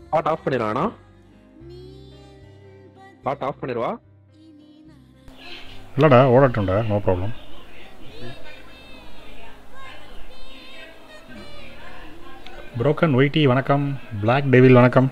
பாட் of பண்ணிடுவானா பாட் ஆஃப் பண்ணிடுவா இல்லைடா ஓடட்டும்டா நோ ப்ராப்ளம் புரோக்கன் ஒயிட்டி வணக்கம் பிளாக் டெவில் வணக்கம்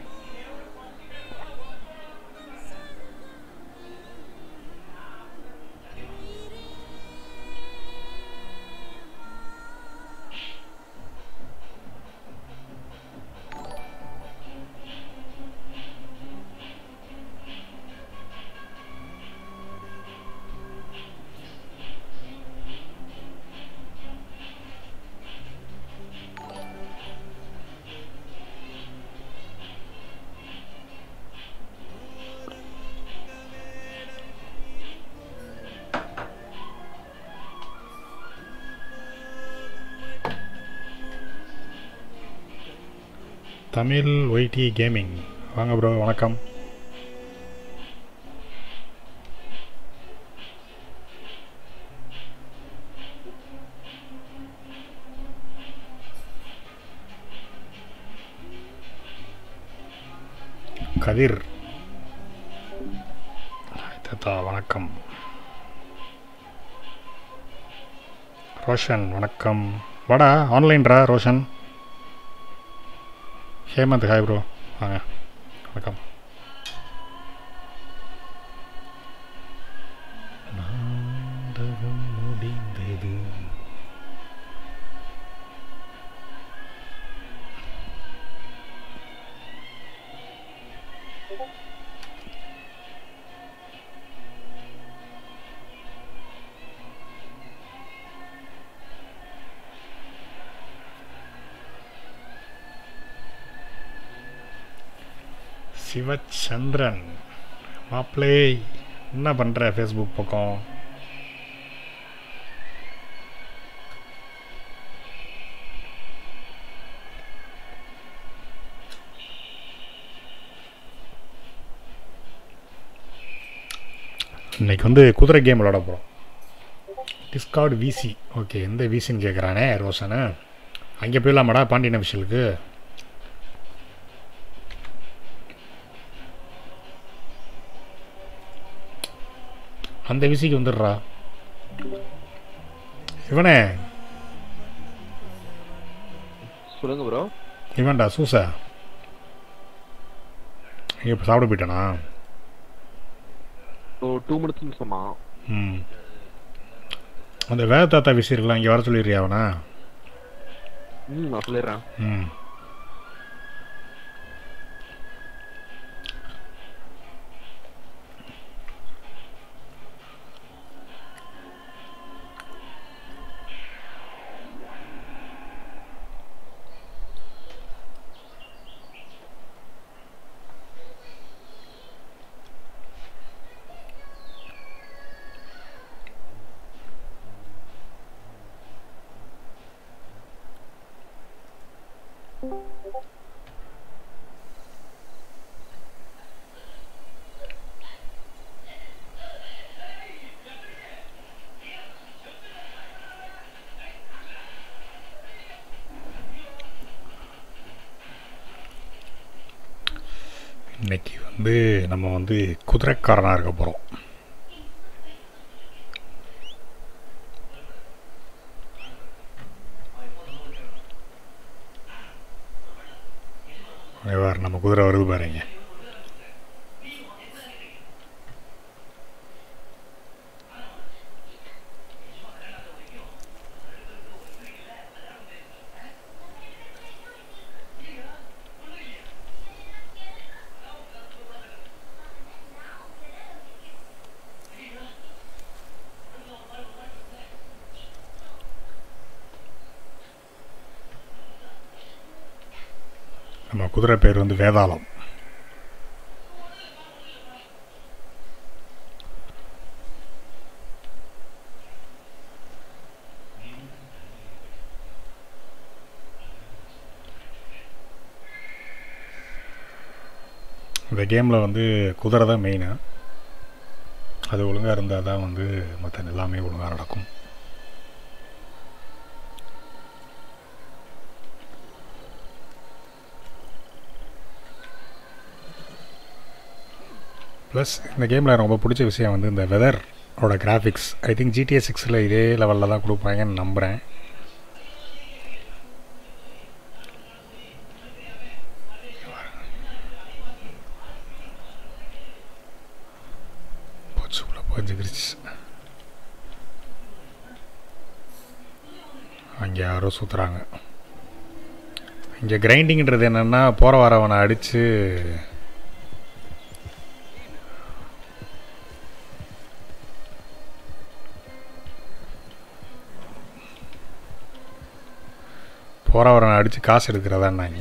தமிழ் ஒயிட்டி கேமிங் வாங்க ப்ரோ வணக்கம் கதிர் தாத்தா வணக்கம் ரோஷன் வணக்கம் வாடா ஆன்லைன்ரா ரோஷன் ஹேமந்த் ஹாய் ப்ரோ வாங்க வணக்கம் நாடகம் முடிந்தது சிவச்சந்திரன் மாப்பிளே என்ன பண்ணுற ஃபேஸ்புக் பக்கம் இன்னைக்கு வந்து குதிரை கேம் விளாட போகிறோம் டிஸ்கார்டு விசி ஓகே எந்த விசின்னு கேட்குறானே ரோஷனு அங்கே போயிடலாமாடா பாண்டியன் அபிஷியலுக்கு அந்த விசிக்கு வந்துடுறா இவனே சொல்லுங்க ப்ரோ இவன்டா சூசா இங்கே இப்போ சாப்பிட போயிட்டானா ஒரு டூ மினிட்ஸ்னு சொன்னான் ம் அந்த வேத தாத்தா விசி இருக்கலாம் இங்கே வர சொல்லிடுறியா அவனை ம் நான் சொல்லிடுறேன் ம் இன்னைக்கு வந்து நம்ம வந்து குதிரைக்காரனாக இருக்க போகிறோம் வேறு நம்ம குதிரை வருது பாருங்க நம்ம குதிரை பேர் வந்து வேதாளம் இந்த கேமில் வந்து குதிரை தான் மெயினு அது ஒழுங்காக இருந்தால் தான் வந்து மற்ற எல்லாமே ஒழுங்காக நடக்கும் ப்ளஸ் இந்த கேமில் எனக்கு ரொம்ப பிடிச்ச விஷயம் வந்து இந்த வெதரோட கிராஃபிக்ஸ் ஐ திங்க் ஜிடிஏ சிக்ஸில் இதே லெவலில் தான் கொடுப்பாங்கன்னு நம்புகிறேன் போச்சு உள்ள போச்சுக்கிருச்சு அங்கே யாரோ சுற்றுறாங்க இங்கே கிரைண்டிங்கிறது என்னென்னா போகிற வரவனை அடித்து போகிற வரவனை அடித்து காசு எடுக்கிறதான்னாங்க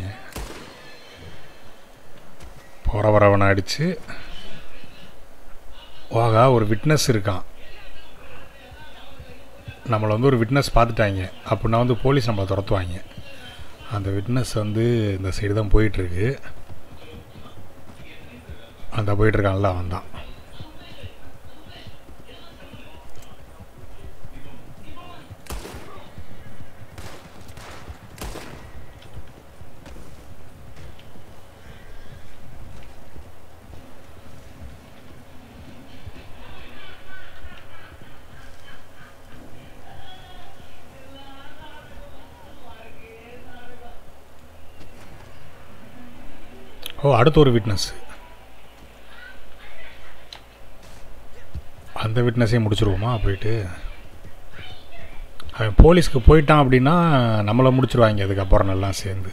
போகிற வரவனை அடித்து ஓகா ஒரு விட்னஸ் இருக்கான் நம்மளை வந்து ஒரு விட்னஸ் பார்த்துட்டாங்க அப்படின்னா வந்து போலீஸ் நம்மளை துரத்துவாங்க அந்த விட்னஸ் வந்து இந்த சைடு தான் போயிட்டுருக்கு அந்த போயிட்டுருக்கான்ல அவன் தான் ஓ அடுத்த ஒரு விட்னஸ் அந்த விட்னஸையும் முடிச்சிருவோமா போயிட்டு அவன் போலீஸ்க்கு போயிட்டான் அப்படின்னா நம்மளை முடிச்சிருவாங்க அதுக்கப்புறம் எல்லாம் சேர்ந்து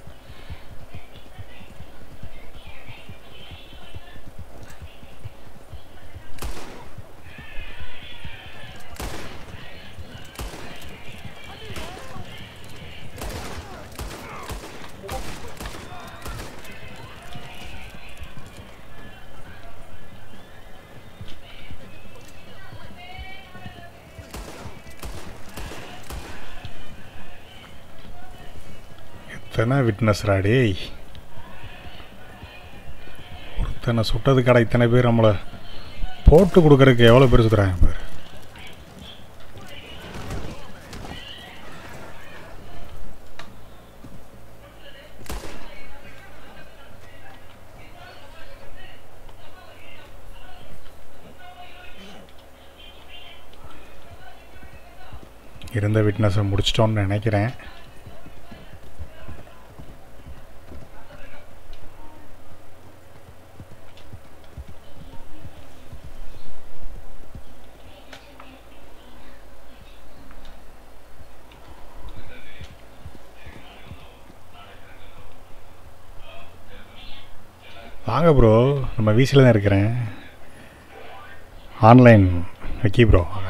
எத்தனை விட்னஸ்ரா டேய் ஒருத்தனை சுட்டது கடை இத்தனை பேர் நம்மளை போட்டு கொடுக்கறதுக்கு எவ்வளோ பேர் சுற்றுறாங்க பேர் இருந்த விட்னஸை முடிச்சிட்டோன்னு நினைக்கிறேன் வாங்க ப்ரோ நம்ம வீசில் தான் இருக்கிறேன் ஆன்லைன் வைக்கி ப்ரோ வாங்க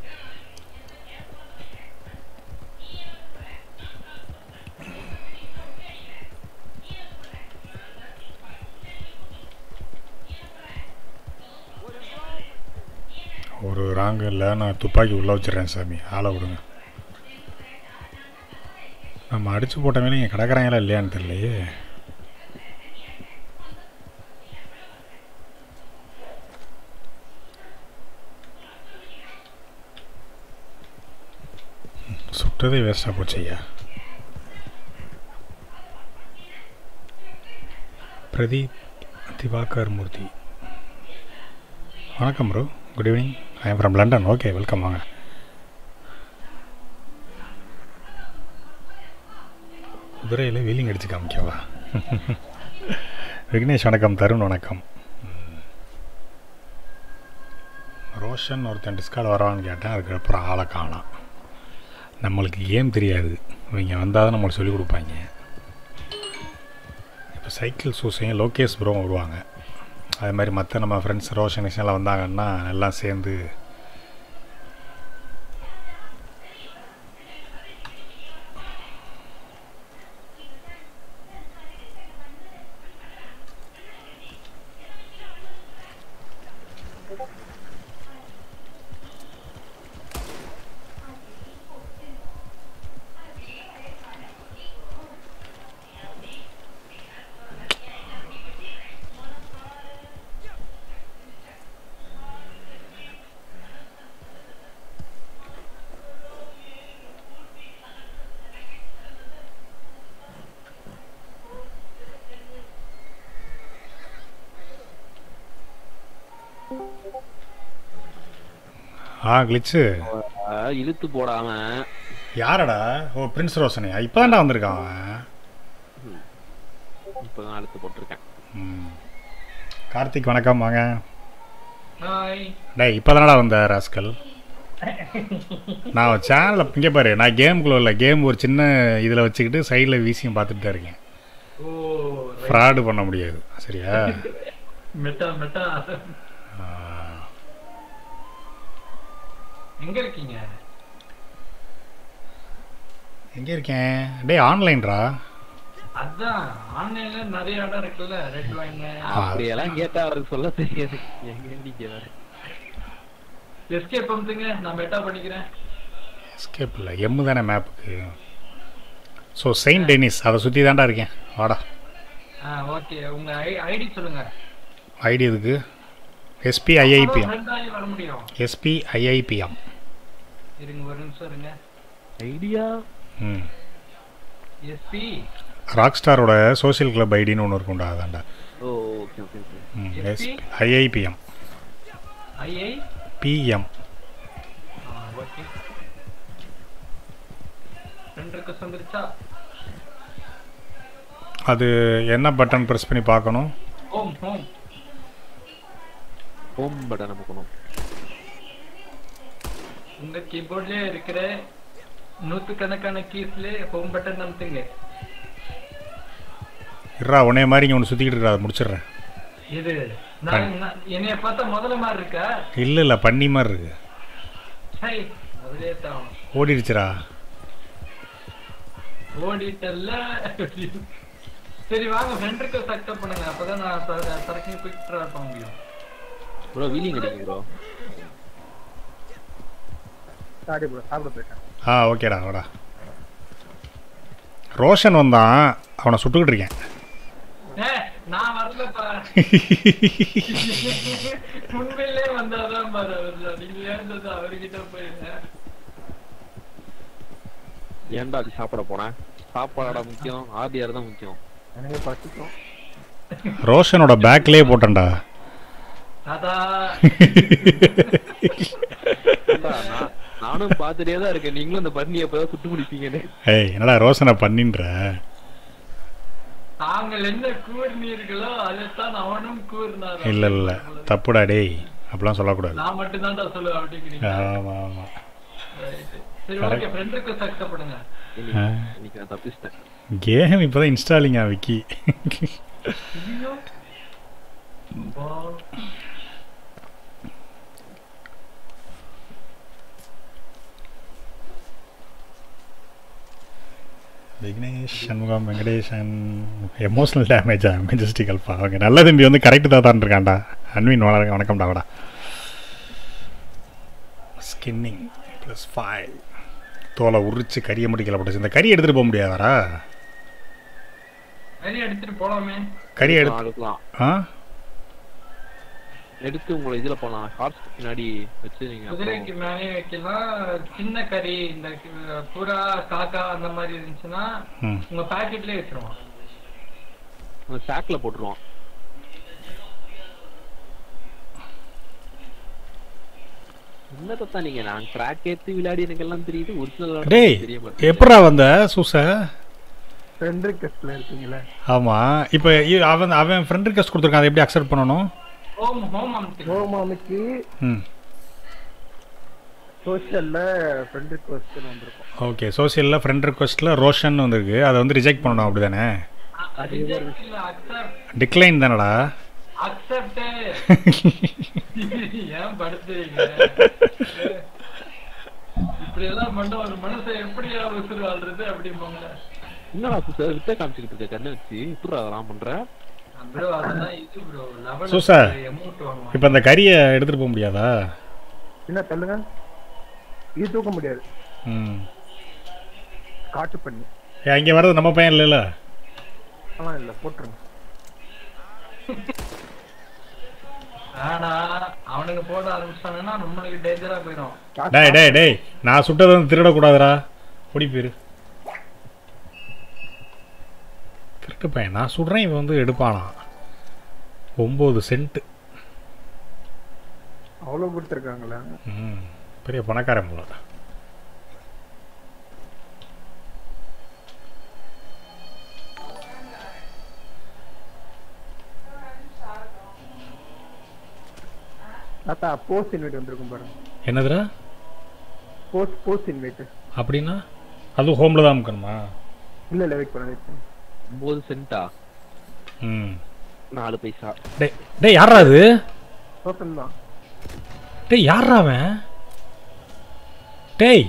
ஒரு ராங்கு இல்லை நான் துப்பாக்கி உள்ளே வச்சிடுறேன் சாமி ஆளை விடுங்க நம்ம அடித்து போட்டவங்க இங்கே கிடக்குறாங்களா இல்லையான்னு தெரியலையே சுட்டதே வேஸ்ட்டாக போச்சு ஐயா பிரதீப் திவாகர் மூர்த்தி வணக்கம் bro good evening I am from London okay welcome வாங்க குதிரையில் வீலிங் அடிச்சு காமிக்கவா விக்னேஷ் வணக்கம் தருண் வணக்கம் ரோஷன் ஒருத்தன் டிஸ்கார்டு வரான்னு கேட்டேன் அதுக்கப்புறம் ஆளை காணாம் நம்மளுக்கு கேம் தெரியாது இவங்க வந்தால் தான் நம்மளுக்கு சொல்லிக் கொடுப்பாங்க இப்போ சைக்கிள் சூசையும் லோகேஷ் ப்ரோ வருவாங்க அதே மாதிரி மற்ற நம்ம ஃப்ரெண்ட்ஸ் ரோஷன் எல்லாம் வந்தாங்கன்னா எல்லாம் சேர்ந்து ஆ கிளிச்சு அஹ், இழுத்து போடாம யாரடா ஓ பிரின்ஸ் ரோஷனியா இப்போதான்டா வந்திருக்கான் அவன் இப்பதான் இழுத்து போட்டிருக்கேன் ம். கார்த்திக் வணக்கம் வாங்க ஹாய் டேய் இப்போ வந்த ராஸ்கல் நான் சேனலில் இங்கே பாரு நான் கேமுக்குள்ள இல்லை கேம் ஒரு சின்ன இதில் வச்சுக்கிட்டு சைடில் வீசியும் பார்த்துட்டு தான் இருக்கேன் ஓ ஃப்ராடு பண்ண முடியாது சரியா மெட்டா மெட்டா ஆ. எங்க இருக்கீங்க எங்கே இருக்கேன் டேய் ஆன்லைன்ரா அதான் ஆன்லைன்ல நிறைய இடம் இருக்குல்ல ரெட் வைன் அப்படியெல்லாம் கேட்டா அவருக்கு சொல்ல தெரியாது எங்க நீங்க வேற எஸ்கேப் பண்றீங்க நான் மெட்டா பண்ணிக்கிறேன் எஸ்கேப் இல்லை எம்மு தானே மேப்புக்கு ஸோ செயின்ட் டென்னிஸ் அதை சுற்றி தான்டா இருக்கேன் வாடா ஆ ஓகே உங்க ஐடி சொல்லுங்க ஐடி இதுக்கு எஸ்பி ஐஐபிஎம் friend ஆகி வர முடியும் எஸ்பி ஐஐபிஎம் இருங்க ஒரு நிமிஷம் இருங்க ஐடியா ம் எஸ்பி ராக் ஸ்டாரோட சோஷியல் கிளப் ஐடின்னு ஒன்று இருக்கும்டா அதான்டா ஓ ஓகே ஓகே ஓகே ம் SP? Yes IIPM IIPM okay friend request வந்துருச்சா அது என்ன பட்டன் ப்ரெஸ் பண்ணி பார்க்கணும் ஹோம் ஹோம் ஹோம் பட்டன் அமுக்கணும் உங்க கீபோர்ட்லயே இருக்கிற நூத்துக்கணக்கான கீஸ்ல ஹோம் பட்டன் அமுத்துங்க இருடா உன்னைய மாதிரி இங்கே ஒன்று சுற்றிக்கிட்டு இருக்கா அதை முடிச்சிடுறேன் இது நான் நான்- என்னைய பார்த்தா முதல்ல மாதிரி இருக்கா இல்லை இல்லை பண்ணி மாதிரி இருக்கு சை அதுலயே தான் ஓடிடுச்சுடா ஓடிட்டல்ல சரி வாங்க ஃப்ரெண்ட் ரிக்வஸ்ட் அக்செப்ட் பண்ணுங்க அப்பதான் நான் சரக்கு குயிக் ட்ரா பண்ண முடியும் ப்ரோ வீலிங் கிடைக்கும் ப்ரோ சாரி ப்ரோ சாப்பிட போயிட்டேன் ஆ ஓகேடா வாடா ரோஷன் வந்தான் அவனை சுட்டுக்கிட்டு இருக்கேன் ஏ நான் வரலப்பா உண்மையிலே வந்தாதான் பாரு அவர் நீங்க ஏன் அவர்கிட்ட போயிருங்க ஏன்டா அது சாப்பிட போனேன் சாப்பாடா முக்கியம் ஆர்டிஆர் தான் முக்கியம் எனக்கு பசிக்கும் ரோஷனோட பேக்லேயே போட்டேன்டா தாத்தா ஏன்டா, நான் நானும் பார்த்துட்டே தான் இருக்கேன் நீங்களும் அந்த பண்ணி எப்பதான் சுட்டு முடிப்பீங்கன்னு ஏய் என்னடா ரோஷனை பண்ணின்ற தாங்கள் என்ன கூறினீர்களோ அதைத்தான் அவனும் கூறினார் இல்லை இல்லை தப்புடா டேய் அப்படிலாம் சொல்லக்கூடாது நான் மட்டும் தான்டா சொல்லுவேன் அப்படிங்கிறீங்க ஆமாம் ஆமாம் Right. சரி ஓகே ஃப்ரெண்ட் ரிக்வஸ்ட் அக்செப்ட் பண்ணுங்க இன்னைக்கு இன்னைக்கு நான் தப்பிச்சிட்டேன் கேம் இப்போ தான் இன்ஸ்டாலிங்கா விக்கி ஐயோ அப்பா. விக்னேஷ் சண்முகம் வெங்கடேசன் எமோஷனல் டேமேஜா மெஜஸ்டிக்கல்ப்பா அவங்க நல்ல தம்பி வந்து கரெக்டு தான் தான் இருக்கான்டா அன்வின் வணக்கம் வணக்கம்டா வாடா ஸ்கின்னிங் ப்ளஸ் ஃபைவ் தோலை உரிச்சு கறியை மட்டும் கீழே போட்டுச்சு இந்த கறி எடுத்துகிட்டு போக முடியாதாரா வெளிய எடுத்துட்டு போலாமே கறி எடுத்து எடுக்கலாம் ஆ எடுத்து உங்களை இதுல போலாம் ஹார்ஸ் பின்னாடி வச்சு நீங்க அப்புறம் குதிரைக்கு மேலே வைக்கலாம் சின்ன கறி இந்த அஹ், புறா காக்கா அந்த மாதிரி இருந்துச்சுன்னா ம் உங்க பாக்கெட்லயே வச்சிருவோம் அந்த சாக்ல போட்டுருவோம் என்னதான் நீங்க நான் ட்ராக் ஏத்தி விளையாடி எனக்கு எல்லாம் தெரியுது ஒரிஜினல் டேய் தெரிய மாட்டேங்குது எப்படா வந்த சூசை ஃப்ரெண்ட் ரிக்வெஸ்ட்ல இருக்கீங்களே ஆமாம் இப்போ அவன் அவன் ஃப்ரெண்ட் ரிக்வஸ்ட் கொடுத்துருக்கான் அதை எப்படி அக்செப்ட் பண்ணணும் ஹோம் ஹோம் அமுக்கு ஹோமாமிக்கு ம் சோஷியல்ல ஃப்ரெண்ட் ரிக்வெஸ்ட்னு வந்திருக்கும் ஓகே சோசியலில் ஃப்ரெண்ட் ரிக்வஸ்ட்டில் ரோஷன் வந்திருக்கு அதை வந்து ரிஜெக்ட் பண்ணணும் அப்படி தானே அக்செப்ட் டிக்ளைன் தானடா அக்செப்ட் ஏன் படுத்துறீங்க இப்படி எல்லாம் பண்ண ஒரு மனுஷன் எப்படி உசுறு வாழ்றது அப்படிம்பாங்க என்னடா சார் வித்த காமிச்சுக்கிட்டு இருக்க கண்ணை வச்சு எப்படி அதெல்லாம் பண்ற ப்ரோ அதெல்லாம் இது ப்ரோ லெவல் சூசா. அமௌண்ட் வாங்குவாங்க இப்போ அந்த கறியை எடுத்துகிட்டு போக முடியாதா என்ன தள்ளுங்க இது தூக்க முடியாது ம் காட்டு பண்ணி ஏன் இங்கே வர்றது நம்ம பையன் இல்லைல்ல ஆனால் இல்லை போட்டுருங்க ஆனா அவனுக்கு போட ஆரம்பிச்சாங்கன்னா நம்மளுக்கு டேஞ்சரா போயிடும் டேய் டேய் டேய் நான் சுட்டதை வந்து திருடக்கூடாதுடா ஓடி போயிரு திருட்டு பையன் நான் சுடுறேன் இவன் வந்து எடுப்பானா ஒம்பது சென்ட்டு அவ்வளோ கொடுத்துருக்காங்களே ம் பெரிய பணக்காரன் போல தாத்தா போஸ்ட் இன்வைட் வந்திருக்கும் பாருங்க என்னதுடா போஸ்ட் போஸ்ட் இன்வைட் அப்படின்னா அதுவும் ஹோமில் தான் அமுக்கணுமா இல்ல இல்ல வெயிட் பண்ண வெயிட் பண்ணு ஒன்பது சென்டா ம் நாலு பைசா டேய் டேய் யாரா அது ரோஷன் தான் டேய் யாரா அவன் டேய்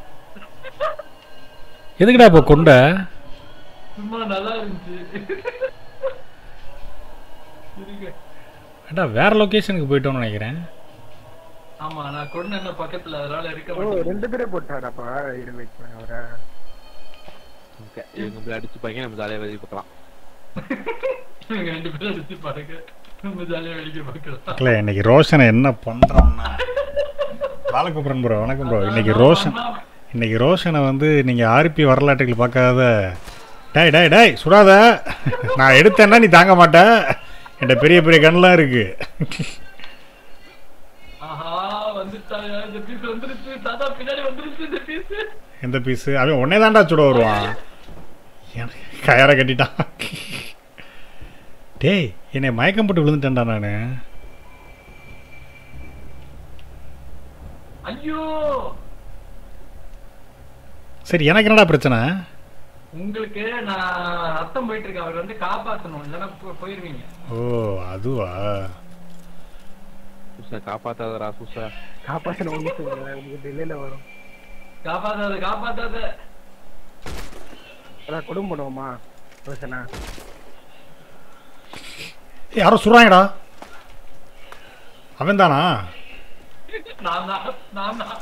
எதுக்குடா இப்போ கொண்ட சும்மா நல்லா இருந்துச்சு இருங்க. ஏடா வேற லொக்கேஷனுக்கு போயிட்டோம்னு நினைக்கிறேன் ஆமா நான் கொண்டு என்ன பக்கத்துல அதனால இருக்க ஓ மாட்டேன் ரெண்டு பேரே போட்டாராப்பா இரு வெயிட் பண்ண அவரை ஓகே இவங்க இப்படி அடிச்சுப்பாங்க நம்ம ஜாலியாக வெளியே பார்க்கலாம் இவங்க ரெண்டு பேரும் அடிச்சு பாருங்க நம்ம ஜாலியா வேடிக்கை பார்க்கலாம் இல்லை இன்னைக்கு ரோஷனை என்ன பண்ணுறான்னா பாலகுப்ரன் ப்ரோ வணக்கம் ப்ரோ இன்னைக்கு ரோஷன் இன்னைக்கு ரோஷனை வந்து நீங்கள் ஆர்பி வரலாற்றுகள் பார்க்காத டேய் டேய் டேய் சுடாத நான் எடுத்தேன்னா நீ தாங்க மாட்ட என்கிட்ட பெரிய பெரிய கண்ணெலாம் இருக்கு ஆஹா வந்துட்டாயா இந்த பீஸ் வந்துருச்சு தாத்தா பின்னாடி வந்துருச்சு இந்த பீஸ் எந்த பீஸு அவன் உடனே தான்டா சுட வருவான் எனக்கு கயரை கட்டிட்டான் டேய் என்னை மயக்கம் போட்டு விழுந்துட்டேன்டா நான் ஐயோ சரி எனக்கு என்னடா பிரச்சனை உங்களுக்கு நான் ரத்தம் போயிட்டு இருக்கேன் அவர் வந்து காப்பாத்தணும் இல்லைன்னா போ- போயிருவீங்க ஓ அதுவா சூசா காப்பாத்தாதடா சூசா காப்பாசன ஒண்ணு சொல்லுங்க உங்களுக்கு டிலேல வரும் காப்பாத்தாத காப்பாத்தாத அதான் குடும்பம் பண்ணுவோமா ரோஷனா ஏய், யாரோ சுடுறாங்கடா அவன் தானா நான் தான் நான் தான்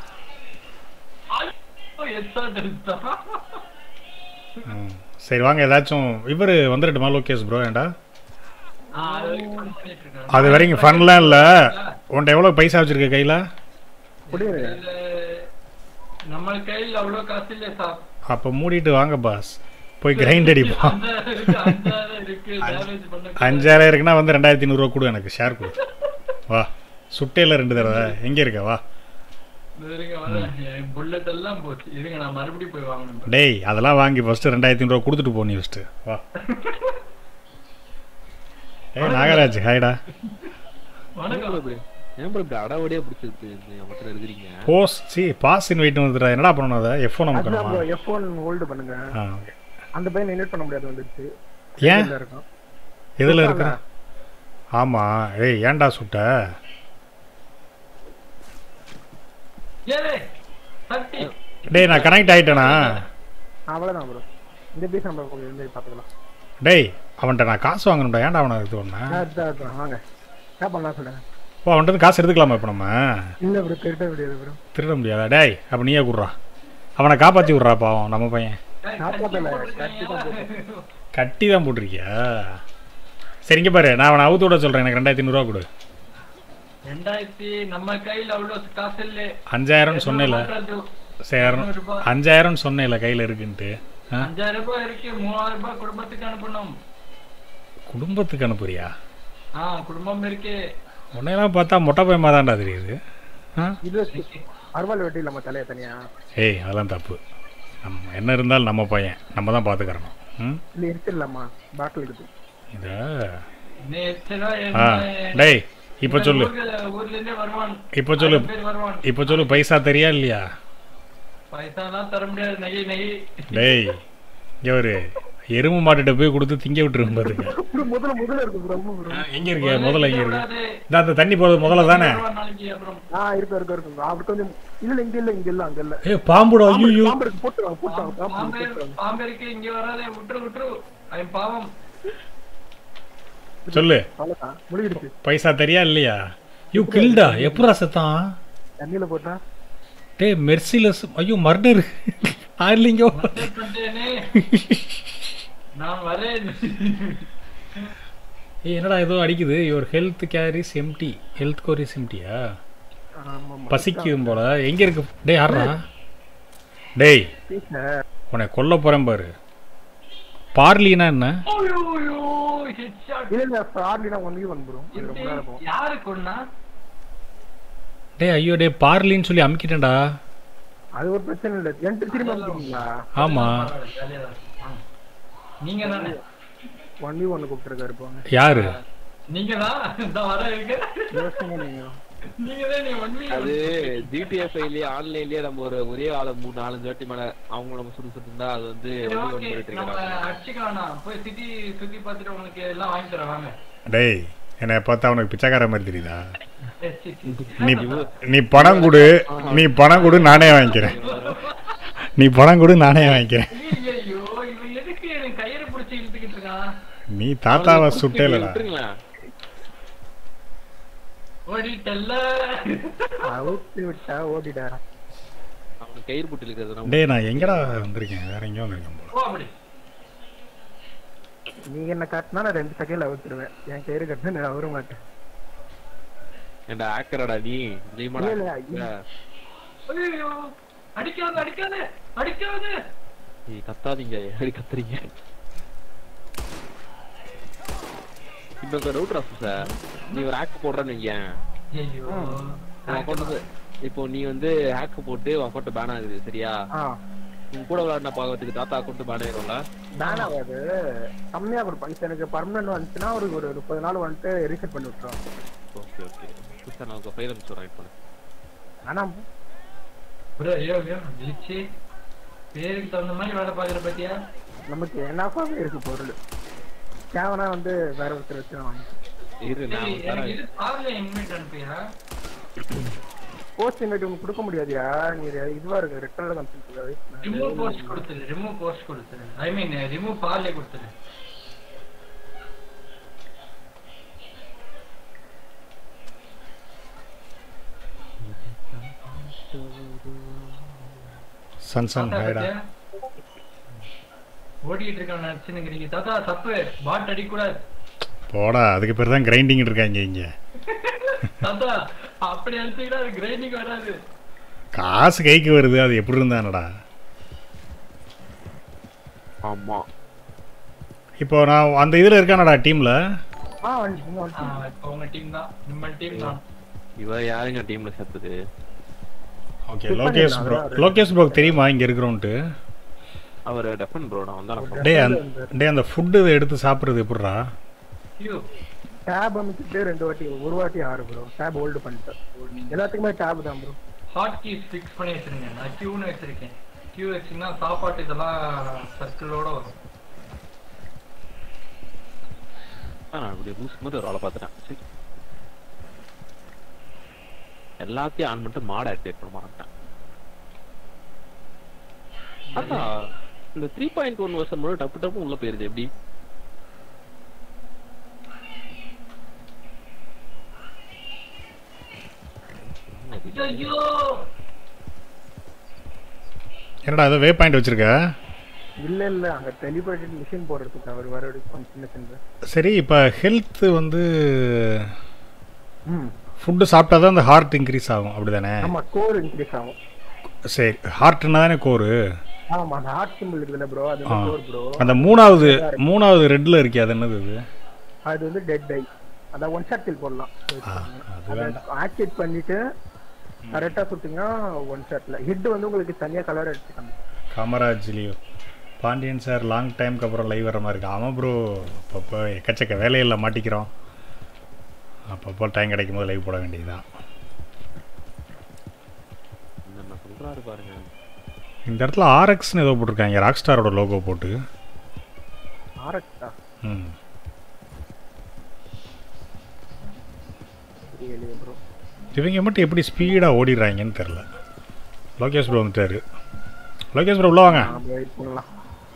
ஐயோ, headshot அடிச்சிட்டான். சரி வாங்க ஏதாச்சும் இவர் வந்துடட்டுமா லோகேஷ் ப்ரோ ஏன்டா ஆ, அது வரைக்கும் fun பண்ணிட்டு இருக்கேன். அது வரைக்கும் ஃபன்லாம் இல்லை உன்ட்ட எவ்வளோ பைசா வச்சிருக்க கையில் குடியிரு இதுல நம்ம கையில் அவ்வளவு காசு இல்ல சார் அப்போ மூடிட்டு வாங்க பாஸ் போய் கிரைண்ட் அடிப்போம் அஞ்சாயிரம் இருக்கு அஞ்சாயிரம் இருக்கு டேமேஜ் பண்ண அஞ்சாயிரம் இருக்குன்னா வந்து ரெண்டாயிரத்தி ஐநூறுரூவா கொடு எனக்கு ஷேர் கொடு வா சுட்டையில் ரெண்டு தடவை எங்கே இருக்க வா இருங்க வரேன் என் புல்லட் எல்லாம் போச்சு இருங்க நான் மறுபடியும் போய் வாங்கணும் டேய் அதெல்லாம் வாங்கி ஃபஸ்ட்டு ரெண்டாயிரத்தி ஐநூறுரூவா கொடுத்துட்டு போ நீ ஃபஸ்ட்டு வா ஏய் நாகராஜ் ஹாய்டா வணக்கம் இப்படி ஏன் bro இப்படி அடாவடியா பிடிச்சிருக்கு என் பக்கத்துல இருக்கிறீங்க போஸ் சி பாஸ் இன்வைட் வந்துடுறா என்னடா பண்ணணும் அதை எஃப்ஓ அதுதான் நமக்கு ப்ரோ எஃப் ஒன் ஹோல்டு பண்ணுங்க ஆ ஓகே அந்த பையன் இன்வைட் பண்ண முடியாது வந்துருச்சு ஏன் இதுல இருக்கான் எதில் இருக்க ஆமாம் ஏய் ஏன்டா சுட்ட ஏலே சக்தி டேய் நான் கனெக்ட் ஆயிட்டேனா அவ்வளவுதான் ப்ரோ இந்த பீஸ் நம்ம கொஞ்சம் இருந்து பாத்துக்கலாம் டேய் அவன்கிட்ட நான் காசு வாங்கணும்டா ஏன்டா அவனை இது ஒன்று அதான் அதான் வாங்க என்ன பண்ணலாம் சொல்லுங்க ஓ அவன்கிட்ட இருந்து காசு எடுத்துக்கலாமா இப்போ நம்ம இல்ல ப்ரோ திருட்ட முடியாது ப்ரோ திருட முடியாதா டேய் அப்போ நீயே குடுறா அவனை காப்பாற்றி விட்றா பாவம் நம்ம பையன் காப்பாத்தல கட்டி தான் போட்டு கட்டி தான் போட்டிருக்கியா சரிங்க பாரு நான் அவனை அவுத்து விட சொல்கிறேன் எனக்கு ரெண்டாயிரத்தி ஐநூறுரூவா கொடு ரெண்டாயிரத்தி நம்ம கையில அவ்வளவு காசு இல்ல அஞ்சாயிரம்னு சொன்னேல சரி அஞ்சாயிரம்னு சொன்னேல கையில் இருக்குன்ட்டு ஆ அஞ்சாயிரம் ரூபாய் இருக்கு மூவாயிரம் ரூபாய் குடும்பத்துக்கு அனுப்பணும் குடும்பத்துக்கு அனுப்புறியா ஆ குடும்பம் இருக்கு உன்னையெல்லாம் பார்த்தா மொட்டை பையமா தான்டா தெரியுது ஆ இது அறுவாள் வெட்டி நம்ம தலைய தனியா ஏய் அதெல்லாம் தப்பு நம்ம என்ன இருந்தாலும் நம்ம பையன் நம்ம தான் பார்த்துக்கிறணும் ம் இல்ல எடுத்துடலாமா பாட்டில் இருக்குது இதா நேற்றுனா ஆ என்ன- டேய் இப்போ சொல்லு ஊர்ல- ஊர்ல இருந்தே வருவான் இப்போ சொல்லு ஆயிரம் பேர் வருவான் இப்போ சொல்லு பைசா தெரியா இல்லையா பைசாலாம் தர முடியாது நகை நகை டேய் இங்கே ஒரு எருமை மாட்டுகிட்ட போய் கொடுத்து திங்க விட்டுருங்க பாத்துக்க ப்ரோ முதல்ல முதல்ல இருக்கு ப்ரோ ப்ரோ எங்க இருக்க முதல்ல எங்க இருக்கு கூடாது. இந்த அந்த தண்ணி போறது முதல்ல தானே வருவான் நாளைக்கு அப்புறம் ஆ இருக்கு இருக்கு இருக்கு bro. அப்படி கொஞ்சம் இல்ல இங்க இல்ல இங்க இல்ல அங்க இல்ல ஏ பாம்புடா ஐயோ பாம்பு இருக்கு போட்டுருவாங்க போட்டுருவாங்க பாம்பு பாம்பே இருக்கு, போட்டுருவாங்க பாம்பே இருக்கு இங்க வராதே விட்டுரு விட்டுரு அவன் பாவம் சொல்லு அவ்வளவுதான் முடிவிடுச்சு பைசா தெரியா இல்லையா யூ கில்டா எப்படா செத்தான் தண்ணியில போட்டா டேய் மெர்சிலஸ் ஐயோ மர்டர் ஆர்லிங்கோ மர்டர் பண்ணிட்டேனே நான் வரேன் ஏய் என்னடா ஏதோ அடிக்குது your health carries empty health carries எம்டியா ஆமா ஆமா பசிக்குதும் போல எங்க இருக்கு டேய் யாரா டேய் பீஸ்ல உன்னை கொல்ல போறேன் பாரு பார்லினா என்ன ஐயோ ஐயோ ஹெட்ஷாட் இல்ல இல்ல ஆர்லினா ஒன் வி ஒன் ப்ரோ ரொம்ப நேரம் இருக்கும் யாரு கொன்னா டேய் ஐயோ டேய் பார்லின்னு சொல்லி அமுக்கிட்டேன்டா அது ஒரு பிரச்சனை இல்லை என்கிட்ட திரும்பி வந்துட்டீங்களா ஆமாம் பரவாயில்ல, ஜாலியா தான் இருக்கு. வாங்க. நீங்க தானே ஒன் வி ஒன்னு கூப்பிட்டுருக்காரு போங்க யாரு நீங்க தான் இந்த வர இருக்கு யோசிங்க நீங்க நீங்க தான் நீ ஒன் அது ஜிடிஎஃப்ஐலயே ஆன்லைன்லயே நம்ம ஒரு ஒரே ஆள மூணு நாலஞ்சு வாட்டி மேல அவங்க நம்ம சுட்டு சுட்டு அது வந்து ஒண்ணு ஒண்ணு ஓகே பண்ணிட்டு நம்ம இருக்காங்க அடிச்சுக்கலாம் போய் சிட்டி சுத்தி பார்த்துட்டு உங்களுக்கு எல்லாம் வாங்கி தரேன் வாங்க டேய் என்னை பார்த்தா உனக்கு பிச்சைக்கார மாதிரி தெரியுதா ஏய், சி, சி, சி. நீ நீ பணம் கொடு நீ பணம் கொடு நானே வாங்கிக்கிறேன் நீ பணம் கொடு நானே வாங்கிக்கிறேன் ஐயையோ, இவன் எதுக்கு எனக்கு கயிறு பிடிச்சி இழுத்துக்கிட்டு இருக்கான் நீ தாத்தாவை சுட்டேலடா விட்டுருங்களேன் ஓடிட்டல்ல அவுத்து விட்டா ஓடிடா அவனுக்கு கயிறு போட்டு இருக்கிறது நம்ம டேய் நான் எங்கடா வந்திருக்கேன் வேற எங்கேயோ வந்திருக்கேன் போல ஓ அப்படி நீங்க என்ன காட்டினா நான் ரெண்டு செகண்ட்ல அவுத்துருவேன் என் கயிறு கட்டினா நான் அவர மாட்டேன் ஏன்டா ஆக்கறடா நீ ஜெயமாடா இல்ல, இல்ல, ஐயோ அடிக்காத அடிக்காத அடிக்காத நீ கத்தாதீங்க எப்படி கத்துறீங்க இப்ப இந்த ரவுட் ராஸ் சார் நீ ஒரு ஹேக் போடுறன்னு வைங்க ஐயோ உன் அக்கௌண்ட் இப்போ நீ வந்து ஹேக் போட்டு உன் அக்கௌண்ட் பேன் ஆகுது சரியா ஆ உன் கூட விளையாடின பாக்கிறதுக்கு தாத்தா அக்கௌண்ட் பேன் ஆயிரும்ல பேன் ஆகாது கம்மியா கொடுப்பாங்க இப்ப எனக்கு பர்மனன்ட் வந்துச்சுன்னா ஒரு ஒரு முப்பது நாள் வந்துட்டு ரீசெட் பண்ணி விட்டுரும் ஓகே ஓகே சார் நான் உங்க ஃபைல் அனுப்பிச்சு ரைட் பண்ணேன் ஆனா ப்ரோ ஐயோ ஐயோ கிழிச்சு பேருக்கு தகுந்த மாதிரி வேலை பாக்குற பத்தியா நமக்கு என்னாஃபாவே இருக்கு பொருள் தேவனா வந்து வேற ஒருத்தர் வச்சு நான் வாங்கிக்கிறேன் இரு நான் சரி, உனக்கு எனக்கு தரேன். இது கார்ல இன்வைட் அனுப்பியா போஸ்ட் இன்வைட் உங்களுக்கு கொடுக்க முடியாதியா நீ இதுவா இருக்கு ரெட்டர்ல காமிச்சிருக்காரு ரிமூவ் போஸ்ட் கொடுத்துரு ரிமூவ் போஸ்ட் கொடுத்துரு ஐ மீன் ரிமூவ் பார்லே கொடுத்துரு சன் சன் தாத்தா ஹைடா பத்தியா? ஓடிட்டு இருக்கான் நினைச்சுன்னு தாத்தா தப்பு பாட் அடிக்கூடாது போடா அதுக்கு பேர் தான் கிரைண்டிங் இருக்காங்க இங்க தாத்தா அப்படி அடிச்சுக்கிட்டா அது கிரைண்டிங் வராது காசு கைக்கு வருது அது எப்படி இருந்தானடா ஆமா இப்போ நான் அந்த இதில் இருக்கானடா டீமில் ஆ வந்துட்டீங்க ஆ, வந்துட்டீங்க இப்ப உங்க டீம் தான் நம்ம டீம் தான் இவ யாருங்க டீம்ல சேர்த்தது okay Lokesh bro Lokesh bro தெரியுமா இங்கே இருக்கிறோன்ட்டு அவர் டெஃபன் ப்ரோ நான் வந்தா டே அந்த டே அந்த ஃபுட்டு எடுத்து சாப்பிட்றது எப்படிடா ஐயோ டேப் அமைச்சிட்டு ரெண்டு வாட்டி ஒரு வாட்டி ஆறு ப்ரோ டேப் ஹோல்டு பண்ணிட்டேன் எல்லாத்துக்குமே டேப் தான் ப்ரோ ஹாட் கீஸ் ஃபிக்ஸ் பண்ணி வச்சிருங்க நான் கியூன்னு வச்சிருக்கேன் கியூ வச்சீங்கன்னா சாப்பாட்டு இதெல்லாம் சர்க்கிளோட வரும் நான் இப்படி லூஸ் மாதிரி ஒரு ஆளை பார்த்துட்டேன் சரி எல்லாத்தையும் ஆன் பண்ணிட்டு மாட ஆக்டிவேட் பண்ண மாட்டேன் அதான் இந்த த்ரீ பாயிண்ட் ஒன் வருஷம் மட்டும் டப்பு டப்பு உள்ள போயிருது எப்படி ஐயோ என்னடா ஏதோ வே பாயிண்ட் வச்சிருக்க இல்ல இல்ல அங்க டெலிபரேட்டட் மிஷின் போடுறதுக்கு அவர் வர கொஞ்சம் சின்ன சின்ன சரி இப்போ ஹெல்த் வந்து ம் ஃபுட்டு சாப்பிட்டா தான் அந்த ஹார்ட் இன்க்ரீஸ் ஆகும் அப்படிதானே ஆமா கோர் இன்க்ரீஸ் ஆகும் சரி ஹார்ட்னா தானே கோரு ஆமா அந்த ஹார்ட் சிம்பிள் இருக்குல்ல ப்ரோ அது ஆ. கோர் ப்ரோ அந்த மூணாவது மூணாவது ரெட்டில் இருக்கே அது என்னது அது அது வந்து டெட் ஐ அதான் ஒன் ஷாட் கில் போடலாம் ஆ, அது அதை வேண்டாம் ஆக்டிவேட் பண்ணிட்டு கரெக்டா சுட்டிங்கன்னா ஒன் ஷாட்ல ஹெட் வந்து உங்களுக்கு தனியா கலர் அடிச்சுக்காங்க Kamaraj Leo Pandian sir long டைம்க்கு அப்புறம் லைவ் வர மாதிரி இருக்கு ஆமாம் ப்ரோ அப்பப்போ எக்கச்சக்க வேலையில் மாட்டிக்கிறோம் அப்பப்போ டைம் கிடைக்கும் போது லைவ் போட வேண்டியதுதான் என்ன சொல்றாரு பாருங்க இந்த இடத்துல ஆர்எக்ஸ்னு ஏதோ போட்டிருக்காங்க ராக் ஸ்டாரோட லோகோ போட்டு ஆரக்டா ம் தெரியலையே ப்ரோ இவங்க மட்டும் எப்படி ஸ்பீடாக ஓடிடுறாங்கன்னு தெரில லோகேஷ் ப்ரோ வந்துட்டாரு லோகேஷ் ப்ரோ உள்ள வாங்க நாம வெயிட் பண்ணலாம்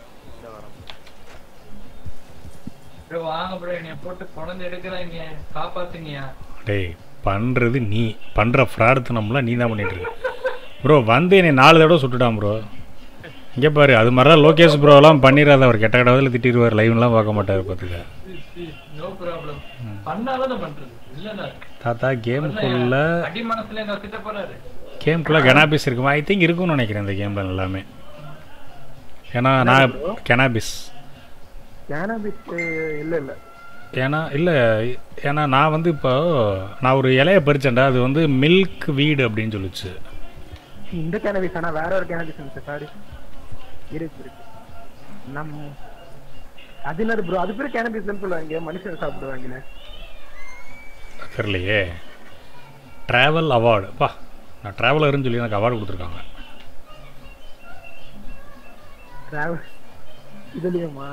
ப்ரோ வாங்க ப்ரோ என்னைய போட்டு குழந்தை எடுக்கிறாங்க காப்பாத்துங்கயா டேய் பண்ணுறது நீ பண்ணுற ஃப்ராடுத்தனம்லாம் நீ தான் பண்ணிட்டு இருக்க ப்ரோ வந்து என்னை நாலு தடவை சுட்டுட்டான் ப்ரோ இங்கே பாரு அது மாதிரி தான் லோகேஷ் ப்ரோலாம் பண்ணிடாத அவர் கெட்ட கடவுள் திட்டிடுவார் லைவ்லாம் பார்க்க மாட்டார் பார்த்துக்க நோ ப்ராப்ளம் பண்ணாலும் தான் பண்றது இல்லடா தாத்தா கேமுக்குள்ள அடி மனசுல என்ன திட்ட போறாரு கேமுக்குள்ள கெனாபிஸ் இருக்குமா ஐ திங்க் இருக்கும்னு நினைக்கிறேன் இந்த கேமில் எல்லாமே ஏன்னா நான் கெனாபிஸ் கேனபிஸ் இல்ல இல்ல ஏன்னா இல்லை ஏன்னா நான் வந்து இப்போ நான் ஒரு இலைய பறிச்சேன்டா அது வந்து மில்க் வீடு அப்படின்னு சொல்லுச்சு இந்த கேனபிஸ் ஆனா வேற ஒரு கேனபிஸ் இருந்துச்சு சாரி இருக்கு இருக்கு நம்ம அது என்னது ப்ரோ அது பேர் கேனபிஸ்னு சொல்லுவாங்க மனுஷன் சாப்பிடுவாங்கல்ல தெரியலையே ட்ராவல் அவார்டு பா நான் ட்ராவலர்னு சொல்லி எனக்கு அவார்டு கொடுத்துருக்காங்க டிராவல் இதுலயுமா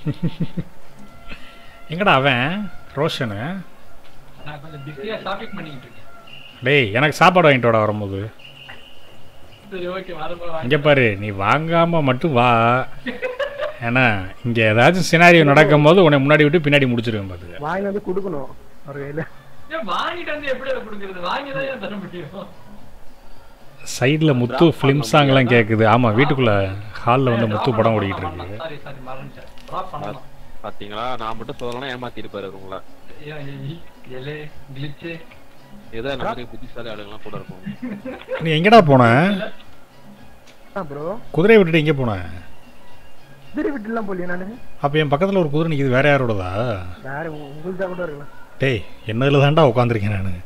எங்கடா அவன் ரோஷனு நான் கொஞ்சம் பிஸியா ஷாப்பிங் பண்ணிக்கிட்டு இருக்கேன் டேய் எனக்கு சாப்பாடு வாங்கிட்டு வாடா வரும்போது சரி ஓகே வரப்போ இங்கே பாரு நீ வாங்காமல் மட்டும் வா ஏன்னா இங்கே ஏதாச்சும் சினாரியோ நடக்கும்போது உன்னை முன்னாடி விட்டு பின்னாடி முடிச்சிருவேன் பார்த்துக்க வாங்கி வந்து கொடுக்கணும் ஒரு கையில ஏன் வாங்கிட்டு வந்து எப்படி அதை கொடுக்கறது வாங்கி தான் ஏன் தர முடியும் சைடில் முத்து ஃபிலிம் சாங்லாம் கேட்குது ஆமாம் வீட்டுக்குள்ளே ஹாலில் வந்து முத்து படம் ஓடிக்கிட்டு இருக்கு சாரி சாரி மறந்துட்டேன் ட்ராப் பண்ணலாம் பாத்தீங்களா நான் மட்டும் சொல்லலாம் ஏமாத்தி இருப்பாரு உங்களை எலே கிளிச்சு ஏதோ இந்த மாதிரி புத்திசாலி ஆளுங்கலாம் கூட இருக்கும் நீ எங்கடா போன ப்ரோ குதிரையை விட்டுட்டு எங்கே போன திரு விட்டுலாம் போலியா நானு அப்போ என் பக்கத்தில் ஒரு குதிரை நிற்கிது வேற யாரோடதா வேற உங்களுக்கு கூட இருக்கலாம் டேய் என்னதில் தான்டா உட்காந்துருக்கேன் நான்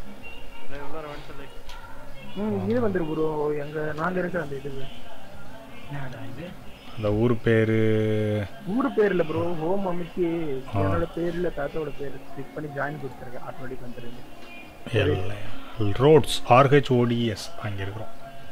ம் இது வந்துரு ப்ரோ எங்க நாங்க இருக்கிற அந்த இது என்னடா இது அந்த ஊர் பேர் ஊரு பேர் இல்ல ப்ரோ ஹோம் அமைக்கு என்னோட பேர்ல தாத்தாவோட பேர் கிளிக் பண்ணி ஜாயின் கொடுத்துருக்கேன் ஆட்டோமேட்டிக் வந்துருங்க ரோட்ஸ் ஆர்ஹெச் ஓடிஎஸ் அங்கே இருக்கிறோம்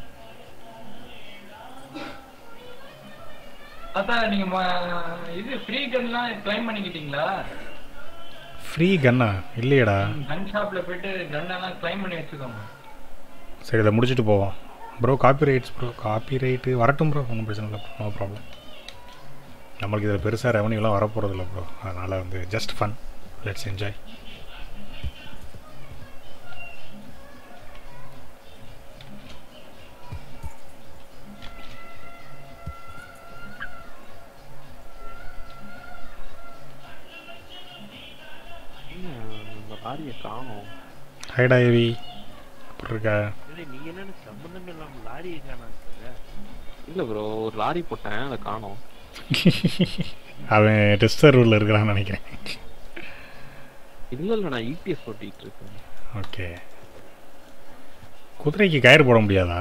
அதான் நீங்க ம- இது ஃப்ரீ கன்லாம் கிளைம் பண்ணிக்கிட்டீங்களா ஃப்ரீ கன்னா இல்லையேடா கன் ஷாப்ல போயிட்டு கன் எல்லாம் கிளைம் பண்ணி வச்சுக்கோங்க சரி இதை முடிச்சுட்டு போவோம் bro copy rights bro copy right வரட்டும் ப்ரோ ஒன்றும் பிரச்சனை இல்லை நோ ப்ராப்ளம் நம்மளுக்கு இதில் பெருசாக ரெவன்யூலாம் வரப்போகிறது இல்லை ப்ரோ அதனால் வந்து ஜஸ்ட் ஃபன் லெட்ஸ் என்ஜாய் இந்த லாரியை காணோம் ஹைடா ஏவி அப்புறம் இருக்கா நீ என்னன்னு சம்பந்தம் இல்லாம லாரியை காணாங்க இல்ல ப்ரோ ஒரு லாரி போட்டேன் அதை காணோம் அவன் டெஸ்டர் ரூலில் இருக்கிறான்னு நினைக்கிறேன் இல்ல இல்ல நான் இபிஎஸ் ஓட்டிட்டு இருக்கேன் ஓகே குதிரைக்கு கயிறு போட முடியாதா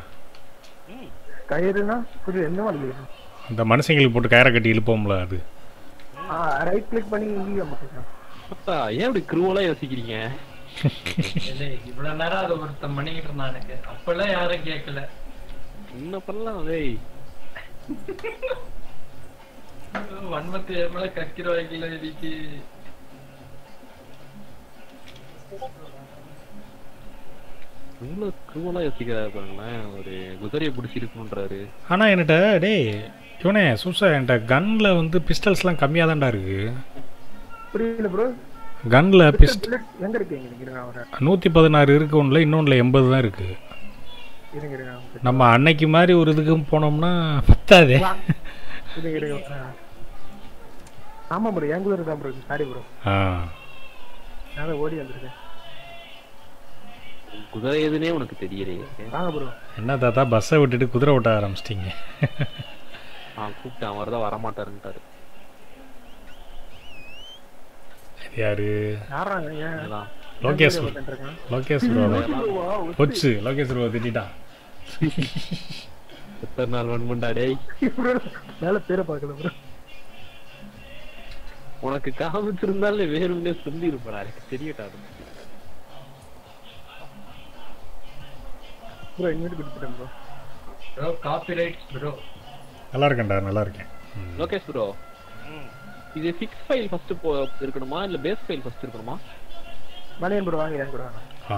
கயிறுனா புரியுது எந்த மாதிரி அந்த மனுஷங்களுக்கு போட்டு கயிறை கட்டி இழுப்போம்ல அது ஆ ரைட் கிளிக் பண்ணி இங்கே மட்டும் அப்பா ஏன் இப்படி குருவலா யோசிக்கிறீங்க இல்ல இவ்வளவு நேரம் அதை ஒருத்தன் பண்ணிக்கிட்டு இருந்தான் எனக்கு அப்பெல்லாம் யாரும் கேட்கல இன்னும் பண்ணலாம் டேய் வன்மத்து என் மேல கக்கிற வைக்கல இன்னைக்கு இவ்வளவு குருவலா யோசிக்கிறாரு பாருங்களேன் ஒரு குதிரையை பிடிச்சிருக்கணுன்றாரு ஆனால் என்கிட்ட டேய் இவனே சூசா என்கிட்ட கன்னில் வந்து பிஸ்டல்ஸ்லாம் கம்மியாக தான்டா இருக்குது புரியல ப்ரோ கன்னில் பிஸ்ட் எங்க இருக்கீங்க நீங்க இருங்க அவரை நூற்றி பதினாறு இருக்கு ஒன்றில் இன்னொன்றில் எண்பது தான் இருக்குது இருங்க இருங்க அவரை. நம்ம அன்னைக்கு மாதிரி ஒரு இதுக்கு போனோம்னா பத்தாதே இருங்க இருங்க ஆ. ஆமா ப்ரோ என் குதிரை தான் ப்ரோ சாரி ப்ரோ ஆ நான் தான் ஓடி வந்திருக்கேன் குதிரை எதுனே உனக்கு தெரியலையே வாங்க ப்ரோ என்ன தாத்தா பஸ்ஸை விட்டுட்டு குதிரை ஓட்ட ஆரம்பிச்சிட்டிங்க நான் கூப்பிட்டேன் அவர் தான் வரமாட்டாருன்ட்டாரு இது யாரு யாராங்க ஏன் அதுதான் லோகேஷ் bro. இருக்கேன் லோகேஷ் ப்ரோ போச்சு லோகேஷ் ப்ரோ திட்டான் எத்தனை நாள் வன்முண்டா டேய் மேல பேரை பார்க்கல ப்ரோ உனக்கு காமிச்சிருந்தாலும் வேணும்னே சொல்லி இருப்பா எனக்கு தெரியட்டாரு ப்ரோ இன்வைட் கொடுத்துட்டேன் bro bro copy rights bro நல்லா இருக்கேன்டா நல்லா இருக்கேன் ம். லோகேஷ் ப்ரோ இது ஃபிக்ஸ் ஃபைல் ஃபர்ஸ்ட் போ இருக்கணுமா இல்ல பேஸ் ஃபைல் ஃபர்ஸ்ட் இருக்கணுமா மணியன் ப்ரோ வாங்க என் கூட வாங்க ஆ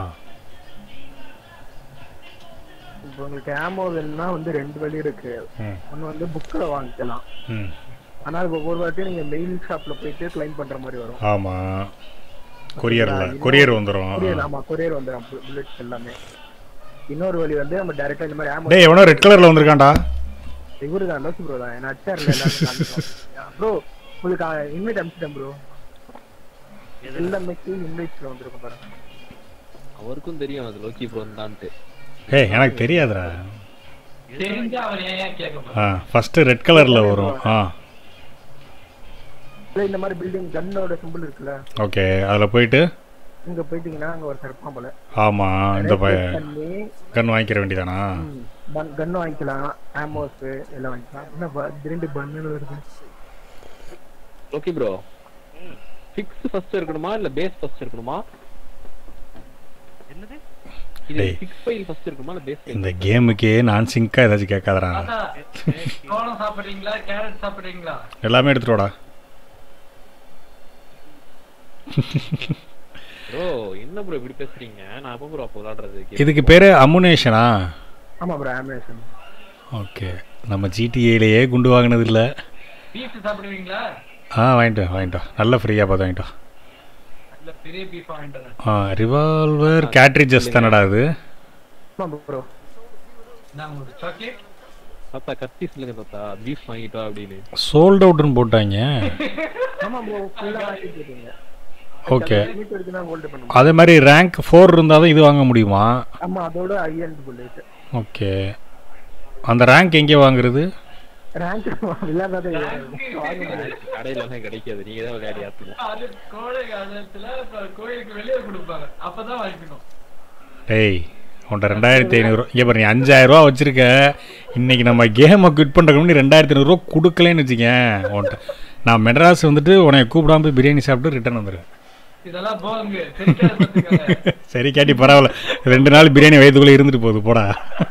இப்போ உங்களுக்கு ஆமோ வேணும்னா வந்து ரெண்டு வழி இருக்கு ம் ஒன்று வந்து புக்கில் வாங்கிக்கலாம் ம் ஆனால் ஒவ்வொரு வாட்டியும் நீங்கள் மெயில் ஷாப்பில் போயிட்டு கிளைம் பண்ணுற மாதிரி வரும் ஆமாம் கொரியரில் கொரியர் வந்துடும் கொரியர் ஆமாம் கொரியர் வந்துடும் புல்லட்ஸ் எல்லாமே இன்னொரு வழி வந்து நம்ம டேரெக்டாக இந்த மாதிரி ஆமோ டேய் எவனோ ரெட் கலரில் வந்திருக்கான்டா இவரு தான் லோசி ப்ரோ தான் என்ன அச்சாரில் எல்லாரும் ப்ரோ உங்களுக்கு இன்வைட் அனுப்பிச்சிட்டேன் ப்ரோ எல்லாமே இன்வைட்ஸில் வந்திருக்கும் பாருங்க அவருக்கும் தெரியும் அது லோக்கி ப்ரோ தான்ட்டு ஏய் எனக்கு தெரியாதுடா தெரிஞ்சா அவர் ஏன் ஏன் கேட்க ஆ ஃபஸ்ட்டு ரெட் கலரில் வரும் ஆ இல்ல இந்த மாதிரி பில்டிங் கன்னோட சிம்பிள் இருக்குல்ல ஓகே அதில் போயிட்டு இங்க போயிட்டீங்கன்னா அங்க ஒரு இருப்பான் போல ஆமாம் இந்த பய பண்ணி கன் வாங்கிக்கிற வேண்டியதானா கன்னு வாங்கிக்கலாம் ஆமோஸ் எல்லாம் வாங்கிக்கலாம் என்ன ப- ரெண்டு பண்ணு வருது ஓகே ப்ரோ ஃபிக்ஸ் ஃபர்ஸ்ட் இருக்கணுமா இல்ல பேஸ் ஃபர்ஸ்ட் இருக்கணுமா என்னது இது டேய். ஃபிக்ஸ் ஃபைல் ஃபர்ஸ்ட் இருக்கணுமா இல்ல பேஸ் இந்த கேமுக்கே நான் சிங்காக ஏதாச்சும் கேட்காதடா தாத்தா சோளம் சாப்பிடுறீங்களா கேரட் சாப்பிடுறீங்களா எல்லாமே எடுத்துட்டு வாடா ப்ரோ என்ன ப்ரோ இப்படி பேசுறீங்க நான் எப்போ ப்ரோ அப்போ விளையாடுறது இதுக்கு பேர் அமுனேஷனா ஆமா ப்ரோ ஆமேசன் ஓகே நம்ம ஜிடிஏலேயே குண்டு வாங்கினது இல்லை பீஃப் சாப்பிடுவீங்களா ஆ வாங்கிட்டு வா, வாங்கிட்டு வா. நல்ல ஃப்ரீயாக பார்த்து வாங்கிட்டு வா. இல்ல பெரிய பீஃப் வாங்கிட்டு வரேன் ஆ ரிவால்வர் கேட்ரிஜஸ் தானடா அது ஆமா ப்ரோ நான் உங்களுக்கு சாக்லேட் தாத்தா கத்தி சொல்லுங்க தாத்தா பீஃப் வாங்கிட்டு வா அப்படின்னு சோல்ட் அவுட்னு போட்டாங்க ஆமா ப்ரோ ஃபுல்லா வாங்கிட்டு இருக்கீங்க ஓகே மீட் வரைக்கும் தான் ஹோல்ட் பண்ணுவோம் அதே மாதிரி ரேங்க் ஃபோர் இருந்தால் தான் இது வாங்க முடியுமா ஆமா அதோட ஐ அண்ட் புல்லட் ஓகே அந்த ரேங்க் எங்கே வாங்குறது ரேங்க் விளையாடாத கடையில எல்லாம் கிடைக்காது நீங்க தான் விளையாடி ஆத்தணும் அது கோடை காலத்துல இப்ப கோயிலுக்கு வெளியே கொடுப்பாங்க அப்பதான் வாங்கிக்கணும் டேய் உன்ட்ட ரெண்டாயிரத்தி ஐநூறு இங்கே பாரு நீ அஞ்சாயிரரூவா வச்சிருக்க இன்னைக்கு நம்ம கேமை குவிட் பண்ணுறதுக்கு முன்னாடி ரெண்டாயிரத்தி ஐநூறுரூவா கொடுக்கலன்னு வச்சுக்கேன் உன்ட்ட நான் மெட்ராஸ் வந்துட்டு உன்னை கூப்பிடாம போய் பிரியாணி சாப்பிட்டு ரிட்டர்ன் வந்துடுவேன் இதெல்லாம் போங்க தெரிக்காத பார்த்துக்கோங்க. சரி கேட்டி பரவாயில்ல ரெண்டு நாள் பிரியாணி வயிற்றுக்குள்ளே இருந்துட்டு போகுது போடா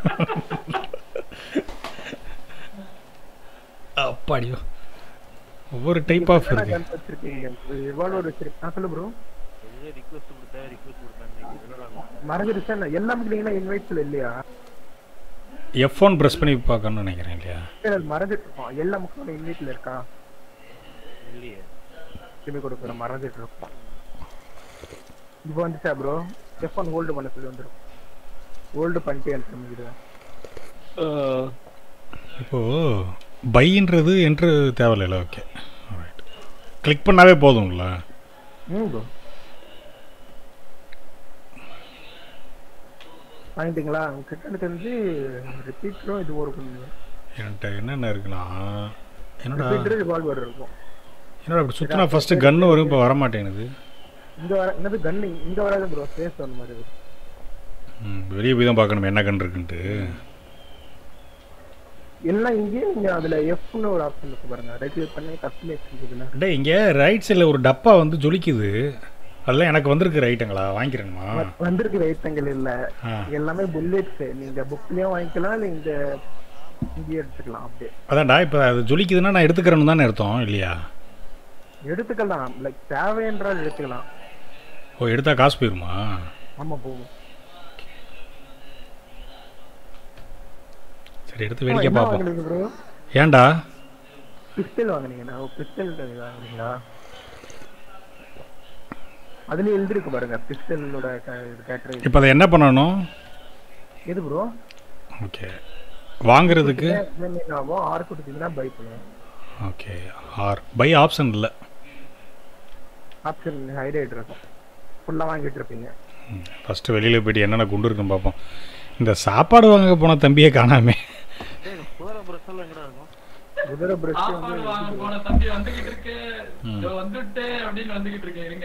அப்பாடியோ ஒவ்வொரு டைப் ஆஃப் இருக்கு வச்சிருக்கீங்க ரிவால்வர் வச்சிருக்கீங்க ஆ, சொல்லு ப்ரோ ரிக்வஸ்ட் கொடுத்தேன் ரிக்வஸ்ட் கொடுத்தாங்க என்னடா மறந்துருச்சா எல்லாமே நீங்களா இன்வைட்ஸ்ல இல்லையா எஃப் ஒன் ப்ரெஸ் பண்ணி பார்க்கணும்னு நினைக்கிறேன் இல்லையா சரி, அது மறந்துட்டு இருக்கோம் எல்லா மக்களும் இன்வைட்ல இருக்கா இல்லையே திரும்பி கொடுக்குற மறந்துட்டு இருக்கோம் இப்போ வந்துச்சா ப்ரோ எஃப் ஒன் ஹோல்டு பண்ண சொல்லி வந்துடும் ஹோல்டு பண்ணிட்டே எனக்கு இப்போ பைன்றது என்று தேவையில்ல ஓகே கிளிக் பண்ணாவே போதும்ல ம் ப்ரோ வாங்கிட்டீங்களா கிட்ட தெரிஞ்சு ரிப்பீட்டரும் இது ஒரு என்கிட்ட என்னென்ன இருக்குன்னா என்னடா ரிப்பீட்டர் ரிவால்வர் இருக்கும் என்னடா இப்படி சுற்றினா ஃபஸ்ட்டு கன்று வரும் இப்போ வரமாட்டேங்குது இங்க வர என்னது கன் இங்க வராது ப்ரோ ஸ்பேஸ் அந்த மாதிரி இருக்கும். ம், வெளியே போய் தான் பார்க்கணும் என்ன கன்று இருக்குன்ட்டு எல்லாம் இங்கேயே நீங்க அதுல எஃப்னு ஒரு ஆப்ஷன் இருக்கு பாருங்க ரைட் கிளிக் பண்ணி கஸ்டமைஸ் இருக்குதுல டேய் இங்கே ரைட் சைடில் ஒரு டப்பா வந்து ஜொலிக்குது அதெல்லாம் எனக்கு வந்திருக்கு ரைட்டுங்களா வாங்கிக்கிறேனுமா வந்திருக்கு வைத்தங்கள் இல்ல ஆ எல்லாமே புல்லெட்ஸ் நீங்க புக்லயும் வாங்கிக்கலாம் இல்ல இந்த இங்கேயே எடுத்துக்கலாம் அப்படியே அதான்டா இப்போ அது ஜொலிக்குதுன்னா நான் எடுத்துக்கிறேன்னு தானே அர்த்தம் இல்லையா எடுத்துக்கலாம் லைக் தேவை என்றால் எடுத்துக்கலாம் ஓ எடுத்தா காசு போயிருமா ஆமா போகும் சரி எடுத்து வேடிக்கை என்ன பார்ப்போம் வாங்குனீங்க ப்ரோ ஏன்டா பிஸ்டல் வாங்குனீங்களா பிஸ்டல் வாங்குனீங்களா அதுல எழுதிருக்கு பாருங்க பிஸ்டலோட கேட்டரி இப்போ அதை என்ன பண்ணணும் எது ப்ரோ ஓகே வாங்குறதுக்கு ஆகும் ஆறு கொடுத்தீங்கன்னா பை பண்ணுவோம் ஓகே ஆர் பை ஆப்ஷன் இல்லை ஆப்ஷன் ஹைலைட் இருக்கும் ஃபுல்லா வாங்கிட்டு இருப்பீங்க ஃபஸ்ட்டு வெளியில் போயிட்டு என்னென்ன குண்டு இருக்குன்னு பார்ப்போம் இந்த சாப்பாடு வாங்க போன தம்பியே காணாமே போகிற ப்ரெஸ் எல்லாம் எங்கடா இருக்கும் குதிரை பிரஷ் சாப்பாடு வாங்க போன தம்பி வந்துகிட்டு இருக்கு இதோ வந்துட்டு அப்படின்னு வந்துகிட்டு இருக்கேன் இருங்க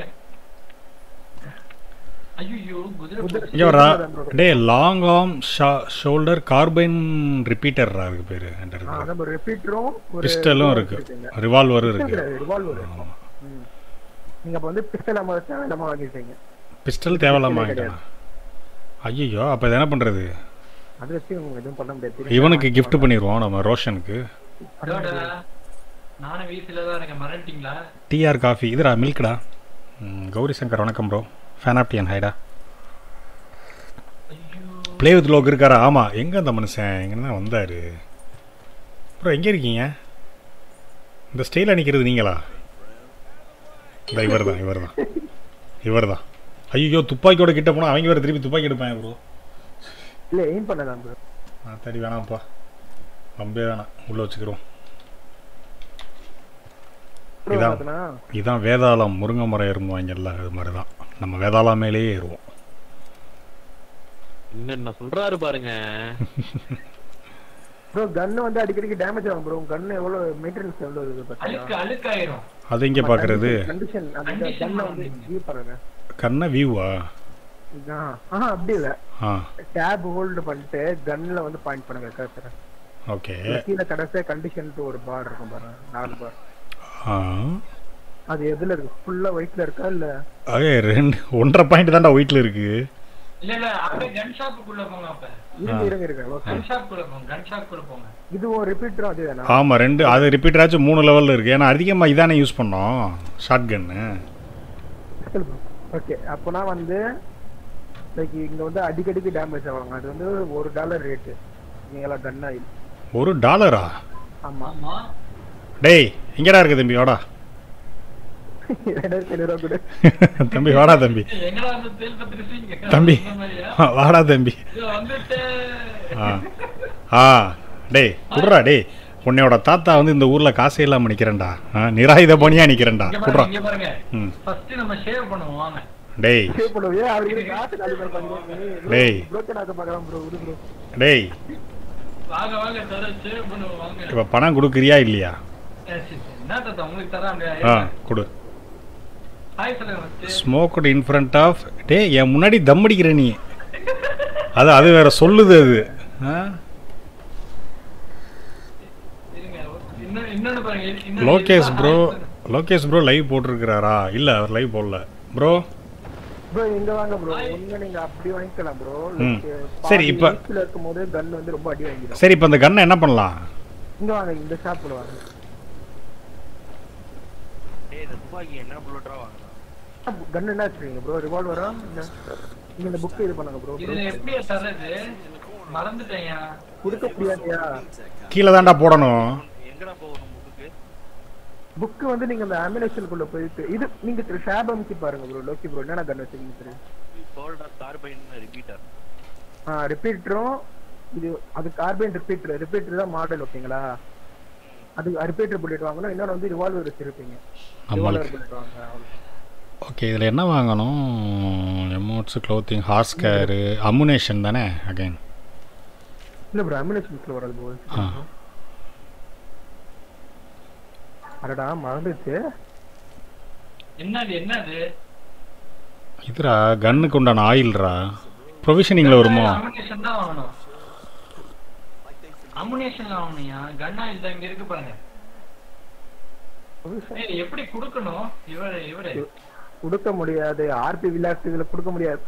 ஐயோ குதிரை குதிரை இங்கே வரா டே long arm shoulder carbine repeater அதுக்கு பேர் என்கிட்ட இருக்கு அதான் ரிப்பீட்டரும் பிஸ்டலும் இருக்கு ரிவால்வரும் இருக்கு ரிவால்வர் நீங்க அப்ப வந்து பிஸ்டல் அம்மா வச்சா இல்லாம வாங்கிட்டீங்க பிஸ்டல் தேவையில்லாம வாங்கிட்டேன் ஐயோ அப்போ இதை என்ன பண்ணுறது அது வச்சு உங்களுக்கு எதுவும் பண்ண முடியாது இவனுக்கு gift பண்ணிடுவோம் நம்ம ரோஷனுக்கு இதோட நானும் வீட்டுல தான் இருக்கேன் மறந்துட்டீங்களா டிஆர் காஃபி இதுடா மில்க்டா ம், கௌரி சங்கர் வணக்கம் ப்ரோ ஃபேன் ஆஃப் டிஎன் ஹைடா ப்ளே வித் லோக் இருக்காரா ஆமாம் எங்கே அந்த மனுஷன் எங்கே தான் வந்தார் ப்ரோ எங்கே இருக்கீங்க இந்த ஸ்டைலில் நிற்கிறது நீங்களா இந்த இவர் தான் இவர் தான் இவர் தான் ஐயோ துப்பாக்கியோட கிட்ட போனால் அவங்க வேறு திருப்பி துப்பாக்கி எடுப்பாங்க ப்ரோ இல்ல எய்ம் பண்ணதான் ப்ரோ ஆ சரி வேணாம்ப்பா நம்பே வேணாம் உள்ளே வச்சுக்கிறோம் ப்ரோ இதான். பார்த்தனா இதுதான் வேதாளம் முருங்கை மரம் ஏறுவாங்கல்ல அது மாதிரி தான் நம்ம வேதாளம் மேலேயே ஏறுவோம் என்னென்ன சொல்றாரு பாருங்க ப்ரோ கன் வந்து அடிக்கடிக்கு டேமேஜ் ஆகும் ப்ரோ கன் எவ்வளவு மெயின்டெனன்ஸ் எவ்வளவு இருக்கு அழுக்கு பாத்தீங்களா அழுக்காயிரும் அது எங்கே பார்க்கறது கண்டிஷன் அந்த Condition கன்னை வந்து வாங்குனீங்க. வியூ பாருங்க கண்ணை வியூவா இதான். ஆஹா அப்படி இல்ல ஆ டேப் ஹோல்டு பண்ணிட்டு கன்ல வந்து பாயிண்ட் பண்ணுங்க கர்சரை ஓகே கீழே கடைசியா கண்டிஷன் ஒரு பார் இருக்கும் பாருங்க நாலு பார் ஆ அது எதுல இருக்கு ஃபுல்லா ஒயிட்ல இருக்கா இல்ல அதே ரெண்டு ஒன்றரை பாயிண்ட் தான்டா ஒயிட்டில் இருக்கு இல்ல இல்ல அப்படியே கன் ஷாப்புக்குள்ள போங்க அப்ப இருங்க இருங்க இருங்க ஓகே கன் ஷாப் குள்ள போங்க கன் ஷாப் குள்ள போங்க இதுவும் ரிப்பீட்டரும் அதே தானே ஆமாம் ரெண்டு அது ரிப்பீட் ஆச்சு மூணு லெவலில் இருக்குது ஏன்னா அதிகமாக இதானே யூஸ் பண்ணோம் ஷார்ட் கன்னு ஓகே அப்போனா வந்து லைக் இங்க வந்து அடிக்கடிக்கு டேமேஜ் ஆவாங்க அது வந்து ஒரு டாலர் ரேட்டு நீங்களா கன் ஆயில் ஒரு டாலரா ஆமா ஆமா டேய் எங்கடா இருக்கு தம்பி வாடா ரெண்டாயிரத்தி ஐநூறு ரூபா கொடு தம்பி வாடா தம்பி எங்கடா வந்து தேல் பத்திரிச்சீங்க தம்பி. இந்த மாதிரியா? வாடா தம்பி இதோ வந்துட்டு ஆ ஆ டேய் குடுறா டேய் உன்னையோட தாத்தா வந்து இந்த ஊர்ல காசே இல்லாம நிக்கிறேன்டா ஆ, நிராயுத பணியா நிக்கிறேன்டா இங்க குடுறா பாருங்க இங்க பாருங்க ம் ஃபர்ஸ்ட் நம்ம ஷேவ் பண்ணுவோம் வாங்க டேய் சேவ் பண்ணுவே அவருக்கு காசு நாலு பேர் பண்ணுவோம் டேய். புரோக்கன் ஆக்க பார்க்கலாம் ப்ரோ விடு ப்ரோ டேய் வாங்க வாங்க தர ஷேவ் பண்ணுவோம் வாங்க இப்ப பணம் கொடுக்குறியா இல்லையா ஏ, சரி, சரி. என்ன தாத்தா உங்களுக்கு தரேன் ஆ அப்படியே கொடு ஹாய் சொல்லுங்க first. Smoked in front of டேய் என் முன்னாடி தம் அடிக்கிற நீ அது அது வேற சொல்லுது அது ஆ இருங்க இன்னொன்னு இன்னொன்னு பாருங்க இன்னொன்னு லோகேஷ் hi ப்ரோ சொல்லுங்க. லோகேஷ் ப்ரோ லைவ் போட்டிருக்கிறாரா இல்ல அவர் லைவ் போடல ப்ரோ ப்ரோ இங்க வாங்க ப்ரோ ஒண்ணு நீங்க அப்படி வாங்கிக்கலாம் ப்ரோ ம். சரி, இப்ப- இருக்கும் போது கன் வந்து ரொம்ப அடி வாங்கிடும் சரி இப்போ இந்த கன்னை என்ன பண்ணலாம் இங்க வாங்க இந்த ஷாப்ல வாங்க டேய் இந்த துப்பாக்கி என்ன புல்லட்டா வாங்கலாம் கன் என்ன வச்சிருக்கீங்க ப்ரோ ரிவால்வரா இல்ல நீங்க இந்த புக் இது பண்ணுங்க ப்ரோ இதுல எப்படியா தர்றது மறந்துட்டேன் கொடுக்க முடியாதியா கீழே தான்டா போடணும் எங்கடா போகணும் புக்குக்கு புக் வந்து நீங்க அந்த அமினேஷனுக்குள்ள போயிட்டு இது நீங்க ஷாப் அமைச்சு பாருங்க ப்ரோ லோக்கி ப்ரோ என்னென்ன கன் வச்சிருக்கீங்க தெரியும் சோல்டர் கார்பைன் ரிப்பீட்டர் ஆ ரிப்பீட்டரும் இது அது கார்பன் ரிப்பீட்டர் ரிப்பீட்டர் தான் மாடல் ஓகேங்களா அது ரிப்பீட்டர் புல்லட் வாங்கணும் இன்னொன்று வந்து ரிவால்வர் வச்சிருப்பீங்க ரிவால்வர் நம்மளுக்கு புல்லட் வாங்க அவ்வளவுதான். ஓகே இதில் என்ன வாங்கணும் emotes clothing horse care ammunition தானே அகைன் இல்ல ப்ரோ அமினேஷன்ஸ்ல வராது ப்ரோ ஆ அடடா மறந்துச்சு என்னது என்னது இதுரா கன்னுக்கு உண்டான ஆயில்ரா ப்ரொவிஷனிங்கில் வருமோ அமுனேஷன் தான் வாங்கணும் அமுனேஷன்ல வாங்கணும்யா கன் ஆயில் தான் இங்க இருக்கு பாருங்க ஏய், எப்படி குடுக்கணும் இவரு இவரு கொடுக்க முடியாது ஆர்பி விளையாட்டு இதுல கொடுக்க முடியாது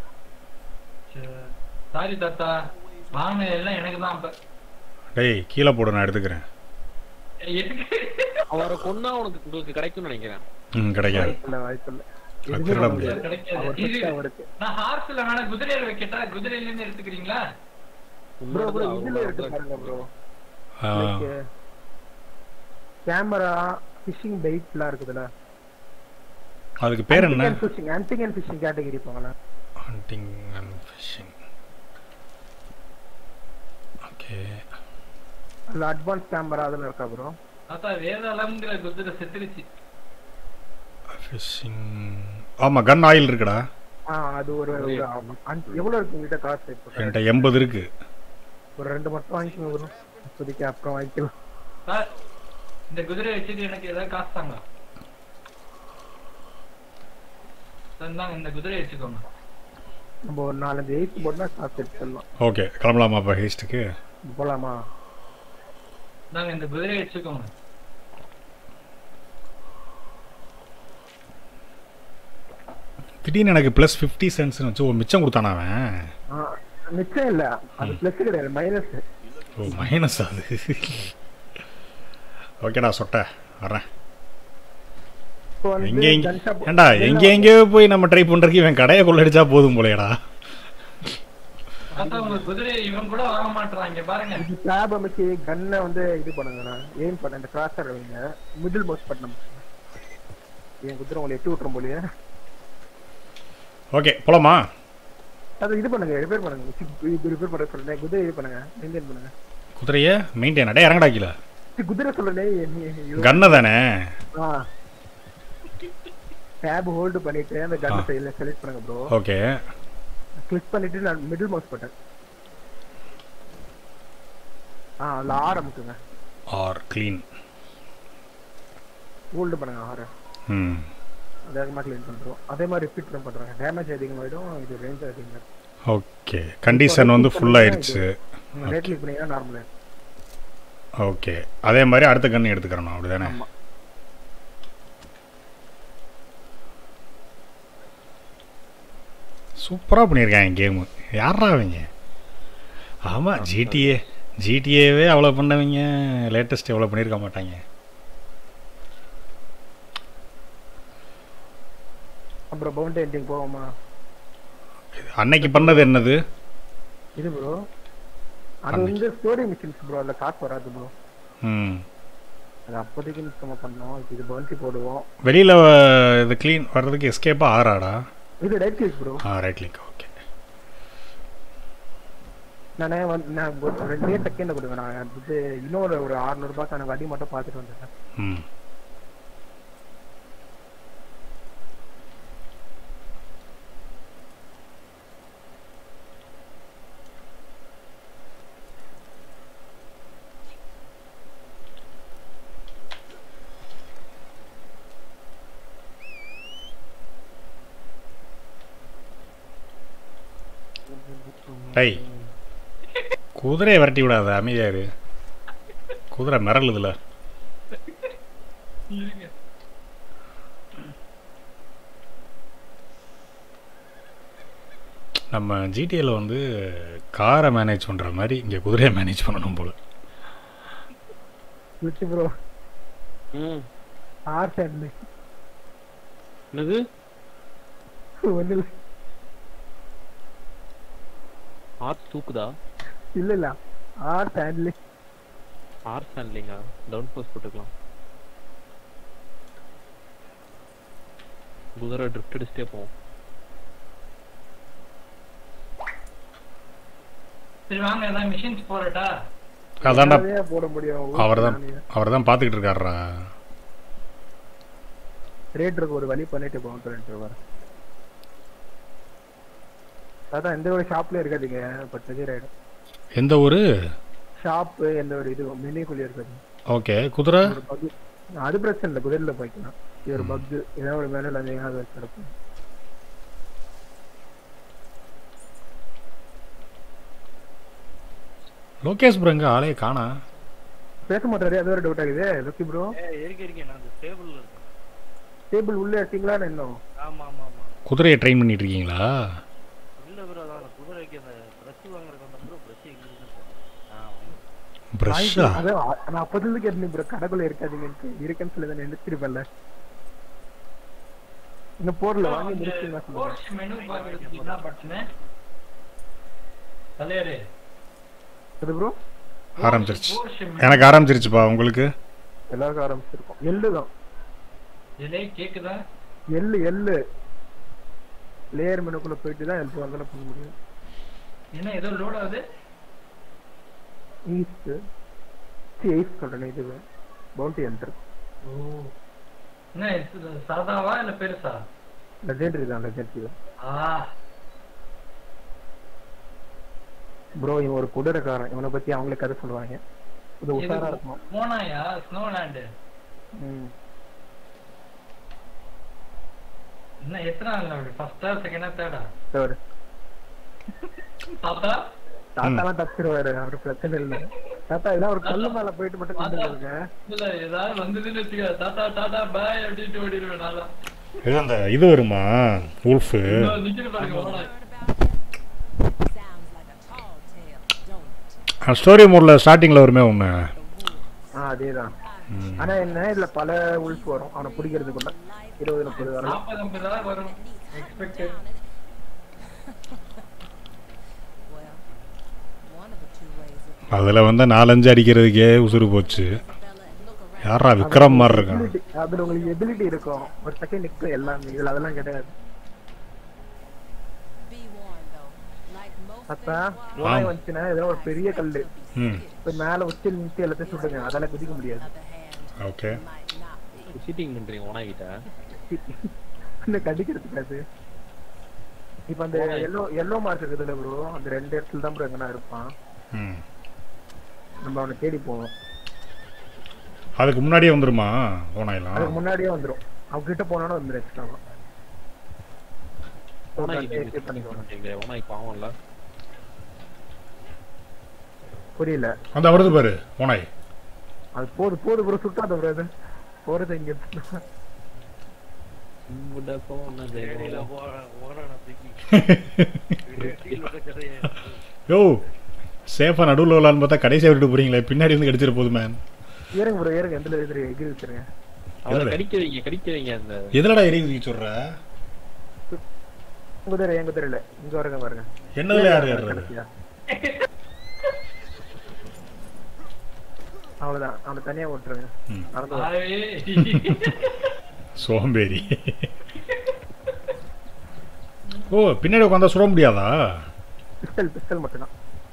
சாரி தாத்தா வாங்கினது எல்லாம் எனக்கு தான் அப்ப டேய் கீழே போடு நான் எடுத்துக்கிறேன் எதுக்கு அவரை கொன்னா உனக்கு உங்களுக்கு கிடைக்கும்னு நினைக்கிறேன் ம் கிடைக்காது இல்ல வாய்ப்பு இல்ல அது எதுவுமே திருட பண்ண முடியாது. கிடைக்காது அவர் இது செட் அவருக்கு நான் ஹார்ஸ்ல வேணா குதிரையில வைக்கட்டா குதிரையில இருந்து எடுத்துக்கிறீங்களா ப்ரோ ப்ரோ உன்னோடது இதுல இருக்கு அவங்க- பாருங்க ப்ரோ ஆ, கேமரா ஃபிஷிங் பைட்லாம் இருக்குதுல அதுக்கு பேர் என்ன fishing hunting and fishing category போங்களா ஹண்டிங் அண்ட் ஃபிஷிங் ஓகே அதுல அட்வான்ஸ் கேமரா அதெல்லாம் இருக்கா ப்ரோ தாத்தா வேதாளம்ங்கிற குதிரை செத்துருச்சு ஃபிஷிங் ஆமாம் கன் ஆயில் இருக்குடா ஆ அது ஒரு ஒரு ஆமா. அஞ்சு- எவ்வளவு இருக்கு உங்ககிட்ட காசு இப்போ என்கிட்ட எண்பது இருக்கு ஒரு ரெண்டு மட்டும் வாங்கிக்கோங்க ப்ரோ இப்போதைக்கு அப்புறம் வாங்கிக்கலாம் சார் இந்த குதிரை வச்சுட்டு எனக்கு ஏதாவது காசு தாங்க இந்தாங்க இந்த குதிரை வச்சுக்கோங்க நம்ம ஒரு நாலஞ்சு எயிட் போட்டா காசு எடுத்துடலாம் ஓகே கிளம்பலாமா இப்போ ஹேஸ்ட்டுக்கு போலாமா இந்தாங்க இந்த குதிரை வச்சுக்கோங்க திடீர்னு எனக்கு ப்ளஸ் ஃபிஃப்டி சென்ட்ஸ்னு வச்சு ஒரு மிச்சம் கொடுத்தானா அவன் ஆ, நிச்சயம் இல்ல அது பிளஸ் கிடையாது மைனஸ் ஓ மைனஸ் அது ஓகேடா சொட்ட வரேன் இப்போ வந்து எங்க எங்க gun shop- ஏண்டா எங்க எங்கேயோ போய் நம்ம ட்ரை பண்றதுக்கு இவன் கடையை கொள்ளடிச்சா போதும் போலையடா தாத்தா உங்க குதிரை இவன் கூட வாங்க மாட்டான் இங்க பாருங்க இது ஸ்லாப் அமைச்சு கன்னை வந்து இது பண்ணுங்கண்ணா எய்ம் பண்ண இந்த கிராசர் வைங்க மிடில் மவுஸ் பட்டன் என் குதிரை உங்களை எட்டு விட்டுரும் போலியே ஓகே போலாமா அது இது பண்ணுங்க ரிப்பேர் பண்ணுங்க சி, இது ரிப்பேர் பண்ண சொல்றேன் குதிரை இது பண்ணுங்க மெயின்டைன் பண்ணுங்க குதிரைய மெயின்டைன் அடே இறங்கடா கீழே சி, குதிரை சொல்றேன் கன்னை தானே டேப் ஹோல்டு பண்ணிட்டு அந்த கன் சைடுல செலக்ட் பண்ணுங்க ப்ரோ ஓகே கிளிக் பண்ணிட்டு நான் மிடில் மவுஸ் பட்டன் ஆ அதுல ஆர் அமுக்குங்க ஆர் க்ளீன் ஹோல்டு பண்ணுங்க ஆர் ம் வேகமாக க்ளீன் பண்ணுறோம் அதே மாதிரி ரிப்பீட் தான் பண்ணுறாங்க டேமேஜ் அதிகமாகிடும் இது ரேஞ்ச் அதிகமாக ஓகே கண்டிஷன் வந்து ஃபுல் ஆயிடுச்சு ரேட் கிளிக் பண்ணிங்கன்னா நார்மல் ஓகே அதே மாதிரி அடுத்த கன்று எடுத்துக்கிறணும் அப்படிதானே ஆமா. சூப்பராக பண்ணியிருக்காங்க கேமு யாரா அவங்க ஆமாம் ஜிடிஏ ஜிடிஏவே அவ்வளோ பண்ணவங்க லேட்டஸ்ட் எவ்வளோ பண்ணியிருக்க மாட்டாங்க அப்புறம் பவுண்டரி எண்டிங் போவோமா அன்னைக்கு பண்ணது என்னது இது ப்ரோ அது பண்ணு. வந்து ஸ்டோரி மிஷின்ஸ் ப்ரோ அதில் காசு வராது ப்ரோ ம் அது அப்போதைக்கு நம்ம பண்ணோம் இப்ப இது பவுண்டரி போடுவோம் வெளியில் இது க்ளீன் வர்றதுக்கு எஸ்கேப்பாக ஆறாடா இது ரைட் கிளிக் ப்ரோ ஆ ரைட் லிங்க் ஓகே நானே வந்து நான் ஒரு ரெண்டே செகண்ட் கொடுங்க நான் இது இன்னொரு ஒரு அறுநூறுபாக்கான வடி மட்டும் பார்த்துட்டு வந்துடுறேன் ம் டேய் குதிரையை விரட்டி விடாத அமைதியாரு குதிரை மிரளுதுல நம்ம ஜிடிஏல வந்து காரை மேனேஜ் பண்ணுற மாதிரி இங்கே குதிரையை மேனேஜ் பண்ணணும் போல விட்டு ப்ரோ ம் ஆர் சைட்ல என்னது ஒன்றும் இல்லை ஆர்ட் தூக்குதா இல்ல இல்ல ஆர் சைட்ல ஆர்ட் ஹேண்ட்லிங்கா டவுன் போஸ்ட் போட்டுக்கலாம் குதிரை ட்ரிஃப்ட் அடிச்சுட்டே போவோம் சரி வாங்க ஏதாவது மிஷின்ஸ் போறட்டா அதான்டா போட முடியும் அவர் தான் அவர் தான் பார்த்துக்கிட்டு இருக்காருடா ரேட்டருக்கு ஒரு வழி பண்ணிட்டு போவோம் சொல்லிட்டு வர அதான் எந்த ஒரு ஷாப்லயும் இருக்காதீங்க பட் இது ஆயிடும் எந்த ஊர் ஷாப் எந்த ஒரு இது மினிக்குள்ளே இருக்காது ஓகே குதிரை ஒரு bug. அது பிரச்சனை இல்லை குதிரையில போய்க்கலாம் இது ஒரு பக் ஏதாவது ஒரு மேல வந்தீங்கன்னா அது கிடக்கும் லோகேஷ் ப்ரோ எங்க ஆளே காணா பேச மாட்டாரு அது ஒரு டவுட் ஆகுது லக்கி ப்ரோ ஏ இருக்க இருக்க நான் அந்த டேபிள்ல இருக்கேன் டேபிள் உள்ளே எடுத்தீங்களா இன்னும் ஆமா ஆமா ஆமா குதிரையை ட்ரெயின் பண்ணிட்டு இருக்கீங்களா இல்ல ப்ரோ அதான் அந்த குதிரைக்கு அந்த பிரஷ் வாங்குறதுக்கு வந்த ப்ரோ பிரஷ் எங்க இருக்குன்னு சொன்னேன் ஆ வாங்க. ப்ரஷ்ஷா அதான் நான் அப்போதுல கேட்டேன் ப்ரோ கடைக்குள்ள இருக்காதீங்கன்ட்டு இருக்குன்னு சொல்லி தானே நிறுத்திருப்பேன்ல இன்னும் போடல வாங்கி முடிச்சுங்களா சொல்லுங்க கோர்ஸ் மெனு பாக்குறதுக்கு என்ன பிரச்சனை தலையரு அது ப்ரோ ஆரம்பிச்சிருச்சு கோர்ஸ் எனக்கு ஆரம்பிச்சிருச்சுப்பா உங்களுக்கு எல்லாருக்கும் ஆரம்பிச்சிருக்கோம் எள்ளு தான் இலே கேக்குதா எள்ளு எள்ளு லேயர் மெனுக்குள்ள போயிட்டு தான் எல்போ வந்தாலும் பண்ண முடியும் என்ன ஏதோ லோட் ஆகுது ஈஸ்ட் ஈஸ்ட் சொல்றேன் இது பவுண்டி என்டர் ஓ என்ன இது சாதாவா இல்ல பெருசா லெஜெண்டரி தான் லெஜெண்டரி தான் ஆ ப்ரோ இவன் ஒரு குதிரைக்காரன் இவனை பத்தி அவங்களே கதை சொல்லுவாங்க இது உஷாரா இருக்கும் போனாயா ஸ்னோலாண்டு ம். என்ன எத்தனை நாள் ஃபர்ஸ்டா செகண்டா தேர்டா சரி தாத்தா தாத்தாலாம் தப்பிடுவாரு அவரு பிரச்சனை இல்லை தாத்தா இதெல்லாம் ஒரு கல்லு மேல போயிட்டு மட்டும் நின்றுங்க இல்ல ஏதாவது வந்ததுன்னு வச்சுக்க தாத்தா டாடா பாய் அப்படின்ட்டு ஓடிடுவேன் நல்லா இது அந்த இது வருமா உல்ஃபு இன்னும் நிக்கிற பாருங்க ஓனாய். Sounds like a tall tale, don't it? Story மோடில் ஸ்டார்டிங்கில் வருமே ஒன்று ஆ அதேதான் ஆனா என்ன இதுல பல உள்ஃப் வரும் அவனை பிடிக்கிறதுக்குள்ள இருபது முப்பது வரலாம் நாற்பது ஐம்பது வரும் expected Well, one of the two ways if அதில் வந்து நாலஞ்சு அடிக்கிறதுக்கே உசுறு போச்சு the fella and look around. யாரா விக்ரம் மாதிரி இருக்கான் Ability- அதுல உங்களுக்கு எபிலிட்டி இருக்கும் ஒரு செகண்ட் நிக்கும் எல்லாமே இதுல அதெல்லாம் கிடையாது Be warned though, like most தாத்தா things, ஓனாய் ஆம். வந்துச்சுன்னா ஏதோ ஒரு பெரிய கல்லு ம் இப்ப மேல உச்சி நிறுத்தி எல்லாத்தையும் சுட்டுங்க அதெல்லாம் குதிக்க முடியாது other hand, okay might not be. Cheating பண்றீங்க உனகிட்ட இன்னும் கடிக்கிறதுக்கு அது இப்ப அந்த எல்லோ எல்லோ மார்க் இருக்குதுல்ல ப்ரோ அந்த ரெண்டு இடத்துல தான் ப்ரோ எங்கன்னா இருப்பான் ம் நம்ம அவனை தேடி போவோம் அதுக்கு முன்னாடியே வந்துருமா ஓனாயெல்லாம் அதுக்கு முன்னாடியே வந்துரும் அவகிட்ட போனாலும் வந்துடும் எக்ஸ்ட்ராவா ஓனாய் பண்ணிக்கோங்க ஓனாய் பாவம்ல புரியல அந்த வருது பாரு ஓனாய் அது போது போது ப்ரோ சுட்டாத ப்ரோ அது போறது இங்க உங்கள்கிட்ட போனா தேடியில ஓரான தூக்கி வெட்டியில் விட்ட கதையை யோ சேஃபா நடுவில் விளாட்னு பார்த்தா கடைசியாக விட்டு போறீங்களே பின்னாடி வந்து கடிச்சிட போகுது மேன் ஏறுங்க ப்ரோ ஏறுங்க எந்த எதிரி எகிரி வச்சிருங்க அவரை எதுல? கடிக்கிறீங்க கடிக்கிறீங்க அந்த எதுலடா எரியுது சொல்ற உங்க தெரியல எங்க தெரியல இங்க வருங்க பாருங்க என்னதுல யார் ஏறுறது கடைசியா. அவ்வளவுதான் அவனை தனியா விட்டுருங்க ம். நடந்து வா. ஆவே. சோம்பேறி ஓ பின்னாடி உட்காந்தா சுட முடியாதா பிஸ்டல் பிஸ்டல் மட்டும்தான்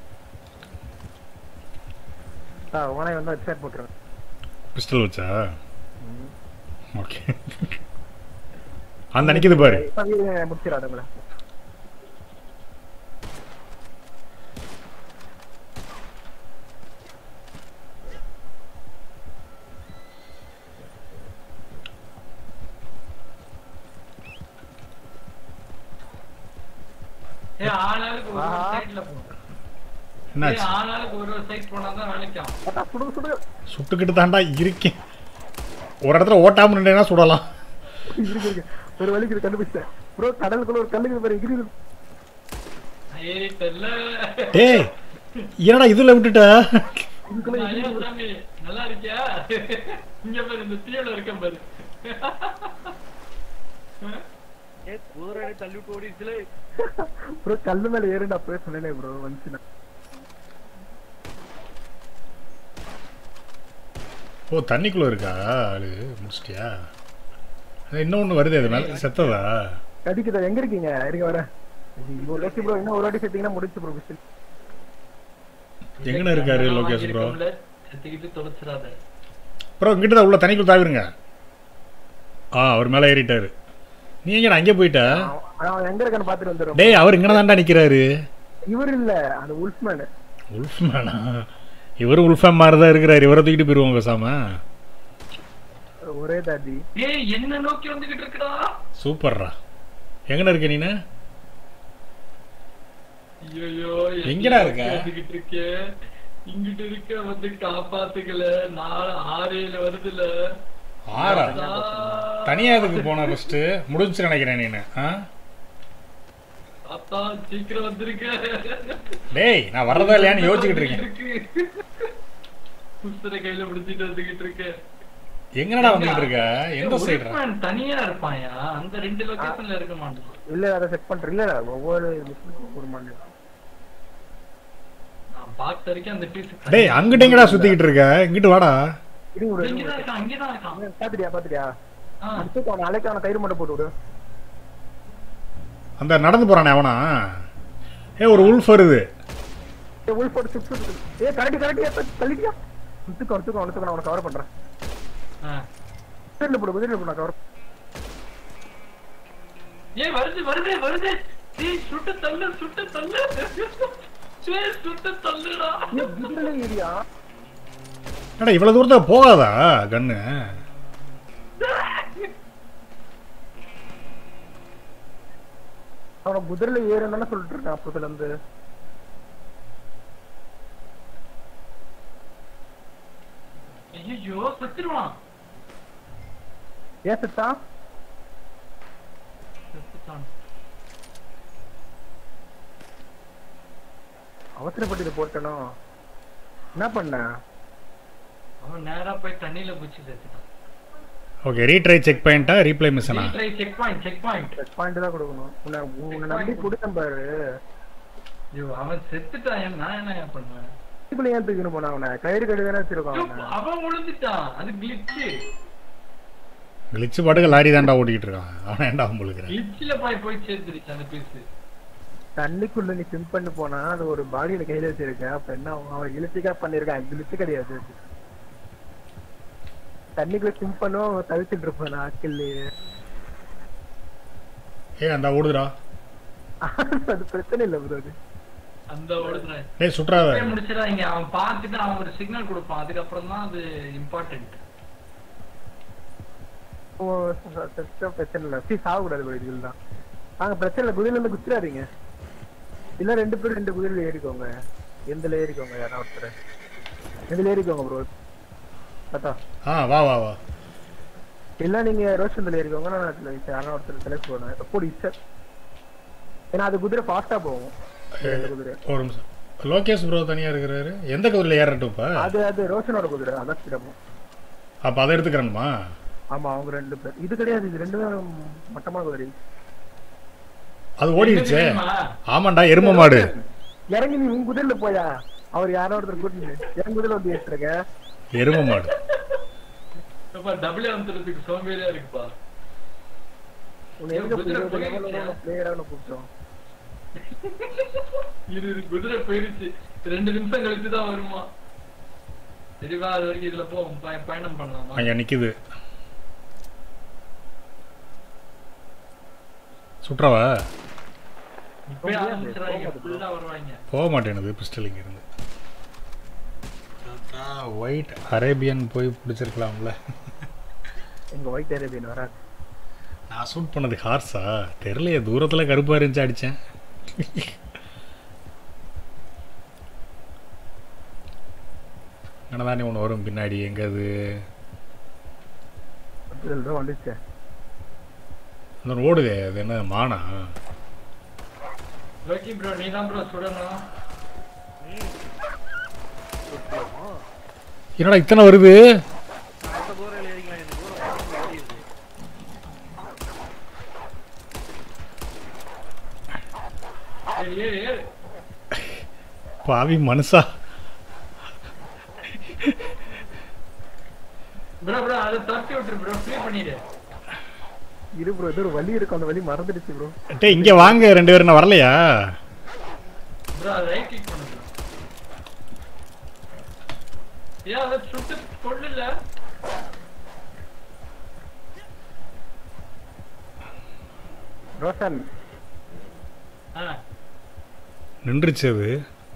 ஆ உனக்கு வந்து ஹெட்செட் போட்டுருங்க பிஸ்டல் வச்சா ஓகே அந்த நிக்குது பாரு முடிச்சிடாதங்கள ஏய், ஆளாளுக்கு ஒரு ஒரு ஆஹா. சைடுல போ. ஏய், என்னாச்சு ஆளாளுக்கு ஒரு ஒரு சைடு போனாதான் வேலைக்காம். சுடுங்க சுடுங்க சுட்டுக்கிட்டு தாண்டா இருக்கேன் ஒரு இடத்துல ஓட்டாம நின்றேன்னா சுடலாம் இருக்கு இருக்கு ஒரு வழிக்கு இது கண்டுபிடிச்சேன் ப்ரோ கடலுக்குள்ள ஒரு கல்லுக்கு பாரு எகிரி ஏறிட்டல்ல. டேய் என்னடா இதுல விட்டுட்ட இதுக்குள்ள எகிரி ஐயா, சாமி, நல்லா இருக்கியா இங்க பாரு இந்த தீவுல இருக்கேன் பாரு ஏ குதிரை தள்ளி விட்டு ஓடிச்சுல ப்ரோ கல்லு மேல ஏறுன்னு அப்பவே சொன்னேனே ப்ரோ வந்துச்சு ஓ தண்ணிக்குள்ள இருக்கா ஆளு முடிச்சிட்டியா அது இன்னொன்னு வருது அது மேல செத்ததா கடிக்குதா எங்க இருக்கீங்க இருங்க வர ஒரு லட்சம் ப்ரோ இன்னும் ஒரு வாட்டி சேர்த்தீங்கன்னா முடிச்சு ப்ரோ பிஸ்டல் எங்கன இருக்காரு லோகேஷ் ப்ரோ வாங்கியிருக்கோம்ல, செத்துக்கிட்டு தொலைச்சிடாத. ப்ரோ இங்கிட்ட தான் உள்ள தண்ணிக்குள்ள தாவிருங்க ஆ அவர் மேல ஏறிட்டாரு நீ எங்கடா அங்கே போயிட்ட அவன் எங்க இருக்கான்னு பாத்துட்டு வந்துடும் டேய் அவர் இங்கன தான்டா நிக்கிறாரு இவர் இல்ல அந்த உல்ஃப்மேன் உல்ஃப்மேனா இவரு உல்ஃபேம் மாதிரி தான் இருக்கிறாரு இவரை தூக்கிட்டு போயிருவோம் பேசாம ஒரே தாடி ஏய் என்ன நோக்கி வந்துகிட்டு இருக்குடா சூப்பர்ரா எங்கன இருக்க நீனு ஐயோ எங்கடா இருக்க? வந்துகிட்டு இருக்கே இங்கிட்டு இருக்க வந்து காப்பாத்துக்கல நாலு ஆறு ஏழு வருதுல ஆறா அதான். தனியா எதுக்கு போன ஃபர்ஸ்ட் முடிஞ்சு நினைக்கிறேன் நீனு ஆ அப்பா சீக்கிரம் வந்திருக்க டேய் நான் வர்றதா இல்லையான்னு யோசிச்சுக்கிட்டு இருக்கேன் புஸ்தரை கையில பிடிச்சிட்டு வந்துகிட்டு இருக்கேன் எங்கடா வந்துகிட்டு இருக்க எந்த சைடுடா உருப்பன் தனியா இருப்பாயா அந்த ரெண்டு லொகேஷன்ல இருக்க மாட்டான் இல்ல அதை செக் பண்றேன் இல்ல ஒவ்வொரு மிஷினுக்கும் ஒவ்வொரு மாதிரி நான் பார்த்த வரைக்கும் அந்த பீஸ் டேய் அங்கிட்ட எங்கடா சுத்திக்கிட்டு இருக்க இங்கிட்டு வாடா இருங்க bro, இருங்க இங்கதான் இருக்கான் அங்கதான் இருக்கான் bro. பாத்துட்டியா பாத்துட்டியா ஆ, அடுத்து அவன் அழைக்கான தயிர் மட்டும் போட்டு விடு அந்த நடந்து போறானே அவனா ஏ ஒரு உல்ஃப் வருது ஏய், உள் போட்டு சிப்ஸ் ஏ கரெக்ட் கரெக்ட் தள்ளிட்டியா எடுத்துக்கோ எடுத்துக்கோ எடுத்துக்கோ நான் உனக்கு கவர் பண்றேன் ஆ. குதிரையில போடு குதிரையில போடு நான் கவர் ஏய் வருது வருது வருது ஏய் சுட்டு தள்ளு சுட்டு தள்ளு ஏய், சுட்டு தள்ளுடா குதிரையில ஏரியா என்னடா இவ்வளவு தூரத்துல போகாதா கண்ணு அவன குதிரையில ஏறுன்னு சொல்லிட்டு இருக்கேன் அப்பத்துல இருந்து ஐயோ செத்துருவான் ஏன் செத்தா செத்துட்டான் அவசரப்பட்டு இதை போட்டனோ என்ன பண்ண அவன் நேரா போய் தண்ணியில பூச்சி செத்துட்டான் ஓகே ரீட்ரை செக் பாயிண்டா ரீப்ளை மிஷனா try checkpoint checkpoint checkpoint தான் கொடுக்கணும் உன்னை உன்னை நம்பி கொடுத்தேன் பாரு ஐயோ அவன் செத்துட்டான் நான் என்ன பண்ணுவேன் இதுக்குள்ள ஏன் தூக்கின்னு போனா அவனை கயிறு கடி தானே வச்சிருக்கான் ஐயோ, அவனை அவன் விழுந்துட்டான் அது கிளிச்சு கிழிச்சு பாட்டுக்கு லாரி தாண்டா ஓட்டிக்கிட்டு இருக்கான் அவன் ஏன்டா உங்களுக்கு கிளிச்சில போய் போய் சேர்த்துருச்சு அந்த பீஸ் தண்ணிக்குள்ள நீ சிம் பண்ணி போனா அது ஒரு பாடியில கையில வச்சிருக்க அப்ப என்ன ஆகும்? அவன் இழுச்சிக்கா பண்ணிருக்கான் இழுச்சு கிடையாது தண்ணிக்குள்ள சிம் பண்ணுவோம் அவன் தவிச்சிட்டு இருப்பான் ஆக்கில்லையே ஏ அந்த ஓடுதுடா அது பிரச்சனை இல்ல ப்ரோ அது அந்த ஓடுறேன் டேய் சுற்றாத முடிச்சிடாதீங்க அவன் பார்த்துட்டு அவன் ஒரு சிக்னல் கொடுப்பான் அதுக்கப்புறம் தான் அது இம்பார்ட்டன்ட் ஓ ச- செத்தா பிரச்சனை இல்லை சீ சாகக்கூடாது bro இதுல தான் நாங்க பிரச்சனை இல்லை குதிரையில இருந்து குச்சிடாதீங்க இல்ல ரெண்டு பேரும் ரெண்டு குதிரையில ஏறிக்கோங்க எந்தல ஏறிக்கோங்க யாரா ஒருத்தர் எதுல ஏறிக்கோங்க ப்ரோ பார்த்தா ஆ வா வா வா இல்ல நீங்க ரோஷன்ல ஏறிக்கோங்க நான் அதுல யாரா ஒருத்தர் செலக்ட் பண்ணுவேன் போடி சார் ஏன்னா அது குதிரை ஃபாஸ்டா போகும் ரெண்டு குதிரை ஒரு நிமிஷம் லோகேஷ் ப்ரோ தனியாக இருக்கிறாரு எந்த குதிரையில் ஏறட்டும் இப்போ அது அது ரோஷனோட குதிரை அதான் ஸ்பீடா போகும் அப்போ அதை எடுத்துக்கிறேன்மா ஆமா அவங்க ரெண்டு பேர் இது கிடையாது இது ரெண்டு பேரும் மட்டமான குதிரை அது ஓடிடுச்சே தெரியுமா? ஆமாண்டா எரும மாடு இறங்கி நீ உன் குதிரையில போயா அவர் யாரோ ஒருத்தர் கூட்டிட்டு என் குதிரையில வந்து ஏற்றுருக்க எரும மாடு அப்பா டபுள் அமுத்துறதுக்கு சோம்பேறியா இருக்குப்பா உன்னை எங்க குதிரை இருபது level போயிருக்கியா? உள்ள player ஆ உன்னை கூப்பிட்டோம் இரு இரு, குதிரை போயிருச்சு ரெண்டு நிமிஷம் கழிச்சு தான் வருமா சரிவா அது வரைக்கும் இதுல போ பய- பயணம் பண்ணலாமா அங்கே நிற்கிது சுற்றவா இப்பயே ஆரம்பிச்சிடறாங்க ஃபுல்லா வருவாங்க போக மாட்டேனுது பிஸ்டல் இங்க இருந்து ஒயிட் அரேபியன் போய் பிடிச்சிருக்கலாம்ல எங்க ஒயிட் அரேபியன் வராது நான் ஷூட் பண்ணது ஹார்ஸா தெரியலையே தூரத்தில் கருப்பாக இருந்துச்சு அடித்தேன் தானே ஒன்று வரும் பின்னாடி எங்க அது இதுல தான் வந்துச்சு அந்த ஒண்ணு ஓடுதே அது என்ன மானா லோக்கி ப்ரோ நீ தான் ப்ரோ சுடணும் என்னடா இத்தனை வருது அந்த தூரம் ஏறிக்கலாம் இந்த தூரம் பறந்து ஓடிடுது ஏறு ஏறு ஏறு பாவி மனுஷா ப்ரோ ப்ரோ அதை தட்டி விட்டுரு ப்ரோ ஃப்ரீ பண்ணிடு இரு ப்ரோ ஏதோ ஒரு வழி இருக்கும் அந்த வழி மறந்துடுச்சு ப்ரோ டே இங்கே வாங்க ரெண்டு பேரும் நான் வரலையா ப்ரோ அதை ரைட் கிளிக் பண்ணு bro. ஏன் அதை சுட்டு கொள்ளல ரோஷன் ஆ நின்றுச்சு அது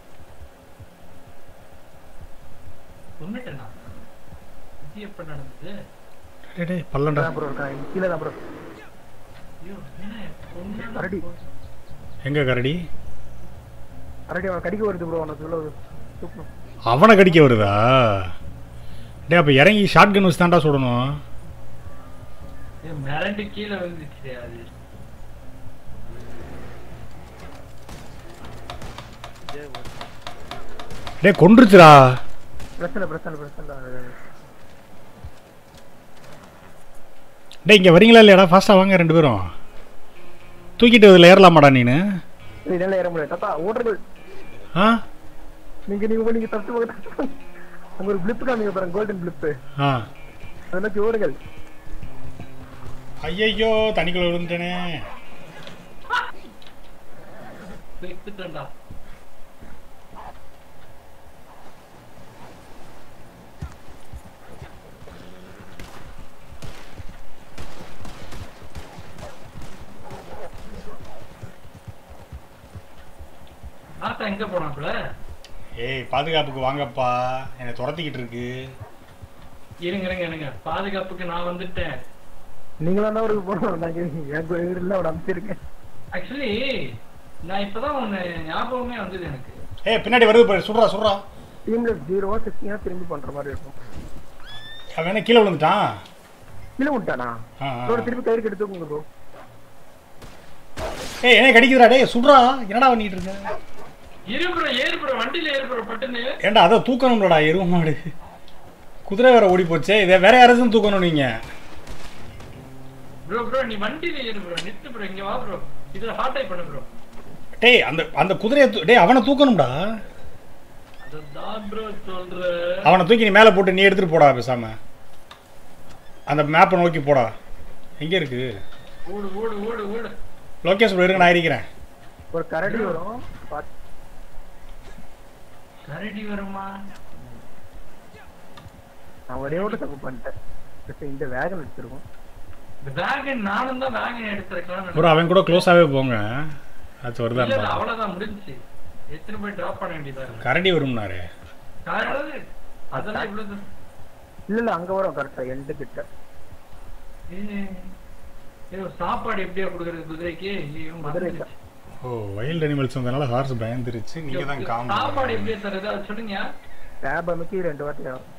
கொன்னுட்டேனா இது எப்ப நடந்தது டேய், டேய் பல்லண்டா ப்ரோ இருக்கான் கீழே தான் ப்ரோ ஐயோ என்ன கொன்னு கரடி எங்க கரடி கரடி அவன் கடிக்க வருது ப்ரோ அவனை சொல்ல தூக்கணும் அவனை கடிக்க வருதா டேய் அப்போ இறங்கி ஷார்ட் கன் வச்சு தான்டா சுடணும் மிரண்டு கீழே விழுந்துச்சு அது டேய் கொன்றுச்சுடா பிரச்சனை பிரச்சனை பிரச்சனை டேய் இங்கே வரீங்களா இல்லையாடா ஃபாஸ்ட்டாக வாங்க ரெண்டு பேரும் தூக்கிட்டு இதில் ஏறலாமாடா நீனு இதெல்லாம் ஏற முடியாது தாத்தா ஓடுறது ஆ நீங்க நீங்க நீங்க தப்பு போக அங்க ஒரு பிளிப் காமிங்க பாருங்க கோல்டன் பிளிப் ஆ அதை நோக்கி ஓடுங்கள் ஐயையோ தண்ணிக்குள்ள விழுந்துட்டேனே செத்துட்டேன்டா ஆத்தா எங்க போனாப்புல ஏய் பாதுகாப்புக்கு வாங்கப்பா என்னை துரத்திக்கிட்டு இருக்கு இருங்க இருங்க இருங்க பாதுகாப்புக்கு நான் வந்துட்டேன் நீங்களா தான் அவருக்கு போகணும் நாங்க என் இல்ல அவட அமைச்சிருக்கேன் ஆக்சுவலி நான் இப்பதான் ஒண்ணு ஞாபகமே வந்தது எனக்கு ஏய் பின்னாடி வருது பாரு சுடுறா சுடுறா டீம்ல ஜீரோவா சிக்ஸ்டினா திரும்பி பண்ற மாதிரி இருக்கும் அவன் என்ன கீழே விழுந்துட்டான் கீழே விட்டானா ஆ, ஆ. ஒரு திருப்பி கயிறு கெடுத்து தூக்குங்க ப்ரோ ஏய் என்ன கடிக்குதுடா டேய் சுடுறா என்னடா பண்ணிட்டு இருக்க இரு ப்ரோ ஏறு ப்ரோ வண்டியில ஏறு ப்ரோ பட்டுன்னு ஏன்டா அதை தூக்கணும்லடா எருவ மாடு குதிரை வேற ஓடி போச்சே இதை வேற யாராச்சும் தூக்கணும் நீங்க ப்ரோ ப்ரோ நீ வண்டியில ஏறு ப்ரோ நிறுத்து ப்ரோ இங்க வா ப்ரோ இதுல ஹார்ட் டைப் பண்ணு ப்ரோ டேய் அந்த அந்த குதிரையை தூ- டேய் அவனை தூக்கணும்டா அதான் ப்ரோ சொல்றேன் அவனை தூக்கி நீ மேலே போட்டு நீ எடுத்துட்டு போடா பேசாம அந்த மேப்பை நோக்கி போடா எங்க இருக்கு ஓடு ஓடு ஓடு ஓடு லோகேஷ் bro இருக்கு நான் இருக்கிறேன் ஒரு கரடி வரும் பாத்து- கரடி வருமா நான் ஒரே ஒரு தப்பு பண்ணிட்டேன் இப்ப இந்த வேகன் வச்சிருக்கோம் இந்த வேகன் நானும் தான் வேகன் எடுத்திருக்கலாம் ப்ரோ அவன் கூட க்ளோஸாகவே போங்க அது இல்ல வருதான் இல்ல அவ்வளவுதான் முடிஞ்சுச்சு எத்தனை போய் டிராப் பண்ண வேண்டியதா இருக்கு கரடி வரும்னாரு அதாவது அதெல்லாம் இவ்வளவு இல்ல இல்ல அங்க வரும் கரெக்டா எண்டு கிட்ட ஏய், ஏய், சாப்பாடு எப்படியா கொடுக்கறது குதிரைக்கு ஐயோ, குதிரைக்கா? மறந்துடுச்சு. ஓ வைல்ட் அனிமல்ஸ் வந்தனால ஹார்ஸ் பயந்துருச்சு நீங்க தான் காம் சாப்பாடு எப்படியா தருது அது சொல்லுங்க டேப் அமைக்கி ரெண்டு வாட்டி ஆகும்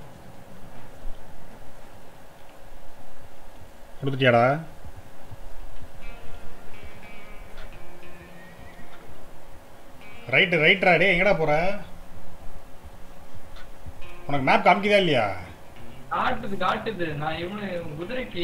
கொடுத்துட்டியாடா ரைட்டு ரைட்ரா டே எங்கடா போற உனக்கு மேப் காமிக்குதா இல்லையா காட்டுது காட்டுது நான் இவனு குதிரைக்கு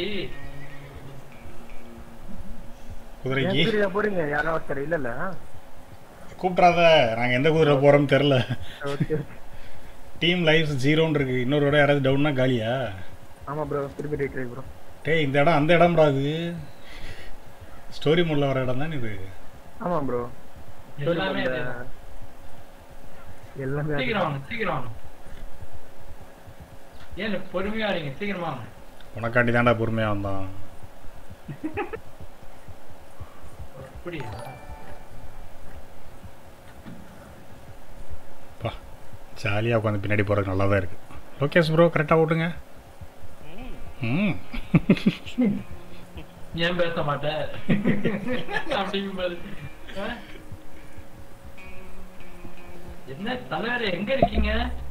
குதிரைக்கு ஏன் குதிரையில போறீங்க யாரோ ஒருத்தர் இல்ல இல்ல கூப்பிட்றாத நாங்கள் எந்த குதிரை போகிறோம்னு தெரில ஓகே டீம் லைஃப் ஜீரோன்னு இருக்கு இன்னொரு இடம் யாராவது டவுன்னா காலியா ஆமா ப்ரோ திருப்பி ரீட்ரை ப்ரோ டேய் இந்த இடம் அந்த இடம்டா இது ஸ்டோரி மோட்ல வர இடம் தானே இது ஆமா ப்ரோ எல்லாமே அதேதான். எல்லாமே அது. சீக்கிரம் வாங்க சீக்கிரம் வாங்க ஏன் பொறுமையா இருங்க சீக்கிரமா வாங்க உனக்காண்டி தான்டா பொறுமையாக வந்தான் அப்படியா பா ஜாலியாக உட்காந்து பின்னாடி போகிறதுக்கு நல்லா தான் இருக்குது லோகேஷ் ப்ரோ கரெக்டாக ஓட்டுங்க ம் ஏன் பேச மாட்ட அப்படிங்கும்போது ஆ? என்ன தலைவர் எங்க இருக்கீங்க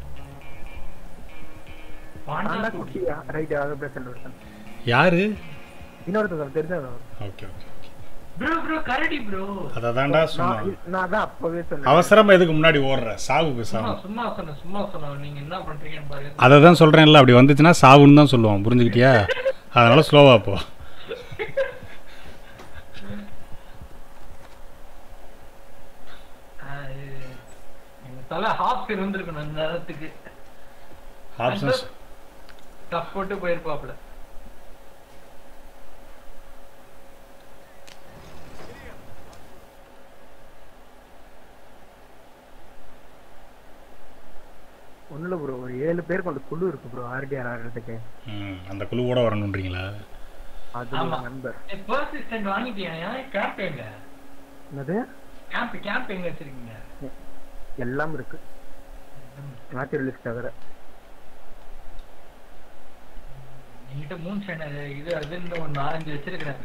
ஆண்டா பாண்டா குட்டியா ரைட் அது பிரச்சனை ஒருத்தன் யாரு இன்னொருத்தர் தெரிஞ்சது ஓகே ஓகே ப்ரோ ப்ரோ கரடி ப்ரோ அதை தான்டா சும்மா நான் நான் தான் அப்பவே சொன்னேன் அவசரமா எதுக்கு முன்னாடி ஓடுற சாவுக்கு சும்மா சாவு சும்மா சொன்னேன் சும்மா சொன்னேன் நீங்க என்ன பண்றீங்கன்னு பாருங்க அதை தான் சொல்கிறேன்ல அப்படி வந்துச்சுன்னா சாவுன்னு தான் சொல்லுவோம் புரிஞ்சுக்கிட்டியா அதனால ஸ்லோவாக போ ஆ, இது- எங்க தலை ஹாஃப் இருந்திருக்கணும் இந்த நேரத்துக்கு ஆப்ஷன்ஸ் டஃப் போட்டு போயிருப்பாப்ல ஒண்ணுல ப்ரோ ஒரு ஏழு பேர் கொண்ட குழு இருக்கு ப்ரோ ஆர்டிஆர் ஆடுறதுக்கு ம் அந்த குழுவோட வரணுன்றீங்களா அது ஆமா. ஒரு நண்பர் பர்சிஸ்டன்ட் வாங்கிட்டியா கேம்ப் எங்க என்னது கேம்ப் கேம்ப் எங்க வச்சிருக்கீங்க எல்லாம் இருக்கு நேச்சுரலிஸ்ட் தவிர என்கிட்ட மூணு சேனல் இது அதுன்னு ஒரு நாலஞ்சு வச்சிருக்கிறேன்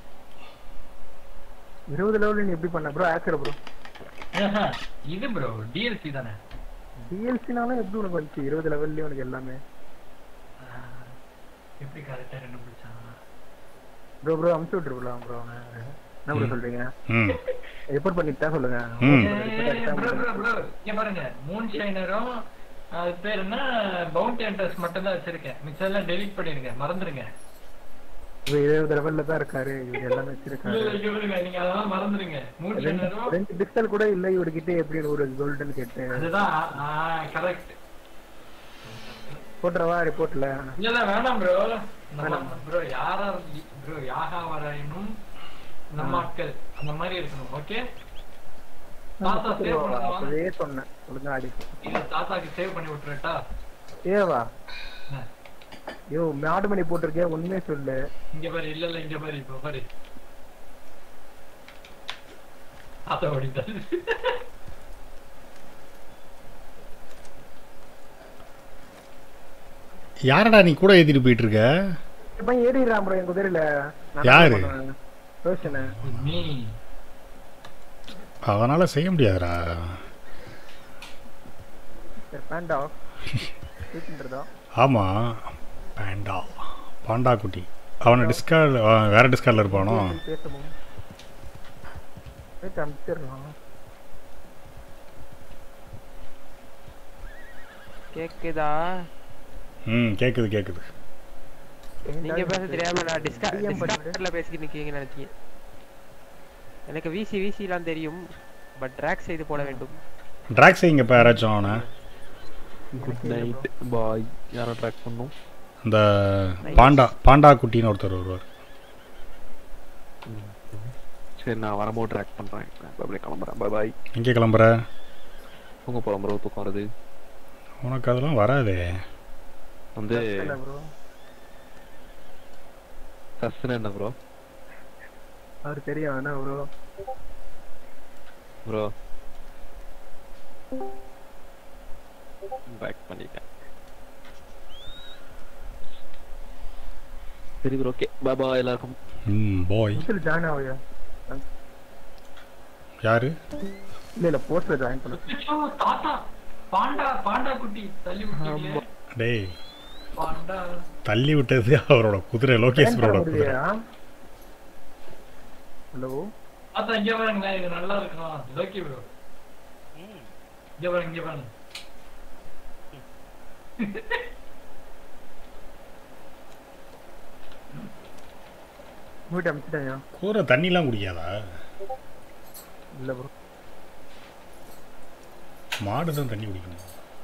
இருபது லெவலில் நீ எப்படி பண்ண ப்ரோ ஆக்கர் ப்ரோ ஆஹா, இது ப்ரோ டிஎல்சி தானே டிஎல்சினாலும் எப்படி உனக்கு வந்துச்சு இருபது லெவல்லையும் உனக்கு எல்லாமே ஆ, எப்படி கரெக்டா கண்டுபிடிச்சான் ப்ரோ ப்ரோ அமுச்சு விட்டுருக்கலாம் ப்ரோ அவனை என்ன ப்ரோ சொல்றீங்க ம் ரிப்போர்ட் பண்ணிட்டு தான் சொல்லுங்க ம். ப்ரோ ப்ரோ ப்ரோ இங்க பாருங்க மூன் ஷைனரும் அது பேர் என்ன பவுண்டி ஹண்டர்ஸ் மட்டும் தான் வச்சிருக்கேன் மிச்சம் எல்லாம் டெலீட் பண்ணிருங்க மறந்துருங்க இவர் இருபது லெவல்ல தான் இருக்காரு இவர் எல்லாமே இல்ல, வச்சிருக்காரு இல்ல, இங்க பாருங்க நீங்க அதெல்லாம் மறந்துருங்க மூன் ரெண்டு ஷைனரும் ரெண்டு பிஸ்டல் கூட இல்ல இவர்கிட்ட எப்படி ஒரு கோல்டன் கேட்டு அதுதான் கரெக்ட் போட்டுறவா ரிப்போர்ட்ல இல்ல இல்ல வேணாம் ப்ரோ ப்ரோ யாரா ப்ரோ யாகா வராயனும் நம்ம ஆட்கள் அந்த மாதிரி இருக்கணும் ஓகே தாத்தா சேவ் பண்ணுவா அப்பவே சொன்னேன் ஒழுங்கா அடிக்கும் இல்ல தாத்தாக்கு சேவ் பண்ணி விட்டுறட்டா ஏவா என்ன? ஐயோ மாடு மணி போட்டிருக்கேன் உண்மையே சொல்லு இங்க பாரு இல்ல இல்ல இங்க பாரு இப்ப பாரு தாத்தா ஓடிட்டாரு யாரடா நீ கூட ஏற்றிட்டு போயிட்டு இருக்க இப்ப ஏறிடுறான் ப்ரோ என் குதிரையில நான் யாரு? என்ன பண்ணுவேன்? ரோஷனு நீ அவனால செய்ய முடியாதுடா பேண்டா தூக்கின்றதா ஆமாம் பேண்டா பாண்டா குட்டி அவனை டிஸ்கார்ட் வேற டிஸ்கார்டில் இருப்பானோ பேசணும் போயிட்டு அனுப்பிச்சிடலாம் கேக்குதா ம் கேட்குது கேட்குது நீங்க பேச தெரியாம நான் டிஸ்கா DM பண்ணிவிடு. டிஸ்கார்ட்ல பேசிக்கிட்டு நிக்கீங்கன்னு நினைச்சேன் எனக்கு விசி விசிலாம் தெரியும் பட் ட்ராக் செய்து போட வேண்டும் ட்ராக் செய்யுங்க இப்போ யாராச்சும் அவனை குட் நைட் பாய் யாரும் ட்ராக் பண்ணோம் அந்த பாண்டா பாண்டா குட்டின்னு ஒருத்தர் வருவார் சரி நான் வரும்போது ட்ராக் பண்றேன் நான் அப்படியே கிளம்புறேன் பாய் பாய் எங்கே கிளம்புற உங்க போலாம் ப்ரோ தூக்கம் வருது உனக்கு அதெல்லாம் வராதே வந்து ப்ரோ சஸ்ன்னு என்ன ப்ரோ அவர் தெரியும் என்ன ப்ரோ ப்ரோ பேக் பண்ணிட்டேன் சரி ப்ரோ ஓகே பாபா எல்லாருக்கும் ம் பாய் போஸ்ட்ல ஜாயின் ஆகுயா யாரு இல்ல இல்ல போஸ்ட்ல ஜாயின் பண்ண ஐயோ, தாத்தா பாண்டா பாண்டா குட்டி தள்ளி விட்டீங்களே டேய் பாண்டா தள்ளி விட்டது அவரோட குதிரை லோகேஷ் ப்ரோட குதிரை ஹலோ தாத்தா இங்க பாருங்களேன் இது நல்லா இருக்கும் லோக்கி ப்ரோ ம் இங்க பாருங்க இங்க பாருங்க வீட்டு அமைச்சிட்டாயா குதிரை தண்ணிலாம் குடிக்காதா இல்ல ப்ரோ மாடு தான் தண்ணி குடிக்கணும்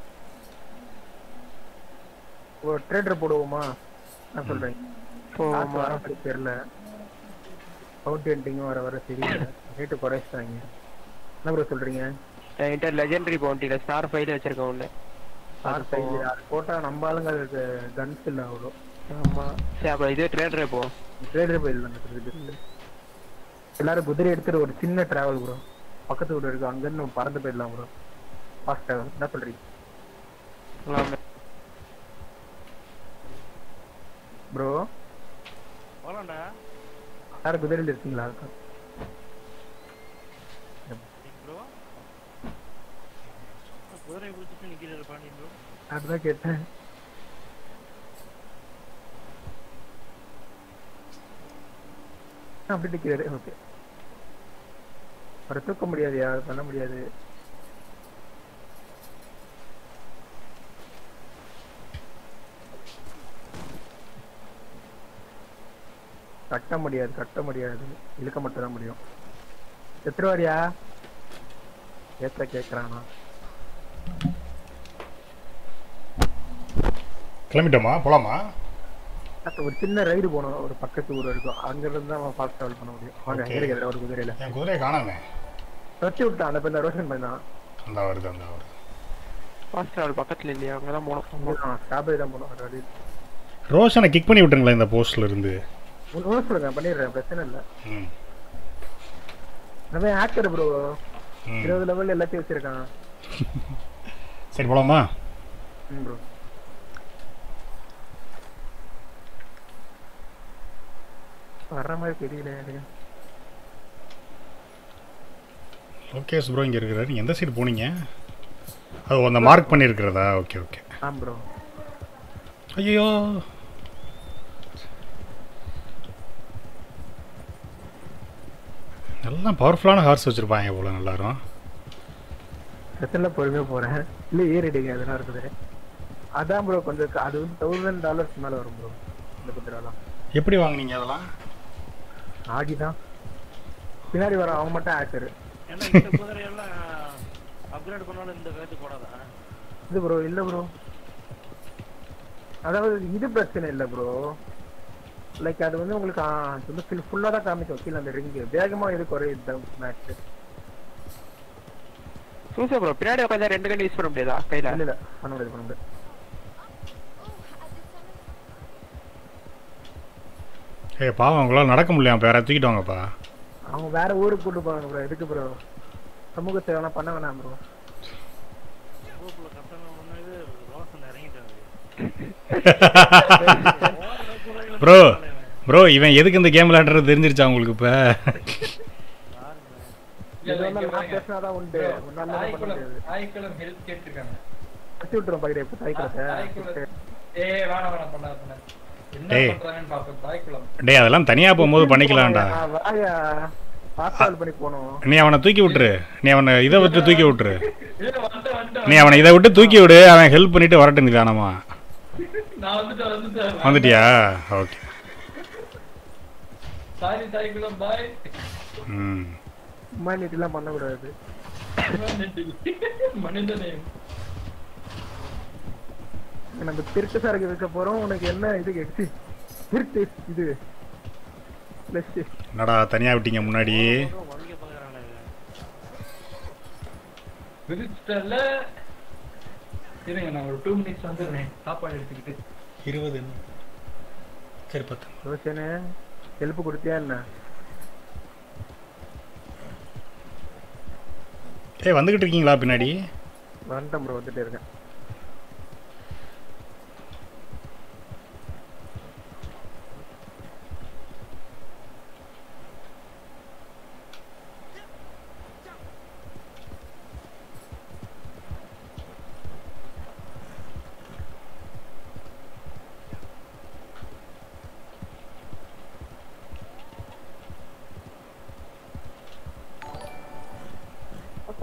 ஒரு ட்ரேடர் போடுவோமா நான் சொல்றேன் போமா காசு வர மாதிரி தெரியல ஃபவுண்டேன்டிங்கும் வர வர தெரியல ரேட்டு குறைச்சிட்டாங்க என்ன ப்ரோ சொல்றீங்க என்கிட்ட லெஜெண்டரி பவுண்டில ஸ்டார் ஃபைல் வச்சிருக்கேன் ஒண்ணு அது சரி, அது போட்டா நம்ம ஆளுங்க அதுக்கு கன்ஸ் இல்ல அவ்வளோ ஆமா சரி அப்ப இது ட்ரேடரே போ ட்ரேடர் போயிடலாம் எல்லாரும் குதிரை எடுத்துட்டு ஒரு சின்ன டிராவல் ப்ரோ பக்கத்து வீடு இருக்கு அங்க இருந்து நம்ம பறந்து போயிடலாம் ப்ரோ ஃபாஸ்ட் டிராவல் என்ன சொல்றீங்க ஆமா. ப்ரோ போலாம்டா யாரும் குதிரையில் இருக்கீங்களா ப்ரோ குதிரை பிடிச்சிட்டு நிக்கிறாரு பாண்டி ப்ரோ அதுதான் கேட்டேன் ஆ, அப்படி நிக்கிறாரு ஓகே அவரை தூக்க முடியாதுயா அது பண்ண முடியாது கட்ட முடியாது கட்ட முடியாது இழுக்க மட்டும் தான் முடியும் எத்திரவாரியா ஏத்த கேக்குறானா கிளம்பிட்டோமா போலாமா அப்ப ஒரு சின்ன ரைடு போகணும் ஒரு பக்கத்து ஊர் இருக்கும் அங்க இருந்து தான் ஃபாஸ்ட் டிராவல் பண்ண முடியும் வாங்க Okay. எங்க இருக்கிற ஒரு குதிரையில என் குதிரையை காணாமே வச்சு விட்டான் அந்த இந்த ரோஷன் பண்ணான் அந்த வருது அந்த வருது ஃபாஸ்ட் டிராவல் பக்கத்துல இல்லையா அங்கதான் போனோம் ஸ்டாபே தான் போனோம் ஒரு ரோஷனை கிக் பண்ணி விட்டுருங்களேன் இந்த போஸ்ட்ல இருந்து ஒன்று சொல்லுங்க பண்ணிடுறேன் பிரச்சனை இல்லை ம் நம்ம ஆக்டர் ப்ரோ ம். இருபது லெவல் எல்லாத்தையும் வச்சிருக்கான் சரி போலாமா ம் ப்ரோ வர்ற மாதிரி தெரியல எனக்கு லோகேஷ் ப்ரோ இங்கே இருக்கிறாரு நீங்க எந்த சைடு போனீங்க அது அந்த மார்க் பண்ணியிருக்கிறதா ஓகே ஓகே ஆம் ப்ரோ ஐயோ எல்லாம் பவர்ஃபுல்லான ஹார்ஸ் வச்சுருப்பாங்க போல எல்லாரும் பிரச்சனை பொறுமையா போறேன் இல்ல ஏறிடுங்க அதெல்லாம் இருக்குது அதான் ப்ரோ கொஞ்சம் க- அது வந்து தௌசண்ட் டாலர்ஸ் மேல வரும் ப்ரோ இந்த குதிரைலாம் எப்படி வாங்குனீங்க அதெல்லாம் ஆகிதான் பின்னாடி வர அவங்க மட்டும் ஆக்டர் ஏன்னா இந்த குதிரையெல்லாம் அப்கிரேட் பண்ணாலும் இந்த வேத்து போடாதா இது ப்ரோ இல்ல ப்ரோ அதாவது இது பிரச்சனை இல்ல ப்ரோ லைக் அது வந்து உங்களுக்கு ஆ, அது வந்து ஃபுல்லா தான் காமிக்கும் கீழே அந்த ரிங்கு வேகமா இது குறையுது மேட்ச் சூசா ப்ரோ பின்னாடி உட்காந்தா ரெண்டு கண்டு யூஸ் பண்ண முடியாதா கையில இல்ல இல்ல பண்ண முடியாது பண்ண முடியாது ஏய் பாவம் உங்களால் நடக்க முடியல இப்போ யாராவது தூக்கிட்டு வாங்கப்பா அவங்க வேற ஊருக்கு கூட்டு போவாங்க ப்ரோ எதுக்கு ப்ரோ சமூக சேவை பண்ண வேணாம் ப்ரோ குரூப்ல கஷ்டம் ஒண்ணு ரோசன் இறங்கிட்டாரு ப்ரோ ப்ரோ இவன் எதுக்கு இந்த கேம் விளையாடுறது தெரிஞ்சிருச்சா உங்களுக்கு இப்போ இது வந்து நான் பேசினாதான் உண்டு உன்னால பண்ண முடியாது தாய்க்குளம் ஹெல்ப் கேட்டிருக்காங்க வச்சு விட்டுரும் பகிர இப்ப தாய்க்கிறத தாய்க்குளம் ஏ வேணாம் வேணாம் பண்ணாத பண்ணாத என்ன டேய். பண்றாங்கன்னு பாப்போம் தாய்க்குளம் டேய் அதெல்லாம் தனியாக போகும்போது பண்ணிக்கலாம்டா வாயா பாஸ்டால் பண்ணி போனோம் நீ அவனை தூக்கி விட்டுரு நீ அவனை இதை விட்டு தூக்கி விட்டுரு இல்ல வந்துட்டேன் வந்துட்டேன் நீ அவனை இதை விட்டு தூக்கி விடு அவன் ஹெல்ப் பண்ணிட்டு வரட்டும் நிதானமா நான் வந்துட்டேன் வந்துட்டேன் வந்துட்டியா ஓகே சாரி தாய்க்குளம் பாய் ம் ஹியூமானிட்டி எல்லாம் பண்ணக்கூடாது மனிதநேயம் நம்ம திருட்டு சரக்கு விற்க போறோம் உனக்கு என்ன இது எக்ஸி திருட்டு இது பிளஸ் என்னடா தனியாக விட்டீங்க முன்னாடி வலிக்க பாக்குறானே விரிச்சிட்டல இருங்க நான் ஒரு டூ மினிட்ஸ் வந்துடுறேன் சாப்பாடு எடுத்துக்கிட்டு இருபது சரி பத்து ரோஷனு ஹெல்ப் கொடுத்தியா என்ன ஏய் வந்துக்கிட்டு இருக்கீங்களா பின்னாடி வந்துட்டேன் ப்ரோ வந்துட்டு இருக்கேன்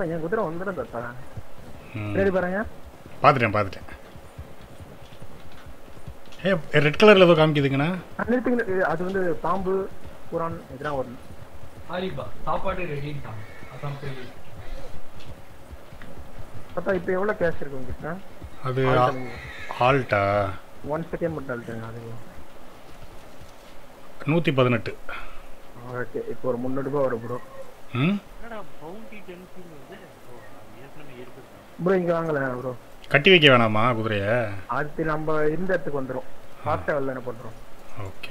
தாத்தா என் குதிரை வந்துடும் தாத்தா ம். பின்னாடி பாருங்க பார்த்துட்டேன் பார்த்துட்டேன் ஏ ரெட் கலரில் ஏதோ காமிக்குதுங்கண்ணா ஆ, நிறுத்துங்க இது- அது வந்து பாம்பு புறான் இதெல்லாம் வரும் ஆரிபா சாப்பாடு ரெடிட்டான் அதான் போய் தாத்தா இப்போ எவ்வளோ கேஷ் இருக்கு உங்ககிட்ட அது ஆல்ட்டா ஒன் செகண்ட் மட்டும் அழுத்துங்க அது நூற்றி பதினெட்டு ஓகே இப்போ ஒரு முந்நூறு ரூபாய் வரும் ப்ரோ ம் என்னடா பவுண்டி டென்ஷன் வந்து ஓ, அது ஏற்கனவே இருக்குது ப்ரோ இங்கே வாங்கல ப்ரோ கட்டி வைக்க வேணாமா குதிரையை அடுத்து நம்ம இருந்த இடத்துக்கு வந்துடும் ஃபாஸ்ட்டாக வரல என்ன பண்ணுறோம் ஓகே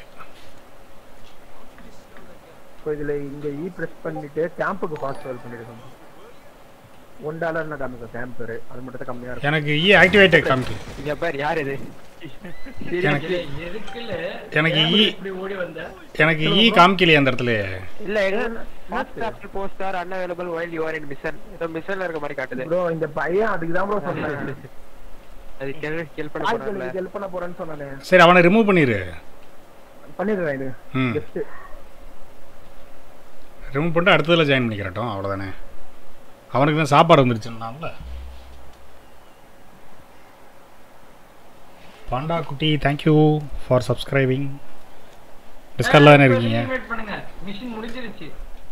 இப்போ இதில் இங்கே இ ப்ரெஸ் பண்ணிட்டு கேம்புக்கு ஃபாஸ்ட் ட்ராவல் பண்ணிருக்கோம் ஒன் டாலர் நான் காமிக்கும் கேம்ப் பேர் அது மட்டும் தான் கம்மியாக இருக்கும் எனக்கு இ ஆக்டிவேட்டே காமிக்கு இங்க பாரு யார் இது எனக்கு எதுக்குல எனக்கு ஏன் ஈ- இப்படி ஓடி வந்த எனக்கு இ காமிக்கலையே அந்த இடத்துல இல்ல எங்க WhatsApp poster unavailable while you are in mission ஏதோ மிஷன்ல இருக்க மாதிரி காட்டுது ப்ரோ இந்த பையன் அதுக்கு தான் ப்ரோ சொன்னேன் அது கில் கில் பண்ண போறல ஹெல்ப் பண்ண போறேன்னு சொன்னானே சரி அவனை ரிமூவ் பண்ணிடு பண்ணிடுறேன் இது ம் ஜஸ்ட் ரிமூவ் பண்ணிட்டு அடுத்ததில் ஜாயின் பண்ணிக்கிறட்டும் அவ்வளோதானே அவனுக்கு தான் சாப்பாடு வந்துருச்சுன்னால பாண்டா குட்டி தேங்க்யூ ஃபார் சப்ஸ்கிரைபிங் டிஸ்கர்ல தானே இருக்கீங்க ரீஇன்வைட் பண்ணுங்க மிஷின் முடிஞ்சிருச்சு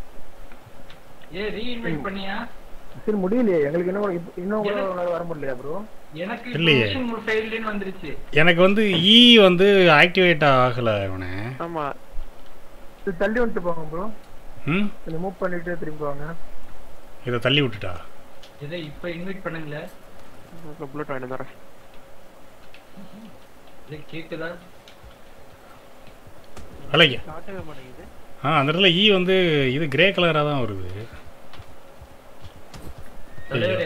ஏ ரீஇன்வைட் பண்ணியா சரி முடியலையே எங்களுக்கு இன்னும் இப்ப- இன்னும் கூட உங்களால வர முடியலையா ப்ரோ எனக்கு இல்லையே. மிஷின் ஃபெயில்டுன்னு வந்துருச்சு எனக்கு வந்து இ வந்து ஆக்டிவேட் ஆகலை இவனே ஆமா இது தள்ளி வந்துட்டு போங்க ப்ரோ ம் கொஞ்சம் மூவ் பண்ணிட்டு திரும்பி வாங்க இதை தள்ளி விட்டுட்டா இதை இப்ப இன்வைட் பண்ணுங்களேன் புல்லட் வாங்கிட்டு வரேன் இது கேக்குதா அலைங்க காட்டவே மாட்டேங்குது ஆ அந்த இடத்துல இ வந்து இது கிரே கலராக தான் வருது தலைவரே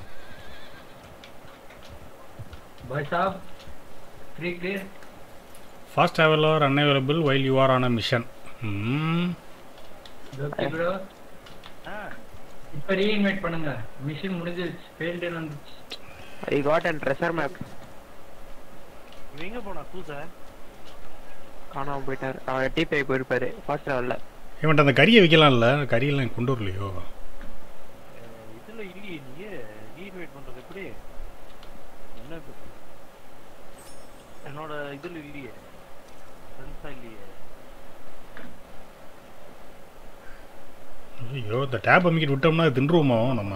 பாய் சாப் free clear fast travel are unavailable while you are on a mission ம் ஓகே ப்ரோ ஆ இப்ப ரீஇன்வைட் பண்ணுங்க மிஷின் முடிஞ்சிருச்சு ஃபெயில்டுன்னு வந்துருச்சு I got and treasure map இவன் எங்க போனா சூச காணாம போயிட்டாரு அவர் டிபி போயிருப்பாரு ஃபாஸ்ட் ட்ராவல்ல இவன்ட்ட அந்த கறியை விற்கலாம்ல கறியெல்லாம் கொண்டு வரலையோ இதுல இல்லையே நீ ரீஇன்வைட் பண்றது எப்படி என்ன இது? என்னோட இதுல இல்லையே ஃப்ரெண்ட்ஸா இல்லையே ஐயோ இந்த டேப் அமைக்கிட்டு விட்டோம்னா அது தின்றுவோமோ நம்ம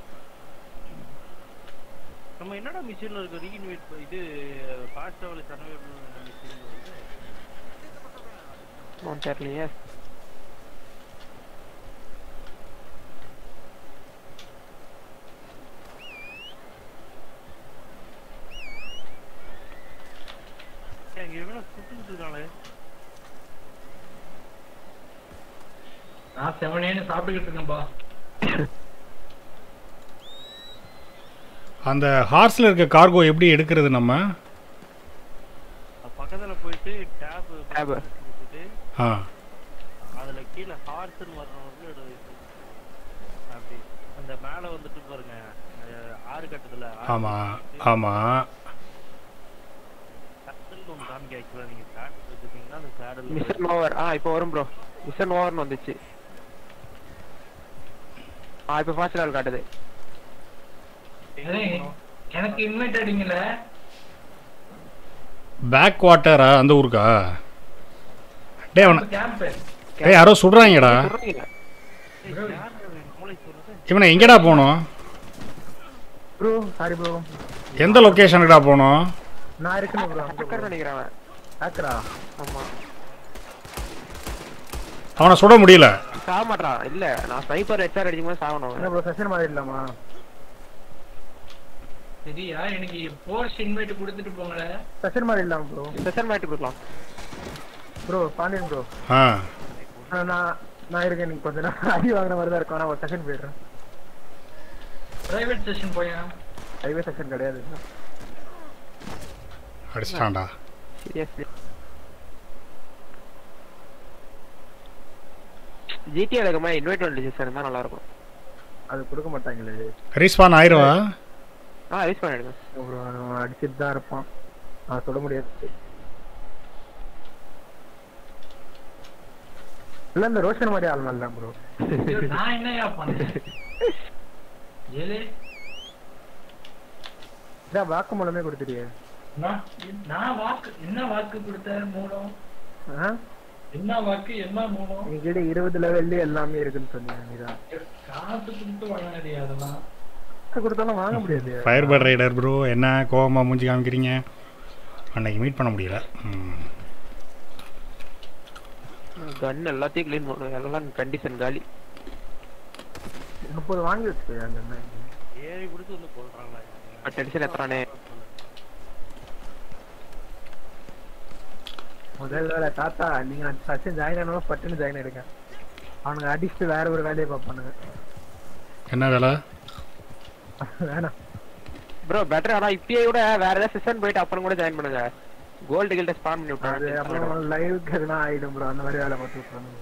நம்ம என்னடா மிஷின்ல இருக்க ரீஇன்வைட் இது ஃபாஸ்ட் ட்ராவல் சர்வைவல் மிஷின் வந்து ஒன்றும் தெரியலையே ஏன் இங்க எவனோ சுட்டுக்கிட்டு இருக்காங்களே நான் செவனேன்னு சாப்பிட்டுக்கிட்டு இருக்கேன்பா அந்த ஹார்ஸில் இருக்க கார்கோ எப்படி எடுக்கிறது நம்ம அது பக்கத்துல போயிட்டு டேப் Tab. கொடுத்துட்டு ஆ அதுல கீழே ஹார்ஸ்னு வர்றவங்களுக்கு எடு அப்படி அந்த மேல வந்துட்டு பாருங்க அஹ் ஆறு கட்டத்துல ஆமாம் ஆமாம் சட்டல் ஒன்று காமிக்க ஆக்சுவலா நீங்க ஸ்டார்ட் வச்சிருக்கீங்கன்னா அந்த சேடல் மிஷன் ஓவர் ஆ இப்போ வரும் ப்ரோ மிஷன் ஓவர்னு வந்துச்சு ஆ இப்போ ஃபாஸ்ட் ட்ராவல் காட்டுது அண்ணே, எனக்கு இன்வைட் அடிங்கல பேக் வாட்டரா அந்த ஊருக்கா டே அவனை கேம்ப் ஏய் யாரோ சுடுறாங்கடா சொல்றீங்க மூளை சொல்றது இவனை எங்கடா போகணும் ப்ரோ சாரி ப்ரோ எந்த லொக்கேஷனுக்குடா போகணும் நான் இருக்கேன் ப்ரோ டக்கர் நினைக்கிறேன் அவன். ஹேக்கரா ஆமா அவனை சுட முடியல சாக மாட்டான் இல்ல நான் ஸ்னைப்பர் ஹெச்ஆர் அடிக்கும் போது சாகணும் என்ன ப்ரோ செஷன் மாதிரி இல்லாமா சரியா எனக்கு போஸ்ட் இன்வைட் கொடுத்துட்டு போங்களேன் செஷன் மாதிரி இல்லாம ப்ரோ ஸ்பெஷல் மாட்டி கொடுக்கலாம் ப்ரோ பாண்டியன் ப்ரோ ஆ நான் நான் இருக்கேன் நீங்க கொஞ்ச நேரம் அடி வாங்குற மாதிரி தான் இருக்கும் நான் ஒரு செஷன் போயிடுறேன் பிரைவேட் செஷன் போயா ஹைவே செஷன் கிடையாது அடிச்சிட்டான்டா சீரியஸ்லி ஜிடிஏ எடுக்கமா இன்வைட் வந்துச்சு சார் இருந்தா நல்லா இருக்கும் அது கொடுக்க மாட்டாங்களே ரீஸ்பான் ஆயிரவா ஆ யூஸ் பண்ணிடுங்க ப்ரோ அடிச்சிட்டு தான் இருப்பான் நான் சொல்ல முடியாது இல்ல இந்த ரோஷன் மாதிரி ஆள் நல்லா ப்ரோ நான் என்னையா பண்ணேன் ஏலே இதான் வாக்குமூலமே கொடுத்துட்டியே நான் நான் வாக்கு என்ன வாக்கு கொடுத்த மூலம் ஆ என்ன வாக்கு என்ன மூலம் என்கிட்ட இருபது லெவல்ல எல்லாமே இருக்குன்னு சொன்னீங்க நீதான் காசு கொடுத்து வாங்கினது அதெல்லாம் காசு கொடுத்தாலும் வாங்க முடியாது ஃபயர் பேர்ட் ரைடர் ப்ரோ என்ன கோவமா மூஞ்சி காமிக்கிறீங்க அன்னைக்கு மீட் பண்ண முடியல ம். கன் எல்லாத்தையும் க்ளீன் பண்ணுவோம் எல்லாம் கண்டிஷன் காலி முப்பது வாங்கி வச்சு அந்த அண்ணன். ஏறி பிடிச்சி வந்து கொள்றாங்களா டென்ஷன் எத்தனானே முதல் வேலை தாத்தா நீங்க சச்சின் ஜாயின் ஆனாலும் பட்டுன்னு ஜாயின் ஆயிடுங்க அவனுங்க அடிச்சுட்டு வேற ஒரு வேலையை பார்ப்பானுங்க என்ன வேலை வேணாம் ப்ரோ பெட்டர் ஆனா இப்பயே கூட வேற ஏதாவது செஷன் போயிட்டு அப்புறம் கூட ஜாயின் பண்ணுங்க கோல்டு கில்ட ஸ்பான் பண்ணி அது விட்டாங்க அப்புறம் லைவுக்கு எதுனா ஆயிடும் ப்ரோ அந்த மாதிரி வேலை பார்த்து விட்டுறானுங்க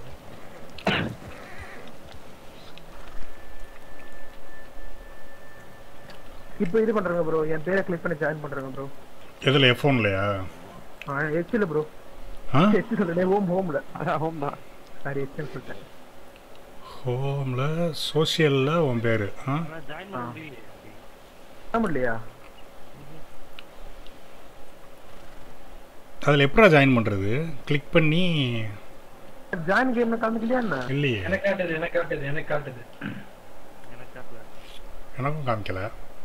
இப்போ இது பண்றாங்க ப்ரோ என் பேரை கிளிக் பண்ணி ஜாயின் பண்றாங்க ப்ரோ எதில் எஃப்ஓன்லையா எச்சில் ப்ரோ ஆ எச்சு சொல்றேன் ஹோம் ஹோம்ல அதான் ஹோம் தான் சாரி எச்சுன்னு சொல்லிட்டேன் ஹோமில் சோஷியலில் உன் பேர் ஆ ஆனா ஜாயின் பண்ண முடியலையே ஆமா இல்லையா அதில் எப்படா ஜாயின் பண்ணுறது கிளிக் பண்ணி ஜாயின் கேம்ல காமிக்கலையா என்ன இல்லையே எனக்கு காட்டுது எனக்கு காட்டுது எனக்கு காட்டுது எனக்கு காட்டல எனக்கும் காமிக்கல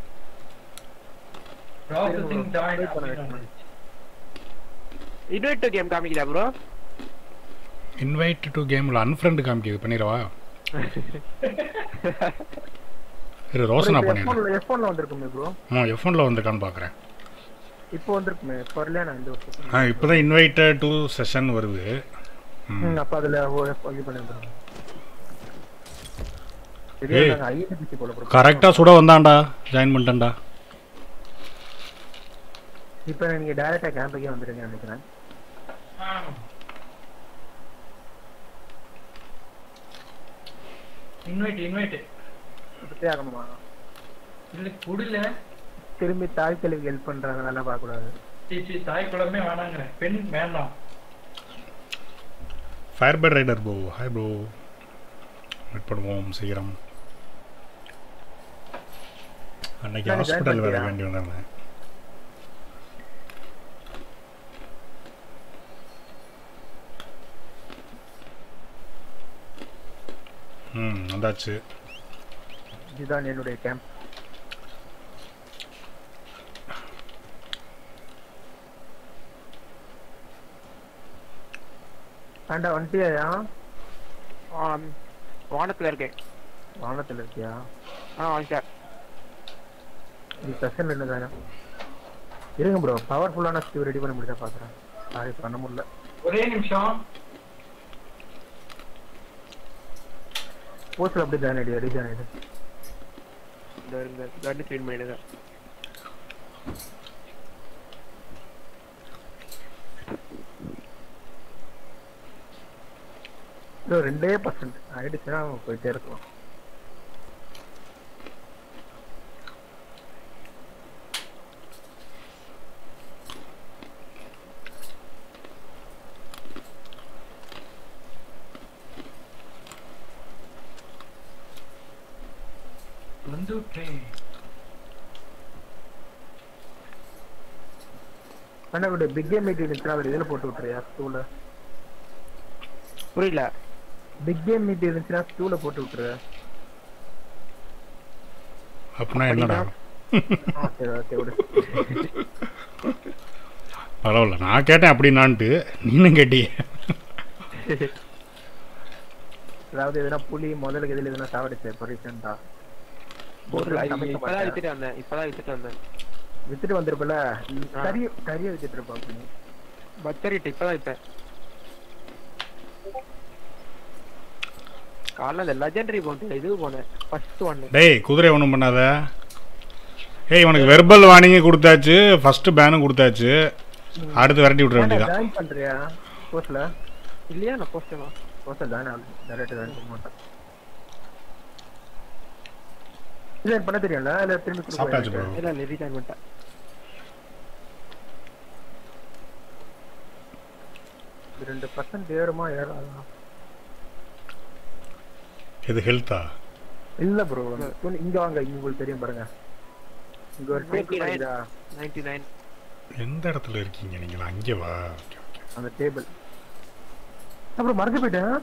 ப்ராசஸிங் ஜாயின் Wait பண்ண, wait பண்ண. இன்வைட் டு கேம் காமிக்கல ப்ரோ இன்வைட் டு கேமில் அன்ஃப்ரெண்டு காமிக்குது பண்ணிடவா இரு ரோஷனா பண்ணிடுறேன் எஃபோன்ல வந்திருக்குமே ப்ரோ ஆ எஃப்ஒனில் வந்திருக்கான்னு பார்க்குறேன் இப்போ வந்திருக்குமே இப்போ வரலையா நான் இந்த வருஷம் ஆ இப்போ தான் இன்வைட்டட் டு செஷன் வருது ம் ம், அப்ப அதுல ஓ- இது பண்ணி வந்துருங்க ஏய். சரியா ஐஎன்பிசி போல ப்ரோ கரெக்டாக சுட வந்தான்டா ஜாயின் பண்ணிட்டேன்டா இப்போ நீங்க டைரக்டா கேம்புக்கே வந்துருங்க நினைக்கிறேன் இன்வைட் இன்வைட் சுத்தே ஆகணுமா இல்ல குடில திரும்பி தாய் கல்விக்கு ஹெல்ப் பண்றாங்க நல்லா பார்க்க கூடாது சீச்சி தாய் குளமே வேணாங்கிறேன் பெண் வேண்டாம் fire bird rider bro hi bro meet பண்ணுவோம் சீக்கிரம் அன்னைக்கு நான் join ஹாஸ்பிட்டல் வேற பண்ணிட்டியா? வேண்டி வந்திருந்தேன் ம் வந்தாச்சு இதுதான் என்னுடைய கேம்ப் ஆண்டா வந்துட்டியா ஆம், வானத்துல இருக்கேன் வானத்துல இருக்கியா ஆ சார் இது செஷன் என்ன தானே இருங்க ப்ரோ பவர்ஃபுல்லான ஸ்டீவ் ரெடி பண்ண முடிஞ்சா பாக்குறேன் சாரி பண்ண முடியல ஒரே நிமிஷம் போஸ்ட்ல அப்படியே ஜாயின் ஆயிடு ரெடி ஜாயின் ஆயிடு இந்த இருங்க கன்னு க்ளீன் பண்ணிடுங்க இதோ ரெண்டே பர்சன்ட் ஆயிடுச்சுன்னா போயிட்டே இருக்கலாம் வந்துட்டேன் அண்ணா விட பிக் கேம் மீட்டிங் இருந்துச்சுன்னா அவர் இதில் போட்டு விட்டுறியா ஸ்டூல புரியல பிக் கேம் மீட்டிங் இருந்துச்சுன்னா ஸ்டூல போட்டு விட்டுரு அப்படின்னா என்னடா ஆ, சரி ஓகே விடு பரவாயில்ல நான் கேட்டேன் அப்படின்னான்ட்டு நீனும் கேட்டியே அதாவது எதுனா புலி முதலுக்கு எதில் எதுனா சாவடிச்சு இப்போ ரீசெண்டா இப்பதான் வித்துட்டு வந்தேன் இப்பதான் வித்துட்டு வந்தேன் வித்துட்டு வந்திருப்பல ஆ. கறி கறியை வித்துட்டு இருப்பா அப்படின்னு பத்தரிட்டு இப்பதான் வித்தேன் காலைல இந்த லெஜெண்டரி போட்டு இது போனேன் ஃபர்ஸ்ட் ஒன்னு டேய் குதிரை ஒன்றும் பண்ணாத ஏய் உனக்கு வெர்பல் வார்னிங்கே கொடுத்தாச்சு ஃபஸ்ட்டு பேனும் கொடுத்தாச்சு அடுத்து விரட்டி விட்ற வேண்டியதான் ஜாயின் பண்றியா கோர்ஸ்ல இல்லையா நான் போஸ்டேவா கோர்ஸ்ல ஜாயின் ஆகல டேரக்ட் ஜாயின் பண்ண மாட்டேன் ஜாயின் பண்ண தெரியும்ல இல்ல திரும்பி சாப்பிட்டாச்சு கொடுக்க ப்ரோ இல்ல இல்ல ரீசார்ஜ் பண்ணிட்டேன் ரெண்டு பர்சன்ட் ஏறுமா ஏறாதா இது ஹெல்த்தா இல்ல ப்ரோ இங்க வாங்க இங்க உங்களுக்கு தெரியும் பாருங்க இங்க ஒரு டேபிள் 99. இருக்குதா நைன்டி நைன் எந்த இடத்துல இருக்கீங்க நீங்களா அங்கே வா ஓகே ஓகே அந்த டேபிள் அப்புறம் மறந்து போயிட்டேன்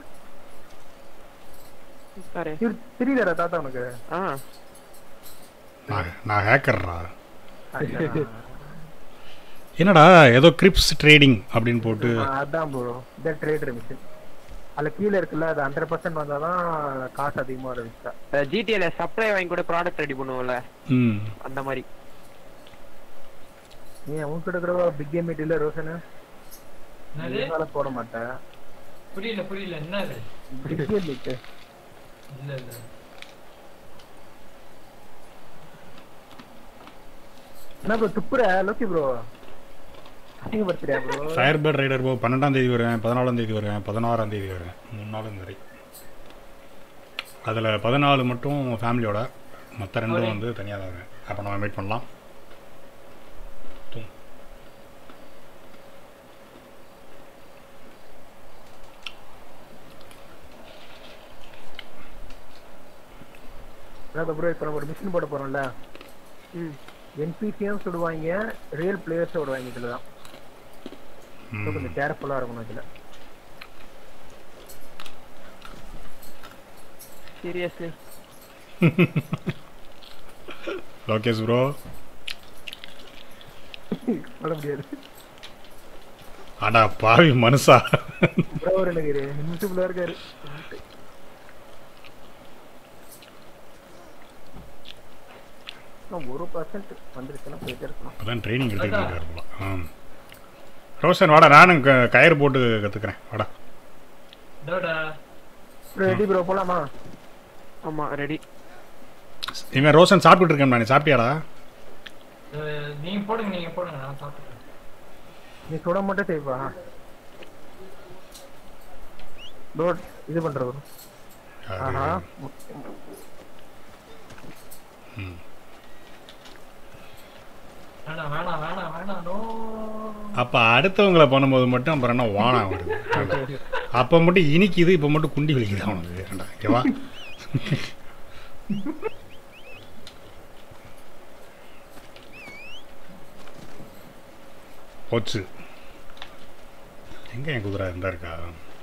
பாரு இவர் தெரியலடா தாத்தா உனக்கு ஆ நான் நான் ஹேக்கர்ரா அதான். என்னடா ஏதோ கிரிப்ஸ் ட்ரேடிங் அப்படின்னு போட்டு ஆ, அதான் ப்ரோ இந்த ட்ரேடர் மிஷின் அதுல கீழே இருக்குல்ல அது ஹண்ட்ரட் பர்சன்ட் வந்தாதான் காசு அதிகமா இருந்துச்சா ஜிடிஏல சப்ளை வாங்கி கூட ப்ராடக்ட் ரெடி பண்ணுவோம்ல ம் அந்த மாதிரி நீ உன்கிட்ட கூட பிக் கேம் இல்ல ரோஷனு என்னது இதனால போட மாட்டேன் புரியல புரியல என்னது பிக் கேம் மீட் இல்ல இல்ல என்ன ப்ரோ துப்புற லோக்கி ப்ரோ அசிங்கப்படுத்துறியா ப்ரோ ஃபயர் பேர்ட் ரைடர் போ பன்னெண்டாம் தேதி வருவேன் பதினாலாம் தேதி வருவேன் பதினாறாம் தேதி வருவேன் மூணு நாள் இந்த வரை அதில் பதினாலு மட்டும் ஃபேமிலியோட மற்ற ரெண்டும் வந்து தனியாக தான் வருவேன் அப்போ நம்ம மீட் பண்ணலாம் தூ- அதான் ப்ரோ இப்போ நம்ம ஒரு மிஷின் போட போறோம்ல ம் என்பிசியும் சுடுவாங்க ரியல் பிளேயர்ஸ் விடுவாங்க இதுல தான் So, ம். கொஞ்சம் கேர்ஃபுல்லா இருக்கணும் இதுல சீரியஸ்லி லோகேஷ் ப்ரோ விட முடியாது அடா பாவி மனுஷா ப்ரோ ஒரு எனக்கு இன்விசிபிளா இருக்காரு இன்னும் ஒரு பர்சன்ட் வந்துருச்சுன்னா போயிட்டே இருக்கணும் அதான் ட்ரைனிங் எடுத்துக்கிட்டு இருக்காரு போல ஆ ரோஷன் வாடா நானும் க- கயிறு போட்டு கற்றுக்குறேன் வாடா டோடா ப்ரோ ரெடி ப்ரோ போலாமா ஆமா ரெடி இவன் ரோஷன் சாப்பிட்டுட்டு இருக்கேன் நான் சாப்பிட்டியாடா அஹ், நீங்க போடுங்க நீங்க போடுங்க நான் சாப்பிட்டுறேன் நீ சுட மட்டும் செய்வா ப்ரோ இது பண்ற ப்ரோ ஆஹா ம். வேணாம் வேணாம் வேணாம் வேணாம் நோ அப்போ அடுத்தவங்கள பண்ணும்போது மட்டும் அப்புறம் என்ன வானா வருது அப்போ மட்டும் இனிக்குது இப்போ மட்டும் குண்டி வலிக்குது அவனுக்கு ஏன்டா இங்க வா போச்சு எங்க என் குதிரை இருந்தா இருக்கா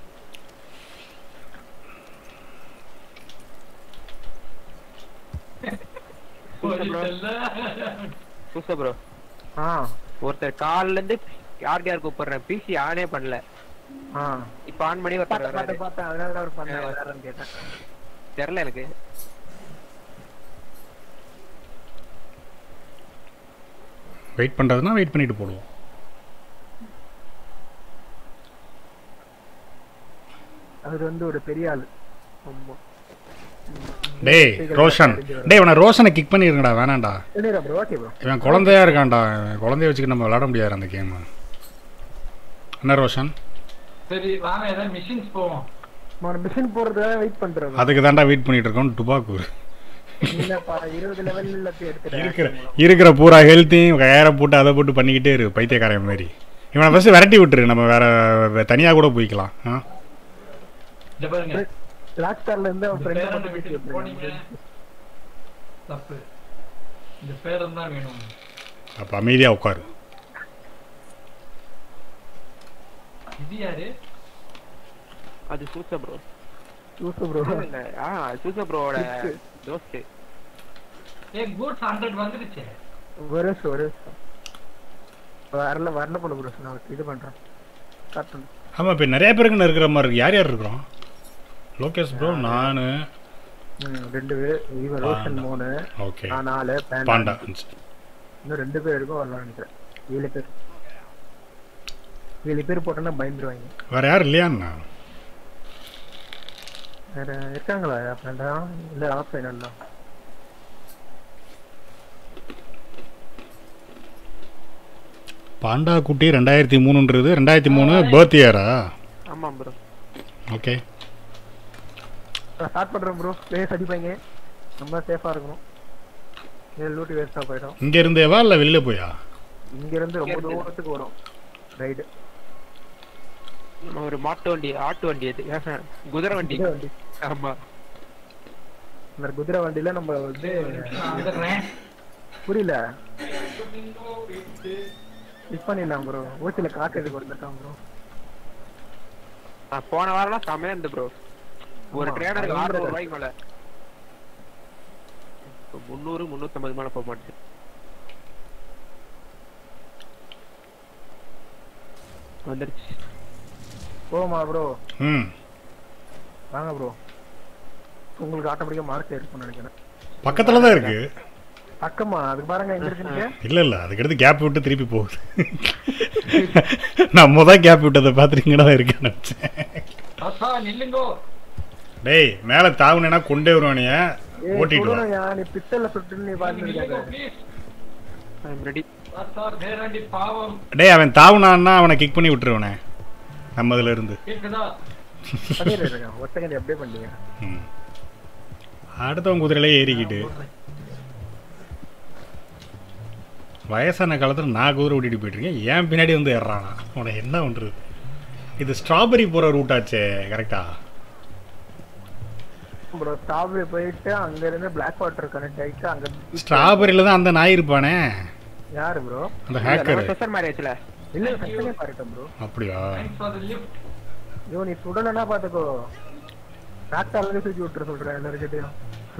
போயிட்டல்ல. புதுசா ப்ரோ ஆ ஒருத்தர் கால்ல இருந்து யாருக்கு யார் கூப்பிடுறேன் பிசி ஆனே பண்ணல ஆ இப்ப ஆன் பண்ணி ஒருத்தர் பார்த்தேன் வர்றாரு பார்த்தேன் பார்த்தேன் அதனால தான் அவர் பண்ண வராருன்னு கேட்டேன் தெரியல எனக்கு வெயிட் பண்ணுறதுனா வெயிட் பண்ணிட்டு போடுவோம் அவர் வந்து ஒரு பெரிய ஆளு ஆமா டேய் ரோஷன் டேய் இவனை ரோஷனை கிக் பண்ணிருங்கடா வேணாம்டா இல்லையா ப்ரோ ஓகே ப்ரோ இவன் குழந்தையா இருக்கான்டா இவன் குழந்தைய வச்சுக்கிட்டு நம்ம விளாட முடியாது அந்த கேம் என்ன ரோஷன் சரி வாங்க ஏதாவது மிஷின்ஸ் போவோம் நான் மிஷின் போறதுக்காக வெயிட் பண்றேன் அதுக்கு தான்டா வெயிட் பண்ணிட்டு இருக்கோம் டுபாக்கூர் இல்லப்பா இருபது லெவல்ல போய் இருக்கிற எடுத்துட்டேன் இருக்கிற பூரா ஹெல்த்தையும் கயரை போட்டு அதை போட்டு பண்ணிக்கிட்டே இரு பைத்தியக்காரன் மாதிரி இவனை ஃபஸ்ட்டு விரட்டி விட்டுரு நம்ம வேற தனியாக கூட போய்க்கலாம் ஆ இந்த பாருங்க ராக் ஸ்டார்ல இருந்து அவன் இந்த ஃப்ரெண்ட் பேரனை மட்டும் பேசி விட்டுட்டு போனீங்க விட்டுருங்க. தப்பு இந்த பேரன் தான் வேணும் அப்போ அமைதியாக உட்காரு இது யாரு அது சூசா ப்ரோ லூசு ப்ரோ ஆ சூசா ப்ரோவோட தோஸ்து ஏ கூட்ஸ் ஹண்ட்ரட் வந்துருச்சு ஒரு நிமிஷம் ஒரு நிமிஷம் வரல வரல போல ப்ரோ நான் இது பண்றேன் ஸ்டார்ட் பண்ணு ஆமாம் இப்போ நிறைய பேருக்கு இருக்கிற மாதிரி இருக்கு யார் யார் இருக்கிறோம் லோகேஷ் ப்ரோ நான் ம், ரெண்டு பேர் இவன் ரோஷன் பாண்டா. மூணு ஓகே நான் நாலு பேண்டா பாண்டா அஞ்சு. இன்னும் ரெண்டு பேர் இருக்கும் வரலாம் நினைக்கிறேன் ஏழு பேர் ஏழு பேர் போட்டோன்னா பயந்துருவாங்க வேற யாரும் இல்லையாண்ணா வேற இருக்காங்களா ஃப்ரெண்டா இல்ல ஆஃப் ஃபைனல் பாண்டா குட்டி ரெண்டாயிரத்தி மூணுன்றது ரெண்டாயிரத்தி மூணு பர்த் இயரா ஆமா ப்ரோ ஓகே ஸ்டார்ட் பண்றேன் ப்ரோ பிளேயர்ஸ் அடிப்பாங்க நம்ம சேஃபா இருக்கணும் இது லூட்டி வேஸ்டா போயிடும் இங்கே இருந்தேவா இல்லை வெளில போயா இங்க இருந்து ரொம்ப தூரத்துக்கு வரும் ரைடு நம்ம ஒரு மாட்டு வண்டி ஆட்டு வண்டி அது ஆஹா, குதிரை வண்டி வண்டி ஆமா இந்த குதிரை வண்டியில நம்ம வந்து நான் வந்துடுறேன் புரியல மிஸ் பண்ணிடலாம் ப்ரோ ஓசில காட்டு எடுக்க வந்திருக்கான் ப்ரோ நான் போன வாரம்லாம் செமையா இருந்து ப்ரோ ஒரு ஆமா, ட்ரேடருக்கு அது ஆறுநூறு உண்மைதான். ரூபாய்க்கு மேல இப்போ முந்நூறு முந்நூற்றம்பது மேல போக மாட்டேன் வந்துருச்சு போமா ப்ரோ ம் வாங்க ப்ரோ உங்களுக்கு ஆட்டோமேட்டிக்கா மார்க் இருக்கும்னு நினைக்கிறேன் பக்கத்தில் தான் இருக்கு பக்கமா அதுக்கு பாருங்க எங்க இருக்குன்னு இல்லை இல்லை அதுக்கடுத்து கேப் விட்டு திருப்பி போகுது நம்ம தான் கேப் விட்டதை பார்த்துருக்கீங்கன்னா இருக்கேன்னு நினச்சேன் தாத்தா நில்லுங்கோ டேய் மேலே தாவுனேன்னா கொண்டே வருவானிய ஏய் ஓட்டிட்டு வா சுடணும்யா, நீ பிஸ்டல்ல சுட்டு நீ பாட்டு நில்லுங்கோ இருக்காங்க ப்ளீஸ் ஐம் ரெடி தாத்தா நேராண்டி பாவம் டேய் அவன் தாவுனான்னா அவனை கிக் பண்ணி விட்டுருவனே நம்ம இதுல இருந்து கேக்குதா பண்ணிடுறேன் ஒரு செகண்ட் அப்படியே பண்ணீங்க ம் அடுத்தவன் குதிரையிலே ஏறிக்கிட்டு வயசான காலத்தில் நான் குதிரை ஓட்டிட்டு போயிட்டு இருக்கேன் ஏன் பின்னாடி வந்து ஏறுறானா உனக்கு என்ன பண்ணுறது இது ஸ்ட்ராபெரி போகிற ரூட் ஆச்சே கரெக்டா ப்ரோ ஸ்ட்ராபெரி போயிட்டு அங்க இருந்து பிளாக் வாட்டர் கனெக்ட் ஆயிட்டு அங்க ஸ்ட்ராபெரியில் தான் அந்த நாய் இருப்பானே யாரு ப்ரோ அந்த ஹேக்கர் ஸ்பெஷல் மேரேஜ்ல இல்ல சத்தமே பாருட்டேன் ப்ரோ அப்படியா தேங்க்ஸ் ஃபார் தி லிஃப்ட் ஐயோ நீ சுடலன்னா பாத்துக்கோ டிராக்டர்ல தூக்கி விட்டுற சொல்றேன் எல்லாருக்கிட்டையும்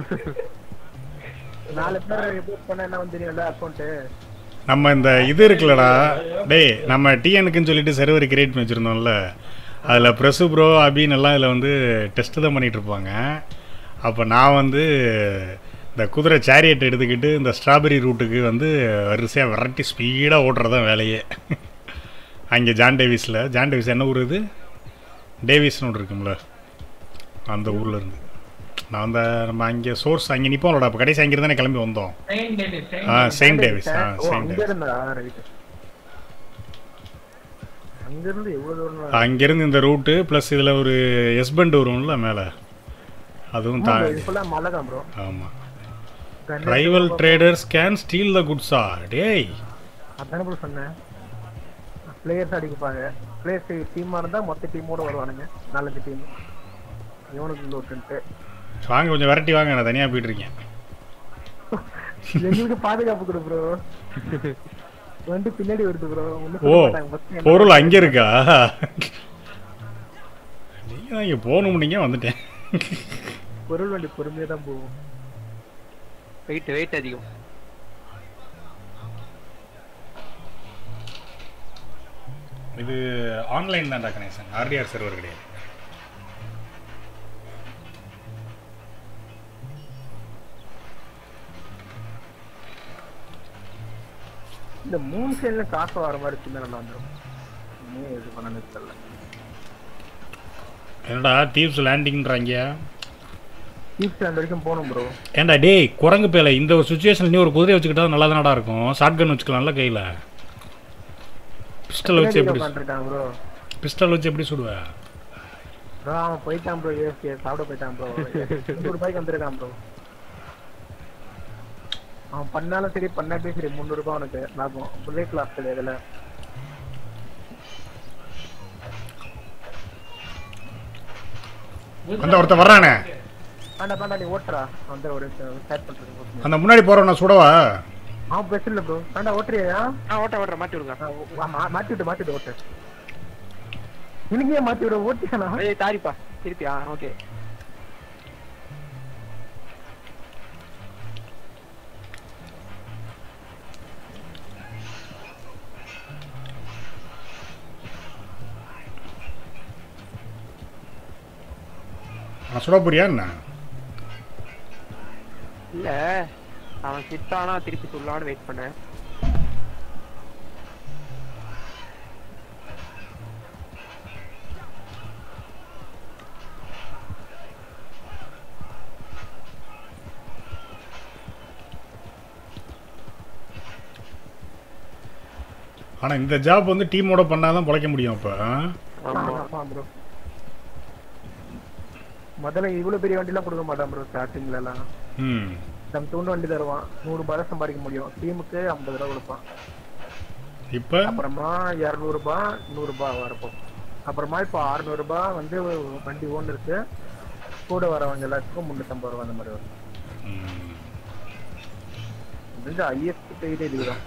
நாலு பேர் ரிப்போர்ட் பண்ண என்ன வந்து தெரியும்ல அக்கௌண்ட் நம்ம இந்த இது இருக்குல்லடா டேய் நம்ம டிஎனுக்குன்னு சொல்லிட்டு சர்வர் கிரியேட் பண்ணி வச்சுருந்தோம்ல அதில் ப்ரெஸ்ஸு ப்ரோ அப்படின்னு எல்லாம் இதில் வந்து டெஸ்ட்டு தான் பண்ணிகிட்டு இருப்பாங்க அப்போ நான் வந்து இந்த குதிரை சேரியட் எடுத்துக்கிட்டு இந்த ஸ்ட்ராபெரி ரூட்டுக்கு வந்து வரிசையாக விரட்டி ஸ்பீடாக ஓட்டுறது தான் வேலையே அங்கே ஜான் டேவிஸில் ஜான் டேவிஸ் என்ன ஊர் இது டேவிஸ்னு ஒன்று இருக்கும்ல அந்த ஊரில் இருந்து நான் அந்த நம்ம அங்கே சோர்ஸ் அங்கே நிற்போம்லடா அப்போ கடைசி அங்கே தானே கிளம்பி வந்தோம் செயின்ட் டேவிஸ் ஆ செயின்ட் செயின்ட் டேவிஸ் ஆ ஓ செயின்ட் அங்க டேவிஸ் இருந்தா ரைட் அங்க இருந்து எவ்வளவு தூரம் அங்கேருந்து இந்த ரூட்டு ப்ளஸ் இதில் ஒரு எஸ்பெண்ட் வரும்ல மேலே அதுவும் தா ஃபுல்லா மலை தான் ப்ரோ ஆமாம் rival traders can steal the குட்ஸா டேய் அதானே ப்ரோ சொன்னேன் பிளேயர்ஸ் அடிப்பாங்க பிளேயர்ஸ் டீமா இருந்தா மொத்த டீமோட வருவானுங்க நாலஞ்சு டீம் இவனுக்கு உள்ள விட்டுன்ட்டு வாங்க கொஞ்சம் விரட்டி வாங்க நான் தனியாக போயிட்டு இருக்கேன் எங்களுக்கு பாதுகாப்பு கொடு ப்ரோ வண்டி பின்னாடி வருது ப்ரோ ஓ பொருள் அங்கே இருக்கா நீங்கள் தான் இங்கே போகணும் நீங்கள் வந்துட்டேன் பொருள் வண்டி பொறுமையா தான் போகும் வெயிட் வெயிட் அதிகம் இது ஆன்லைன் தான்டா கணேசன் ஆர்டிஆர் சர்வர் கிடையாது இந்த மூணு சைடுல காசு வர மாதிரி சின்ன நல்லா வந்துடும் இன்னும் இது பண்ணனது தெரியல என்னடா தீவ்ஸ் லேண்டிங்ன்றாங்க டீப் ஸ்டாண்ட் வரைக்கும் போகணும் ப்ரோ ஏன்டா டேய் குரங்கு பேல இந்த ஒரு சுச்சுவேஷன் நீ ஒரு குதிரை வச்சுக்கிட்டா நல்லா தானடா இருக்கும் ஷார்ட் கன் வச்சுக்கலாம்ல கையில் பிஸ்டல் வச்சு எப்படி உட்காந்துருக்கான் ப்ரோ பிஸ்டல் வச்சு எப்படி சுடுவ ப்ரோ அவன் போயிட்டான் ப்ரோ ஏஎஸ்கே சாப்பிட போயிட்டான் ப்ரோ முந்நூறு ரூபாய்க்கு வந்திருக்கான் ப்ரோ அவன் பண்ணாலும் சரி பண்ணாட்டே சரி முந்நூறு ரூபாய் அவனுக்கு லாபம் புல்லட் கிளாஸ் கிடையாது இதுல அந்த ஒருத்தன் வர்றானே வேண்டா வேண்டா நீ ஓட்டுறா அந்த ஒரு ஸ்டார்ட் பண்றது அந்த முன்னாடி போறவன சுடவா அவன் பிரச்சனை இல்லை ப்ரோ வேண்டா ஓட்டுறியா ஆ ஓட்ட ஓட்ட மாட்டி விடுங்க ஆ, வா- மா- மாத்தி விட்டு மாத்தி விட்டு ஓட்டு இன்னைக்கே மாத்தி விட ஓட்டியானா ஏய் தாரிப்பா திருப்பி ஆ ஓகே நான் சுட போறியா என்ன இல்ல அவன் சித்தானா திருப்பி சொல்லலாம்னு வெயிட் பண்ணேன் ஆனா இந்த ஜாப் வந்து டீமோட பண்ணாதான் பொழைக்க முடியும் அப்ப ஆ? ஆமா ஆமா ப்ரோ முதல்ல இவ்வளவு பெரிய வண்டிலாம் கொடுக்க மாட்டான் ப்ரோ ஸ்டார்டிங்ல எல்லாம் ம் நம்ம தூண்டு வண்டி தருவான் நூறு ரூபாய் தான் சம்பாதிக்க முடியும் டீமுக்கு ஐம்பது ரூபா கொடுப்பான் இப்ப அப்புறமா இருநூறு ரூபாய் நூறு ரூபாய் வரப்போ அப்புறமா இப்போ அறுநூறு ரூபாய் வந்து வண்டி ஓனருக்கு கூட வரவங்க எல்லாத்துக்கும் முன்னூத்தம்பது ரூபா அந்த மாதிரி வரும் ம். இது ஹையஸ்ட் பெய்டே இதுதான்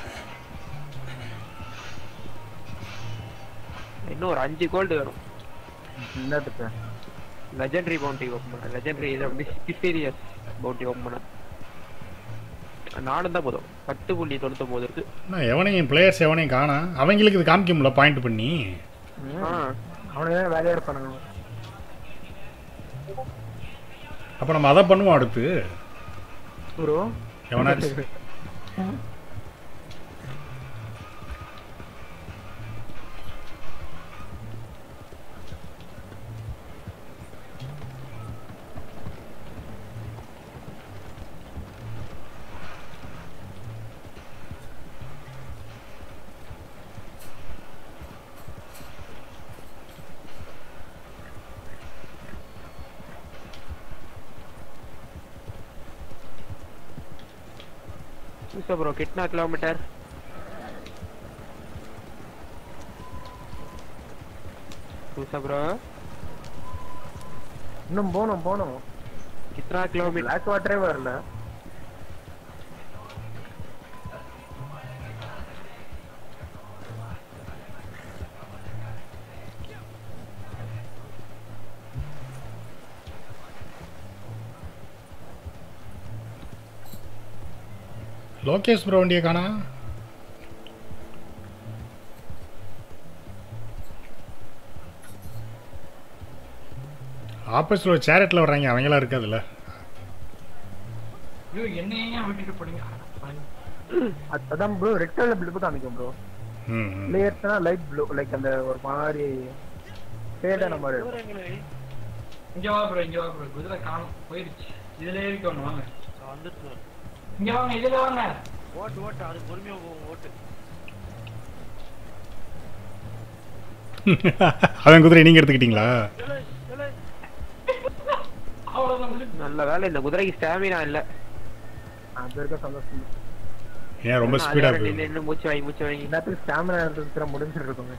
இன்னும் ஒரு அஞ்சு கோல்டு வரும் என்னத்துக்கு லெஜெண்டரி பவுண்டி ஓப்பன் பண்ண லெஜெண்டரி இதை மிஸ்டீரியஸ் பவுண்டி ஓப்பன் பண்ண நானும் தான் போதும் பத்து புள்ளி தொண்ணூத்தொம்பது இருக்கு நான் எவனையும் பிளேயர்ஸ் எவனையும் காணா அவங்களுக்கு இது காமிக்கும்ல பாயிண்ட் பண்ணி ஆ அவனுக்கு தான் வேலையா இருப்பானுங்க அப்போ நம்ம அதை பண்ணுவோம் அடுத்து ப்ரோ எவனாச்சும் சூசா ப்ரோ கிட்னா கிலோமீட்டர் சூசா ப்ரோ இன்னும் போகணும் போகணும் கிட்னா கிலோமீட்டர் பிளாக் வாட்டரே வரல லோகேஷ் ப்ரோ வண்டியை காணா ஆப்போசிட்ல ஒரு சேரட்டில் வர்றாங்க அவங்களாம் இருக்காதுல்ல ஐயோ என்ன ஏன் விட்டுட்டு போறீங்க அது- அதான் ப்ரோ ரெட் கலர் பிளு காமிக்கும் ப்ரோ ம் ம். பிளேயர்ஸ்னா லைட் ப்ளூ லைக் அந்த ஒரு மாதிரி ஃபேடான மாதிரி இருக்கும். எங்களை இங்க வா ப்ரோ இங்க வா ப்ரோ குதிரை காணும் போயிடுச்சு இதுல ஏறிக்கணும் வாங்க வந்துட்டு இங்க வாங்க இதுல வாங்க ஓட்டு ஓட்டு அது பொறுமையா போகும் ஓட்டு அவன் குதிரை நீங்கள் எடுத்துக்கிட்டீங்களா ஏலே, ஏலே. அவ்வளவுதான் முடிஞ்சு. நல்ல வேலை இந்த குதிரைக்கு ஸ்டாமினா இல்ல அது இருக்க சந்தோஷம் ஏன் ரொம்ப அது ஸ்பீடாக வேற போகுது நின்னு நின்னு மூச்சு வாங்கி மூச்சு வாங்கி எல்லாத்துக்கும் ஸ்டாமினா இருந்துச்சுன்னா முடிஞ்சிட்டு இருக்குங்க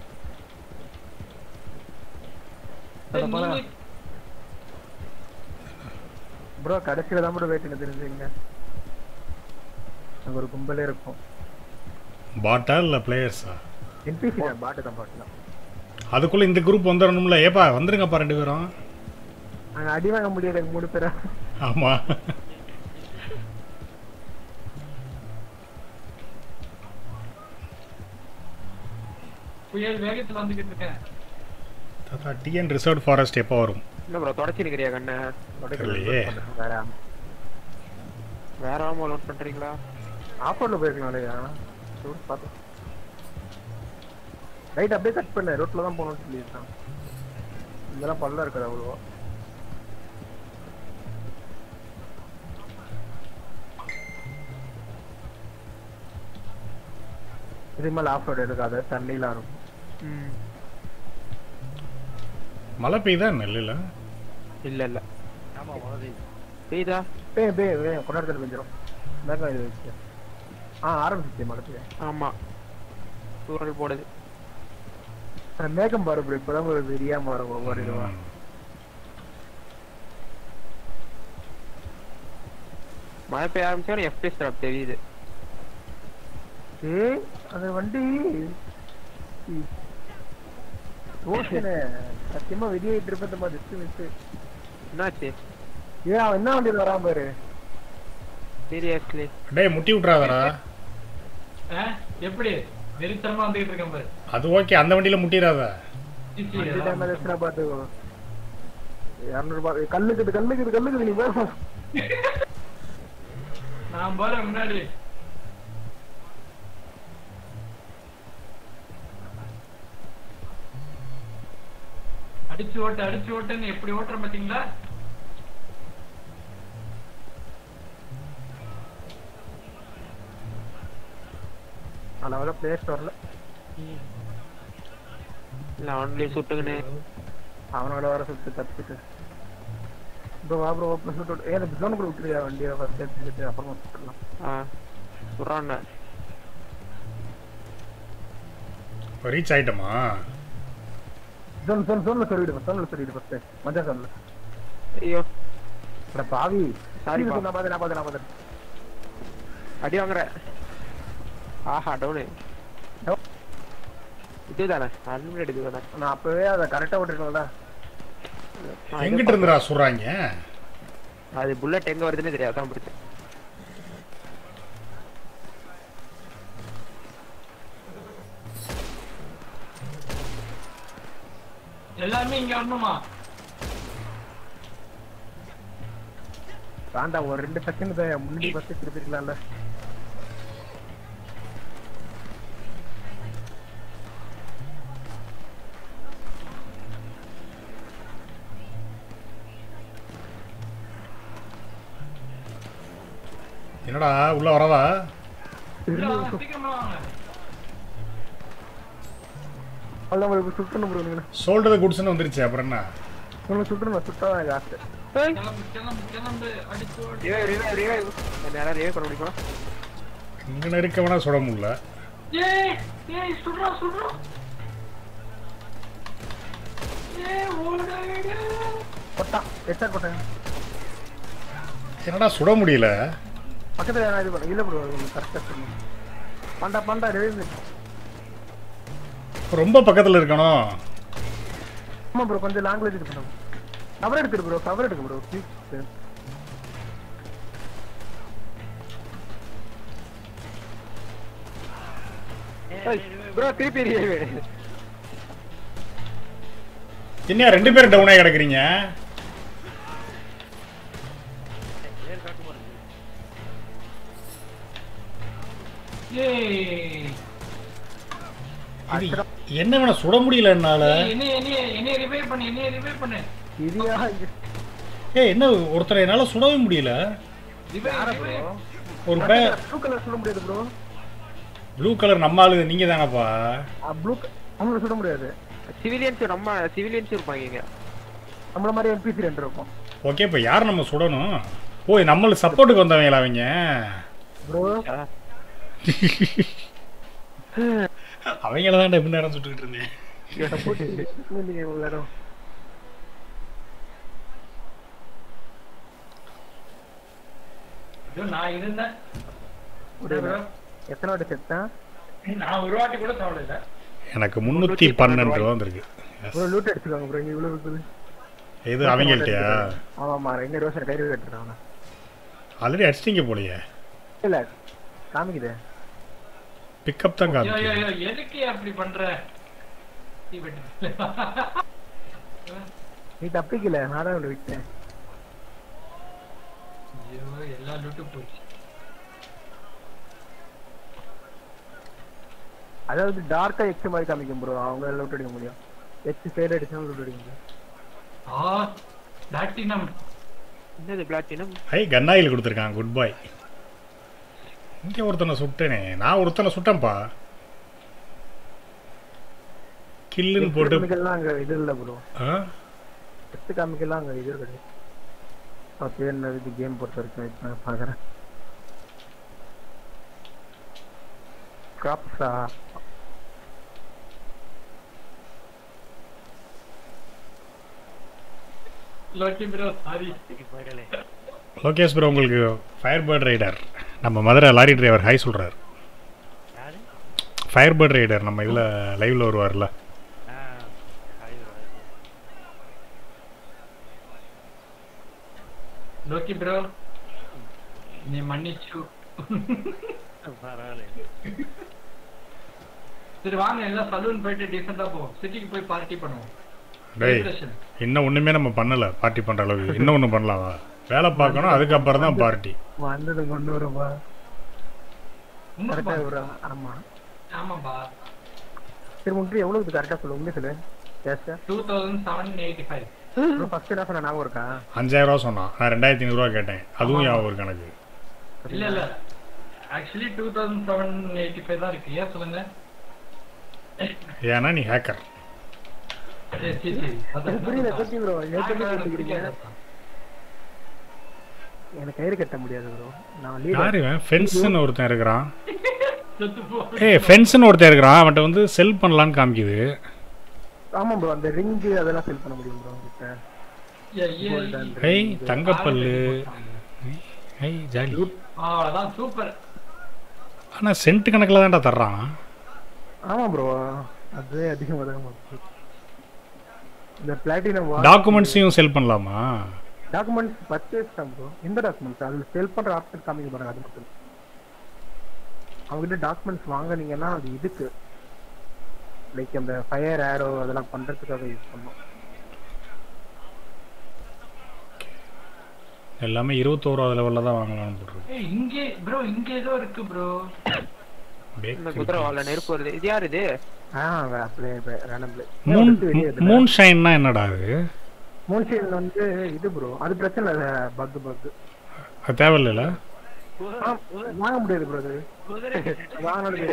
சரி, நீங்க ப்ரோ கடைசியில தான் ப்ரோ வெயிட் தெரிஞ்சுங்க அங்க ஒரு கும்பலே இருக்கும் பாட்டா இல்லை பிளேயர்ஸா என்பிசி தான் பாட்டு தான் பாட்டு தான் அதுக்குள்ளே இந்த குரூப் வந்துடணும்ல ஏப்பா வந்துருங்கப்பா ரெண்டு பேரும் அங்க அடி வாங்க முடியாது எங்க மூணு பேரா ஆமாம் புயல் வேகத்துல வந்துகிட்டு இருக்கேன் தாத்தா டிஎன் ரிசர்வ் ஃபாரஸ்ட் எப்போ வரும் என்ன ப்ரோ தொடச்சிருக்கிறியா கண்ணை தெரியலையே வேற வேற ஆமா லோட் பண்றீங்களா ஆஃபர்ல போயிருக்கலாம் இல்லையா பார்த்தோம் ரைட் அப்படியே கட் பண்ண ரோட்ல தான் போகணும்னு சொல்லியிருக்கான் இதெல்லாம் பல்ல இருக்காது அவ்வளோவா இது மேல ஆஃப் ரோடு இருக்காது தண்ணிலாம் இருக்கும் ம் மழை பெய்யுதா நெல்லில் இல்ல இல்ல ஆமா மனதை பெய்தா பே பே வே கொண்டாடத்தில் பெஞ்சிரும் மேகம் இது வச்சு ஆ ஆரம்பிச்சிச்சு மழை பெய்ய ஆமா தூரல் போடுது ஆனா மேகம் பாரு bro, இப்பதான் ஒரு தெரியாம வரும் ஒவ்வொரு இதுவா மழை பெய்ய ஆரம்பிச்சோட எஃபிஎஸ் ட்ராப் தெரியுது ஏய் அந்த வண்டி ரோஷனே சத்தியமா வெளியேட்டு இருப்பது மாதிரி மிஸ் மிஸ் என்னாச்சு ஏன் அவன் என்ன வண்டியில் வரான் பாரு சீரியஸ்லி டேய் முட்டி விட்றாதடா ஆ? எப்படி வெறித்தனமா வந்துகிட்டு இருக்கேன் பாரு அது ஓகே அந்த வண்டியில் முட்டிடாத சிச்சி, வண்டி அதான். டைம் எதாச்சுன்னா பாத்துக்கோ இரநூறுபா கல்லுக்குது கல்லுக்குது கல்லுக்குது நீ பாரு நான் போறேன் முன்னாடி அடிச்சு ஓட்டு அடிச்சு ஓட்டுன்னு எப்படி ஓட்டுறேன் பாத்தீங்களா அளவுல பிளே ஸ்டோர்ல இல்ல அவன்லயே சுட்டுக்கின்னு அவனோட வர சுத்து தப்பிட்டு ப்ரோ வா ப்ரோ ஓப்பன் சுட்டு ஏன் அந்த ஜோன் கூட விட்டுருயா வண்டியை ஃபர்ஸ்ட் எடுத்துக்கிட்டு அப்புறமா சுட்டுலாம் ஆ சுடுறான்னு இப்போ ரீச் ஆயிட்டோமா ஜோன் ஜோன் ஜோன்ல சொல்லிவிடு ஜோன்ல சொல்லிவிடு ஃபர்ஸ்ட் மஞ்சள் ஜோன்ல ஐயோ அட பாவி Sorry பா. நான் பாத்து நான் பாத்து நான் பாத்து அடி வாங்குற ஆஹா டவுனு இதுதானே அன்லிமிட்டட் இதுதானே நான் அப்பவே அதை கரெக்டா விட்டுருக்கேன்ல நான் எங்கிட்ட இது இருந்துடா சுடுறாங்க அது புல்லட் எங்க வருதுன்னு தெரியாது அதான் பிடிச்சேன் எல்லாருமே இங்க வரணுமா வேண்டாம் ஒரு ரெண்டு செகண்ட் தான் முன்னாடி பஸ் திருப்பிருக்கலாம்ல என்னடா உள்ள வரவா உள்ள வாங்க, சீக்கிரமா வாங்க அவ்வளோ உங்களுக்கு சுட்டணும் ப்ரோ நீங்க சோல்டர் குட்ஸ்னு வந்துருச்சு அப்புறம் என்ன உங்களுக்கு சுட்டணும் சுட்டா எனக்கு ஆசை கிளம்பு கிளம்பு கிளம்பு அடிச்சு ஓடு. ரிவைவ் ரிவைவ் ரிவைவ் நேரா ரிவைவ் பண்ண முடியுமா இங்க நெருக்கவனா சுட முடியல ஏய் ஏய் சுடுறா சுடுறா ஏய் ஓடு கொட்டா எஸ்ஆர் கொட்டாங்க என்னடா சுட முடியல பக்கத்துல யாரா இது பண்ண இல்ல ப்ரோ கரெக்டா சொல்லணும் பண்டா பண்டா ரெடி ரொம்ப பக்கத்துல இருக்கணும் ஆமா ப்ரோ கொஞ்சம் லாங்குவேஜ் இது பண்ணுங்க கவர் எடுத்துரு ப்ரோ கவர் எடுக்கு ப்ரோ ப்ளீஸ் ப்ரோ திருப்பி ரிவைவ் என்ன ரெண்டு பேரும் டவுன் ஆகி கிடக்குறீங்க ஏர் காட்டு பாருங்க ஏய் இது என்ன வேணா சுட முடியல என்னால ஏய், என்னைய என்னைய என்னைய ரிவைவ் பண்ணு என்னைய ரிவைவ் பண்ணு இதியா ஏய் என்ன ஒருத்தரை என்னால சுடவே முடியல ரிவைவ் ரிவைவ் ஒரு பே ப்ளூ கலர் சொல்ல முடியாது ப்ரோ ப்ளூ கலர் நம்ம ஆளு நீங்க தானப்பா ப்ளூ அவங்கள சொல்ல முடியாது சிவிலியன்ஸ் நம்ம சிவிலியன்ஸ் இருப்பாங்க இங்க நம்மள மாதிரி என்பிசி ரெண்டு இருக்கும் ஓகே இப்போ யார் நம்ம சுடணும் ஓ நம்மளுக்கு சப்போர்ட்டுக்கு வந்தவங்களா அவங்க ப்ரோ அவங்கள தான் எப்படி நேரம் சுட்டுக்கிட்டு இருந்தேன் சப்போர்ட் நீங்க இவ்வளவு நேரம் ஐயோ, நான் இருந்தேன் ஒரு எத்தனை வாட்டி செத்தேன் நான் ஒரு வாட்டி கூட சாப்பிடல எனக்கு முந்நூற்றி பன்னெண்டு ரூபா வந்திருக்கு Yes. ப்ரோ லூட் அடிச்சுக்காங்க ப்ரோ இங்க இவ்வளவு இருக்குது இது அவங்கள்ட்டயா ஆமா ஆமா ரெண்டு ரோஷன் கைது கட்டுறாங்க ஆல்ரெடி அடிச்சிட்டிங்க போலயே இல்ல காமிக்குது பிக்கப் தான் ஐயோ, ஐயோ, காமிக்குது ஐயோ, எதுக்கு அப்படி பண்ற தீ வெட்டு. நீ தப்பிக்கல நான் தான் உன்னை விட்டேன் ஐயோ எல்லா லூட்டும் போச்சு அதாவது டார்க்கா எக்ஸ் மாதிரி காமிக்கும் ப்ரோ அவங்க லூட் அடிக்க முடியும் எக்ஸ் சைடு அடிச்சா லூட் அடிக்க முடியும் ஆ பிளாட்டினம் என்னது பிளாட்டினம் ஐ கன்னாயில் கொடுத்துருக்கான் குட் பாய் இங்கே ஒருத்தனை சுட்டேனே நான் ஒருத்தனை சுட்டேன்ப்பா கில்லுன்னு போட்டு காமிக்கலாம் அங்க இது இல்ல ப்ரோ ஆ? எக்ஸ் காமிக்கலாம் அங்க இது கிடையாது ஓகே என்ன இது கேம் பொறுத்த வரைக்கும் இப்ப நான் பாக்குறேன் கிராப்ஸா லோக்கி ப்ரோ சாரி மகளே லோகேஷ் ப்ரோ உங்களுக்கு ஃபயர் பேர்ட் ரைடர் நம்ம மதுரை லாரி டிரைவர் ஹாய் சொல்கிறார் யாரு ஃபயர் பேர்ட் ரைடர் நம்ம இதில் லைவில் வருவார்ல ஆ ஹாய் லோக்கி ப்ரோ நீ மன்னிச்சு பரவாயில்ல சரி வாங்க எல்லாம் சலூன் போயிட்டு டீசெண்டா போவோம் சிட்டிக்கு போய் பார்ட்டி பண்ணுவோம் டேய் Celebration. இன்னும் ஒன்றுமே நம்ம பண்ணலை பார்ட்டி பண்ணுற அளவுக்கு இன்னும் ஒன்று பண்ணலாமா வேலை பார்க்கணும் அதுக்கப்புறம் தான் பார்ட்டி வந்தது கொண்டு வரும்பா கரெக்டா உண்மைப்பா. ப்ரோ ஆமா ஆமாப்பா சரி முன்னாடி எவ்வளவு கரெக்டா சொல்லு உண்மை சொல்லு cash two thousand seven eighty five first என்ன சொன்ன ஞாபகம் இருக்கா அஞ்சாயிரம் ரூபா சொன்னான் நான் ரெண்டாயிரத்தி ஐநூறுரூவா கேட்டேன் அதுவும் ஞாபகம் இருக்கு எனக்கு இல்ல இல்ல actually two thousand seven eighty five தான் இருக்கு ஏன் சொல்லுங்க ஏன்னா நீ ஹேக்கர் சரி சரி சரி அதான். புரியல சத்தி ப்ரோ Hacker ஏற்கனவே எனக்கு கேட்டுக்கிறீங்க பிடிக்காது. எனக்கு கயிறு கட்ட முடியாது ப்ரோ நான் லீடர் யார் இவன் ஃபென்ஸ்னு ஒருத்தன் இருக்கிறான் செத்து போ. ஏய் ஃபென்ஸ்னு ஒருத்தன் இருக்கிறான் அவன்கிட்ட வந்து செல் பண்ணலான்னு காமிக்குது ஆமா ப்ரோ அந்த ரிங் அதெல்லாம் செல் பண்ண முடியும் ப்ரோ கிட்ட ஐய் தங்கப்பல்லு ஐய் ஜாலி அவ்வளவுதான் சூப்பர் ஆனா சென்ட் கணக்குல தான்டா தர்றான் ஆமா ப்ரோ அது அதிகமாக தான் இருக்கு. இந்த பிளாட்டினம் டாக்குமெண்ட்ஸையும் செல் பண்ணலாமா டாக்குமெண்ட்ஸ் பர்ச்சேஸ் தான் ப்ரோ எந்த டாக்குமெண்ட்ஸ் அதில் செல் பண்ற ஆப்ஷன் காமிக்க பாருங்க அது மட்டும் அவங்ககிட்ட டாக்குமெண்ட்ஸ் வாங்குனீங்கன்னா அது இதுக்கு லைக் அந்த ஃபயர் ஏரோ அதெல்லாம் பண்றதுக்காக யூஸ் பண்ணோம் எல்லாமே இருபத்தோராவது லெவலில் தான் வாங்கலாம்னு போட்டுருக்கு ஏய் இங்கே ப்ரோ இங்க ஏதோ இருக்கு ப்ரோ இந்த குதிரை வாழ நெருப்பு வருது இது யார் இது ஆ அப்படியே ரேண்டம் பிளே மூன் மூன் ஷைன்னா என்னடா அது மூன்ஷைன் வந்து இது ப்ரோ அது பிரச்சனை இல்லை பக் பக் அது தேவையில்ல வாங்க முடியாது ப்ரோ அது வாங்கினது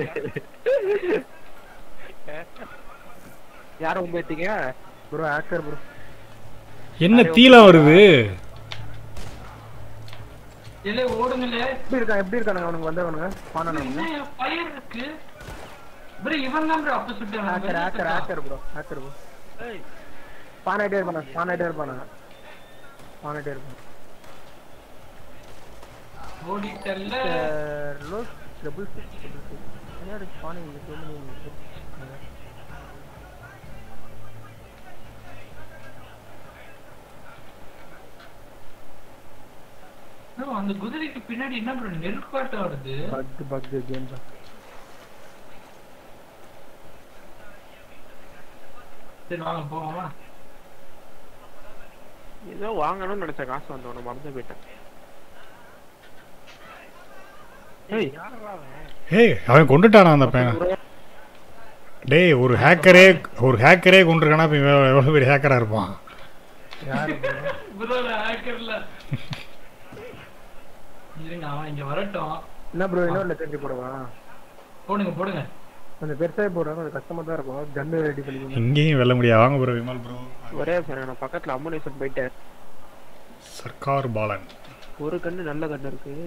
யாரை உண்மைத்தீங்க ப்ரோ ஆக்கர் ப்ரோ என்ன தீலம் வருது இல்ல ஓடுங்களே எப்படி இருக்கான் எப்படி இருக்கானுங்க அவனுங்க வந்தவனுங்க பானானவனுங்க என்ன ஃபயர் இருக்கு ப்ரோ இவன் தான் ப்ரோ அப்ப ஆக்கர் ஆக்கர் சுட்டான் ஆக்கர் ப்ரோ ஆக்கர் ப்ரோ ஏய் பானாயிட்டே இருப்பானு பானாயிட்டே இருப்பானுங்க பானாயிட்டே இருப்பான் ஓடிட்டல்ல லோஸ் ட்ரிபிள் சிக்ஸ் ட்ரிபிள் சிக்ஸ் யாரு பானை இது ப்ரோ அந்த குதிரைக்கு பின்னாடி என்ன ப்ரோ நெருப்பாட்டம் வருது பக் பக் கேம் பக் சரி வாங்க போவோமா ஏதோ வாங்கணும்னு நினைச்ச காசு வந்தவன மறந்து போயிட்டேன் ஏய் யாரா அவன் ஏய் அவன் கொண்டுட்டானா அந்த பையன் டேய் ஒரு ஹேக்கரே ஒரு ஹேக்கரே கொண்டிருக்கானா இப்போ இவன் எவ்வளோ பெரிய ஹேக்கராக இருப்பான் யாரு ப்ரோ ஹேக்கர்ல இருங்க அவன் இங்க வரட்டும் என்ன ப்ரோ இன்னொரு லெஜெண்ட் போடவா போடுங்க போடுங்க கொஞ்சம் பெருசாக போடுறாங்க கொஞ்சம் கஷ்டமா தான் இருக்கும் கன்னு ரெடி பண்ணிக்கணும் எங்கேயும் வெல்ல முடியாது வாங்க ப்ரோ விமல் ப்ரோ ஒரே சார் நான் பக்கத்துல அம்முனேஷன் போயிட்டேன் சர்க்கார் பாலன் ஒரு கண்ணு நல்ல கண்ணு இருக்கு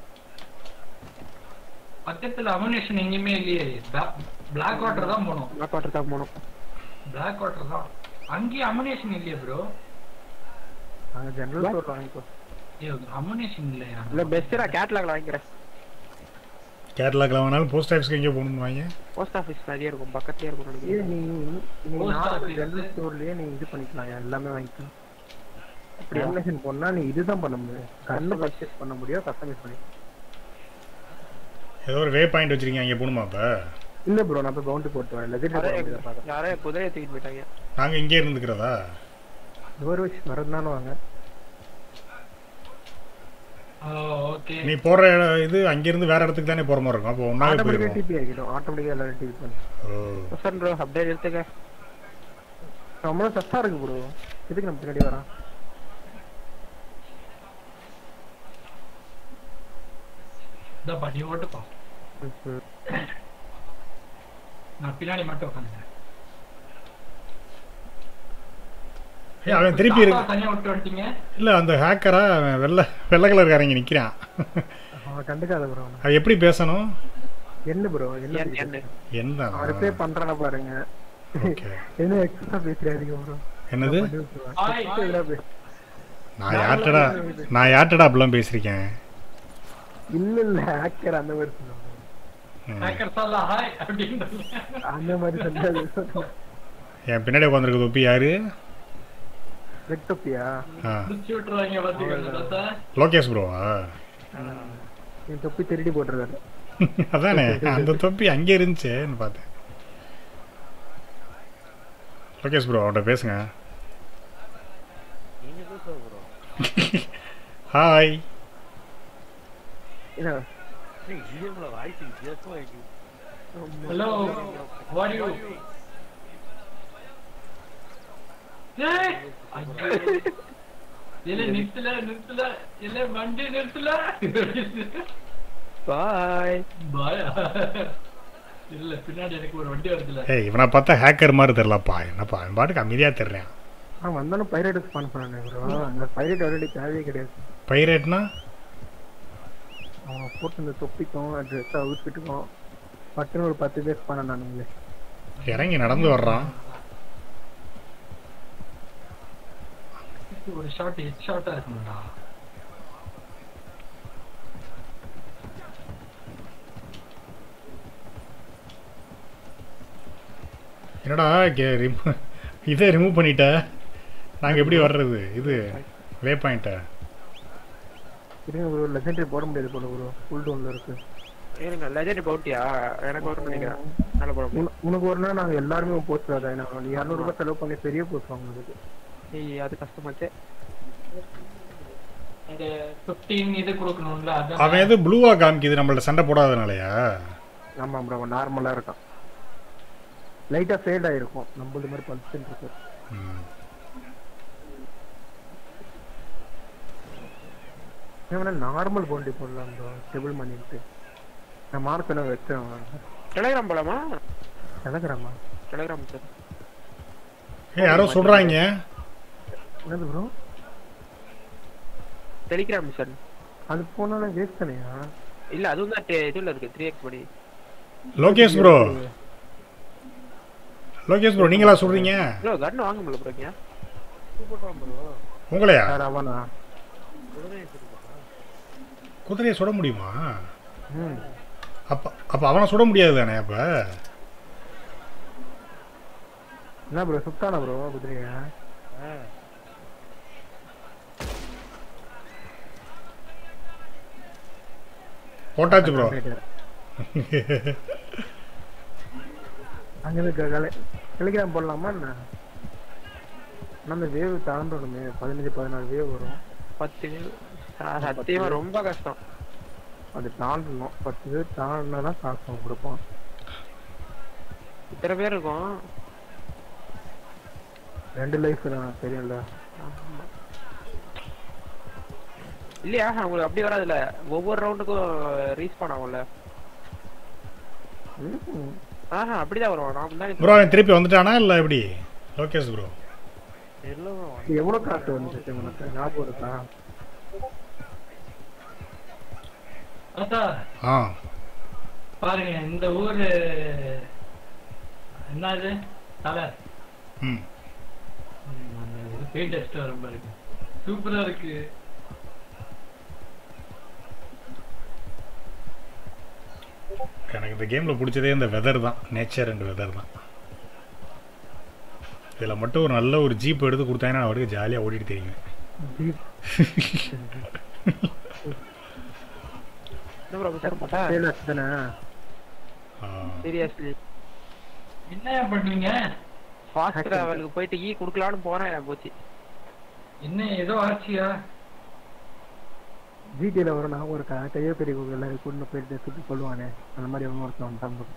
பக்கத்துல அமுனேஷன் எங்கேயுமே இல்லையே பிளாக் வாட்டர் தான் போனோம் நான் பாட்டு தான் போனோம் பிளாக் வாட்டர் தான் அங்கேயும் அமுனேஷன் இல்லையே ப்ரோ நாங்கள் ஜென்ரல் ஸ்டோர் வாங்கிக்கோ அமுனேஷன் இல்லையா இல்ல பெஸ்ட் நான் கேட்லாக்ல வாங்கிக்கிறேன் கேரளாக்கில் வேணாலும் போஸ்ட் ஆஃபீஸ்க்கு எங்கேயோ போகணும்னு வாங்க போஸ்ட் ஆஃபீஸ் நிறைய இருக்கும் பக்கத்துலயே இருக்கும் நினைக்கிறேன் ஏய், நீ நீ Post நார்மல் office. ஜென்ரல் ஸ்டோர்லயே நீ இது பண்ணிக்கலாம் எல்லாமே வாங்கிக்கலாம் அப்படி அப்ளிகேஷன் போனா நீ இதுதான் பண்ண முடியும் கன்னு பர்ச்சேஸ் பண்ண முடியும் கஸ்டமைஸ் பண்ணி ஏதோ ஒரு வே பாயிண்ட் வச்சிருக்கீங்க அங்கே போகணுமா இப்போ இல்ல ப்ரோ நான் போய் பவுண்டரி போட்டு வரேன் லெஜெண்ட் யாரோ- யாரோ குதிரையை தூக்கிட்டு போயிட்டாங்க நாங்கள் இங்கே இருந்துக்கிறதா ஒரு விஷயம் வரதுனாலும் வாங்க ஓகே நீ போகிற இது அங்கேருந்து வேற இடத்துக்கு தானே போகிற மாதிரி இருக்கும் அப்போ ஒன்றாவே ஆட்டோமேட்டிக்கா போயிருக்கோம் டிபி ஆகிடும் ஆட்டோமேட்டிக்கா எல்லாரும் டிபி பண்ணி ஓ சார் ப்ரோ அப்படியே எடுத்துக்க ரொம்ப சஸ்தா இருக்கு ப்ரோ எதுக்கு நம்ம பின்னாடி வரான் இந்த பண்ணி ஓட்டுப்பா நான் பின்னாடி மட்டும் உட்காந்துக்கிறேன் ஏய் அவன் திருப்பி இருக்கு தனியா விட்டு வந்துட்டீங்க இல்லை அந்த ஹேக்கரா அவன் வெள்ளை வெள்ளை கலர்காரங்க நிற்கிறான் அவன் கண்டுக்காத ப்ரோ அது எப்படி பேசணும் என்ன ப்ரோ என்ன என் பேசுற? என்ன என்ன அவன் ரிப்ளை பண்றான பாருங்க ஓகே என்ன எக்ஸ்ட்ரா பேசுறாதீங்க ப்ரோ என்னது ஹாய் நான் யார்ட்டடா நான் யார்ட்டடா அப்படிலாம் பேசியிருக்கேன் இல்ல இல்ல ஹேக்கர் அந்த மாதிரி சொல்லுவாங்க ம். ஹேக்கர் சொல்லலாம் ஹாய் அப்படின்னு அந்த மாதிரி சொல்லாது என் பின்னாடி உட்காந்துருக்க தொப்பி யாரு ரெட் டொப்பியா ஆ முடிச்சு விட்டுருவாங்க பாத்தீங்களா லோகேஷ் ப்ரோவா என் தொப்பி திருடி போட்டுருக்காரு அதானே அந்த தொப்பி அங்கே இருந்துச்சேன்னு பார்த்தேன் லோகேஷ் ப்ரோ அவன்கிட்ட பேசுங்க நீங்க பேசுற ப்ரோ ஹாய் என்ன கேம்ல வாய்ஸ் வித்தியாசமா இருக்கு ஹலோ வாட் யூ ஏய் ஐயோ இல்ல நிறுத்தல நிறுத்தல இல்ல வண்டி நிறுத்தல பாய் பாயா இல்ல பின்னாடி எனக்கு ஒரு வண்டி வருதுல ஏய் இவனை பார்த்தா ஹேக்கர் மாதிரி தெரிலப்பா என்னப்பா அவன் பாட்டுக்கு அமைதியாக தெரிறான் ஆ வந்தாலும் பைரேட் ஸ்பான் பண்ணானே ப்ரோ அந்த பைரேட் ஆல்ரெடி தேவையே கிடையாது பைரேட்னா அவன் போட்டு இந்த தொப்பிக்கும் ட்ரெஸ் அவுட்ஃபிட்டுக்கும் பட்டுன்னு ஒரு பத்து பேர் ஸ்பான் ஆனானுங்களே இறங்கி நடந்து வர்றான் ஒரு ஷாட் ஹெட் ஷாட்டா இருக்கணும்டா என்னடா கே ரிமூவ் இதை ரிமூவ் பண்ணிட்ட நாங்கள் எப்படி வர்றது இது வே பாயிண்ட்டை இருங்க ப்ரோ லெஜெண்டரி போட முடியாது போல ப்ரோ ஃபுல் டவுன்ல இருக்கு இருங்க லெஜெண்ட் பவுட்டியா எனக்கு வரும் நினைக்கிறேன் நல்ல படம் உன- உனக்கு ஒரு நாள் நாங்க எல்லாருமே போஸ்ட் தான் நீ இரநூறுபா செலவு பண்ணி பெரிய போஸ்ட் வாங்குனதுக்கு ஏய் அது கஷ்டமாச்சே அந்த 15 இது கொடுக்கணும்ல அதான் அவன் எது ப்ளூவாக காமிக்குது நம்மள்ட்ட சண்டை போடாதனாலயா ஆமா ப்ரோ அவன் நார்மலா இருக்கான் லைட்டா ஃபேட் ஆயிருக்கும் நம்மளது மாதிரி பல்சன் இருக்கு ம். நார்மல் பவுண்டரி போடலாம் ப்ரோ டேபிள் பண்ணிட்டு நான் மார்க் வச்சேன் டெலிகிராம் போலாமா கிடக்குறாமா டெலிகிராம் சார் ஏய் யாரோ சொல்கிறாங்க என்னது ப்ரோ டெலிகிராம் சார் அது போனாலும் வேஸ்ட் தானேயா இல்ல அதுவும் தான் டெ- இதுல இருக்கு த்ரீ எக்ஸ் படி லோகேஷ் ப்ரோ லோகேஷ் ப்ரோ நீங்களா சொல்கிறீங்க ப்ரோ கன் வாங்க முடியல ப்ரோங்க உங்களையா சார் அவனா குதிரையை சுட முடியுமா ம் அப்போ அப்போ அவனை சுட முடியாது தானே அப்போ என்ன ப்ரோ சுத்தானா ப்ரோ குதிரையா போட்டாச்சு ப்ரோ அங்கிருந்து டெலிகிராம் போடலாமா என்ன ஆனா அந்த வேவ் தாண்டணுமே பதினஞ்சு பதினாறு வேவ் வரும் பத்து பேர் ச- சத்தியமா ரொம்ப கஷ்டம் அது தாண்டணும் பத்து பேர் தாண்டினா தான் காசு அவன் கொடுப்பான் இத்தனை பேர் இருக்கும் ரெண்டு லைஃப் தான் தெரியும்ல ஆமா. இல்லையா உங்களுக்கு அப்படி வராதுல்ல ஒவ்வொரு ரவுண்டுக்கும் ரீஸ்பான் ஆகும்ல ம். ஆஹா அப்படிதான் வரும் நான் முன்னாடி ப்ரோ அவன் திருப்பி வந்துட்டானா இல்லை எப்படி லோகேஷ் ப்ரோ எவ்வளவு காசு வந்துச்சு உனக்கு ஞாபகம் இருக்கா அத்தா ஆ பாருங்க இந்த ஊரு என்னது தலை ம் பெயிண்ட் டெஸ்ட் வரும் பாருங்க சூப்பரா இருக்கு எனக்கு இந்த கேமில் பிடிச்சதே இந்த வெதர் தான் நேச்சர் அண்ட் வெதர் தான் இதில் மட்டும் ஒரு நல்ல ஒரு ஜீப் எடுத்து கொடுத்தாங்கன்னா நான் அவருக்கு ஜாலியாக ஓடிட்டு தெரியுங்க என்ன ப்ரோ சார் மாட்டா சேல் ஆச்சு தானே சீரியஸ்லி என்ன பண்றீங்க ஃபாஸ்ட் டிராவலுக்கு போயிட்டு ஈ குடுக்கலாம்னு போனேன் எனக்கு போச்சு என்ன ஏதோ ஆச்சியா ஜிடியில் வரும் நான் ஒரு கையோ பெரிய கோவில் எல்லாரும் கூட்டு போயிட்டு சுற்றி சொல்லுவானே அந்த மாதிரி அவன் ஒருத்தன் வந்துட்டான் bro.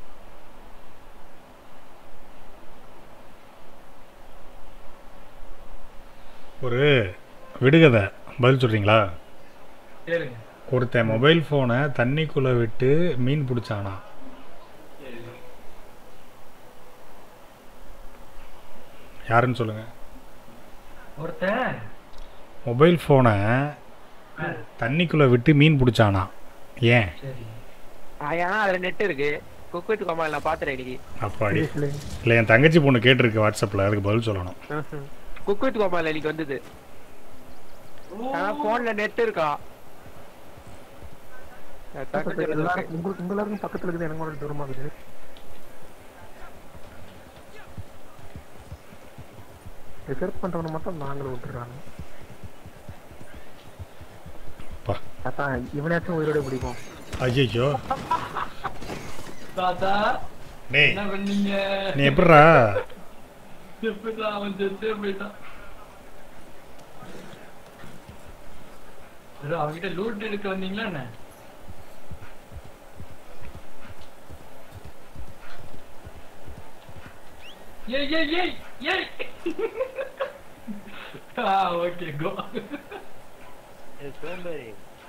ஒரு விடுகதை பதில் சொல்கிறீங்களா கேளுங்க ஒருத்தன் மொபைல் ஃபோனை தண்ணிக்குள்ளே விட்டு மீன் பிடிச்சானா யாருன்னு சொல்லுங்கள் ஒருத்தன் மொபைல் ஃபோனை தண்ணிக்குள்ளே விட்டு மீன் பிடிச்சானா ஏன் சரி ஏன்னா அதுல நெட் இருக்கு குக்வித் கோமால் நான் பாத்துறேன் இன்னைக்கு அப்பாடி Seriously. இல்லை என் தங்கச்சி பொண்ணு கேட்டிருக்கு வாட்ஸ்அப்பில் அதுக்கு பதில் சொல்லணும் குக்வித் கோமால் இன்னைக்கு வந்தது ஆனா போன்ல நெட் இருக்கா என் தங்கச்சி இப்ப சொல்லுது. எல்லாரும் உங்களுக்கு உங்க எல்லாருக்கும் பக்கத்துல இருக்குது எனக்கு மட்டும் தூரமா இருக்குது ரிசர்வ் பண்றவன மட்டும் நாங்களும் விட்டுறாங்க பா. அதான் இவனாச்சும் உயிரோட பிடிக்கும் ஐயோ தாத்தா டேய் என்ன பண்ணீங்க நீ எப்படிடா எப்படிதான் அவன் செத்தே போயிட்டான் bro, அவன்கிட்ட லூட் எடுக்க வந்தீங்களா என்ன ஏய் ஏய் ஏய் ஏய் ஆ ஓகே கோ சோம்பேறி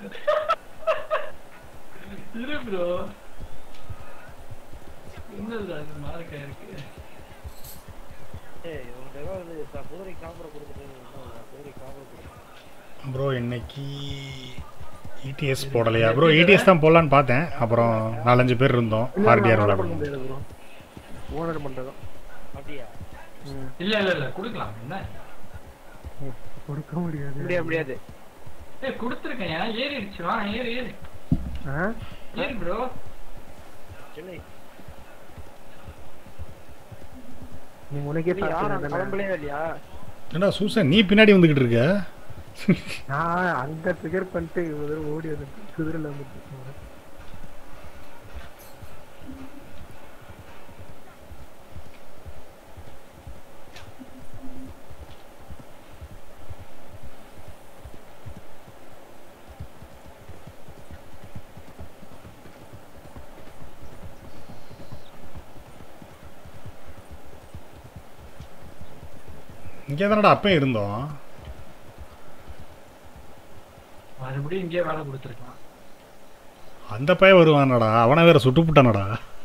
இரு ப்ரோ என்னது அது மார்க்கா இருக்கு ஏய் உங்கள்கிட்ட ஏதாவது ச- குதிரை காம்பரை கொடுத்துட்டு இன்னும் குதிரை காம்பரை கொடுத்து ப்ரோ இன்னைக்கு இடிஎஸ் போடலையா ப்ரோ இடிஎஸ் தான் போடலான்னு பார்த்தேன் அப்புறம் நாலஞ்சு பேர் இருந்தோம் ஆர்டிஆர் பண்ண விளாட முடியாது ப்ரோ ஓனர் பண்றதும் அப்படியா இல்ல இல்ல இல்ல குடுக்கலாம் என்ன கொடுக்க முடியாது முடியாது முடியாது ஏய் கொடுத்துருக்கேன் ஏன் ஏறிடுச்சு வா ஏறு ஏறு ஆ? ஏறு ப்ரோ இல்லை நீ உனக்கே நீ யாரும் சாப்பிட்டு கிளம்பலே இல்லையா என்னடா சூசன் நீ பின்னாடி வந்துகிட்டு இருக்க நான் அங்க ட்ரிகர் பண்ணிட்டு இவ்வளவு தூரம் ஓடி வந்து குதிரையில வந்துட்டு இங்கே தானடா அப்பயும் இருந்தோம் மறுபடியும் இங்கேயே வேலை கொடுத்துருக்கான் அந்த பையன் வருவானடா அவனை வேற சுட்டுப்புட்டானடா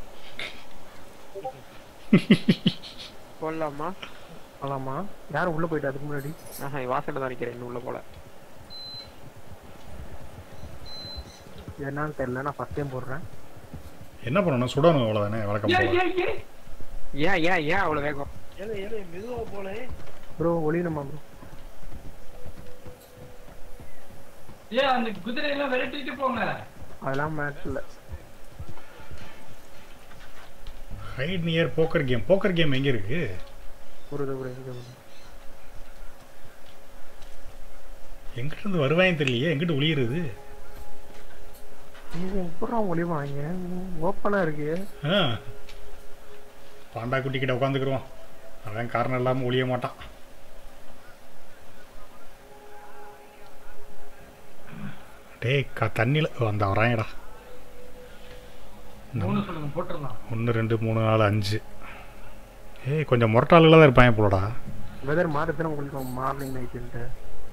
போடலாமா ஆலாமா யாரும் உள்ள போயிட்டு அதுக்கு முன்னாடி ஆஹா வாசல்ல தான் நிக்கிறேன் இன்னும் உள்ள போல என்னன்னு தெரியல நான் ஃபர்ஸ்ட் டைம் போடுறேன் என்ன பண்ணணும் சுடணும் அவ்வளோதானே வழக்கம் ஏய், போல ஏய், ஏய். ஏன் ஏன் ஏன் அவ்வளவு வேகம் ஏலே ஏலே மெதுவா போல ப்ரோ ஒளியணுமா ப்ரோ ஏய் அந்த குதிரையெல்லாம் விரட்டிட்டு போங்க அதெல்லாம் மேட்ச் இல்ல hide near poker game poker game எங்கே இருக்கு ஒரு இது ஒரு இது ஒரு. எங்கிட்ட இருந்து வருவாயும் தெரியலையே எங்கிட்ட ஒளியிறது இங்க எப்பறம் ஒளிவாங்க ஓப்பனா இருக்கு ஆ பாண்டா குட்டி கிட்ட உட்காந்துக்குருவான் அவன் காரணம் இல்லாமல் ஒளிய மாட்டான் டேய் க தண்ணியில் அந்த வராங்கடா மூணு சொல்லுங்க போட்டுடலாம் ஒன்று ரெண்டு மூணு நாலு அஞ்சு ஏய் கொஞ்சம் முரட்டாளுகளாக தான் இருப்பாங்க போலடா வெதர் மாறுதுன்னா உங்களுக்கு மார்னிங் நைட்டு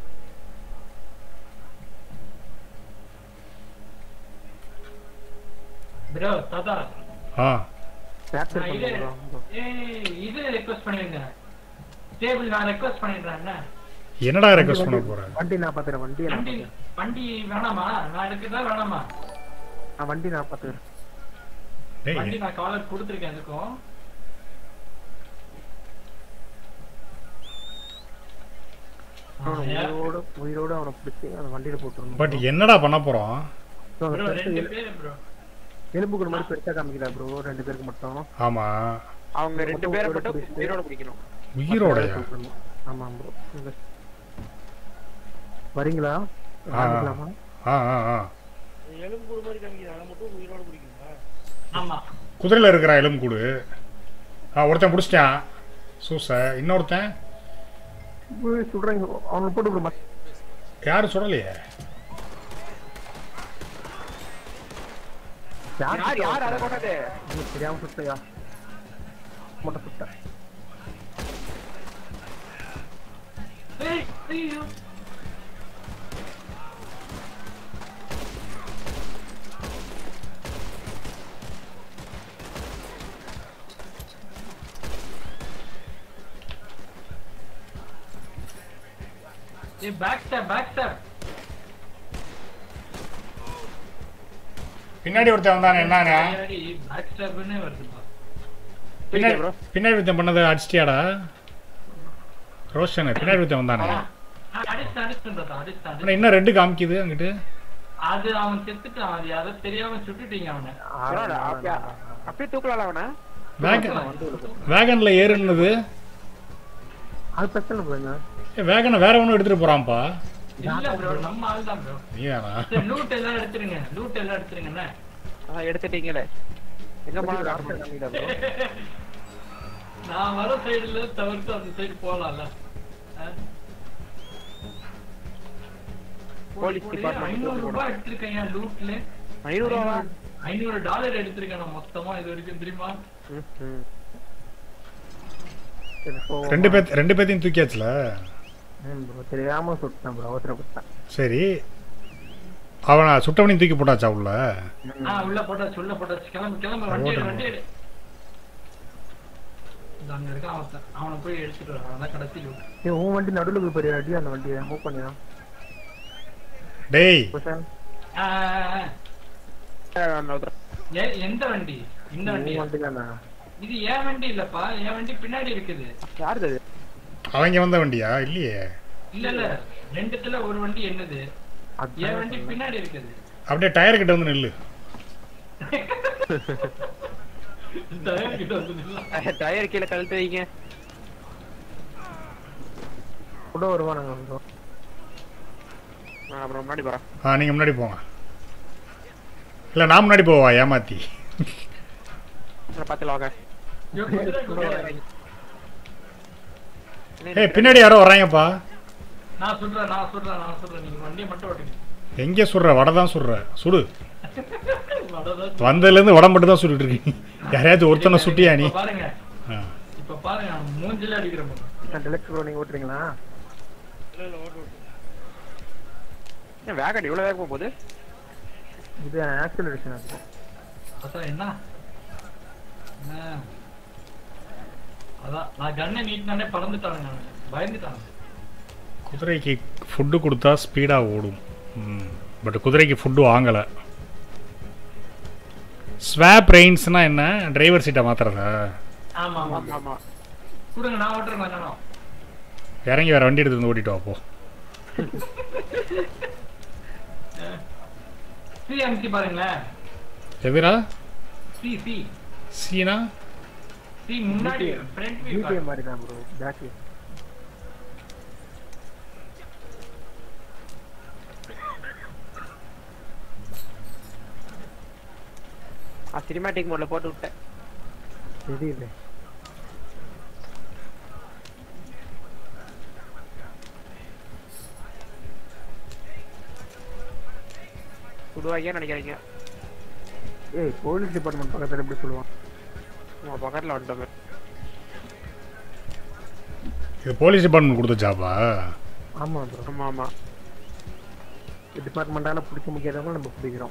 ப்ரோ தாத்தா ஆ கேப்சர் நான் இது பண்ணுங்க ஏய் இது ரெக்வஸ்ட் பண்ணிருங்க டேபிள் நான் ரெக்வஸ்ட் பண்ணிடுறேன் என்ன என்னடா ரெக்வஸ்ட் பண்ண போகிறேன் வண்டி நான் பாத்துறேன் வண்டி நான் வண்டி பாத்துறேன். வண்டி வேணாமா நான் எடுக்கிறதா வேணாமா நான் வண்டி நான் பாத்துக்கிறேன் டேய் வண்டி நான் காலர் கொடுத்துருக்கேன் எதுக்கும் அவனை உயிரோட உயிரோட அவனை பிடிச்சி அந்த வண்டியில போட்டுருணும் பட் என்னடா பண்ண போகிறோம் bro, அந்த ப்ரோ பெருசு ரெண்டு பேரு ப்ரோ எலும்பு கூட மாதிரி பெருசா காமிக்கிறா ப்ரோ ரெண்டு பேருக்கு மட்டும் ஆமாம் அவங்க ரெண்டு மட்டும் பேரை உயிரோட மட்டும் பிடிச்சிட்டு. உயிரோட பிடிக்கணும் உயிரோடையா சொல்லணும். ஆமா ப்ரோ வரீங்களா ஆ. ஆரம்பிக்கலாமா ஆ ஆ ஆ எலும்பு கூடு மாதிரி காமிக்குது அதை மட்டும் உயிரோட பிடிக்குமா ஆமா குதிரையில் இருக்கிற எலும்புக்கூடு ஆ ஒருத்தன் பிடிச்சிட்டான் சூச இன்னொருத்தன் போய் சுடுறீங்க அவனை போட்டு விடுமா யாரும் சுடலையே யார் யார் அதை கொண்டது உங்களுக்கு தெரியாம சுத்தையா மட்டும் சுட்ட ஏய் ஐயோ ஏய் பேக் ஸ்டாப் பேக் ஸ்டாப் பின்னாடி ஒருத்தன் வந்தானே என்னண்ணே பேக் ஸ்டாப்னே வருதுப்பா பின்னாடி bro. பின்னாடி ஒருத்தன் பண்ணதை அடிச்சிட்டியாடா ரோஷன் பின்னாடி ஒருத்தன் வந்தானே அடிச்சு அடிச்சுன்றதா அடிச்சு ஆனா இன்னும் ரெண்டு காமிக்குது அங்கிட்டு அது அவன் செத்துட்டான் அது அதை தெரியாம சுட்டுட்டீங்க அவனை பரவாயில்ல, அப்படியே அப்படியே தூக்கலாம் அவனை வேகன் வேகன்ல ஏறுனது அது பிரச்சனை போயிருங்க ஏ வேகனை வேற ஒன்றும் எடுத்துட்டு போறான்ப்பா இல்ல ப்ரோ நம்ம ஆள் தான் ப்ரோ நீ வேணா சரி லூட் எல்லாம் எடுத்துருங்க லூட் எல்லாம் எடுத்துருங்க என்ன அதான் எடுத்துட்டீங்களே எங்க போனாலும் காமிக்க காமிக்கல bro. நான் வர சைடுல தவிர்த்து அந்த சைடு போலாம்ல ஆ? Police போடு, department ஐநூறு போடு. ரூபாய் எடுத்திருக்கேன் என் லூட்ல ஐநூறு ரூபாவா ஐநூறு டாலர் எடுத்திருக்கேன் நான் மொத்தமா இது வரைக்கும் தெரியுமா ம், ம். சரி போவோமா? ரெண்டு பேர் ரெண்டு பேர்த்தையும் தூக்கியாச்சுல ம் bro, தெரியாம சுட்டேன் ப்ரோ அவசரப்பட்டேன் சரி அவனை சுட்டவனையும் தூக்கி போட்டாச்சா உள்ள ஆ உள்ள போட்டாச்சு உள்ள போட்டாச்சு கிளம்பு கிளம்பு வண்டி எடு வண்டி எடு இந்த அங்க இருக்கான் அவன் அவனை போய் எடுத்துட்டு வர அதான் கடைசி லூட் ஏய் உன் வண்டி நடுவில் போய் பெரிய அடி அந்த வண்டியை மூவ் பண்ணியா டேய் புஷன் ஆ, ஆ, ஆ. அந்த ஒருத்தர். எ- எந்த வண்டி இந்த வண்டி உன் வண்டி தானே இது என் வண்டி இல்லப்பா என் வண்டி பின்னாடி இருக்குது யாருது அது அவங்க வந்த வண்டியா இல்லையே இல்ல இல்ல ரெண்டுத்துல ஒரு வண்டி என்னது என் வண்டி பின்னாடி இருக்குது அப்படியே டயர் கிட்ட வந்து நில்லு டயர் கிட்ட வந்து நில்லா. டயர் கீழே கழுத்து வைங்க கூட வருவானுங்க bro. நான் அப்புறம் முன்னாடி போறேன் ஆ நீங்கள் முன்னாடி போங்க இல்லை நான் முன்னாடி போவா ஏமாத்தி நான் பார்த்துல வாங்க ஐயோ, குதிரை, குதிரை. ஏய் பின்னாடி யாரோ வர்றாங்கப்பா நான் சொல்றேன் நான் சொல்றேன் நான் சொல்றேன் நீங்க வண்டியை மட்டும் ஓட்டுங்க எங்கே சுடுற வடை தான் சுடுற சுடு வடதான் வந்ததுலேருந்து வடை மட்டும் தான் சுட்டுட்டு இருக்கீங்க யாரையாச்சும் ஒருத்தனை சுட்டியா நீ இப்ப பாருங்க ஆ. இப்ப பாருங்க நான் மூஞ்சில அடிக்கிற பாருங்க. நான் டெலக்ட் ப்ரோ நீங்க ஓட்டுறீங்களா இல்ல இல்ல ஓட்டு ஓட்டு ஏன் வேகன் இவ்வளவு வேகமா போகுது இது ஆக்சிலரேஷன் அது அதான் என்ன என்ன? அதான் நான் கண்ணை நீட்டினானே பறந்துட்டானுங்க நானு. பயந்துட்டாங்க குதிரைக்கு ஃபுட்டு கொடுத்தா ஸ்பீடாக ஓடும் பட் குதிரைக்கு ஃபுட்டு வாங்கலை ஸ்வாப் ரெயின்ஸ்னா என்ன டிரைவர் சீட்டை மாத்துறதா ஆமா ஆமா ஆமா ஆமா கொடுங்க நான் ஓட்டுறேன் கொஞ்சம் இறங்கி வேற வண்டி எடுத்து வந்து ஓட்டிட்டு வா போ சி அமுத்தி பாருங்களேன் எதிரா சி சி சீனா சி முன்னாடி ஃப்ரண்ட் வியூ ஜிடிஏ மாதிரி தான் ப்ரோ பேக் சினிமாட்டிக் மோட்ல போட்டு விட்டேன் தெரியல சுடுவாங்க நினைக்கிறீங்க ஏய் போலீஸ் டிபார்ட்மெண்ட் பக்கத்துல எப்படி சொல்லுவான் உங்க பக்கத்துல வந்துட்டோமே இது போலீஸ் டிபார்ட்மெண்ட் கொடுத்த ஜாபா ஆமா ப்ரோ ஆமா ஆமா டிபார்ட்மெண்டால பிடிக்க முடியாதவங்க நம்ம பிடிக்கிறோம்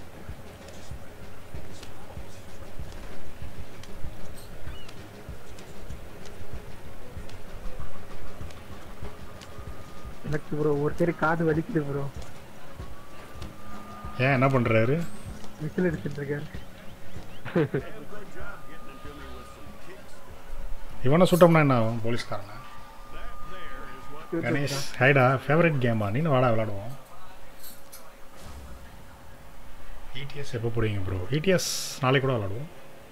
எனக்கு ப்ரோ ஒருத்தர் காது வலிக்குது ப்ரோ ஏன் என்ன பண்றாரு விசில் அடிச்சிட்டு இருக்காரு இவனை சுட்டோம்னா என்ன ஆகும் போலீஸ்காரனை கணேஷ் ஹைடா ஃபேவரட் கேமா நீனு வாடா விளாடுவோம் இடிஎஸ் எப்போ போடுவீங்க ப்ரோ இடிஎஸ் நாளைக்கு கூட விளாடுவோம்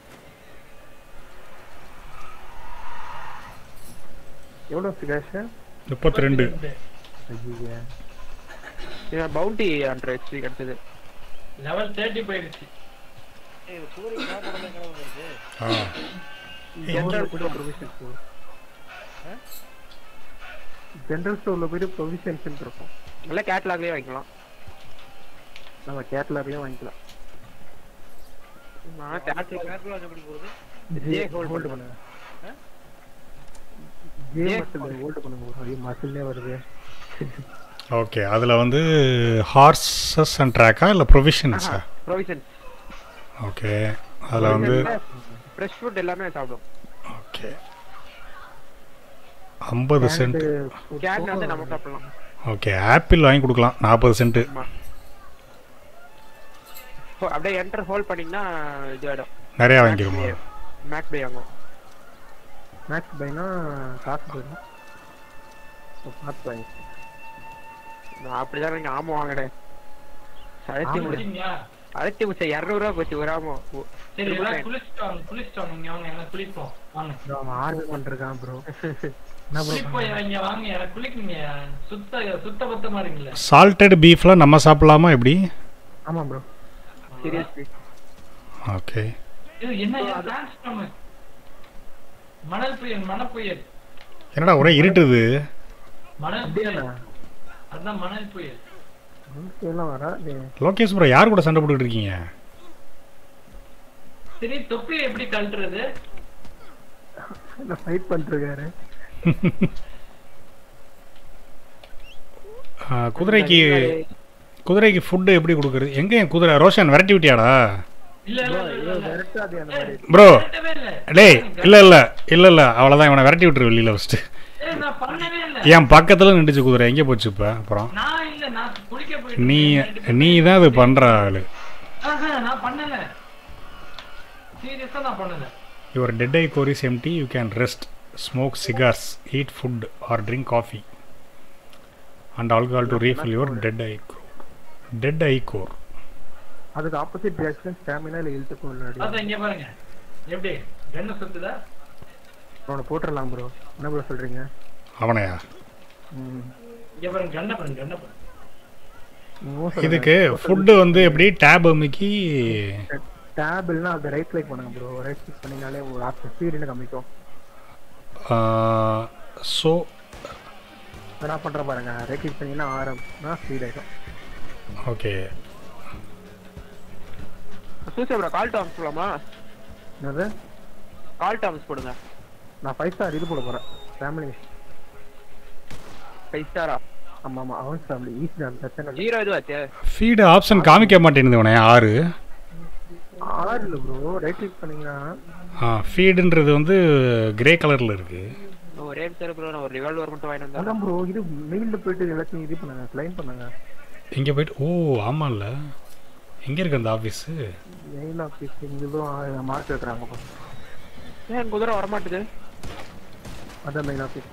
எவ்வளோ சுகாஷ் முப்பத்தி ரெண்டு ஐயா இவன் பவுண்டி ஹண்ட்ரட் ஹெச்பி கிடைச்சது லெவல் தேர்ட்டி போயிருச்சு ஏய் சூரிய சாப்பிடல கிளம்பு இருக்கு ஆ ஜென்ரல் கூட ப்ரொவிஷன் ஜென்ரல் ஸ்டோர்ல போயிட்டு ப்ரொவிஷன்ஸ் இருக்கும் நல்ல கேட்லாக்லயே வாங்கிக்கலாம் நம்ம கேட்லாக்லயும் வாங்கிக்கலாம் நான் கேட்லாக் கேட்லாக் எப்படி போகுது ஜே J hold ஹோல்ட் பண்ணுங்க. பண்ணுங்க ஜே J மசில் ஹோல்ட் பண்ணுங்க bro. ஐயோ மசில்லே வருது ஓகே அதில் வந்து ஹார்சஸ் அண்ட் ட்ராக்கா இல்லை ப்ரொவிஷன்ஸா ப்ரொவிஷன் ஓகே அதில் வந்து ஃப்ரெஷ் ஃபுட் எல்லாமே சாப்பிடும் ஓகே ஐம்பது சென்ட் கேட் வந்து நம்ம சாப்பிடலாம் ஓகே ஆப்பிள் வாங்கி கொடுக்கலாம் நாற்பது சென்ட்டு ஆமா ஹோ, அப்படியே என்டர் ஹோல்ட் பண்ணீங்கன்னா இது ஆயிடும் நிறையா வாங்கிக்கிறோமா மேக்ஸ் பை வாங்கும் மேக்ஸ் பைனா காசு போயிடும் பார்த்து வாங்கி நான் அப்படிதான் நீங்க ஆமோ வாங்கினேன் அழைச்சி முடி முடிச்சிங்களா அழைச்சி முடிச்ச இரநூறுவா போச்சு ஒரு ஆமோ ஓ, சரி triple எல்லாம் nine. குளிச்சுட்டு வாங்க குளிச்சுட்டு வாங்க இங்க வாங்க எல்லாம் குளிப்போம் வாங்க bro, அவன் ஆர்டர் பண்ணிருக்கான் ப்ரோ என்ன ப்ரோ குளிப்போம் இங்க வாங்க எனக்கு குளிக்குங்க சுத்த சுத்த பத்தமா இருக்குல்ல சால்டட் பீஃப்லாம் நம்ம சாப்பிடலாமா எப்படி ஆமா ப்ரோ சீரியஸ்லி ஓகே இது என்ன டிரான்ஸ்ஃபார்ம் மணல் புயல் மணல் புயல் என்னடா ஒரே இருட்டுது மணல் புயல் அப்படியாண்ணா அதான் மணல் புயல் எல்லாம் வரா லோகேஷ் ப்ரோ யார் கூட சண்டை போட்டுட்டு இருக்கீங்க சரி தொப்பி எப்படி கழட்டுறது ஃபைட் பண்ணிருக்காரு ஆ, குதிரைக்கு குதிரைக்கு ஃபுட்டு எப்படி கொடுக்குறது எங்க என் குதிரை ரோஷன் விரட்டி விட்டியாடா இல்ல இல்ல, இல்ல, இல்ல, இல்ல. விரட்டாதே அந்த மாதிரி ப்ரோ கழட்டவே இல்ல. டேய் இல்ல இல்ல இல்ல இல்ல அவ்வளவுதான் இவனை விரட்டி விட்டுரு வெளியில ஃபர்ஸ்ட் ஏய், நான் பண்ணவே இல்ல என் பக்கத்துல நின்றுச்சு குதிரை எங்க போச்சு இப்ப அப்புறம் நான் இல்ல நான் குளிக்க போயிட்டு நீ இருக்கேன். நீ தான் இது பண்ற ஆளு ஆஹா, நான் பண்ணல சீரியஸா நான் பண்ணல your dead eye core is empty you can rest smoke cigars eat food or drink coffee and alcohol to refill your dead eye core dead eye core அதுக்கு ஆப்போசிட் ரியாக்ஷன் ஸ்டாமினா இல்ல இழுத்துக்கும் இல்லாடி அதான் இங்க பாருங்க எப்படி கண்ணு சுத்துதா அவனை போட்டுடலாம் ப்ரோ என்ன ப்ரோ சொல்றீங்க அவனையா ம் இங்க பாருங்க கண்ணை பாருங்க கண்ணை பாருங்க நீங்களும் சொல்லுங்க. இதுக்கு ஃபுட்டு வந்து எப்படி டேப் அமுக்கி டேப் இல்லைன்னா அதை ரைட் கிளிக் பண்ணுங்க ப்ரோ ரைட் கிளிக் பண்ணீங்கனாலே ஒரு ஆப்ஷன் ஸ்பீடுன்னு காமிக்கும் ஸோ என்ன பண்ற பாருங்க ரைட் கிளிக் பண்ணீங்கன்னா ஆரம்னா ஸ்பீட் ஆயிடும் ஓகே சூசே ப்ரோ கால் டாம்ஸ் போலாமா என்னது கால் டாம்ஸ் போடுங்க நான் ஃபைவ் ஸ்டார் இது போட போறேன் ஃபேமிலி ஃபைவ் ஸ்டாரா ஆமா ஆமா அவன் ஃபேமிலி ஈஸி தான் பிரச்சனை இல்லை ஜீரோ இதுவாச்சு ஃபீடு ஆப்ஷன் காமிக்க மாட்டேங்குது உனே ஆறு ஆறு இல்லை ப்ரோ ரைட் கிளிக் பண்ணீங்கன்னா ஆ ஃபீடுன்றது வந்து கிரே கலரில் இருக்குது ஒரே நிமிஷம் ப்ரோ நான் ஒரு ரிவால்வர் மட்டும் வாங்கிட்டு வந்தேன் அதான் ப்ரோ இது மெயிலில் போயிட்டு எல்லாத்தையும் இது பண்ணுங்க கிளைம் பண்ணுங்க இங்கே போயிட்டு ஓ ஆமாம்ல எங்கே இருக்கு அந்த ஆஃபீஸு மெயில் ஆஃபீஸ் இங்கேயும் மார்க் வைக்கிறாங்க bro. ஏன் குதிரை வரமாட்டுது அதான் மெயில் ஆஃபீஸ்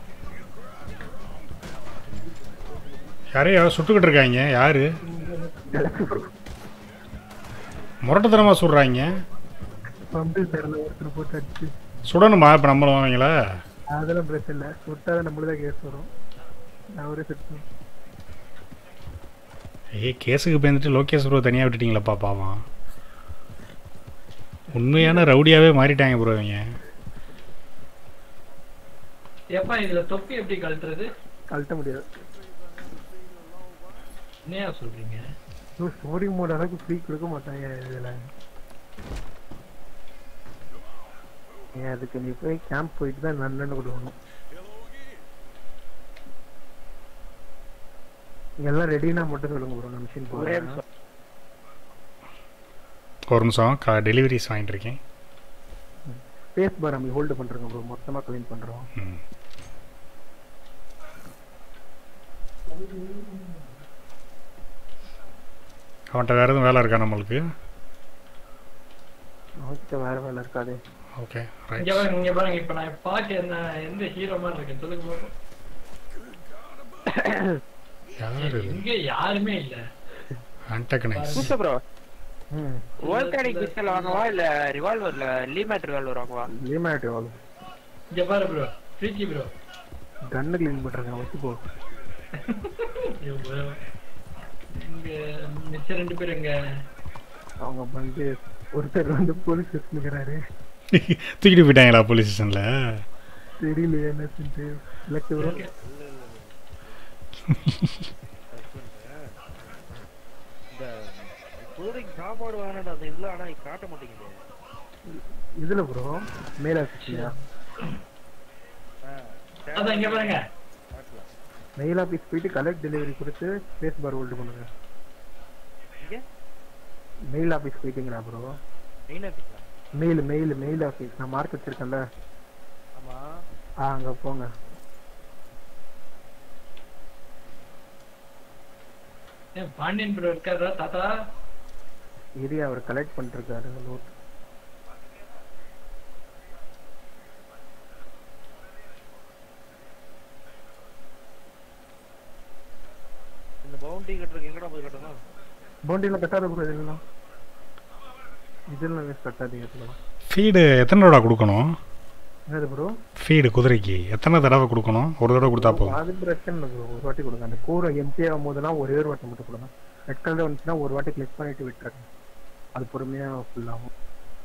யாரையும் யாரோ சுட்டுக்கிட்டு இருக்காங்க யாரு ப்ரோ முரட்டுத்தனமாக சுடுறாங்க பம்பு தெரியல ஒருத்தர் போட்டு அடிச்சு சுடணுமா இப்போ நம்மளும் அவங்கள அதெல்லாம் பிரச்சனை இல்லை சுட்டாதான் நம்மளுதான் கேஸ் வரும் நான் ஒரே சுத்தம் ஏய் கேஸுக்கு பயந்துட்டு லோகேஷ் ப்ரோ தனியாக விட்டுட்டீங்களப்பா பாவம் உண்மையான ரவுடியாவே மாறிட்டாங்க ப்ரோ இவங்க எப்பா இதுல தொப்பி எப்படி கழட்டுறது கழட்ட முடியாது என்னையா சொல்றீங்க ஸ்டோரி மோட் அளவுக்கு ஃப்ரீ கொடுக்க மாட்டாங்க இதுல ஏன் அதுக்கு நீ போய் கேம்ப் போயிட்டு தான் நன்னு கொடுக்கணும் இங்க எல்லாம் ரெடினா மட்டும் சொல்லுங்க ப்ரோ நான் மிஷின் ஒரே போறேன் நிமிஷம் ஒரு நிமிஷம் கா டெலிவரிஸ் வாங்கிட்டு இருக்கேன் ஸ்பேஸ் பார் நம்ம ஹோல்டு பண்றோங்க ப்ரோ மொத்தமா க்ளீன் பண்றோம் ம் அவன்கிட்ட வேறு எதுவும் வேலை இருக்கா நம்மளுக்கு அவன்கிட்ட வேற வேலை இருக்காது ஓகே இங்க ரைட் பாருங்க இங்க பாருங்க இப்ப நான் பாக்க என்ன எந்த ஹீரோ மாதிரி இருக்கேன் சொல்லுங்க பாப்போம். யார் இது இங்க யாருமே இல்ல ஆன்டகனைஸ் சூசே ப்ரோ ம் வோல்கானிக் பிஸ்டல் வாங்கவா இல்ல ரிவால்வர்ல லீமேட் ரிவால்வர் வாங்கவா லீமேட் எவ்வளோ இங்க பாரு bro freaky bro gun clean பண்றாங்க வச்சு போ இங்க மிச்ச ரெண்டு பேர் இங்க அவங்க வந்து ஒருத்தர் வந்து போலீஸ் வச்சுக்கிறாரு தூக்கிட்டு போயிட்டாங்களா போலீஸ் ஸ்டேஷனில் தெரியல என்ன செஞ்சு செலக்ட் வரும் இந்த குதிரைக்கு சாப்பாடு வாங்கினா அந்த இதுல ஆனா காட்ட மாட்டேங்குது இதுல ப்ரோ மேல ஆஃபீஸ்லயா அதான் இங்க பாருங்க மெயில் ஆஃபீஸ் போயிட்டு கலெக்ட் டெலிவரி கொடுத்து ஸ்பேஸ் பார் ஹோல்டு பண்ணுங்க இங்க மெயில் ஆஃபீஸ் போயிட்டீங்களா ப்ரோ மெயின் ஆஃபீஸா மெயில் மெயில் மெயில் ஆஃபீஸ் நான் மார்க் வச்சிருக்கேன்ல ஆமா ஆ அங்க போங்க ஏன் பாண்டியன் ப்ரோ இருக்காரா தாத்தா இது அவர் கலெக்ட் பண்ணிருக்காரு நோட் இந்த பவுண்டரி கட்டுறதுக்கு எங்கடா போய் கட்டணும் பவுண்டரிலாம் கட்டாத ப்ரோ இதெல்லாம் இதெல்லாம் வேஸ்ட் கட்டாதீங்க இதெல்லாம் ஃபீடு எத்தனை தடவை கொடுக்கணும் என்னது ப்ரோ ஃபீடு குதிரைக்கு எத்தனை தடவை கொடுக்கணும் ஒரு தடவை கொடுத்தா போதும் அது பிரச்சனை இல்லை ப்ரோ ஒரு வாட்டி கொடுங்க அந்த கூரை எம்டி ஆகும் போதெல்லாம் ஒரே ஒரு வாட்டி மட்டும் கொடுங்க ரெட் கலர் வந்துச்சுன்னா ஒரு வாட்டி கிளிக் பண்ணிட்டு விட்டுருங்க அது பொறுமையா ஃபுல் ஆகும்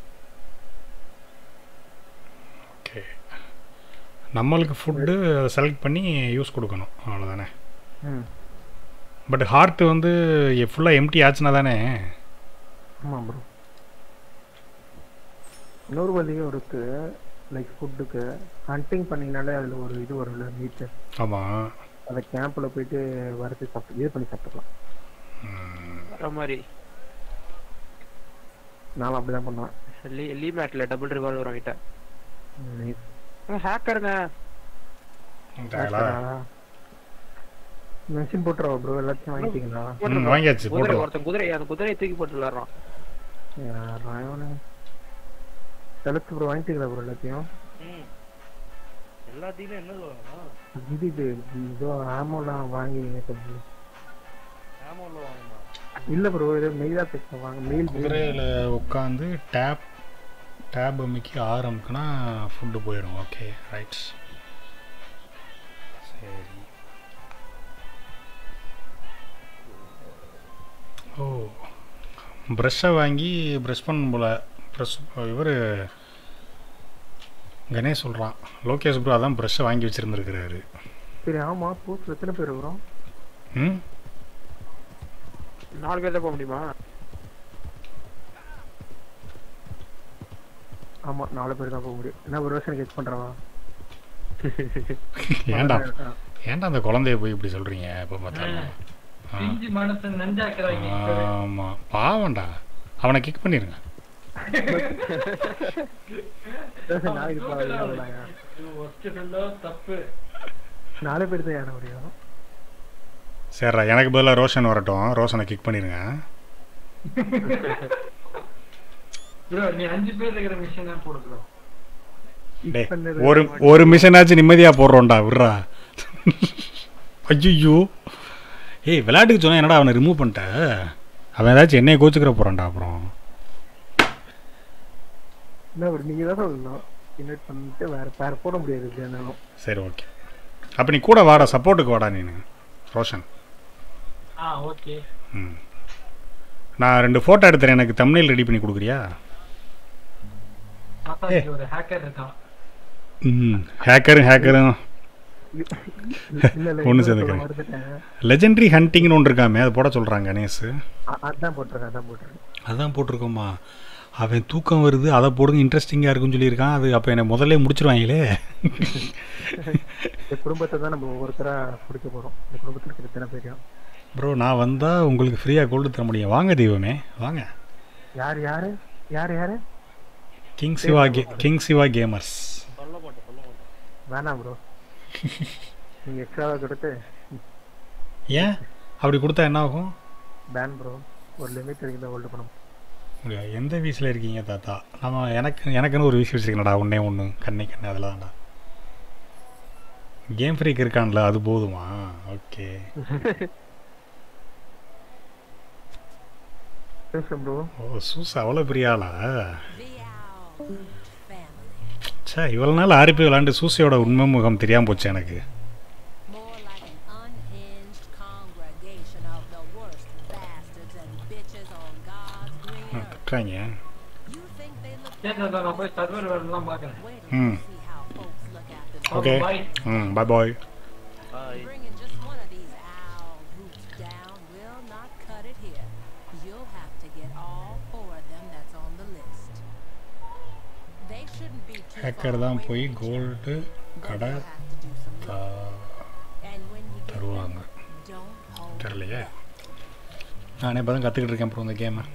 ஓகே நம்மளுக்கு ஃபுட்டு செலக்ட் பண்ணி யூஸ் கொடுக்கணும் அவ்வளோதானே ம் பட் ஹார்ட் வந்து ஃபுல்லாக எம்டி ஆச்சுன்னா தானே ஆமாம் ப்ரோ இன்னொரு வழியும் இருக்கு லைக் ஃபுட்டுக்கு ஹண்டிங் பண்ணீங்கனாலே அதில் ஒரு இது வரும்ல மீட்டு ஆமாம் அதை கேம்பில் போயிட்டு வறுத்து சாப்பிட்டு இது பண்ணி சாப்பிட்டுக்கலாம் வர மாதிரி நானும் அப்படி தான் பண்ணுவேன் லீ லீமேட்ல டபுள் ரிவால்வர் வாங்கிட்டேன் Nice. ஹேக்கருங்க மெஷின் போட்டுருவா ப்ரோ எல்லாத்தையும் வாங்கிட்டீங்களா ம் வாங்கியாச்சு குதிரை போட்டுருவோம் ஒருத்தன் குதிரை அந்த குதிரையை தூக்கி போட்டு விளாடுறான் ராயவனு செலக்ட் ப்ரோ வாங்கிட்டீங்களா ப்ரோ எல்லாத்தையும் ம் எல்லாத்தையுமே என்ன வாங்கணும் இது இது இதோ ஆமோலாம் வாங்கி கொஞ்சம் ஆமோல வாங்கணும் இல்ல ப்ரோ இது மெயிலா பேச வாங்க மெயில் குதிரையில் உட்காந்து டேப் டேப் அமைக்கி ஆறு அமுக்குனா ஃபுட்டு போயிடும் ஓகே ரைட் சரி ஓ ப்ரஷ்ஷை வாங்கி ப்ரஷ் பண்ணும் போல் ப்ரஷ் இவர் கணேஷ் சொல்கிறான் லோகேஷ் ப்ரோ அதான் ப்ரஷ்ஷை வாங்கி வச்சுருந்துருக்கிறாரு சரி ஆமா ஸ்போர்ட்ஸ் எத்தனை பேர் வரும் ம் நாலு பேர் தான் போக முடியுமா ஆமா நாலு பேர் தான் போக முடியும் என்ன ஒரு வருஷம் கெச் பண்றவா ஏன்டா ஏன்டா அந்த குழந்தைய போய் இப்படி சொல்கிறீங்க எப்போ பார்த்தாலும் ஆ பிஞ்சு மனசு நஞ்சாக்குறாங்க ஆமா பாவம்டா அவனை கிக் பண்ணிருங்க நாளைக்கு போகலாம் இது ஒஸ்ட் ஃபெல்லோ தப்பு நாலு பேர் தான் ஏற முடியும் சரிடா எனக்கு பதிலாக ரோஷன் வரட்டும் ரோஷனை கிக் பண்ணிருங்க ப்ரோ நீ அஞ்சு பேர் இருக்கிற மிஷின் தான் போடு ப்ரோ டேய் ஒரு ஒரு மிஷனாச்சும் நிம்மதியாக போடுறோம்டா விட்றா ஐயோ ஏய் விளையாட்டுக்கு சொன்னா என்னடா அவனை ரிமூவ் பண்ணிட்ட அவன் ஏதாச்சும் என்னைய கோச்சுக்கிற போகிறான்டா அப்புறம் என்ன ஒரு நீங்க தான் சொல்லணும் இன்வைட் பண்ணிட்டு வேற வேற போட முடியாது எப்படி இருந்தாலும் சரி ஓகே அப்போ நீ கூட வாடா சப்போர்ட்டுக்கு வாடா நீனு ரோஷன் ஆ ஓகே ம் நான் ரெண்டு ஃபோட்டோ எடுத்துறேன் எனக்கு தமிழில் ரெடி பண்ணி கொடுக்குறியா தாத்தா இங்க ஒரு ஹேக்கர் இருக்கான் ம் ஹேக்கரும் ஹேக்கரும் இல்ல இல்ல ஒண்ணு இன்னொரு சேர்ந்துக்கங்க. மறந்துட்டேன் லெஜெண்டரி ஹண்டிங்னு ஒன்று இருக்காமே அது போட சொல்கிறாங்க கணேஷ் அ- அதான் போட்டிருக்கேன் அதான் போட்டிருக்கேன் அதான் போட்டிருக்கோமா அவன் தூக்கம் வருது அதை போடுங்க இன்ட்ரெஸ்டிங்காக இருக்குன்னு சொல்லியிருக்கான் அது அப்போ என்னை முதல்ல முடிச்சிருவாங்களே இந்த குடும்பத்தை தான் நம்ம ஒவ்வொருத்தரா பிடிக்க போறோம் இந்த குடும்பத்தில் இருக்கிற எத்தனை பேரையும் ப்ரோ நான் வந்தால் உங்களுக்கு ஃப்ரீயாக கோல்டு தர முடியும் வாங்க தெய்வமே வாங்க யார் யாரு யார் யாரு கிங் சிவா கே கிங் சிவா கேமர்ஸ் சொல்ல மாட்டேன் சொல்ல மாட்டேன் வேணாம் ப்ரோ நீங்க எக்ஸ்ட்ராவா கொடுத்து ஏன் அப்படி கொடுத்தா என்ன ஆகும் பேன் ப்ரோ ஒரு லிமிட் வரைக்கும் தான் ஹோல்டு பண்ண முடியும். அப்படியா எந்த வீஸில் இருக்கீங்க தாத்தா நம்ம எனக்கு எனக்குன்னு ஒரு வீஸ் வச்சுருக்கேன்டா ஒன்றே ஒன்று கண்ணை கண்ணு அதில் தான்டா கேம் ஃப்ரீக்கு இருக்கான்ல அது போதுமா ஓகே பேசுறேன் ப்ரோ ஓ சூஸ் அவ்வளோ பெரிய ஆளா Vial family. சே இவ்வளோ நாள் ஆர்பி விளாண்டு சூசியோட உண்மை முகம் தெரியாமல் போச்சு எனக்கு More like an unhinged congregation of the worst bastards and bitches on God's green earth. கட்டுறாங்க You think they look சரி தாத்தா நான் போய் சர்வர் வேலைலாம் பார்க்குறேன் Wait till Hmm. you see how folks look after okay bye ம் bye bye bye Bringing just one of these owl roots down will not cut it here. You'll have to get all four of them that's on the list. They shouldn't be too hacker far தான் away போய் from each gold other, but கடை you'll have to do some தா looking. And when you get தருவாங்க them, don't hold தெரியலையே back. நானே இப்போ தான் கற்றுக்கிட்டு இருக்கேன் அப்புறம் இந்த கேமை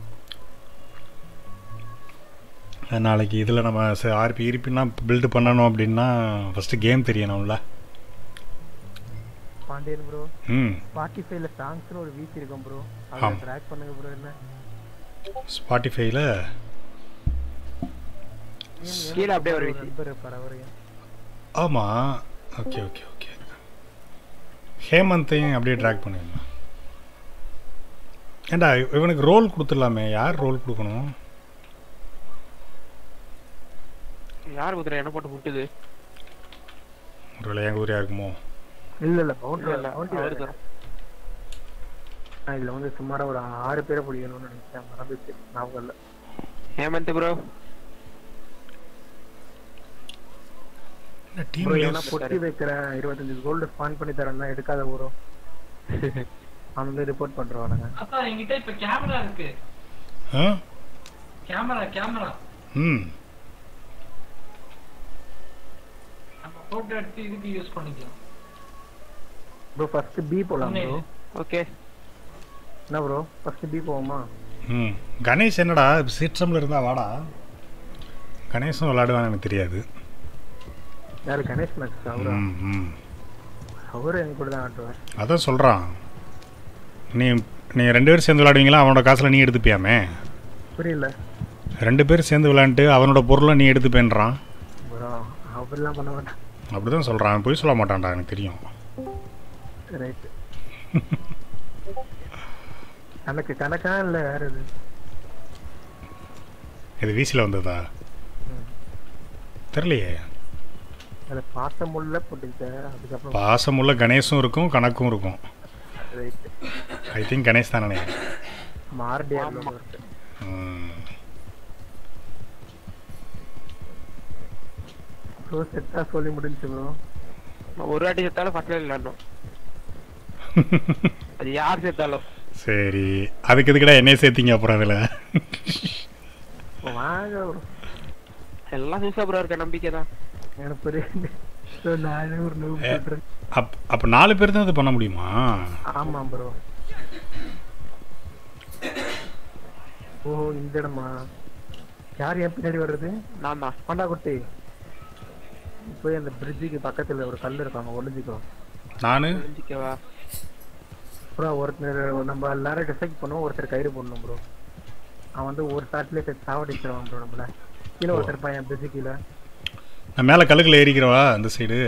நாளைக்கு இதில் நம்ம ஆர்பி இருப்பின்னா பில்டு பண்ணணும் அப்படின்னா ஃபஸ்ட்டு கேம் தெரியணும்ல பாண்டியன் ப்ரோ ம் ஸ்பாட்டிஃபைல சாங்ஸ்னு ஒரு வீக் இருக்கும் ப்ரோ அதை ஆம். ட்ராக் பண்ணுங்க ப்ரோ என்ன ஸ்பாட்டிஃபைல கீழே அப்படியே ஒரு வீசி நண்பர் பரவரையும் ஆமாம் ஓகே ஓகே ஓகே ஹேமந்தையும் அப்படியே ட்ராக் பண்ணிடலாம் ஏண்டா இவனுக்கு ரோல் கொடுத்துடலாமே யார் ரோல் கொடுக்கணும் யார் குதிரை என்ன போட்டு முட்டுது ஒரு வேலை எங்கள் ஊரியா இருக்குமோ இல்ல இல்ல பவுண்டரி இல்ல பவுண்டரி அவர்தான். இதுல வந்து சுமாரா ஒரு ஆறு பேரை பிடிக்கணும்னு நினைச்சேன் மறந்துச்சு ஞாபகம் இல்ல ஹேமந்த் ப்ரோ என்ன டீம் ப்ரோ ஏன்னா பொட்டி வைக்கிறேன் இருபத்தஞ்சு கோல்டு ஸ்பான் பண்ணி தரேன்னா எடுக்காத ப்ரோ அவன் வந்து ரிப்போர்ட் பண்றவானுங்க தாத்தா என்கிட்ட இப்ப கேமரா இருக்கு ஆ கேமரா கேமரா ம் நம்ம போட்டோ எடுத்து இதுக்கு யூஸ் பண்ணிக்கலாம் ப்ரோ ஃபர்ஸ்ட் பி போலாம் ப்ரோ ஓகே என்ன ப்ரோ ஃபர்ஸ்ட் பி போவோமா ம் கணேஷ் என்னடா சிஸ்டமில் இருந்தா வாடா கணேஷும் விளாடுவான்னு எனக்கு தெரியாது யாரு கணேஷ் மேக்ஸ் அவரா ம் ம் அவரு எங்க கூட தான் ஆட்டுவார் அதான் சொல்கிறான் நீ நீ ரெண்டு பேரும் சேர்ந்து விளாடுவீங்களா அவனோட காசில் நீ எடுத்துப்பியாமே புரியல ரெண்டு பேரும் சேர்ந்து விளாண்டுட்டு அவனோட பொருளை நீ எடுத்துப்பேன்றான் ப்ரோ அவர்லாம் பண்ண மாட்டான் அப்படிதான் சொல்கிறான் பொய் சொல்ல மாட்டான்டா எனக்கு தெரியும் ரைட் கணக்கு கணக்கா இல்ல வேற இது இது வீசியில் வந்ததா தெரியலையே அது பாசமுள்ள போட்டுக்கிட்ட அதுக்கப்புறம் பாசமுள்ள கணேஷும் இருக்கும் கணக்கும் இருக்கும் ரைட் ஐ திங்க் கணேஷ் தான் நினைக்கிறேன் மார்டியார் இருக்கு ம். ப்ரோ செட்டா சொல்லி முடிஞ்சு ப்ரோ ஒரு வாட்டி செத்தாலும் பக்கத்தில் விளையாடணும் அது யார் செத்தாலும் சரி அதுக்கு எதுக்குடா என்னைய சேர்த்தீங்க அப்புறம் அதில் வாங்க bro. எல்லாம் சூசா ப்ரோ இருக்க நம்பிக்கை தான் எனக்கு பெரிய bro, நானே ஒரு நூறு ஏ. போட்டுறேன் அப் அப்போ நாலு பேர் தான் இது பண்ண முடியுமா ஆமா ப்ரோ ஓ இந்த இடமா யார் என் பின்னாடி வர்றது நான் தான் பாண்டா குட்டி போய் அந்த பிரிட்ஜுக்கு பக்கத்துல ஒரு கல் இருக்காங்க ஒளிஞ்சுக்கோ நான் தெரிஞ்சுக்கவா ப்ரோ ஒருத்தர் நம்ம எல்லாரும் டிசைட் பண்ணுவோம் ஒருத்தர் கயிறு போடணும் ப்ரோ அவன் வந்து ஒரு ஷாட்லயே சேர்த்து சாவடிச்சிருவான் ப்ரோ நம்மள கீழே ஒருத்தர் பையன் பிரிட்ஜு கீழே நான் மேலே கல்லுக்குள்ள ஏறிக்கிறவா அந்த சைடு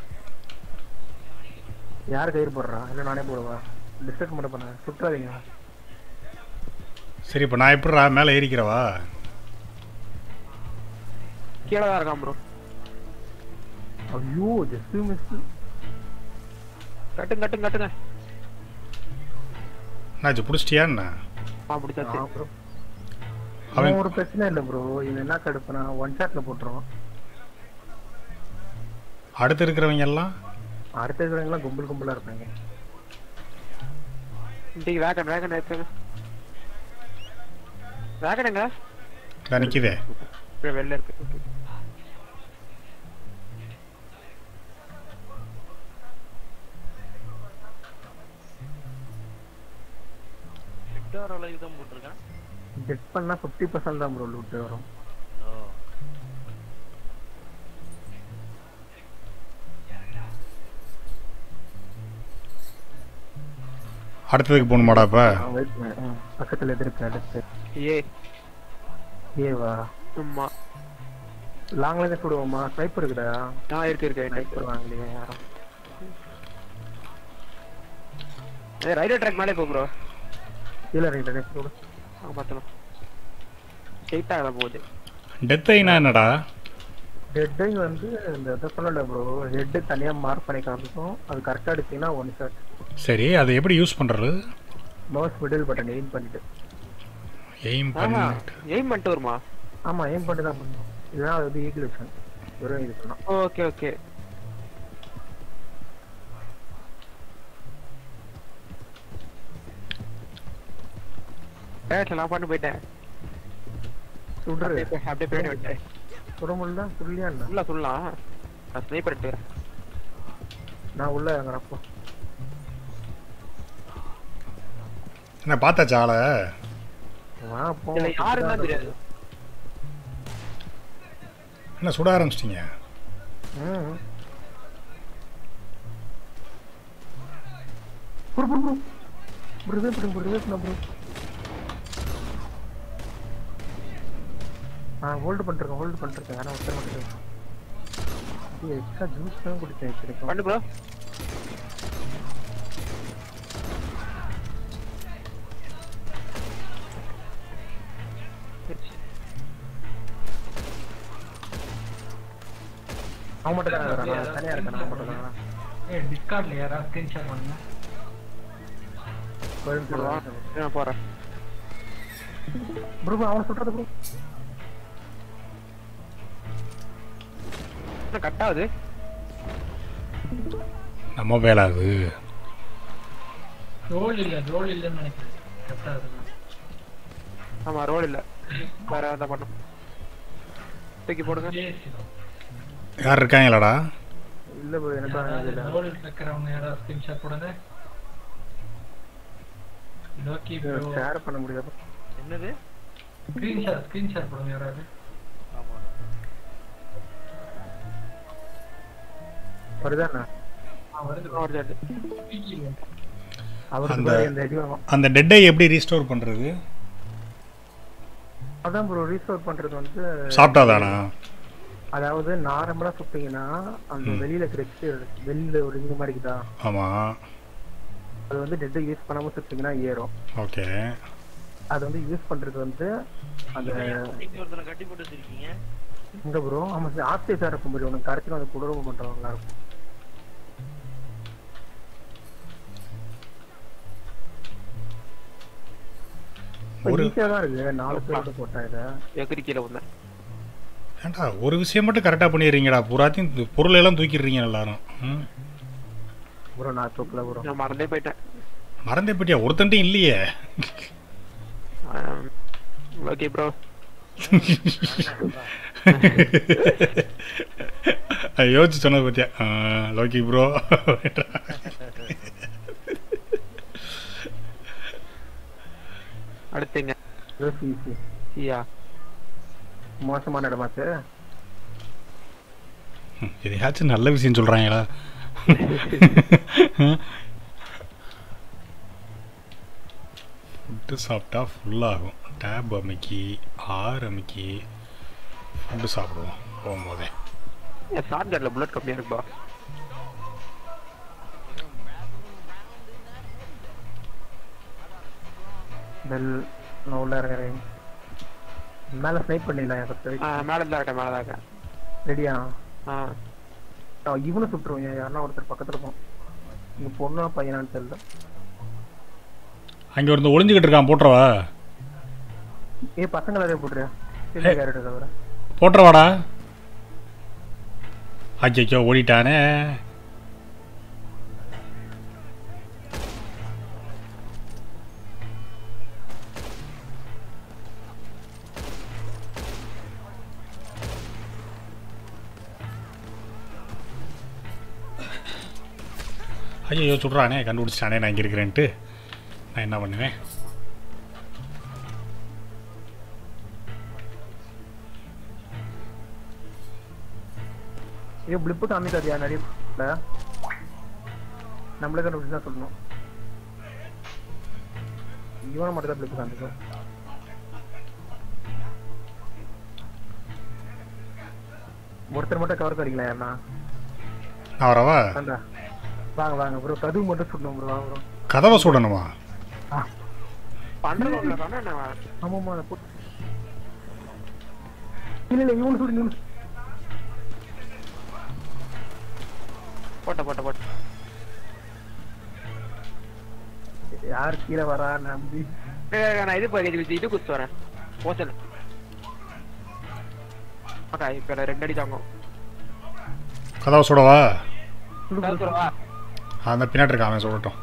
யார் கயிறு போடுறா இல்லை நானே போடுவா டிஸ்டர்ப் மட்டும் பண்ண சுற்றாதீங்க சரி இப்போ நான் எப்படிடா மேலே ஏறிக்கிறவா கீழே தான் இருக்கான் ப்ரோ ஐயோ ஜஸ்ட் மிஸ் கட்டுங்க கட்டுங்க கட்டுங்க என்னாச்சு பிடிச்சிட்டியா என்ன ஆ பிடிச்சாச்சு ப்ரோ அவன் அவன் ஒரு பிரச்சனை இல்லை ப்ரோ இது என்ன கடுப்புனா ஒன் ஷாட்ல போட்டுருவான் அடுத்து இருக்கிறவங்க எல்லாம் அடுத்த இருக்கிறவங்களாம் கும்பல் கும்பலா இருப்பாங்க இன்றைக்கு வேகன் வேகன் எடுத்துங்க வேகனுங்க நான் நிற்கிதே இப்ப வெளில இருக்கு Okay. ஹெக்டார் அளவுக்கு தான் போட்டிருக்கேன் ஜெட் பண்ணா ஃபிஃப்டி பர்சன்ட் தான் ப்ரோ லூட் வரும் ஓ அடுத்ததுக்கு போகணுமாடா இப்போ wait பண்ணு. ம், பக்கத்துல எது இருக்கு அடுத்து ஏ ஏவா சும்மா லாங்ல இருந்து சுடுவோமா ஸ்னைப்பர் இருக்குடா நான் இருக்கு இருக்கு இருக்கு ஸ்னைப்பர் வாங்கலையே யாரும் ஏ ரைடர் ட்ராக் மேலே போ ப்ரோ கீழே ரைட் சுடு ஆ பார்த்தலாம் ஸ்ட்ரெயிட்டாக தான் போகுது டெத் ஐனா என்னடா ஹெட்டிங் வந்து இந்த இதை சொல்லல ப்ரோ ஹெட்டு தனியா மார்க் பண்ணி காமிக்கும் அது கரெக்டா அடிச்சீங்கன்னா ஒன் ஷாட் சரி அதை எப்படி யூஸ் பண்ணுறது மவுஸ் மிடில் பட்டன் எய்ம் பண்ணிட்டு எய்ம் ஆமா பண்ணிட்டு எய்ம் பண்ணிட்டு வருமா ஆமா எய்ம் பண்ணி தான் பண்ணணும் இதுதான் அது வந்து ஈக்குலேஷன் வெறும் இது பண்ணலாம் ஓகே ஓகே டேரக்ட்ல நான் பண்ணி போயிட்டேன் சுடுறது அப்படியே போய்- அப்படியே போயிட்டு விட்டேன் சுட முடியல சுடலையா என்ன உள்ள சொல்லலாம் நான் ஸ்னைப்பர் எடுத்துக்கிறேன் நான் உள்ள இறங்குறப்போ என்ன பார்த்தாச்சா ஆளை வா போ இதுல யாருன்னு தான் தெரியாது என்ன சுட ஆரம்பிச்சிட்டிங்க ம் ப்ரோ ப்ரோ ப்ரோ ப்ரோ இதே பண்ணுங்க ப்ரோ இதே பண்ண ப்ரோ ஆ ஹோல்டு பண்ணிருக்கேன் ஹோல்டு பண்ணிருக்கேன் ஆனால் ஒருத்தர் மட்டும் இது எக்ஸ்ட்ரா ஜூஸ் தான் குடிச்சேன் வச்சிருக்கேன் பண்ணு ப்ரோ அவன் மட்டும் தான் இருக்கிறான் நான் தனியாக இருக்கேன் நான் மட்டும் தான் ஏ டிஸ்கார்ட்ல யாராவது ஸ்கிரீன்ஷாட் பண்ணுங்க நான் போறேன் ப்ரோ அவனை சொல்றது ப்ரோ என்ன கட் ஆகுது நம்ம வேலை அது ரோல் இல்ல ரோல் இல்லன்னு நினைக்கிறேன் கரெக்டா இருக்கு ஆமா ரோல் இல்ல வேற எதாவது பண்ணும் தூக்கி போடுங்க யார் இருக்காங்களாடா இல்லை ப்ரோ எனக்கு அது இல்லை ரோல் இருக்கிறவங்க யாராவது ஸ்கிரீன்ஷாட் போடுங்க லோக்கி ப்ரோ ஷேர் பண்ண முடியாது என்னது ஸ்கிரீன்ஷாட் ஸ்கிரீன்ஷாட் போடுங்க யாராவது ஆமா வருதாண்ணா ஆ வருது ஒரு ஜெட். அவருக்கு அந்த- பாரு இந்த அடி வாங்கும் அந்த டெட்டை எப்படி ரீஸ்டோர் பண்ணுறது அதான் ப்ரோ ரீஸ்டோர் பண்றது வந்து சாப்பிட்டாதானா அதாவது நார்மலா சுட்டீங்கன்னா அந்த ம். வெளியில கிடைச்சு வெளியில ஒரு இது மாதிரி இருக்குதா ஆமாம் அது வந்து டெட் யூஸ் பண்ணாம சுட்டீங்கன்னா ஏறும் ஓகே அது வந்து யூஸ் பண்றது வந்து அந்த நீங்க ஒருத்தனை கட்டி போட்டு வச்சிருக்கீங்க இங்க ப்ரோ ஆமா சார் ஆஸ்திரேலியா இருக்கும் ப்ரோ உனக்கு கரெக்டாக வந்து குடர்வு பண்றவங்களா இருக்கும் ஒரு ஈஸியா தான் இருக்கு நாலு பேரோட போட்டா இதை எகிரி கீழே வந்தேன் ஏன்டா ஒரு விஷயம் மட்டும் கரெக்டாக பண்ணிடுறீங்கடா பூராத்தையும் து- பொருள் எல்லாம் தூக்கிடுறீங்க எல்லாரும் ம் ப்ரோ நான் தூக்கல ப்ரோ நான் மறந்தே போயிட்டேன் மறந்தே போயிட்டியா ஒருத்தன்ட்டையும் இல்லையே ஓகே ப்ரோ அது யோசிச்சு சொன்னது பத்தியா லோக்கி ப்ரோ அடுத்துங்க ஈஸி சியா மோசமான இடமாச்சு எதையாச்சும் நல்ல விஷயம் சொல்கிறாங்களா ஃபுட்டு சாப்பிட்டா ஃபுல்லாகும் டேப் அமைக்கி ஆறு அமைக்கி ஃபுட்டு சாப்பிடுவோம் போகும்போதே என் ஷார்ட் கன்ல புல்லட் கம்மியா இருக்குப்பா பெல் நான் உள்ள இறங்குறேன் மேல ஸ்னைப் பண்ணிடலாம் என் பத்து ஆ, மேல தான் இருக்கேன் மேல தான் இருக்கேன் ரெடியா ஆ இவனை சுட்டுருவோம் யாருன்னா ஒருத்தர் பக்கத்துல இருப்போம் இங்க பொண்ணா பையனான்னு தெரியல அங்கே ஒருத்தன் ஒளிஞ்சுக்கிட்டு இருக்கான் போட்டுறவா ஏ பசங்களை அதே போட்டுறியா சின்ன கேரட் தவிர போட்டுறவாடா அச்சோ ஓடிட்டானே ஐயோ சுடுறானே கண்டுபிடிச்சிட்டானே நான் இங்கே இருக்கிறேன்ட்டு நான் என்ன பண்ணுவேன் ஐயோ பிளிப்பு காமிக்காதியா நிறைய இல்ல நம்மளே கண்டுபிடிச்சு தான் சொல்லணும் இவனை மட்டும் தான் பிளிப்பு காமிக்கும் ஒருத்தர் மட்டும் கவர் கறிக்கலாம் யாருன்னா நான் வரவா வந்தா வாங்க வாங்க ப்ரோ கதவு மட்டும் சொல்லணும் ப்ரோ வாங்க ப்ரோ கதவை சுடணுமா பண்றது ஒண்ணு தானே நான் ஆமாமா அதை போட்டு இல்ல இல்ல இவனு சொல்லி இவனு போட்ட போட்ட போட்ட யார் கீழே வரா நம்பி ஏய், ஏய், நான் இது போய் இது இது குத்து வரேன் போச்சல் ஓகே இப்ப ரெண்டு அடி தாங்கும் கதவை சுடவா கருத்துறவா அந்த பின்னாடி இருக்கான் அவன் சொல்லட்டும்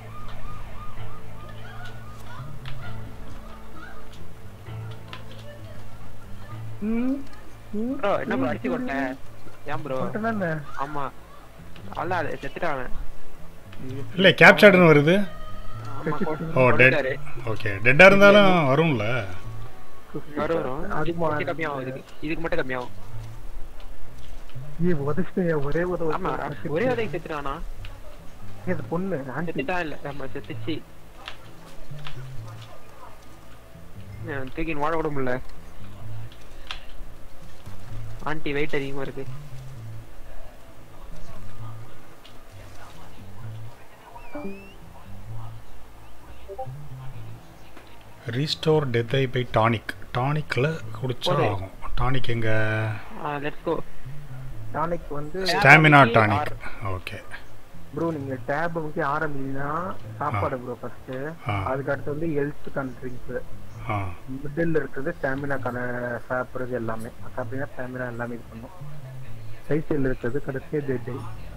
ப்ரோ என்ன ப்ரோ அடிச்சு கொட்டேன் ஏன் ப்ரோ தானே ஆமா அல்ல அது செத்துட்டான் அவன். இல்லை கேப்சார்டுன்னு வருது ஆமா, கொண்டு- ஓ டெட் கொண்டுட்டாரு. ஓகே டெட்டாக இருந்தாலும் வரும்ல வரும் வரும் அது இதுக்கு மட்டும் கம்மியாகும் இதுக்கு இதுக்கு மட்டும் கம்மியாகும் ஏ உதச்சிட்டு ஒரே உதவ ஆமா ஒரே உதவி செத்துட்டானா இது பொண்ணு ஆண்டி செத்துட்டான் இல்ல நம்ம செத்துச்சு ஏன், தூக்கின்னு வாழ விட முடியல ஆண்டி வெயிட் அதிகமா இருக்கு restore dead eye buy tonic டானிக்கில் குடிச்சா போடு. ஆகும் டானிக் எங்க லெட்ஸ் கோ டானிக் வந்து ஸ்டாமினா டானிக் ஓகே ப்ரோ நீங்க டேப் முக்கிய ஆரம்பிச்சீங்கன்னா சாப்பாடு ப்ரோ ஃபர்ஸ்ட் ஆ. அதுக்கு அடுத்து வந்து ஹெல்த்துக்கான ட்ரிங்க்ஸ் ஆ மிடில் இருக்கிறது ஸ்டாமினாக்கான சாப்பிட்றது எல்லாமே சாப்பிட்டீங்கன்னா ஸ்டாமினா எல்லாமே இது பண்ணும் சைஸில் இருக்கிறது கடைசியாக dead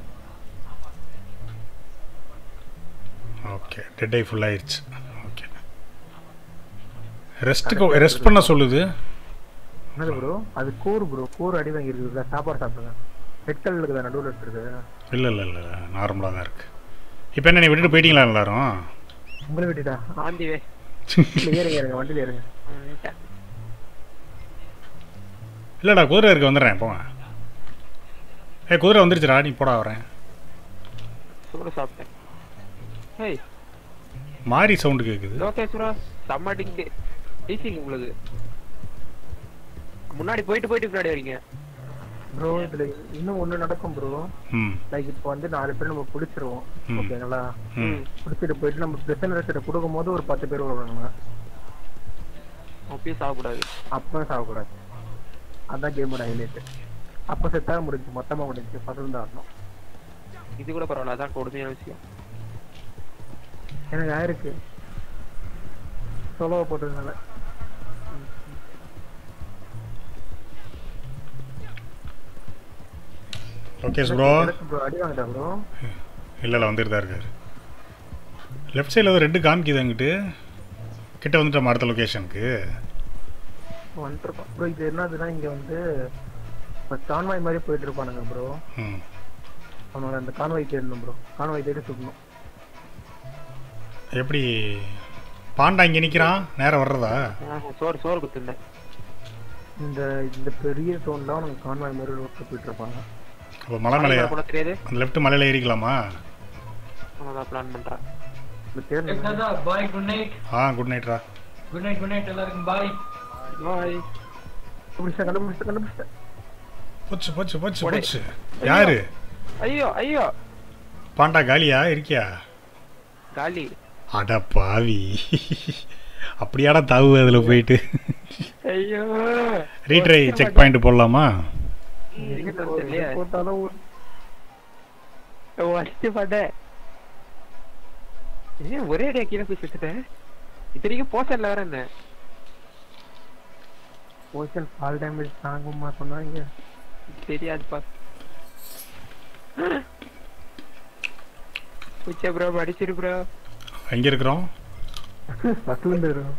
okay dead eye full ஆயிடுச்சு ஓகே ரெஸ்ட்டுக்கு ரெஸ்ட் பண்ண சொல்லுது என்னது ப்ரோ அது கூறு ப்ரோ கூறு அடி வாங்கி இருக்குதுல சாப்பாடு சாப்பிடுங்க ரெட் கலர் இருக்குதா நடுவில் இருக்குது இல்லை இல்லை இல்லை நார்மலாக தான் இருக்குது இப்போ என்ன நீ விட்டுட்டு போயிட்டீங்களா எல்லாரும் உங்களை விட்டுட்டா ஆந்தி வே இல்ல, ஏறுங்க ஏறுங்க வண்டியில் ஏறுங்க இல்லைடா குதிரை இருக்கு வந்துடுறேன் போங்க ஏ குதிரை வந்துருச்சுடா நீ போடா வரேன் சூடு சாப்பிட்டேன் ஹேய் மாறி சவுண்டு கேட்குது லோகேஸ்வரா செம்ம டிங்கு டீசிங் உங்களுக்கு முன்னாடி போயிட்டு போயிட்டு பின்னாடி வரீங்க ப்ரோ இதுல இன்னும் ஒண்ணு நடக்கும் ப்ரோ ம் லைக் இப்போ வந்து நாலு பேர் நம்ம பிடிச்சிருவோம் ம். ஓகேங்களா ம் பிடிச்சிட்டு போயிட்டு நம்ம பிரிசனர் கிட்ட கொடுக்கும் போது ஒரு பத்து பேர் வருவாங்க அப்பயும் சாகக்கூடாது அப்போ சாகக்கூடாது அதான் கேமோட ஹைலைட் அப்போ செத்தா முடிஞ்சு மொத்தமா முடிஞ்சு பதினொன்று ஆடணும் இது கூட பரவாயில்ல அதான் கொடுமையான விஷயம் எனக்கு ஆயிருக்கு சொலவை போட்டதுனால ஓகே ப்ரோ ப்ரோ அடி வாங்கிட்டா ப்ரோ இல்லை இல்லை வந்துட்டு தான் இருக்காரு லெஃப்ட் சைடில் ஏதோ ரெட்டு காமிக்குது அங்கிட்டு கிட்ட வந்துட்டோம் அடுத்த லொக்கேஷனுக்கு வந்துருக்கோம் ப்ரோ இது என்னதுன்னா இங்க வந்து இப்போ கான்வாய் மாதிரி போயிட்டு இருப்பானுங்க ப்ரோ ம் அவனோட அந்த கான்வாய் தேடணும் ப்ரோ கான்வாய் தேடி சுடணும் எப்படி பாண்டா இங்கே நிற்கிறான் நேரம் வர்றதா ஆஹ், சோறு சோறு குத்துருந்தேன் இந்த இந்த பெரிய ஜோன்ல அவனுங்க கான்வாய் மாதிரி ரோட்ல போயிட்டு இருப்பாங்க அப்போ மலை மேலே கூட தெரியாது அந்த லெஃப்ட் மலையில் ஏறிக்கலாமா அதான் பிளான் பண்றேன் இந்த தேடணும் பாய் குட் நைட் ஆ குட் நைட்ரா குட் நைட் குட் நைட் எல்லாருக்கும் பாய் பாய் கண்டுபிடிச்சேன் கண்டுபிடிச்சேன் கண்டுபிடிச்சேன் போச்சு போச்சு போச்சு போடே. போச்சு யாரு ஐயோ ஐயோ பாண்டா காலியா இருக்கியா காலி அட பாவி அப்படியாடா தாவு அதில் போயிட்டு ஐயோ ரீட்ரை செக் பாயிண்ட் போடலாமா எங்க தெரியலையே போட்டாலும் ஒரு- வச்சு பாட்டேன் ஏன் ஒரே அடியா கீழே போய் சுத்துட்டேன் இத்தனைக்கும் போஸ்டர்ல வேற இருந்தேன் போஷன் ஃபால் டேமேஜ் தாங்குமா சொன்னாங்க தெரியாதுப்பா பூச்சா ப்ரோ அடிச்சிரு ப்ரோ எங்கே இருக்கிறோம் ஃபர்ஸ்ட்ல இருந்து வரும்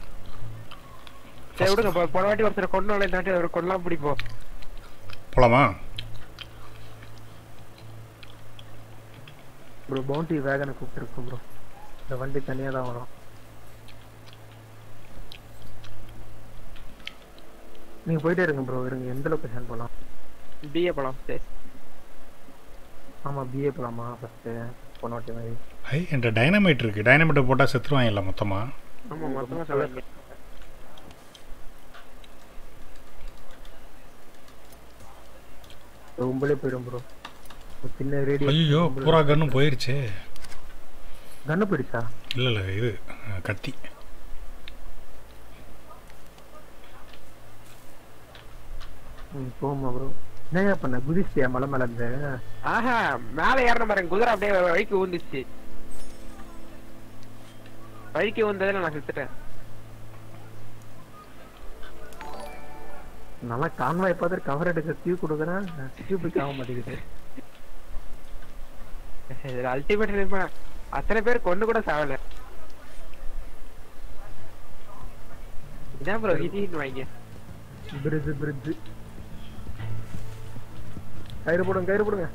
சரி விடுங்க போ- போன வாட்டி ஒருத்தர் கொண்டாலே இந்த வாட்டி அவரை கொல்லாம் பிடிப்போம் போலாமா ப்ரோ பவுண்டி வேகனை கூப்பிட்டுருக்கோம் ப்ரோ இந்த வண்டி தனியாக தான் வரும் நீங்க போயிட்டே இருங்க ப்ரோ இருங்க எந்த லொகேஷன் போலாம் பிஏ போலாம் சரி ஆமா பிஏ போலாமா ஃபர்ஸ்ட் போன வாட்டி மாதிரி ஐ என்கிட்ட டைனமைட் இருக்கு டைனமைட்டை போட்டால் செத்துருவாங்க இல்லை மொத்தமாக ஆமா மொத்தமா சொல்லுங்க ரொம்பலே போயிடும் ப்ரோ சின்ன ரேடியோ ஐயோ பூரா கன்னும் போயிருச்சே கண்ணு போயிடுச்சா இல்லை இல்லை இது அஹ், கத்தி ம் போமா ப்ரோ என்னங்க பண்ண குதிச்சியா மலை மேல இருந்து ஆஹா மேல ஏறின பாருங்க குதிரை அப்படியே வழிக்கு ஊந்துச்சு வழிக்கு ஊந்ததுல நான் செத்துட்டேன் நல்லா கான்வாய் பார்த்து கவர் எடுக்க டியூ கொடுக்குறேன் டியூபுக்கு ஆக மாட்டேங்குது இதுல அல்டிமேட் அத்தனை பேர் கொண்டு கூட சாவல இதான் ப்ரோ விதின்னு வாங்க பிரிட்ஜ் பிரிட்ஜ் கயிறு போடுங்க கயிறு போடுங்க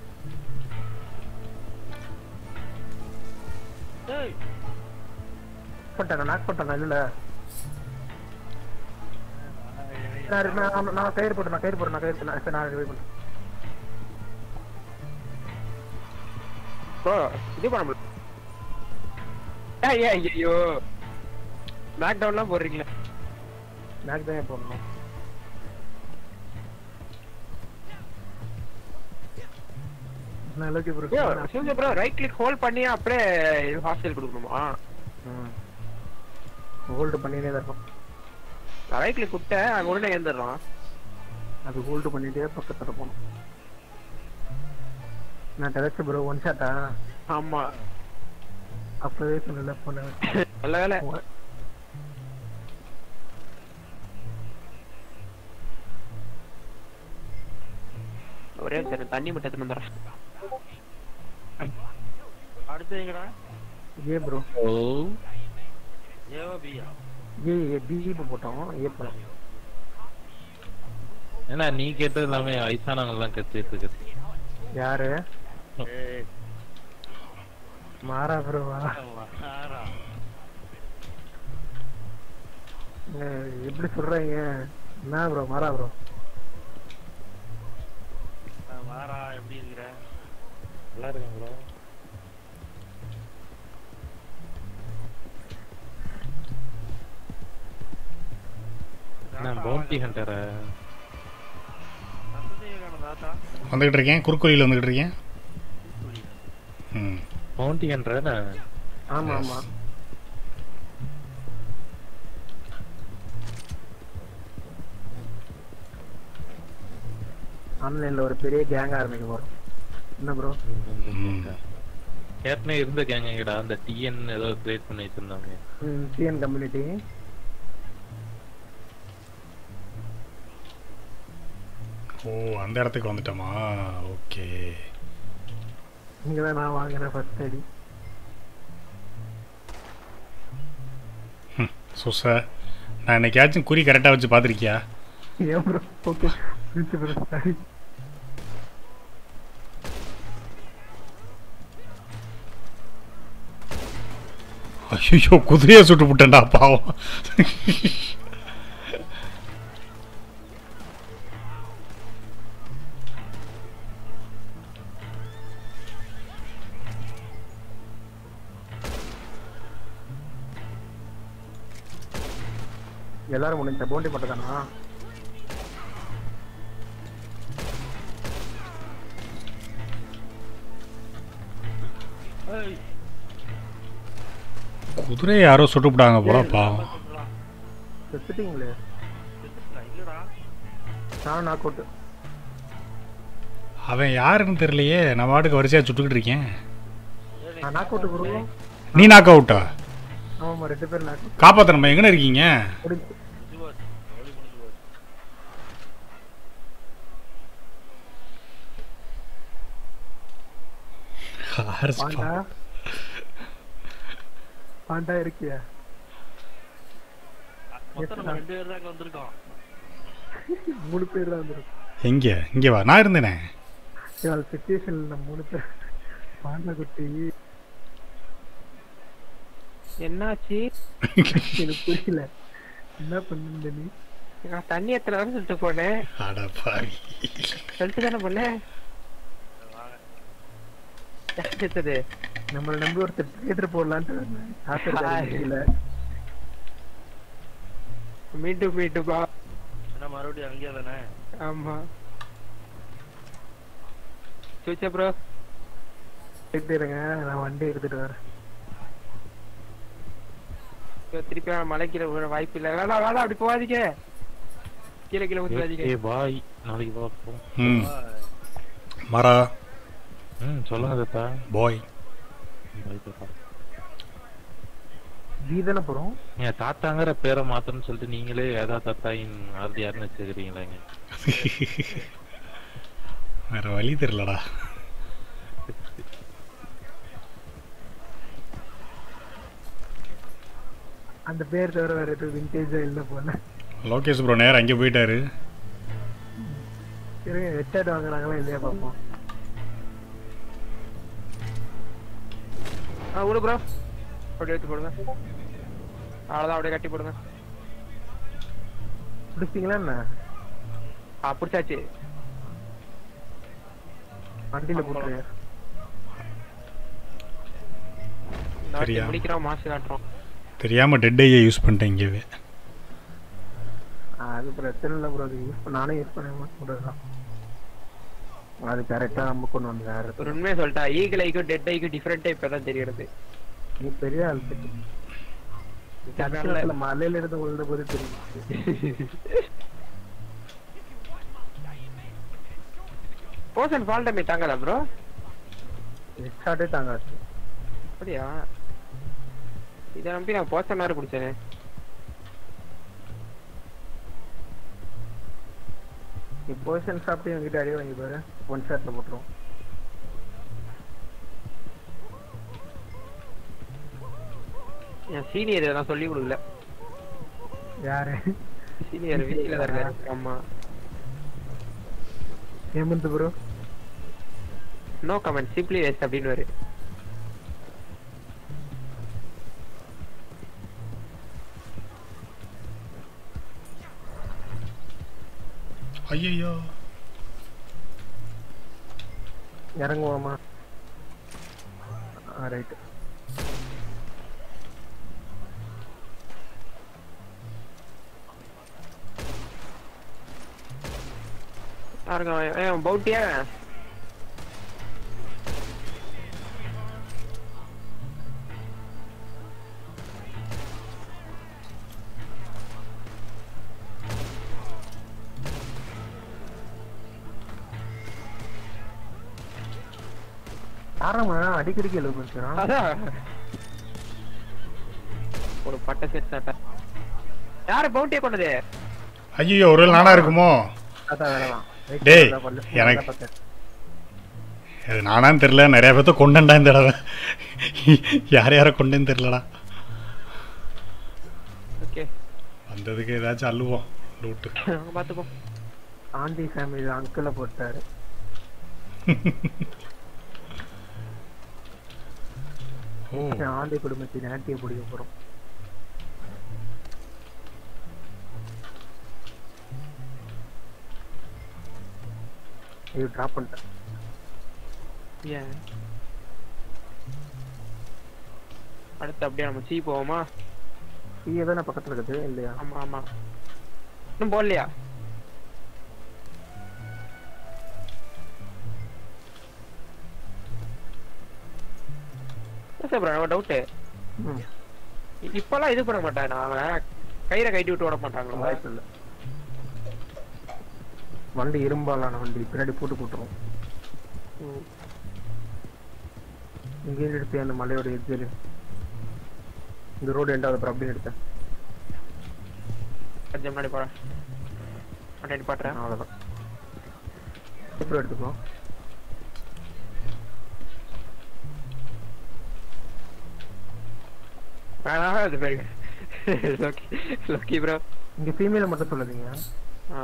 போட்டேன் நாக் போட்டேன் இல்ல நான் நான் நான் கயிறு போட்டேன் நான் கயிறு போட்டேன் நான் கயிறு போட்டேன் நான் ரிவைவ் பண்ணேன் ப்ரோ இது பண்ண முடியல ஏய் ஏய், ஐயோ பேக் டவுன்லாம் போடுறீங்களா நாக் தான் போடணும் நான் Loki bro bro Sivaji bro right click hold பண்ணி அப்படியே ஹாஸ்டல் கொடுக்கணுமா ஹோல்டு பண்ணினே தான் இருக்கும் ரைட் கிளிக் விட்டேன் அங்க உடனே எழுந்துடுறான் அது ஹோல்டு பண்ணிட்டே பக்கத்துல போகணும் நான் டெரக்ட் ப்ரோ ஒன் ஷாட்டா ஆமா அப்பவே சொன்னல போனேன் நல்ல வேலை ஒரே சரி தண்ணி மட்டும் எடுத்துட்டு வந்துடுறேன் அடுத்து எங்கடா ஏ ப்ரோ ஓ ஏவா பியா ஏ ஏ பி இப்போ போட்டோம் ஏ போலாம் ஏன்னா நீ கேட்டது எல்லாமே வயசானவங்க எல்லாம் கத்துட்டு இருக்குது யாரு ஏய் மாறா ப்ரோவா வாரா எப்படி சொல்றீங்க என்ன ப்ரோ மாறா ப்ரோ வாரா எப்படி இருக்கிற நல்லா இருக்கேன் ப்ரோ நான் பவுண்டி ஹண்டரை வசதி தாத்தா வந்துக்கிட்டு இருக்கேன் குறுக்கோலியில் வந்துக்கிட்டு இருக்கேன் ம் மவுண்டிங்கன்ற ஆமா ஆமா ஆன்லைன்ல ஒரு பெரிய கேங் ஆரம்பிக்க போறோம் என்ன ப்ரோ ம் ஏற்கனவே இருந்த கேங்கடா அந்த டிஎன் ஏதோ கிரியேட் பண்ணி வச்சிருந்தாங்க சிஎன் கம்யூனிட்டி ஓ அந்த இடத்துக்கு வந்துட்டோமா ஓகே இங்க தான் நான் வாங்குறேன் ஃபர்ஸ்ட் அடி சுச நான் என்னைக்காச்சும் குறி கரெக்டாக வச்சு பார்த்துருக்கியா ஏன் ப்ரோ ஓகே ப்ரோ சாரி ஐயோ குதிரையை சுட்டு விட்டேன்டா பாவம் எல்லாரும் முடிஞ்ச போண்டி மட்டும் தானா ஏய் குதிரையை யாரோ சுட்டு விட்டாங்க போல பாவம் செத்துட்டீங்களே செத்துட்டா, இல்லடா நான் நாக் அவுட் அவன் யாருன்னு தெரியலையே நான் வாட்டுக்கு வரிசையாக சுட்டுக்கிட்டு இருக்கேன் நான் நாக் அவுட் ப்ரோ நீ நாக் அவுட்டா ஆமாம் ரெண்டு பேரும் நாக் காப்பாத்த நம்ம எங்கன இருக்கீங்க முடிஞ்சு முடிஞ்சு போச்சு. வழி முடிஞ்சு போச்சு. ஹார்ஸ் பாண்டா பா- பாண்டா இருக்கியா மொத்தம் நம்ம ரெண்டு பேர் தாங்க வந்திருக்கோம் மூணு பேர் தான் வந்துருக்கும் எங்க இங்க வா நான் இருந்தேனே சுச்சுவேஷன்ல நம்ம மூணு பேர் பாண்டா குட்டி என்னாச்சு எனக்கு புரியல என்ன பண்ணுங்க நீ நான் தண்ணி எத்தனை சொல்லிட்டு போனேன் அட பாவி சொல்லிட்டு தானே போனேன் யார் செத்தது நம்மள நம்பி ஒருத்தர் தியேட்டர் போடலான்ட்டு ஆசை இல்ல மீண்டும் மீண்டும் வா என்ன மறுபடியும் அங்கேயே தானே ஆமா சூச்சா ப்ரோ போயிட்டு இருங்க நான் வண்டி எடுத்துட்டு வரேன் திருப்பி அவன் மலை கீழே விழ வாய்ப்பு இல்லை வேணாம் வேணாம் அப்படி போகாதீங்க கீழே கீழே ஊற்றிடாதீங்க ஏ பாய் நாளைக்கு பார்ப்போம் ம் மரா ம் சொல்லுங்க தாத்தா பாய் பாய் தாத்தா நீ தானே போறோம் நீங்க தாத்தாங்கிற பேரை மாத்தணும்னு சொல்லிட்டு நீங்களே ஏதா தாத்தாயின் ஆர்டிஆர்னு வச்சுக்கிறீங்களேங்க வேற வழி தெரியலடா அந்த பேர் தவிர வேற எதுவும் விண்டேஜா இல்ல போல லோகேஷ் ப்ரோ நேரா அங்கே போயிட்டாரு இருங்க ஹெட்செட் வாங்குறாங்களா இல்லையா பார்ப்போம் ஆ விடு ப்ரோ அப்படியே எடுத்து போடுங்க அவ்வளோதான் அப்படியே கட்டி போடுங்க பிடிச்சிங்களா என்ன ஆ பிடிச்சாச்சு வண்டியில போட்டு இந்த வாட்டி சரியா? முடிக்கிறோம் மாசு காட்டுறோம் தெரியாம டெட் ஐயை யூஸ் பண்ணிட்டேன் இங்கேவே அது பிரச்சனை இல்லை ப்ரோ அது யூஸ் பண்ண நானே யூஸ் பண்ண மாட்டேன் அது கரெக்டா நம்ம கொண்டு வந்து வேற ஒரு உண்மையை சொல்லிட்டா ஈகிள் ஐக்கும் டெட் ஐக்கும் டிஃப்ரெண்டே இப்பதான் தெரியுது நீ பெரிய ஆள் கடைசியில மலையில இருந்து விழுந்த போது தெரியும் போர்ஷன் ஃபால் டேமேஜ் தாங்கல ப்ரோ எக்ஸ்ட்ராட்டே தாங்காது அப்படியா இதை நம்பி நான் போர்ஷன் வேறு பிடிச்சேனே நீ பொசிஷன் சாப்பிட்டு என்கிட்ட அடி வாங்கி பாரு ஒன் ஷாட்ல போட்டுரும் என் சீனியர் நான் சொல்லி கொடுக்கல யாரு சீனியர் வீட்டில் தான் இருக்காரு ஆமா Hemant bro no comment simply waste அப்படின்னு வரு ஐயோ இறங்குவோமா ரைட் யாருங்க அவன்? ஏன் பவுட்டியா ஆரம்பம் அடிக்கடிக்கு எழுத முடிச்சிடும் அதான் ஒரு பட்டை செட் சாட்டா யாரு பவுட்டியா கொண்டது ஐயோ ஒருவேளை நானா இருக்குமோ அதான் வேணாம் டேய், எனக்கு- அது நானான்னு தெரில நிறைய பேர்த்த கொண்டேன்டா இந்த தடவை யார் யாரை கொண்டேன்னு தெரிலடா ஓகே வந்ததுக்கு ஏதாச்சும் அள்ளுவோம் லூட்டு பாத்துப்போம் ஆண்டி ஃபேமிலி அங்கிள போட்டாரு ஓ ஆண்டி குடும்பத்தின் ஆண்டியை பிடிக்க போறோம் இது டிராப் பண்ணிட்டேன் ஏன் அடுத்து அப்படியே நம்ம சி போவோமா சீயே தானே பக்கத்துல இருக்குது இல்லையா ஆமா ஆமா இன்னும் போடலையா ப்ரோ நம்ம டவுட்டு ம் இப்பெல்லாம் இது பண்ண மாட்டான் அவன் கயிறை கட்டி விட்டு விட மாட்டாங்களா வாய்ப்பு இல்லை வண்டி இரும்பாலான வண்டி பின்னாடி போட்டு போட்டுரும் ம். இங்கேயும் எடுத்து அந்த மலையோட எஜ்ஜில் இந்த ரோடு எண்டாவது அப்புறம் அப்படியே எடுத்தேன் கொஞ்சம் முன்னாடி போறேன் முன்னாடி பாட்டுறேன் அவ்வளோதான் அப்புறம் எடுத்துக்கோ வேணா அது பேரு லோக்கி லோக்கி ப்ரோ இங்க ஃபீமேல மட்டும் சொல்லாதீங்க ஆ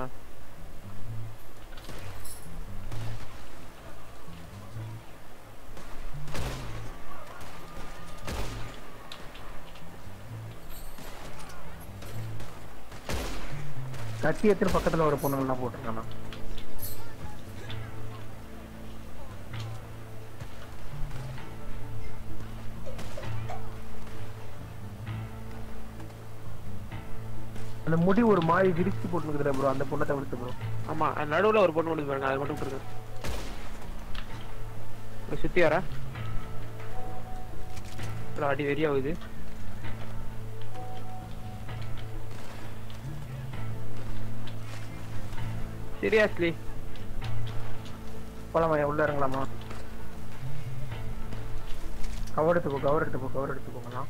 கட்டி எத்தனை பக்கத்துல ஒரு பொண்ணுங்கள்லாம் போட்டிருக்கானா அந்த முடி ஒரு மாதிரி விரிச்சு போட்டுருக்குற ப்ரோ அந்த பொண்ணை தவிர்த்து ப்ரோ ஆமா அது நடுவுல ஒரு பொண்ணு வந்து பாருங்க அது மட்டும் விட்டுருங்க இப்ப சுத்தி வர இவ்வளவு அடி வெறி ஆகுது சீரியஸ்லி போலாமா உள்ள இறங்கலாமா கவர் எடுத்துக்கோ கவர் எடுத்துக்கோ கவர் எடுத்துக்கோங்கண்ணா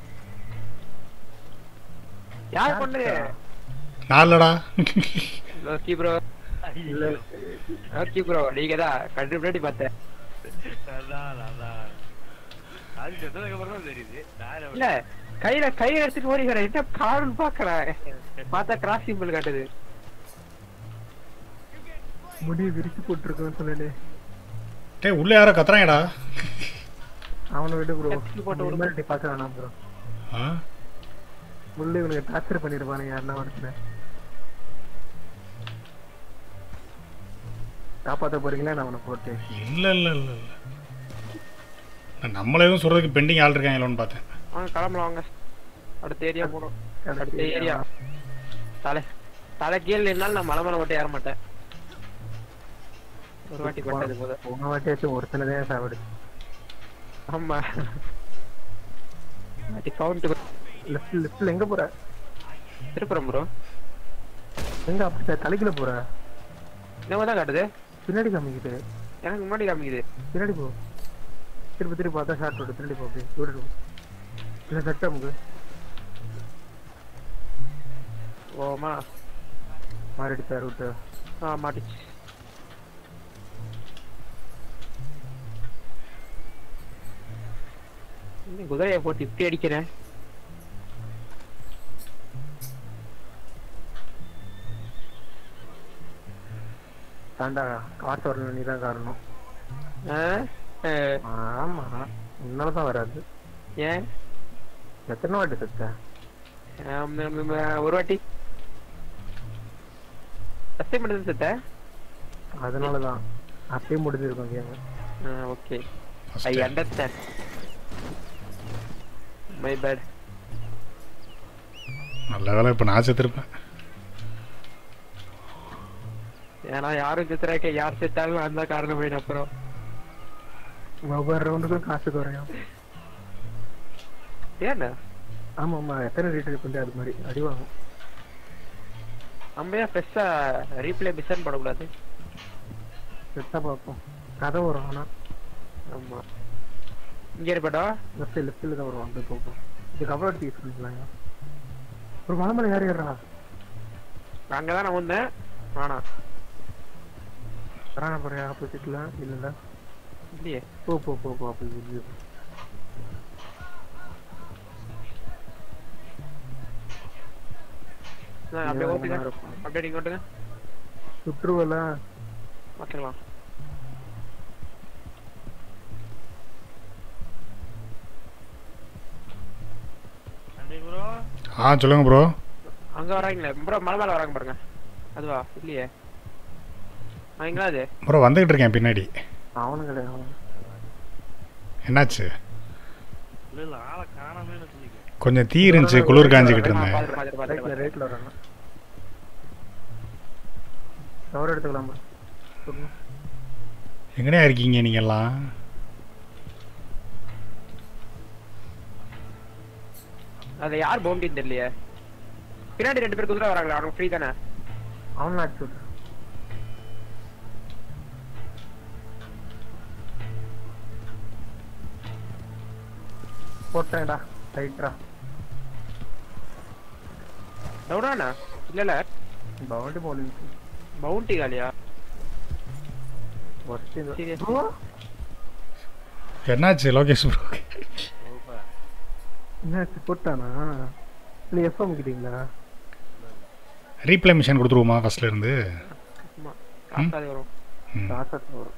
யார் கொண்டது நாலடா லோக்கி ப்ரோ இல்ல லோக்கி ப்ரோ நீங்க தான் கண்டு முன்னாடி பார்த்தேன் நல்லா நல்லா அது செத்ததுக்கு அப்புறம் தான் தெரியுது நான் இல்ல கையில கையில எடுத்துட்டு ஓடிக்கிற என்ன காடுன்னு பாக்குறேன் பார்த்தா கிராஸ் சிம்பிள் காட்டுது முடி விரிச்சு போட்டுருக்கேன்னு சொன்னேனே டேய் உள்ள யாரோ கத்துறாங்கடா அவனை விடு ப்ரோ கத்தி போட்டு விடு. முன்னாடி பார்க்க வேணாம் ப்ரோ ஆ முள்ளு இவனுக்கு டார்ச்சர் பண்ணிருப்பானுங்க யாருன்னா வரத்துல காப்பாத்த போறீங்களா நான் அவனை போட்டு இல்லை இல்லை இல்லை இல்லை நான் நம்மள எதுவும் சொல்கிறதுக்கு பெண்டிங் ஆள் இருக்காங்களோன்னு பார்த்தேன் வாங்க கிளம்பலாம் வாங்க அடுத்த ஏரியா போனோம் அடுத்த ஏரியா தலை தலை கீழே நின்னாலும் நான் மலை மேல மட்டும் ஏற மாட்டேன் ஒரு வாட்டி பட்டது போதும் உங்க வாட்டியாச்சும் ஒருத்தனதே சாப்பிடு ஆமா வாட்டி கவுண்ட் லெஃப்ட் லெஃப்ட்ல எங்க போற திருப்புறம் ப்ரோ எங்க அப்படி தலைக்குள்ள போற என்ன தான் காட்டுது பின்னாடி காமிக்குது எனக்கு முன்னாடி காமிக்குது பின்னாடி போ திருப்பி திருப்பி பார்த்தா ஷார்ட் ரோடு பின்னாடி போ அப்படியே ரோடு இல்ல செட் அமுக்கு ஓமா மாறிடுச்சா ரூட்டு ஆ மாட்டிச்சு என்ன குதிரையை போட்டு இப்படி அடிக்கிறேன் தாண்டா காசு வரணும் நீ தான் காரணம் ஆ? ஆ, ஆமா உன்னாலதான் வராது ஏன் எத்தனை வாட்டி செத்த ஆம், ஆம், ஆம், ஒரு வாட்டி ஃபஸ்ட் மட்டும் செத்த அதனாலதான் அப்பயே முடிஞ்சிருக்கும் கேம் ஓகே First ஐ time. அண்டர்ஸ்டாண்ட் மை பேட் நல்ல வேலை இப்போ நான் செத்துருப்பேன் ஏன்னா யாரும் செத்துறாக்க யார் செத்தாலும் அந்த காரணம் போயிடும் அப்புறம் ஒவ்வொரு ரவுண்டுக்கும் காசு குறையும் ஏன்னா ஆமா ஆமா எத்தனை ரீட்டைல் பண்ணி அது மாதிரி அடி வாங்கும் நம்ம ஏன் ஃப்ரெஷ்ஷா ரீப்ளே மிஷன் போடக்கூடாது செட்டா பார்ப்போம் கதை வரும் ஆனா ஆமா இங்க இருப்படா லெஃப்ட் லெஃப்டில் தான் வரும் அப்படி போகும் இதுக்கப்புறம் எடுத்து யூஸ் பண்ணிக்கலாங்க ஒரு மலை யார் ஏறா அங்கதான் நான் வந்தேன் ஆனா வரான போறியா ஆப்போசிட்ல இல்லைல்ல இல்லையே போ போ போ போ அப்படி நான் அப்படியே ஓட்டுங்க அப்படியே நீங்க ஓட்டுங்க சுற்றுவல பார்த்துக்கலாம் நன்றி ப்ரோ ஆ சொல்லுங்க ப்ரோ அங்க வராங்களே ப்ரோ மலை மேல வராங்க பாருங்க அதுவா இல்லையே அவங்களா அது ப்ரோ வந்துகிட்டு இருக்கேன் பின்னாடி அவனுங்களே அவனு என்னாச்சு இல்ல இல்ல ஆளை காணாமேன்னு சொல்லிக்க கொஞ்சம் தீ இருந்துச்சு குளிர் காஞ்சிக்கிட்டு இருந்தேன் பாத்துட்டு பாத்துட்டு ரைட்ல பாத்துட்டு ரைட்ல வராங்க கவர் எடுத்துக்கலாம் bro. சொல்லுங்க. எங்கனையா இருக்கீங்க நீங்கெல்லாம் அதுல யார் பவுண்டின்னு தெரியலையே பின்னாடி ரெண்டு பேர் குதிரை வராங்களா அவங்க ஃப்ரீ தானே அவன் அடிச்சு விட்ரு. போட்டேன்டா ரைட்ரா டவுனாண்ணா இல்ல இல்ல பவுண்டி போலிங் பவுண்டி காலியா ஒர்ஸ்ட் சரி. என்னாச்சு லோகேஷ் ப்ரோ என்னாச்சு போட்டானா இல்லை எஃப் அமுக்கிட்டீங்களா ரீப்ளே மிஷன் கொடுத்துருவோமா ஃபர்ஸ்ட்ல இருந்து ஆமா காசு வரும் ம். காசு வரும்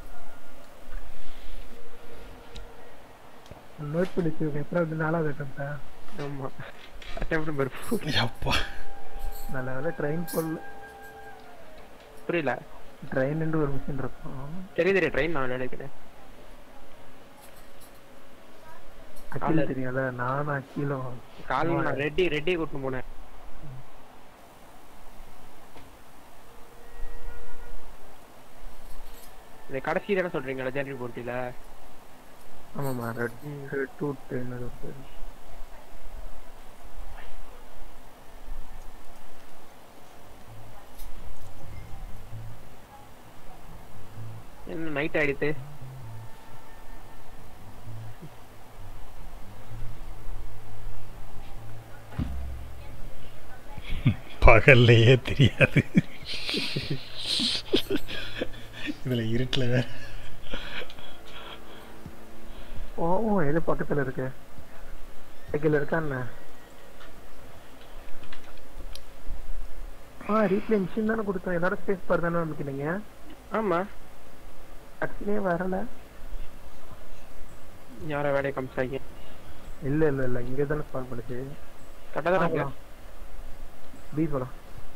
நோட் பண்ணி வச்சுக்கோங்க எப்பறம் வந்து நாலாவது அட்டம் ஆமா அட்டம் பருப்பு அப்பா நல்ல வேலை ட்ரெயின் போடல புரியல ட்ரெயின் ஒரு மிஷின் இருக்கும் தெரியும் தெரியும் ட்ரெயின் நான் நினைக்கிறேன் அக்கில தெரியாத நானும் அக்கிலும் காலைல நான் ரெட்டி ரெட்டி கூட்டு போனேன் இந்த கடைசி தானே சொல்றீங்களா ஜெனரல் போட்டியில ஆமாம்மா ரெட் ரெட் டூ ட்ரெயின் அது ஒரு பேரு. என்ன நைட் ஆயிடுத்து பகல்லையே தெரியாது இதுல இருட்டில் வேற ஓ ஓ எது பக்கத்துல இருக்கு சைக்கிள் இருக்கா என்ன ஆ ரீப்ளே மிஷின் தானே கொடுத்தோம் எல்லாரும் ஸ்பேஸ் பார் தானே அமைக்கிறீங்க ஆமா அக்ஷனே வரல யார வேலையை காமிச்சாங்க இல்ல இல்ல இல்ல இங்க தானே ஸ்பான் பண்ணுச்சு கரெக்டா தானே இருக்கு? பி போலாம்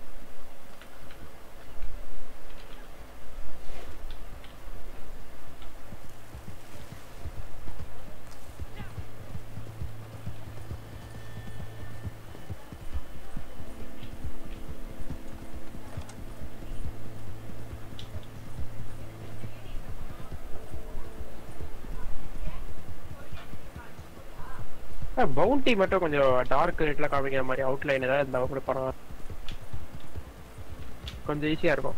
பவுண்டி மட்டும் கொஞ்சம் டார்க் ரேட்ல காமிக்கிற மாதிரி அவுட்லைன் ஏதாவது இருந்தா கூட பரவாயில்ல கொஞ்சம் ஈஸியா இருக்கும்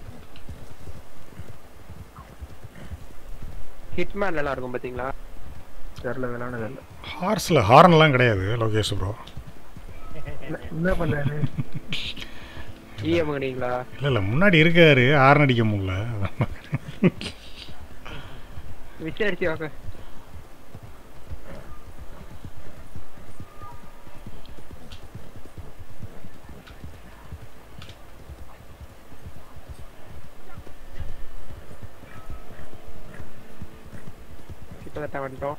ஹிட்மேன் எல்லாம் இருக்கும் பாத்தீங்களா தெரியல விளாண்டது இல்ல ஹார்ஸில் ஹார்ன்லாம் கிடையாது லோகேஷ் ப்ரோ என்ன- என்ன பண்றாரு இஎம் கிடைங்களா இல்லை இல்லை முன்னாடி இருக்காரு ஹார்ன் அடிக்க முடியல விசில் அடிச்சு வாங்க கிட்டத்தட்ட வந்துட்டோம்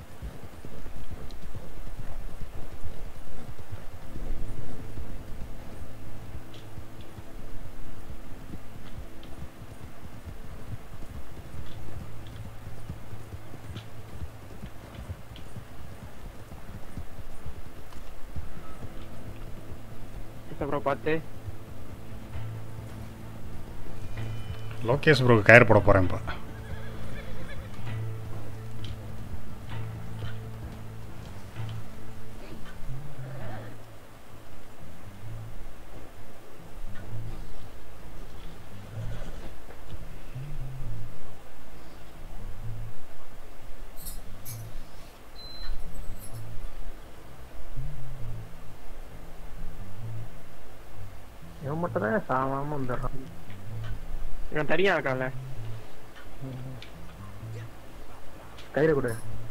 அப்புறம் பார்த்து லோகேஷ் ப்ரோ கயிறு போட போகிறேன் இப்போ இவன் மட்டும் தான் சாவாம வந்துடுறான் இவன் தனியா இருக்கான்ல கையில கொடு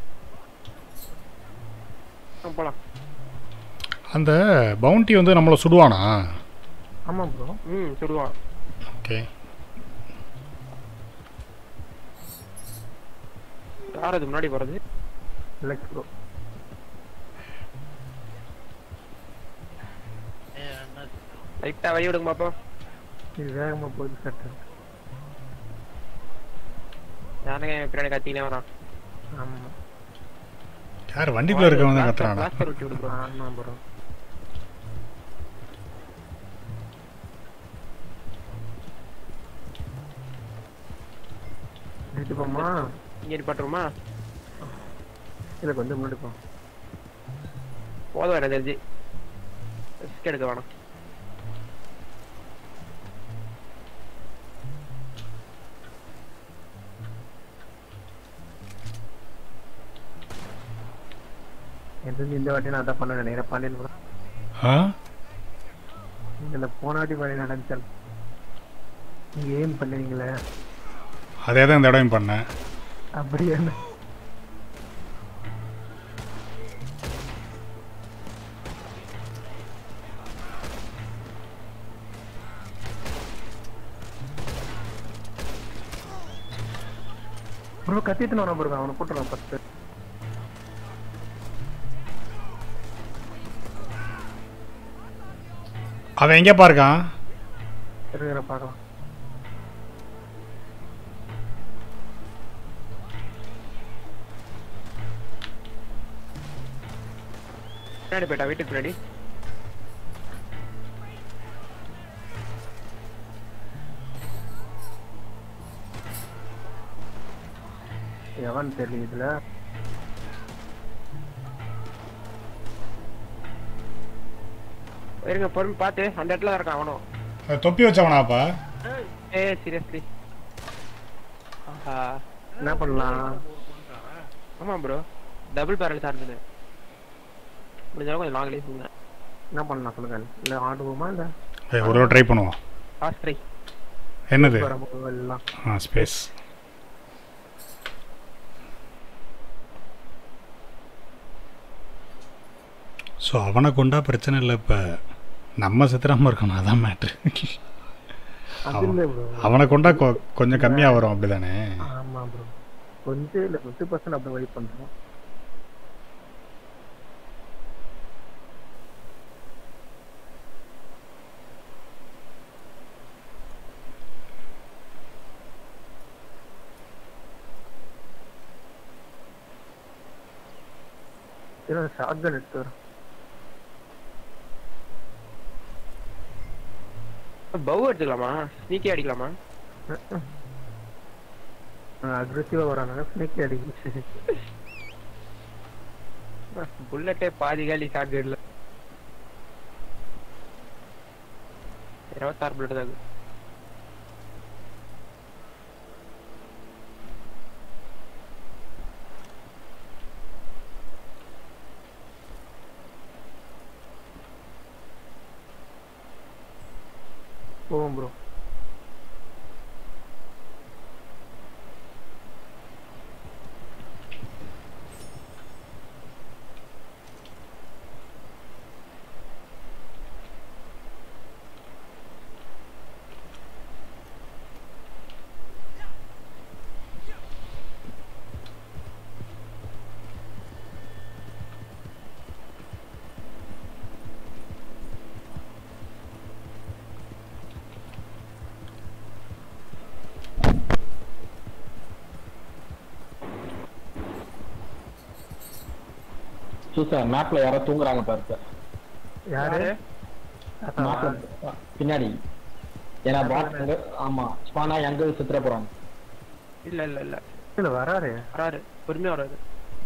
ஆ, போலாம் அந்த பவுண்டி வந்து நம்மளை சுடுவானா ஆமா ப்ரோ ம் சுடுவான் ஓகே யார் அது முன்னாடி போறது லெக்ஸ் ப்ரோ ஏ என்னாச்சு லைட்டா வழி விடுங்க பாப்போம் இது வேகமா போகுது சட்டு யாருங்க என் பின்னாடி கத்தினே வரான் ஆமா யார் வண்டிக்குள்ளே இருக்கவங்க தான் கத்துறானா பிளாஸ்டர் விட்டு விடு bro. ஆமா ப்ரோ நிறுத்தி போமா இங்க பட்டுருமா இல்ல கொஞ்சம் முன்னாடி போ போதும் எனக்கு தெரிஞ்சு ரிஸ்க் எடுக்க வேணாம் எனக்கு தெரிஞ்சு இந்த வாட்டி நான் அதான் பண்ண நினைக்கிறேன் பாண்டியன் ப்ரோ ஆ இந்த போன வாட்டி பண்ணி நடந்துச்சால் நீங்க ஏம் பண்ணுவீங்களே அதே தான் இந்த இடம் பண்ணேன் அப்படியே என்ன ப்ரோ கத்திட்டு நான் ப்ரோ அவனை போட்டுறான் ஃபர்ஸ்ட் அவன் எங்கேப்பா இருக்கான் இருக்கிற பார்க்கலாம் பின்னாடி போயிட்டா வீட்டுக்கு பின்னாடி எவன் தெரியல இதுல இருங்க பொறுமை பார்த்து அந்த இடத்துல தான் இருக்கான் அவனும் அது தொப்பி வச்சவனாப்பா ஏ சீரியஸ்லி ஆஹா என்ன பண்ணலாம் ஆமா ப்ரோ டபுள் பேரல் சார்ஜ் முடிஞ்சாலும் கொஞ்சம் லாங் லைஃப் என்ன பண்ணலாம் சொல்லுங்க இல்ல ஆடுவோமா இல்ல ஏய், ஒரு ட்ரை பண்ணுவோம் ஃபாஸ்ட் ட்ரை என்னது வரப்போ எல்லாம் ஆ ஸ்பேஸ் ஸோ அவனை கொண்டா பிரச்சனை இல்லை இப்போ நம்ம சித்திராம இருக்கணும் அதான் மேட்ரு அது இல்ல ப்ரோ அவனை கொண்டா கொ- கொஞ்சம் கம்மியாக வரும் அப்படிதானே ஆமா ப்ரோ கொஞ்சம் இல்ல ஃபிஃப்டி பர்சன்ட் அப்படி வெயிட் பண்றோம் ஷார்ட் கன் எடுத்து வரேன் பவ் எடுத்துக்கலாமா ஸ்னீக்கே அடிக்கலாமா அக்ரெசிவா வரானுங்க ஸ்னேக் அடிக்கு புல்லட்டே பாதி காலி ஷார்ட் கன்ல இருபத்தாறு புல்லட் தான் இருக்கு. போவோம் ப்ரோ சூசா மேப்ல யாரோ தூங்குறாங்க பாருங்க யாரு மேப்ல பின்னாடி ஏன்னா பாட் ஆமா ஸ்பானா எங்க சுத்துற போறாங்க இல்ல இல்ல இல்ல இல்ல வராரு வராரு பொறுமையா வராரு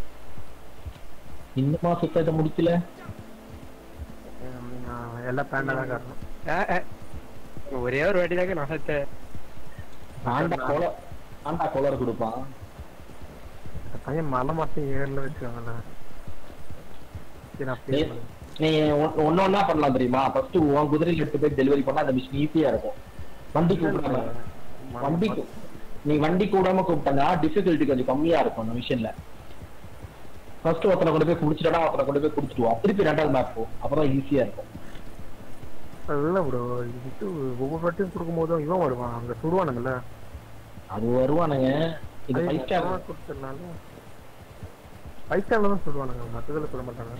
இன்னுமா சுத்தத்தை முடிக்கல ஹம், நான் எல்லாம் பேண்டா தான் காரணம் ஆ, ஆ. ஒரே ஒரு வாட்டி தாங்க நான் செத்தேன் ஆண்டா கொலை ஆண்டா கொலர் கொடுப்பான் இந்த பையன் மலை மட்டும் ஏர்ல வச்சுக்காங்கல்ல சரி அப்படியே நீ- நீ ஒன்னு ஒன்னா பண்ணலாம் தெரியுமா ஃபர்ஸ்ட் உன் குதிரையில எடுத்து போய் டெலிவரி பண்ணா அந்த மிஷின் ஈஸியா இருக்கும் வண்டி கூப்பிடாம வண்டி கூ- நீ வண்டி கூடாம கூப்பிட்டனா டிஃபிகல்ட்டி கொஞ்சம் கம்மியா இருக்கும் அந்த மிஷின்ல ஃபர்ஸ்ட் ஒருத்தனை கொண்டு போய் குடிச்சிட்டா ஒருத்தனை கொண்டு போய் குடிச்சிட்டு வா திருப்பி ரெண்டாவது மேப் போ அப்பதான் ஈஸியா இருக்கும் இல்ல ப்ரோ இது ஒவ்வொரு வாட்டியும் கொடுக்கும் போதும் இவன் வருவான் அங்க சுடுவானுங்கல்ல அது வருவானுங்க இது ஃபைவ் ஸ்டார் கொடுத்துருந்தாலும் ஃபைவ் ஸ்டார்ல தான் சுடுவானுங்க மற்றதுல சொல்ல மாட்டாங்க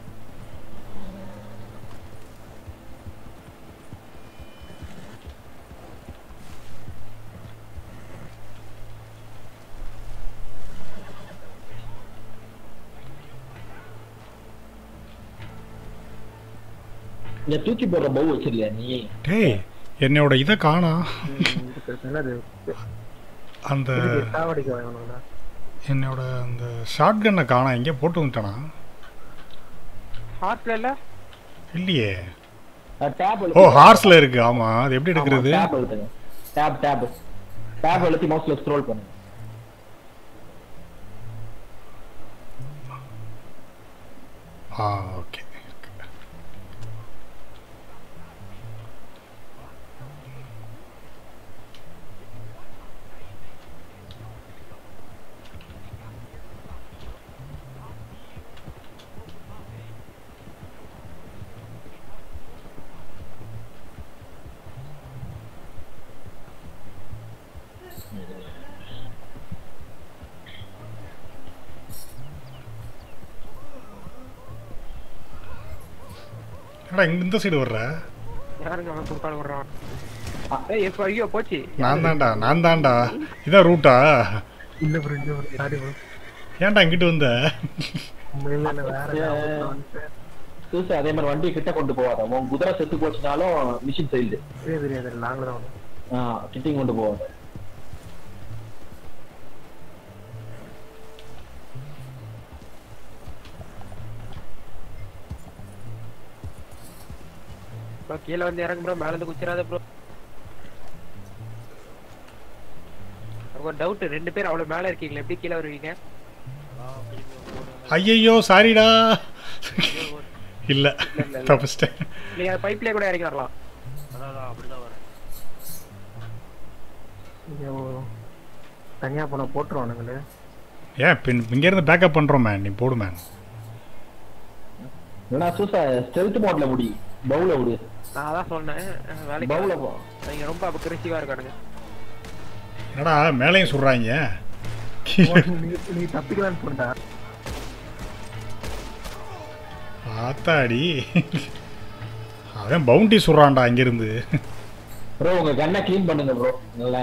இங்க தூக்கி போடுற பவு வச்சிருக்கியா நீ டேய் என்னோட இதை காணா என்னது அந்த சாவடிக்க வாங்கணுங்களா என்னோட அந்த ஷார்ட் கன்னை காணா எங்கேயோ போட்டு வந்துட்டானா ஹார்ட்ல இல்ல டேப் இல்லையே ஓ ஹார்ஸ்ல இருக்கு ஆமா அது எப்படி எடுக்கிறது டேப் அழுத்துங்க டேப் டேப் டேப் அழுத்தி மவுஸ்ல ஸ்க்ரோல் பண்ணுங்க ஆ ஓகே என்னடா இங்க இந்த சைடு வர்ற யாருங்க அவன் குறுக்கால வர்றான் ஏய் எப்ப ஐயோ போச்சு நான் தான்டா நான் தான்டா இதான் ரூட்டா இல்ல ப்ரோ இல்ல ப்ரோ சாரி ப்ரோ ஏன்டா இங்கிட்டு வந்த இல்ல இல்ல வேற ஏதாவது வந்துட்டேன். சூசு அதே மாதிரி வண்டியை கிட்ட கொண்டு போவாத உன் குதிரை செத்து போச்சுனாலும் மிஷின் ஃபெயில்டு தெரியாது தெரியாது நாங்களும் தான் வந்தோம். ஆ கிட்டிங் கொண்டு போவாத ப்ரோ கீழே வந்து இறங்கு ப்ரோ மேல இருந்து குச்சிராத ப்ரோ ஒரு டவுட் ரெண்டு பேர் அவ்வளவு மேல இருக்கீங்களா எப்படி கீழே வருவீங்க ஐயையோ சாரிடா இல்ல தப்பிச்சிட்டேன் நீங்க பைப்லயே கூட இறங்கி வரலாம் அதான் அதான் அப்படிதான் வரேன் ஐயோ தனியா போன போட்டுருவானுங்களே ஏன் பின் இங்க இருந்து பேக்கப் பண்றோம் மேன் நீ போடு மேன் ஏன்னா சூசா ஸ்டெல்த் மோட்ல முடி பவுல விடு நான் அதான் சொன்னேன் அஹ் வேலைக்கு பவுல போ நீங்க ரொம்ப அப்ப கிரிசிவா இருக்கானுங்க என்னடா மேலையும் சொல்றாங்க நீ நீ தப்பிக்கலான்னு போண்டா ஆத்தாடி அவன் பவுண்டி சொல்றான்டா இங்கிருந்து ப்ரோ உங்க கண்ணை க்ளீன் பண்ணுங்க ப்ரோ நல்ல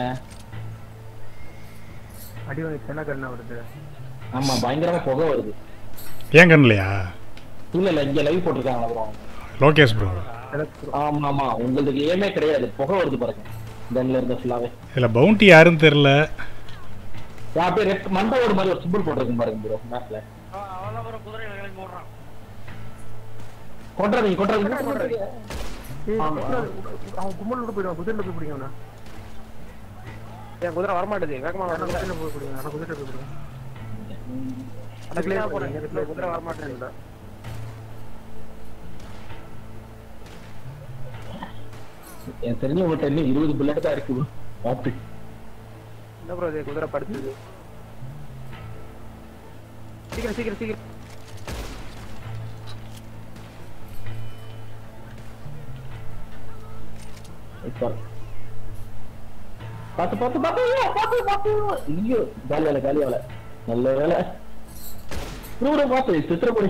அடி வாங்கி சென்ன கண்ணா வருது ஆமா பயங்கரமா புகை வருது ஏன் கண்ணுலையா இல்ல இல்ல இங்க லைவ் போட்டிருக்காங்களா ப்ரோ லோகேஷ் ப்ரோ ஆமா ஆமா உங்களுக்கு ஏமே கிடையாது புகை வருது பாருங்க கன்ல இருந்த ஃபுல்லாவே இதுல பவுண்டி யாருன்னு தெரியல அப்படியே ரெட் மண்டை ஓடு மாதிரி ஒரு சிம்பிள் போட்டிருக்கும் பாருங்க ப்ரோ மேப்ல அவெல்லாம் ஒரு குதிரை கிளம்பி போடுறான் கொண்டாதீங்க கொண்டாதீங்க ஏய், ஆமா. அவன் கும்பல் விட்டு போயிடுவான் குதிரையில போய் பிடிக்கணும் என் குதிரை வரமாட்டேது வேகமா நான் வரணும் குதிரையில போய் பிடிக்கணும் நான் குதிரையில போய் பிடிக்கணும் அதுக்குள்ளே போறேன் என் குதிரை வரமாட்டேது எனக்கு தெரிஞ்ச உங்கள்கிட்ட இன்னும் இருபது புல்லட் தான் இருக்கு bro. பார்த்து என்ன ப்ரோ இது குதிரை படுத்துது சீக்கிரம் சீக்கிரம் சீக்கிரம் இப்போ பார்த்து பார்த்து பார்த்து ஐயோ, பார்த்து பார்த்து ஐயோ காலி வேலை காலி வேலை நல்ல வேலை ப்ரோ ப்ரோ பார்த்து சித்திரப்படி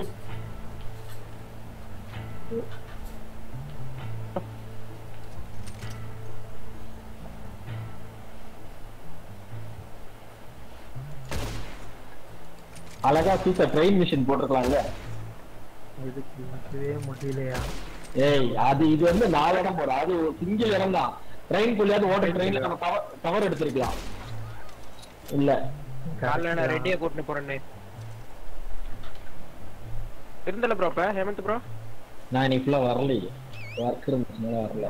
அழகா சூப்பர் ட்ரெயின் மிஷின் போட்டிருக்கலாம்ல இதுக்கு இதுவே முடியலையா ஏய் அது இது வந்து நாலு இடம் போடும் அது ஒரு சிங்கிள் இடம் தான் ட்ரெயின் புள்ளியாவது ஓடுற ட்ரெயின்ல நம்ம கவர் கவர் எடுத்திருக்கலாம் இல்ல காலைல நான் ரெடியா கூட்டிட்டு போறேன்னு இருந்தல ப்ரோ இப்ப ஹேமந்த் ப்ரோ நான் இன்னைக்கு ஃபுல்லா வரலையே ஒர்க் இருந்துச்சுனால வரல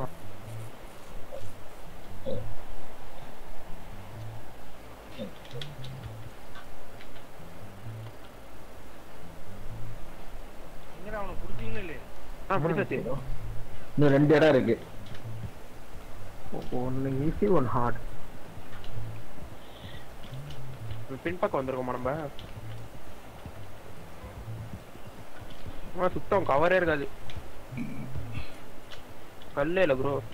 எங்கடா அவனை புடிச்சீங்களா இல்லையா ஆ முடிச்சாச்சு இன்னும் ரெண்டு இடம் இருக்கு ஒன்னு ஈஸி ஒன் ஹார்ட் பின்பக்கம் வந்திருக்கோமா நம்ம ஆ, சுத்தம் கவரே இருக்காது கல்லே இல்ல ப்ரோ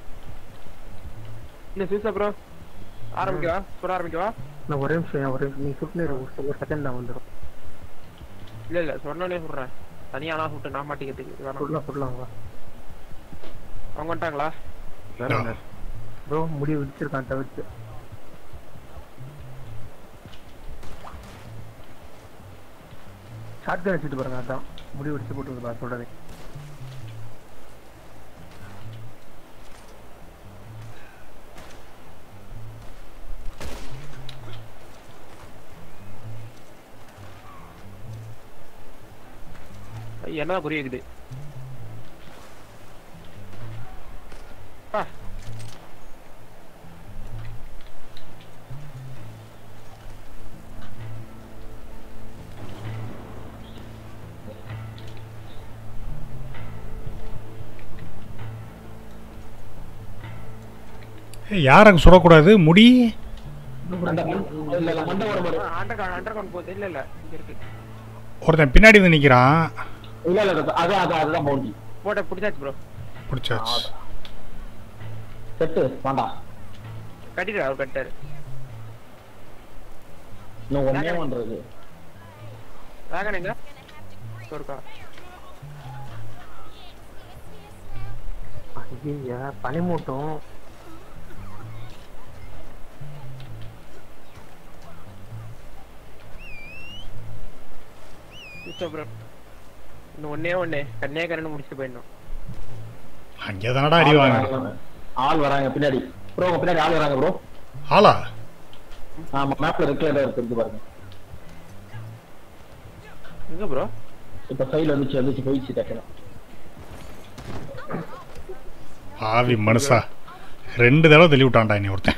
என்ன சூசா ப்ரோ ஆரம்பிக்கவா சுட ஆரம்பிக்கவா நான் ஒரே நிமிஷம் ஒரே நிமிஷம் நீ சுட்டு ஒரு செகண்ட் தான் வந்துடும் இல்ல இல்ல சொன்னோடனே சொல்றேன் தனியா நான் சுட்டு நான் மாட்டிக்கிறதுக்கு வேணாம் சொல்லலாம் சொல்லலாம் வா அவங்க வந்துட்டாங்களா ப்ரோ முடி விடிச்சிருக்கான் தவிர்த்து ஷார்ட் கன் வச்சுட்டு பாருங்க அதான் முடி விடிச்சு போட்டு பா சொல்றதே ஐய், என்னதான் புரியுது ஆ ஏய், யார் அங்கே சுடக்கூடாது முடி அந்த மண்- இல்ல இல்ல மண்டை ஒரு மாதிரி அண்டர் கவுண்ட் அண்டர் கவுண்ட் போகுது இல்ல இல்ல இங்க இருக்கு ஒருத்தன் பின்னாடி வந்து நிற்கிறான் இல்ல இல்ல இல்ல, அதான் அதான் அதுதான் பவுண்டி போட்ட பிடிச்சாச்சு ப்ரோ பிடிச்சாச்சு செட்டு வேண்டாம் கட்டிட்டு அவர் கட்டாரு இன்னும் ஒன்னே பண்றது வேகன் எங்க இருக்கா ஐயா பனிமூட்டம் சூப்பர் ப்ரோ இன்னும் ஒன்னே ஒண்ணே கன்னியாகுமரி முடிச்சுட்டு போயிடணும் அங்கே தானடா அடி வாங்க ஆள் வராங்க பின்னாடி ப்ரோ உங்க பின்னாடி ஆள் வராங்க ப்ரோ ஆளா ஆமா மேப்ல ரெட் கலர் இருக்கு பாருங்க எங்க ப்ரோ இப்ப சைடுல வந்துச்சு வந்துச்சு போயிடுச்சு டக்குனு ஆவி மனுஷா ரெண்டு தடவை தள்ளி விட்டான்டா நீ ஒருத்தன்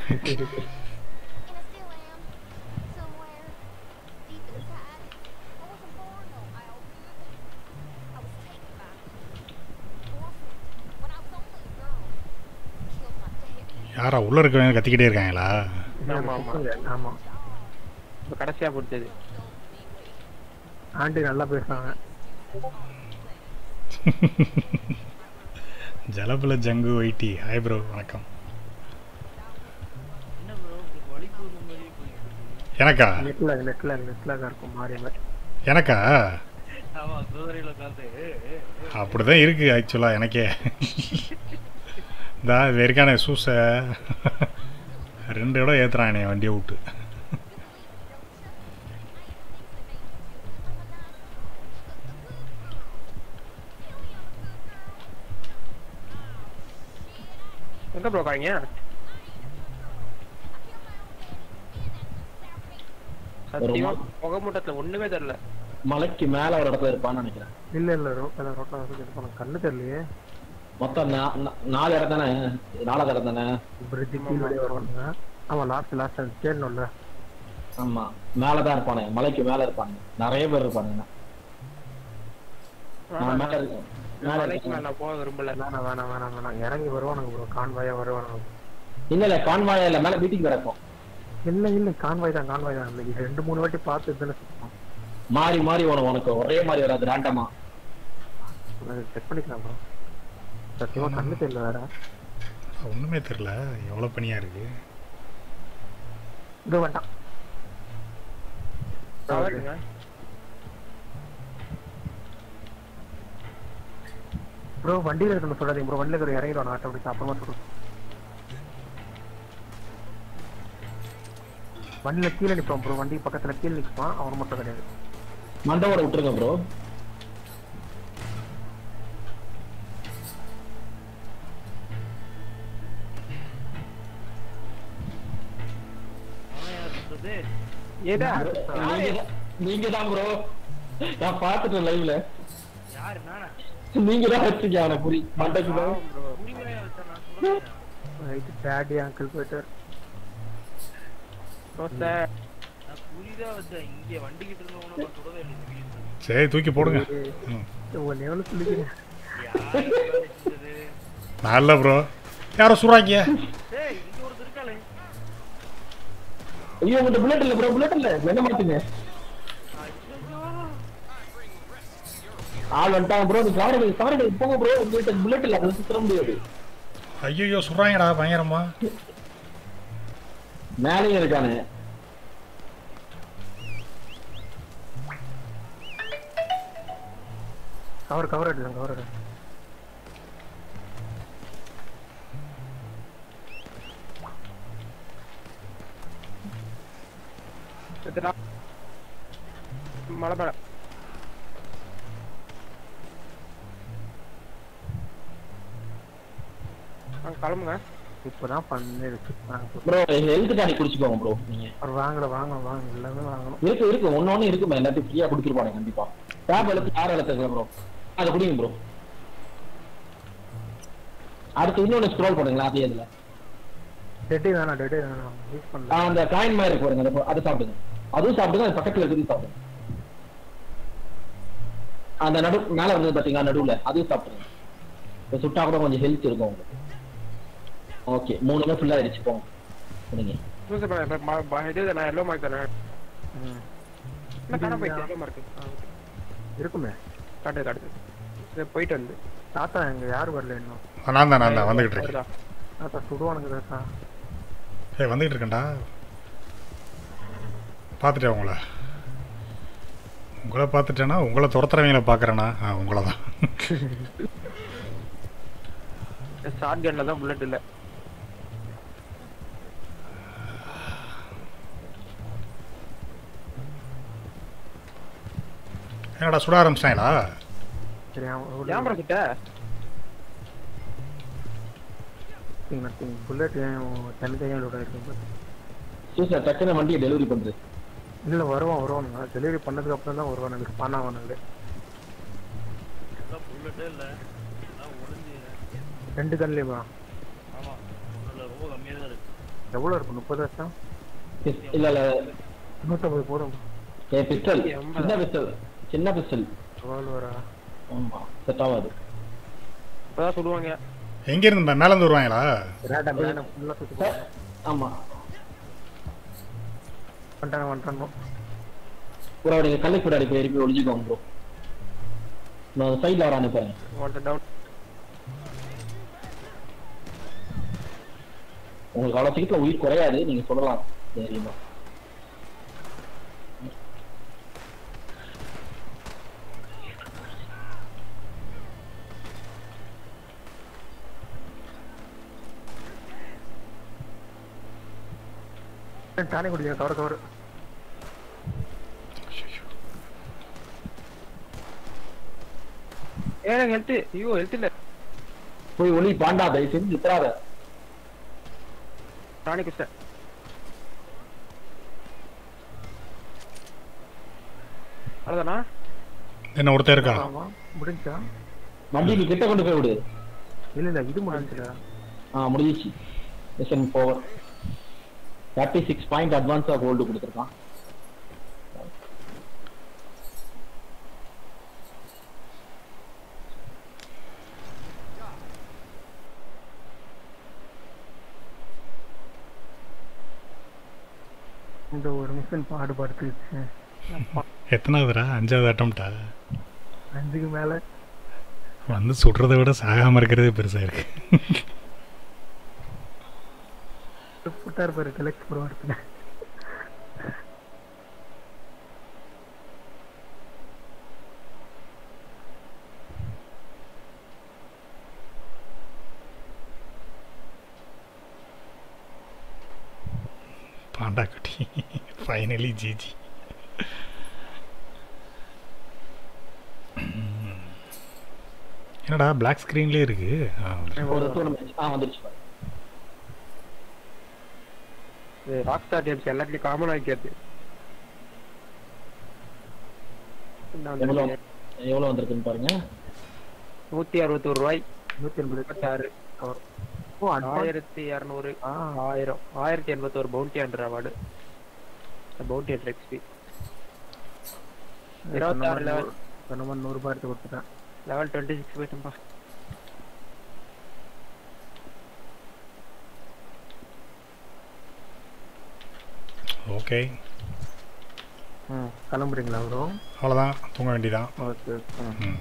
யாரா உள்ள இருக்கவங்க கத்திக்கிட்டே இருக்காங்களா ஆமா ஆமா ஆமா இப்ப கடைசியா பிடிச்சது ஆண்டி நல்லா பேசுறாங்க ஜலபல ஜங்கு ஒயிட்டி ஹாய் ப்ரோ வணக்கம் என்ன ப்ரோ உங்களுக்கு வலி போகுது மாதிரி போயிட்டு இருக்கு. எனக்கா நெட்ல நெட்ல நெட்ல இருக்கும் மாறி மாதிரி எனக்கா ஆமா குதிரையில உட்காந்து அப்படிதான் இருக்கு ஆக்சுவலா எனக்கே இந்த வெறிக்கான சூசை ரெண்டு இடம் ஏத்துறான் என்னைய வண்டியை விட்டு எங்க ப்ரோ காங்க சத்தியமா புகை மூட்டத்துல ஒண்ணுமே தெரியல மலைக்கு மேல ஒரு இடத்துல இருப்பான்னு நினைக்கிறேன் இல்ல இல்ல ரோட்ல ரோட்ல இது பண்ண கண்ணு தெரியலையே மொத்தம் நா- நா- நாலு இடம் தானே நாலாவது இடம் தானே பிரிட்ஜ் கீழே வருவாங்க ஆமா லாஸ்ட் லாஸ்ட் தேடணும்ல ஆமா மேலதான் இருப்பானே மலைக்கு மேல இருப்பானுங்க நிறைய பேர் இருப்பானுங்க நான் மேல இருக்கேன் மேல மலைக்கு இருக்கேன். மேல நான் போக விரும்பல வேணாம் வேணாம் வேணாம் வேணாம் இறங்கி வருவானுங்க ப்ரோ கான்வாயா வருவானுங்க இல்ல இல்ல கான்வாயா இல்ல மேல மீட்டிங் நடக்கும் இல்ல இல்ல கான்வாய் தான் கான்வாய் தான் இன்னைக்கு ரெண்டு மூணு வாட்டி பார்த்து தானே மாறி மாறி வரும் உனக்கு ஒரே மாதிரி வராது ரேண்டமா செக் பண்ணிக்கலாம் ப்ரோ சத்தியமா கண்ணு தெரியல வேற ஒண்ணுமே தெரியல எவ்வளவு பனியா இருக்கு இது வேண்டாம் தவறுங்க ப்ரோ வண்டியில இருக்கணும் சொல்லாதீங்க ப்ரோ வண்டியில இருக்கிற இறங்கிடுவான் ஆட்டோமேட்டிக் அப்புறமா சொல்லுங்க வண்டியில கீழே நிப்பான் ப்ரோ வண்டி பக்கத்துல கீழே நிற்பான் அவன் மட்டும் கிடையாது மண்டவோட விட்டுருங்க ப்ரோ வருது ஏடா நீங்க தான் ப்ரோ நான் பார்த்துட்டேன் லைவ்ல யாரு நானா நீங்க தான் வச்சீங்க அவனை புரி மண்டைக்கு தான் புரிமையா வச்சா நான் சொல்றேன் ரைட்டு டேடி அங்கிள் போயிட்டார் நான் புரிதா வச்சேன் இங்க வண்டிக்கிட்டு இருந்தவன நான் சுடவே இல்லை இந்த வீட்டுல. சரி தூக்கி போடுங்க ம். ஒன்னு எவ்வளவு சொல்லிக்கிறேன் யாரு இந்த வேலை செஞ்சது? நான் இல்லை ப்ரோ யாரோ சுறாங்க ஏய் இங்க ஒருத்தர் இருக்காளே ஐயோ உங்கள்ட்ட புல்லட் இல்ல ப்ரோ புல்லட் இல்ல என்ன மாத்துங்க ஆள் வந்துட்டாங்க ப்ரோ நீ கவரை கவரை போங்க ப்ரோ உங்கள்ட்ட புல்லட் இல்ல அதை சுத்தர முடியாது ஐயோ சுறாங்கடா பயங்கரமா மேலேயும் இருக்கானு கவர் கவர் அடிச்சாங்க கவர் அடி மழை மேல வாங்க, கிளம்புங்க இப்பதான் பண்ணிருச்சு நாங்க ப்ரோ ஹெல்த் டானிக் குடிச்சுக்கோங்க ப்ரோ நீங்க அவர் வாங்கல வாங்க வாங்க எல்லாமே வாங்கணும் இருக்கு இருக்கு ஒன்னு ஒண்ணு இருக்குமே எல்லாத்தையும் ஃப்ரீயா கொடுத்துருப்பாங்க கண்டிப்பா டேப் எழுத்து யார் எழுத்துங்க ப்ரோ அதை குடிங்க ப்ரோ அடுத்து இன்னொன்னு ஸ்க்ரோல் பண்ணுங்களா அதே இதுல டெட்டே வேணாம் டெட்டே வேணாம் யூஸ் ஆ, பண்ணல அந்த காயின் மாதிரி இருக்கு பாருங்க அதை- அதை சாப்பிடுங்க அதுவும் சாப்பிடுங்க அது பக்கத்துல இருக்கிறது சாப்பிடுங்க அந்த நடு மேல இருந்தது பாத்தீங்களா நடுவுல அதுவும் சாப்பிடுங்க இப்ப சுட்டா கூட கொஞ்சம் ஹெல்த் இருக்கும் உங்களுக்கு ஓகே மூணுமே ஃபுல்லா ஆயிடுச்சு போங்க சரிங்க சூசை பண்ண இப்ப ம- ப- இது நான் எல்லோ மார்க் தரேன் ம். என்ன காண போயிட்டு எல்லோ மார்க் இருக்குமே காட்டு காட்டு இது போயிட்டு வந்து தாத்தா எங்க யாரும் வரல இன்னும் நான் தான் நான் தான் வந்துகிட்டு இருக்கேன் வருதா? தாத்தா சுடுவானுங்க தாத்தா ஏய் வந்துகிட்டு இருக்கேன்டா பார்த்துட்டேன் உங்களை உங்களை பார்த்துட்டேன்னா உங்களை துரத்துறவங்கள பார்க்குறேன்னா ஆ உங்களை தான் ஷார்ட் கன்ல தான் புல்லட் இல்ல என்னடா சுட ஆரம்பிச்சிட்டாங்களா சரி ஏன் bro கிட்ட நத்திங் புல்லட் ஏன் தனித்தனியாக லோட இருக்கு சூசர் டக்குன்னு வண்டியை டெலிவரி பண்றது இல்ல வருவான் வருவானுங்க டெலிவரி பண்ணதுக்கு அப்புறம் தான் வருவானுங்க ஸ்பான் ஆவானுங்க புல்லட்டே இல்ல நான் ஒளிஞ்சு ரெண்டு கன்லேயுமா ஆமா ஒண்ணுல ரொம்ப கம்மியா தான் இருக்கு எவ்வளோ இருக்கும் முப்பது வருஷம் இல்ல இல்ல நூற்றம்பது போதும் ஏ பிஸ்டல் சின்ன பிஸ்டல் சின்ன பிஸ்டல் ரிவால்வரா ஆமா செட் ஆகாது இப்பதான் சொல்லுவாங்க எங்கேருந்து மேலேருந்து வருவாங்களா ரேடம் ரேடம் ஃபுல்லாக சுற்றி ஆமா வந்துட்டாங்க வந்துட்டாங்க ப்ரோ நீங்க கல்லை பின்னாடி போய் இருப்பி ஒளிஞ்சுக்கோங்க ப்ரோ நான் சைடில் வர அனுப்புறேன் ஒருத்தர் டவுன் உங்களுக்கு அவ்வளவு சீக்கிரம் உயிர் குறையாது நீங்க சொல்லலாம் தைரியமா டானே குடிக்க கவர் கவர் ஏ எனக்கு ஹெல்த் ஐயோ ஹெல்த் இல்ல போய் ஒளி பாண்டா தயவு செஞ்சு நிற்கிறாத ராணி குஸ்ட அவ்வளோதானா என்ன ஒருத்தர் இருக்கா ஆமா முடிஞ்சா வண்டி நீ கிட்ட கொண்டு போய் விடு இல்ல இல்ல இது முடிஞ்சுடா ஆ முடிஞ்சிச்சு மிஷன் போவர் தேர்ட்டி சிக்ஸ் பாயிண்ட் அட்வான்ஸாக கோல்டு கொடுத்துருக்கான் இந்த ஒரு மிஷன் பாடுபடுத்துச்சு எத்தனாவதுடா அஞ்சாவது அட்டம்ப்டா அஞ்சுக்கு மேல வந்து சுடுறதை விட சாகாமல் இருக்கிறதே பெருசாக இருக்கு புட்டார் பாரு கலெக்ட் போடுவார்த்துல பாண்டா குட்டி ஃபைனலி ஜிஜி என்னடா பிளாக் ஸ்க்ரீன்லேயே இருக்கு ஆ, ஒரு டூர்னமெண்ட் ஆ வந்துருச்சு பாரு. ராக் ஸ்டார் கேம்ஸ் எல்லாத்துலயும் காமன் ஆக்கியது எவ்வளவு எவ்வளவு வந்திருக்குன்னு பாருங்க நூத்தி அறுபத்தோரு ரூபாய் நூத்தி எண்பது முப்பத்தாறு ஓ advance. ஆயிரத்தி இரநூறு ஆயிரம் ஆயிரத்தி எண்பத்தோரு bounty hunter award bounty hunter XP இருபத்தாறு லெவல் சொன்ன மாதிரி நூறு ரூபாய் எடுத்து கொடுத்துட்டேன் லெவல் டுவெண்ட்டி சிக்ஸ் போயிட்டோம்பா ஓகே ம் கிளம்புறீங்களா ப்ரோ அவ்வளோதான் தூங்க வேண்டியதான் ஓகே ஓகே ம்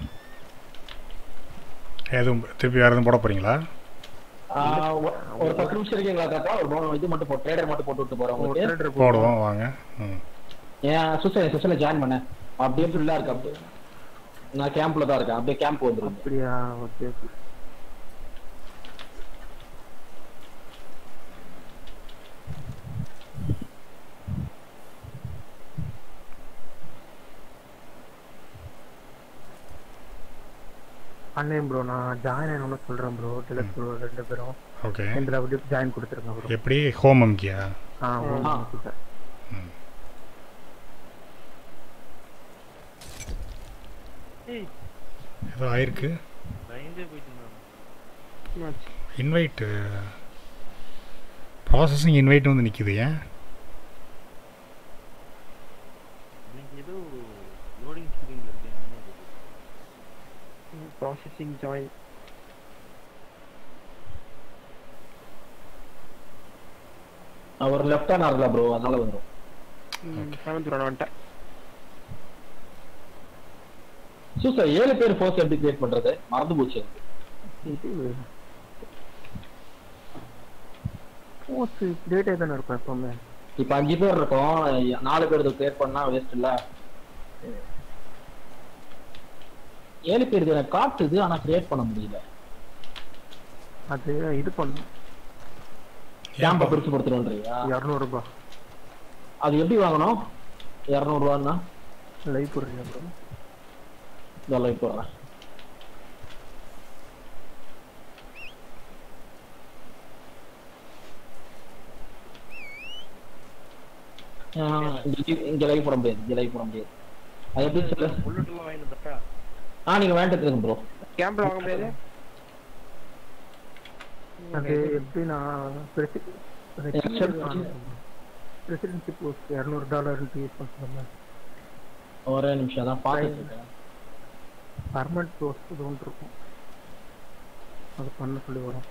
எதுவும் திருப்பி வேறு எதுவும் போட போகிறீங்களா ஆஹ் ஒ- ஒரு பத்து நிமிஷம் இருக்கீங்களா தாத்தா ஒரு bonus இது மட்டும் போட்டு ட்ரேடர் மட்டும் போட்டு விட்டு போறேன் உங்களுக்கு போடுவோம் வாங்க ம் ஏன் சுசை சுசைல ஜாயின் பண்ணேன் அப்படியே ஃபுல்லா இருக்கு அப்படியே நான் கேம்ப்ல தான் இருக்கேன் அப்படியே கேம்ப் வந்துருங்க அப்படியா ஓகே ஓகே அண்ணன் ப்ரோ நான் ஜாயின் ஆகணும்னு சொல்றேன் ப்ரோ டிலக் ப்ரோ ரெண்டு பேரும் ஓகே ரெண்டுல அப்படியே ஜாயின் கொடுத்துருங்க ப்ரோ எப்படி ஹோம் அம்கியா ஆ ஆ. ஓகே ஏய் ஏதோ ஆயிருக்கு பயந்தே போயிட்டு இன்வைட்டு ப்ராசஸிங் இன்வைட் வந்து நிற்குது ஏன் எனக்கு ஏதோ லோடிங் ஸ்க்ரீன்ல இருக்கு என்னமோ அது. ப்ராசஸிங் ஜாயின் அவர் லெஃப்ட் ஹேண்ட் ஆகல ப்ரோ அதனால வந்துரும் செவன்த் ரன் வந்துட்டேன் சூசா ஏழு பேர் ஃபோர்ஸ் எப்படி கிரியேட் பண்றது மறந்து போச்சு எனக்கு ஓகே டேட்டே தானே இருக்கும் எப்பவுமே இப்ப அஞ்சு பேர் இருக்கோம் நாலு பேர் கிரியேட் பண்ணா வேஸ்ட் இல்ல ஏழு பேர் இது எனக்கு காட்டுது ஆனா கிரியேட் பண்ண முடியல அது இது பண்ணும் கேம்ப பிரிச்சு கொடுத்துருன்றீங்களா இரநூறுபா அது எப்படி வாங்கணும் இரநூறுவான்னா லைவ் போடுறீங்க ப்ரோ இதெல்லாம் போடுறேன் ஆஹ் இங்க- இங்க லைவ் போட முடியாது இங்க லைவ் போட முடியாது அது எப்படி சொல்ல புல்லட் எல்லாம் வாங்கிட்டு வந்தா ஆ நீங்க வேண்டதுங்க ப்ரோ கேம்ப்ல வாங்க முடியாது அது எப்படின்னா பிரசிடென்சி போஸ்ட் இரநூறு டாலர் யூஸ் பண்ணுறாங்க ஒரே நிமிஷம் தான் பார்த்துட்டு இருக்கேன் பர்மனெண்ட் போஸ்ட் இது ஒன்று இருக்கும் அது பண்ண சொல்லி வரும்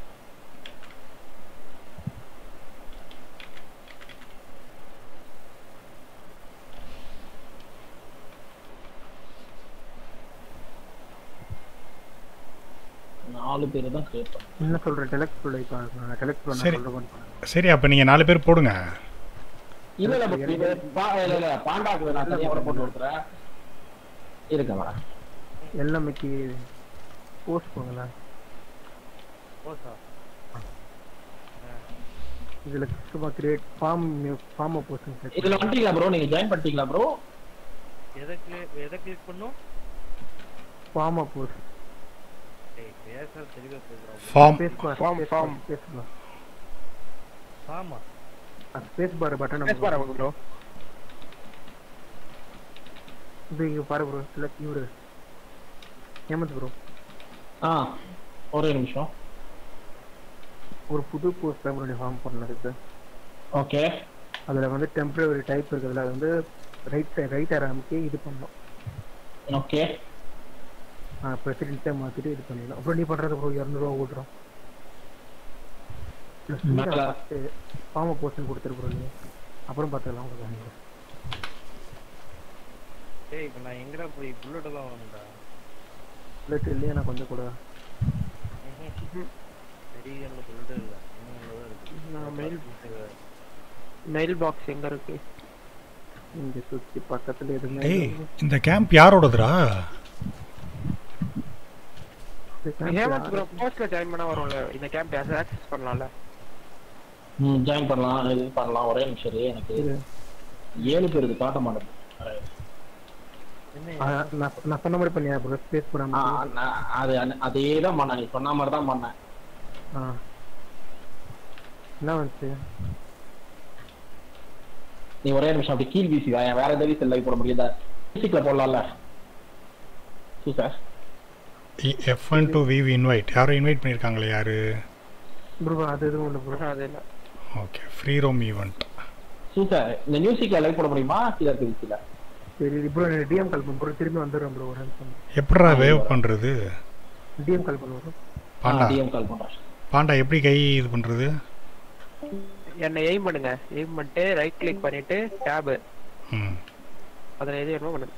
நாலு பேர் தான் கிரியேட் பண்ணேன் என்ன சொல்கிறேன் டெலக்ட் ப்ரோ இப்போ டெலக்ட் ப்ரோ சரி. நான் சொல்ல பண்ணுறேன் சரி அப்போ நீங்கள் நாலு பேர் போடுங்க இல்ல இல்ல bro, இது பா- இல்ல இல்ல பாண்டாக்கு நான் தனியா கூட போட்டு கொடுத்துறேன் இருக்க வரேன் எல்லாமேக்கு போஸ்ட் போங்களேன் ஓசா இதில் சும்மா கிரியேட் ஃபார்ம் ஃபார்மை போஸ்ட் இதுல வந்துட்டீங்களா ப்ரோ நீங்க ஜாயின் பண்ணிட்டீங்களா ப்ரோ எதை கிளிக் எதை கிளிக் பண்ணும் ஃபார்மை போஸ்ட் டேய் பேச தெளிவா பேசுறோம் form space Form, bar form. Space bar ஆமா ஸ்பேஸ் பார் பட்டன் பேஸ் பாரு ப்ரோ இது இங்க பாரு ப்ரோ இல்லை இவரு ஹேமந்த் ப்ரோ ஆ ஒரே நிமிஷம் ஒரு புது போஸ்ட் லைப்ரரி ஃபார்ம் பண்ணதுக்கு ஓகே அதில் வந்து டெம்பரரி டைப் இருக்குதுல அது வந்து ரைட் ரைட் ஆரம்பிக்கு இது பண்ணணும் ஓகே பிரசிடென்ட்டை மாற்றிட்டு இது பண்ணிடணும் அப்புறம் நீ பண்ணுறது ப்ரோ இரநூறுவா ஓட்டுறோம் மேல. ஃபார்மை போஸ்டன் கொடுத்துரு ப்ரோ நீ அப்புறம் பார்த்துக்கலாம் உங்களுக்கு வாங்கி டேய் இப்போ நான் எங்கடா போய் புல்லட் எல்லாம் வாங்கடா பிளேட் இல்லையா நான் கொஞ்சம் கூட பெரிய புல்லட் இல்ல இன்னும் தான் இருக்கு நான் மெயில் மெயில் பாக்ஸ் எங்க இருக்கு இங்கே சுற்றி பக்கத்தில் எதுவுமே டேய் இந்த கேம்ப் யாரோடதுடா ஹேமந்த் ப்ரோ போஸ்ட்ல ஜாயின் பண்ணா வரும்ல இந்த கேம்ப் ஆக்சஸ் பண்ணலாம்ல ம் ஜாயின் பண்ணலாம் இது பண்ணலாம் ஒரே நிமிஷம் இரு, எனக்கு ஏழு பேர் இது காட்ட மாட்டேங்குது ஆ, நான் நான் சொன்ன மாதிரி பண்ணியா ப்ரோ ஸ்பேஸ் ஆ, போடாமல் நான் அது அதே தான் பண்ணேன் நீ சொன்ன மாதிரி தான் பண்ணேன் ஆ என்ன வந்துச்சு நீ ஒரே நிமிஷம் அப்படி கீழ் வீசி வா. வேற எந்த வீசி லைவ் போட முடியாதா மியூசிக்ல போடலாம்ல சூப்பர் எஃப் ஒன் டு விவி இன்வைட் யாரும் இன்வைட் பண்ணியிருக்காங்களே யாரு ப்ரோ அது எதுவும் இல்லை ப்ரோ அது இல்ல okay free roam event super இந்த மியூசிக்ல லைவ் போட முடியுமா கீழே இருக்க வீசில சரி ப்ரோ எனக்கு டிஎம் கால் பண்ணு ப்ரோ திரும்பி வந்துடுறேன் ப்ரோ ஒரு நிமிஷம் எப்படிடா வேவ் பண்ணுறது டிஎம் கால் பண்ணுவோம் ப்ரோ பாண்டா டிஎம் கால் பண்றேன் பாண்டா எப்படி கை இது பண்ணுறது என்ன எய்ம் பண்ணுங்க எய்ம் பண்ணிட்டு ரைட் கிளிக் பண்ணிட்டு டேப் ம் அதுல எது வேணுமோ பண்ணுங்க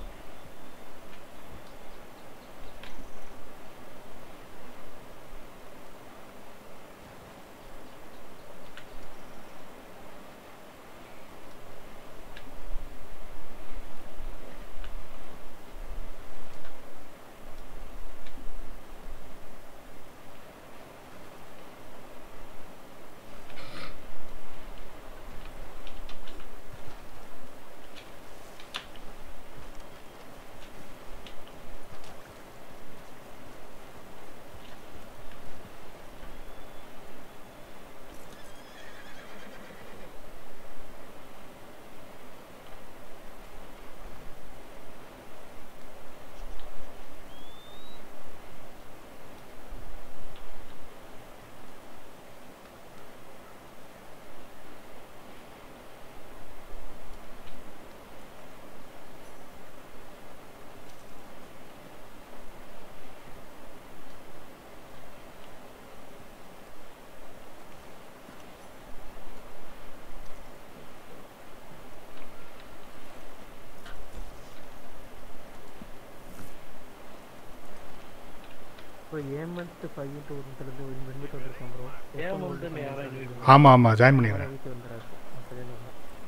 ப்ரோ ஏமந்த் ஃபைவ் டு ஒன்றுலேருந்து வந்துட்டு வந்திருக்கேன் ப்ரோ ஏமந்த்னு யாரும் invite ஆமாம் ஆமாம் ஜாயின் பண்ணிடுறேன் வீட்டு வந்துடுறாரு அப்படியே இல்லை.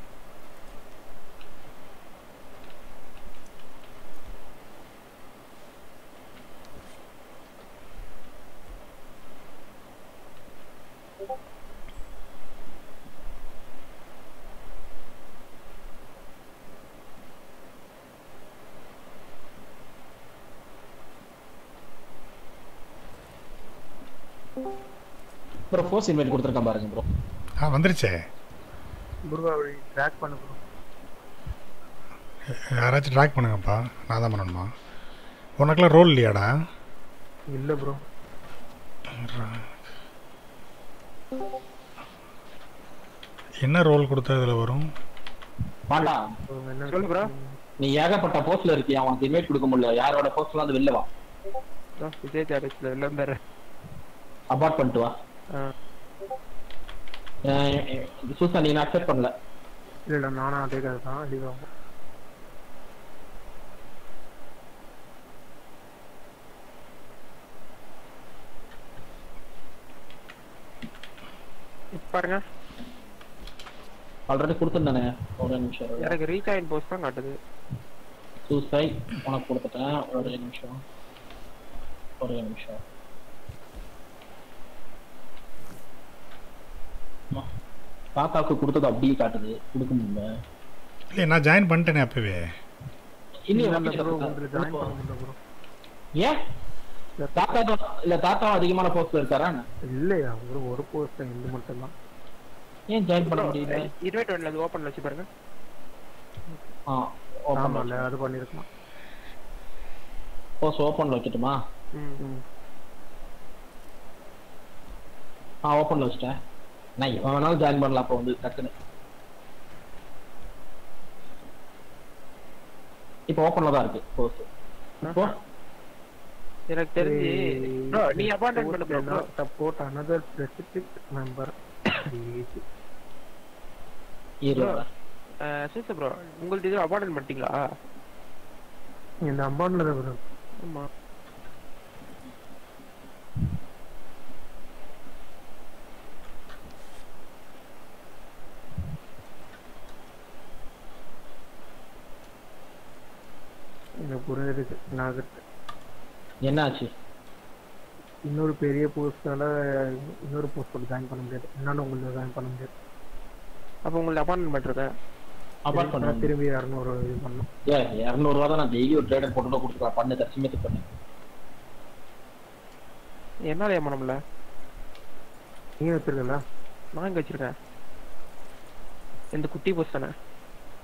ப்ரோ ஃபோர்ஸ் இன்வைட் கொடுத்துருக்கேன் பாருங்க ப்ரோ ஆ வந்துருச்சே ப்ரோ அப்படி ட்ராக் பண்ண ப்ரோ யாராச்சும் ட்ராக் பண்ணுங்கப்பா நான் தான் பண்ணணுமா உனக்குலாம் ரோல் இல்லையாடா இல்லை ப்ரோ என்ன ரோல் கொடுத்தா இதில் வரும் பாண்டா என்ன சொல்லு ப்ரோ நீ ஏகப்பட்ட போஸ்ட்ல இருக்கியா உனக்கு இன்வைட் கொடுக்க முடியல யாரோட போஸ்ட்லாம் அது வெளில வா விஜய் தேரஸ்ல வெளில வந்துடுறேன் அபார்ட் பண்ணிட்டு வா ஆ. அஹ் அஹ் சூசா நீ அக்செப்ட் பண்ணல இல்லை இல்லை நானும் அதே கதை தான் லீவ் ஆகும் இப்ப பாருங்க ஆல்ரெடி கொடுத்துருந்தானே ஒரு நிமிஷம் இரு. எனக்கு ரீச் ஆயின் போஸ்ட் தான் காட்டுது சூசை உனக்கு கொடுத்துட்டேன் ஒரு நிமிஷம் ஒரே நிமிஷம் ஆமா. தாத்தாவுக்கு கொடுத்தது அப்படியே காட்டுது கொடுக்க முடியல இல்லை நான் ஜாயின் பண்ணிட்டேனே அப்பவே இன்னும் இல்லை வந்து ப்ரோ உங்களுக்கு ஜாயின் பண்ண முடியல ப்ரோ ஏன் தாத்தா தான் இல்ல தாத்தா அதிகமான போஸ்ட்ல இருக்காரா இல்லையா ப்ரோ ஒரு போஸ்ட் இது மட்டும்தான் ஏன் ஜாயின் பண்ண முடியல இருபத்தி ஒன்ல அது ஓப்பன்ல வச்சு பாருங்க ஆ ஓப்பன் ஆமாம்ல அது பண்ணியிருக்கலாம் போஸ்ட் ஓப்பன்ல வைக்கட்டுமா ம் ஆ ஓப்பன்ல வச்சிட்டேன் நான் எவன் வேணாலும் ஜாயின் பண்ணலாம் அப்போ வந்து டக்குன்னு இப்போ ஓப்பன்ல தான் இருக்கு போஸ்ட் இப்போ எனக்கு தெரிஞ்சு ப்ரோ நீ அப்பாயின்மெண்ட் பண்ணு bro bro support another specific member இரு சூச ப்ரோ உங்களுக்கு இது அப்பாயின்மெண்ட் பண்ணிட்டீங்களா இந்த அம்பௌண்ட்ல தான் வரும் ஆமா எனக்கு புரிஞ்சிருக்கு நான் அது- என்னாச்சு இன்னொரு பெரிய போஸ்டால இன்னொரு போஸ்ட் ஜாயின் பண்ண முடியாது இன்னொன்று உங்களுக்கு ஜாயின் பண்ண முடியாது அப்ப உங்களுக்கு அப்பாயின்மெண்ட் இருக்கா அபார்ட் நான் பண்ண திரும்பி இரநூறு இது பண்ணணும் ஏ இரநூறுவா தான் நான் டெய்லி ஒரு ட்ரேடர் போட்டு கொடுத்துருக்கேன் பண்ணு தற்சமயத்துக்கு பண்ணு என்னால ஏன் பண்ண முடியல நீ வச்சிருக்கல நான் இங்க வச்சிருக்கேன் இந்த குட்டி போஸ்ட் தானே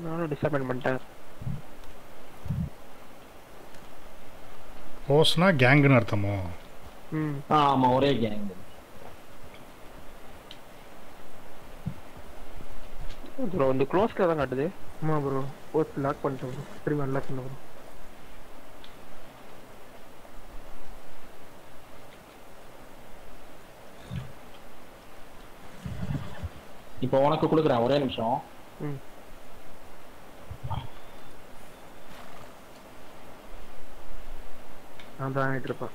நானும் டிசப்பாயின்ட் பண்ணிட்டேன் போஸ்னா கேங்குன்னு அர்த்தமோ ம் ஆ ஆமா ஒரே கேங் ப்ரோ இந்த க்ளோஸ்ல தான் காட்டுது ஆமா ப்ரோ போஸ்ட் லாக் பண்ணிட்டேன் ப்ரோ திரும்பி அன்லாக் பண்ண ப்ரோ இப்போ உனக்கு கொடுக்குறேன் ஒரே நிமிஷம் ம் நான் தான் ஆகிட்டு இருப்பேன்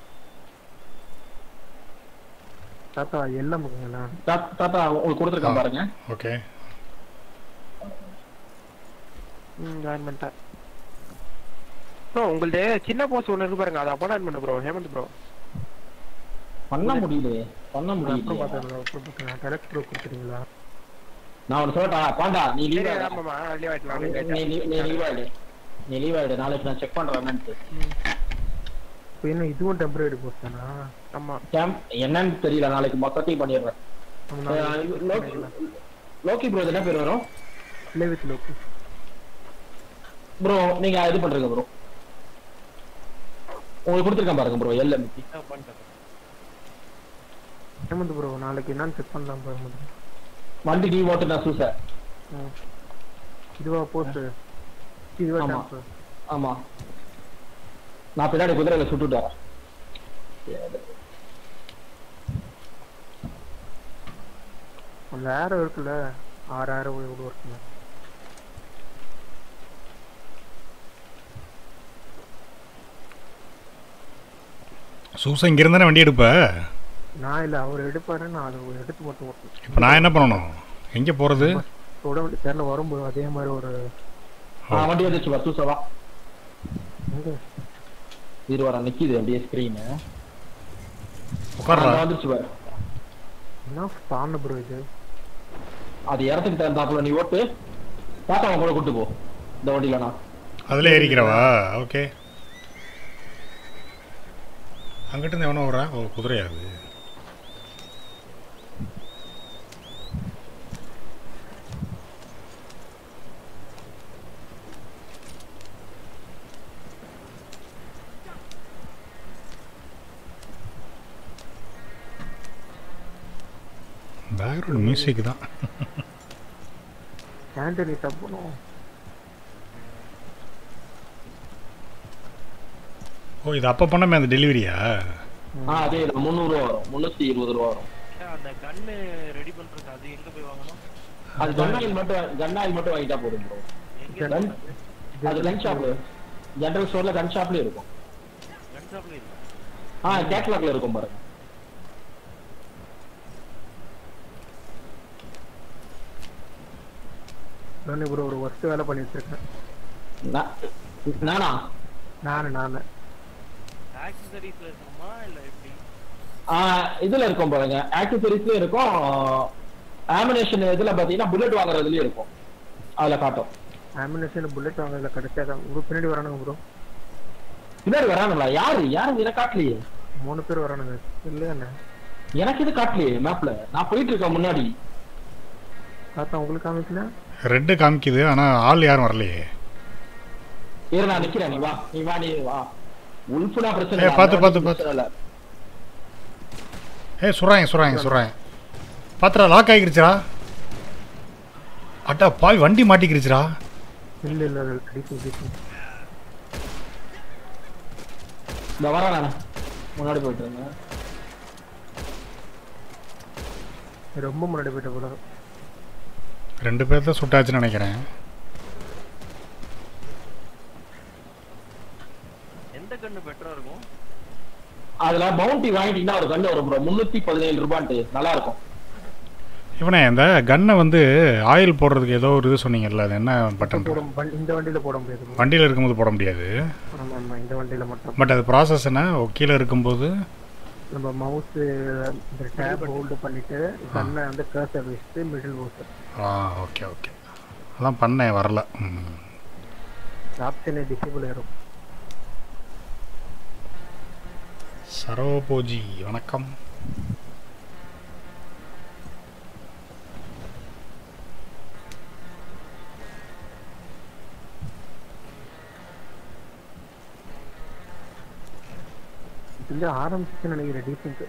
தாத்தா எல்லாம் முக்குங்களா தாத்தா தாத்தா, உங்களுக்கு கொடுத்துருக்கேன் பாருங்க ஓகே ம் ஜாயின் பண்ணிட்டேன் ப்ரோ உங்கள்ட்ட சின்ன போஸ்ட் ஒன்று இருக்கு பாருங்க அதை அப்பாயின்ட் பண்ண ப்ரோ ஹேமந்த் ப்ரோ பண்ண முடியலையே பண்ண அப்புறம் முடியல பார்த்தேன் அப்புறம் பார்த்தேன் டெலக்ட் ப்ரோ கொடுத்துறீங்களா நான் ஒன்று சொல்லட்டா பாண்டா நீ லீவ் சரி ஆமாம்மா லீவ் ஆயிட்டலாம் நீ நீ- நீ லீவ் ஆயிடு நீ லீவ் ஆயிடு நாளைக்கு நான் செக் பண்றேன் என்னன்ட்டு இப்போ என்ன இதுவும் டெம்பரரி போஸ்ட் தானா ஆமாம் கேம் என்னன்னு தெரியல நாளைக்கு மொத்தத்தையும் பண்ணிடுறேன் நம்ம அஹ் லோக்கி- லோக்கி ப்ரோ என்ன பேர் வரும் ப்ளே வித் லோக்கு ப்ரோ நீங்க இது பண்றீங்க ப்ரோ உங்களுக்கு கொடுத்துருக்கேன் பாருங்க bro L MP Hemant bro நாளைக்கு என்னன்னு செக் பண்ணலாம் ப்ரோ ஹேமந்த் வண்டி நீ ஓட்டு நான் சூச ம். இதுவா போஸ்ட் இதுவா ஆமா. டெம்பர் ஆமா நான் பின்னாடி குதிரையில சுட்டுட்டு வரேன் அந்த ஆரோ இருக்குல்ல ஆறு ஆரோ எவ்வளோ இருக்குல்ல சூசா இங்க இருந்தானே வண்டி எடுப்ப நான் இல்லை அவர் எடுப்பாரு நான் அதை எடுத்து மட்டும் ஓட்டணும் இப்போ நான் என்ன பண்ணணும் எங்கே போகிறது தொட வண்டி தெரியல வரும்போது அதே மாதிரி ஒரு ஆ, வண்டி வந்துச்சு வா சூசவா எங்க இது வர நிக்குது அப்படியே ஸ்கிரீன் உட்கார்றா வந்துச்சு பாரு என்ன தாண்ட ப்ரோ இது அது இடத்துக்கு தகுந்தாப்புல நீ ஓட்டு தாத்தா அவன் கூட கூட்டு போ இந்த வண்டியில நான் அதில் ஏறிக்கிறவா ஓகே அங்கிட்டு இருந்து எவனோ வர்றா ஓ குதிரையா அது பேக்ரவுண்ட் மியூசிக் தான் ஆண்டனி தப்பணும் ஓ இது அப்போ பண்ணமே அந்த டெலிவரியா ஆ அதே தான் முந்நூறு ரூபா வரும் முந்நூத்தி இருபது ரூபா வரும் அந்த கண்ணு ரெடி பண்றதுக்கு அது எங்க போய் வாங்கணும் அது கண்ணாயில் மட்டும் கண்ணாயில் மட்டும் வாங்கிட்டா போதும் ப்ரோ எங்க கன் அது கன் ஷாப்ல ஜெனரல் ஸ்டோர்ல கன் ஷாப்லயே இருக்கும் கன் ஷாப்ல இருக்கு ஆ கேட்லாக்ல இருக்கும் பாருங்க நான் ப்ரோ ஒரு ஒர்ஸ்ட் வேலை பண்ணி வச்சிருக்கேன் நா- நானா நானு நானு ஆக்சசரிஸ்ல இருக்குமா இல்ல எப்படி ஆ, இதுல இருக்கும் பாருங்க ஆக்சசரிஸ்லயும் இருக்கும் ஆமினேஷன் இதுல பாத்தீங்கன்னா புல்லட் வாங்குறதுலயும் இருக்கும் அதுல காட்டும் ஆம்பினேஷன் புல்லட் வாங்குறதுல கிடைச்சாதான் உங்க பின்னாடி வரானுங்க ப்ரோ பின்னாடி வரானுங்களா யாரு யாரு இதை காட்டலையே மூணு பேர் வரானுங்க இல்லையா என்ன எனக்கு இது காட்டலையே மேப்ல நான் போயிட்டு இருக்கேன் முன்னாடி தாத்தா உங்களுக்கு காமிக்கல ரெட்டு காமிக்குது ஆனால் ஆள் யாரும் வரலையே இரு நான் நிக்கிறேன் நீ வா நீ வா நீ வா உல்ஃபுனா பிரச்சனை ஏய், இல்ல, பாத்து, அதெல்லாம் பாத்து, பிரச்சனை இல்ல. ஏய் சுறாங்க சுறாங்க சுறாங்க பாத்திரா லாக் ஆகிருச்சுடா அட்டா பாய் வண்டி மாட்டிக்கிருச்சுடா இல்ல இல்ல டிசி டிசி இந்த வரேன் நானு முன்னாடி போயிட்டு இருந்தேன் ரொம்ப முன்னாடி போயிட்ட போல ரெண்டு பேர் தான் சுட்டாச்சுன்னு நினைக்கிறேன் எந்த கண்ணு பெட்டரா இருக்கும் அதுல பவுண்டி வாங்கிட்டீங்கன்னா ஒரு கண்ணு வரும் ப்ரோ முன்னூத்தி பதினேழு ரூபான்ட்டு நல்லா இருக்கும் இவனே இந்த கன்னை வந்து ஆயில் போடுறதுக்கு ஏதோ ஒரு இது சொன்னீங்கல்ல அது என்ன பட்டன் போட வண்டி- இந்த வண்டியில போட முடியாது bro. வண்டியில் இருக்கும்போது போட முடியாது ஆமா ஆமா இந்த வண்டியில மட்டும் பட் அது ப்ராசஸ் என்ன ஓ, கீழே இருக்கும்போது நம்ம மவுஸ் இந்த டேப் ஹோல்டு பண்ணிட்டு கண்ணை வந்து கர்சர் வச்சுட்டு மிடில் மவுஸ் ஆ ஓகே ஓகே அதான் பண்ணேன் வரல ம். ஆப்ஷனே டிசேபிள் ஆயிரும் சரோபோஜி வணக்கம் இல்ல ஆரம்பிச்சுன்னு நினைக்கிறேன் டீசென்ட்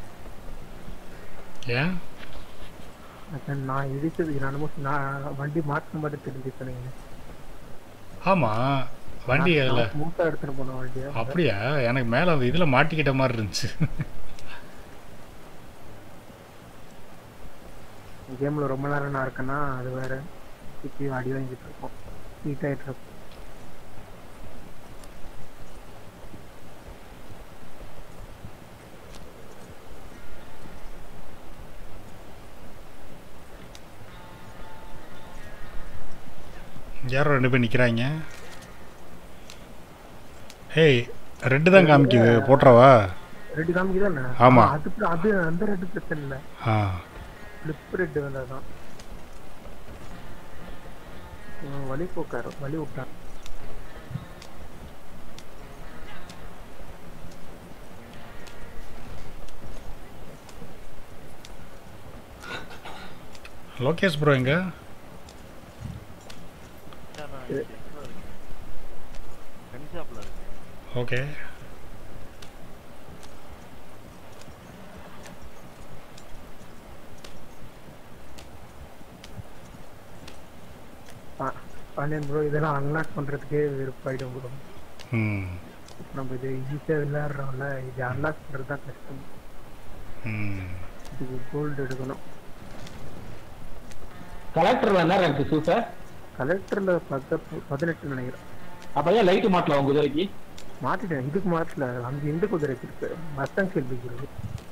ஏன் நான் இடிச்சது நான் என்னமோ நான் வண்டி மாற்ற மாதிரி தெரிஞ்சு சொன்னீங்க ஆமாம் வண்டி அதில் மூட்டை எடுத்துட்டு போன வண்டியா அப்படியா எனக்கு மேலே அந்த இதில் மாட்டிக்கிட்ட மாதிரி இருந்துச்சு கேம்ல ரொம்ப நேரம் நான் இருக்கேன்னா அது வேற இப்பயும் அடி வாங்கிட்டு இருக்கோம் ஹீட் ஆயிட்டு இருக்கும் யாரோ ரெண்டு பேர் நிற்கிறாங்க ஹேய் ரெட்டு தான் காமிக்குது போட்டுறவா ரெட்டு காமிக்குதானே ஆமா. அது பிர- அது அந்த ரெட்டு பிரச்சனை இல்லை ஆ ஃபிளிப் ரெட்டு வந்தாதான் இவன் வழி போக்காரு வழி விட்டான் லோகேஷ் ப்ரோ எங்க கன் ஷாப்ல இருக்கு ஓகே பாண்டியன் ப்ரோ இதெல்லாம் அன்லாக் பண்றதுக்கே வெறுப்பாயிடும் ப்ரோ ம் நம்ம இது ஈஸியா விளையாடுறோம்ல இது அன்லாக் பண்றது தான் கஷ்டம் ம் இதுக்கு கோல்டு எடுக்கணும் கலெக்டர்ல என்ன ரேங்க் சூப்பர் கலெக்டர்ல பத்து பதினெட்டு நினைக்கிறேன் அப்ப ஏன் லைட் மாட்டலாம் உங்க குதிரைக்கு மாட்டிட்டேன் இதுக்கு மாட்டல அங்க இந்த குதிரைக்கு இருக்கு மஸ்டாங் செல்வி இருக்கு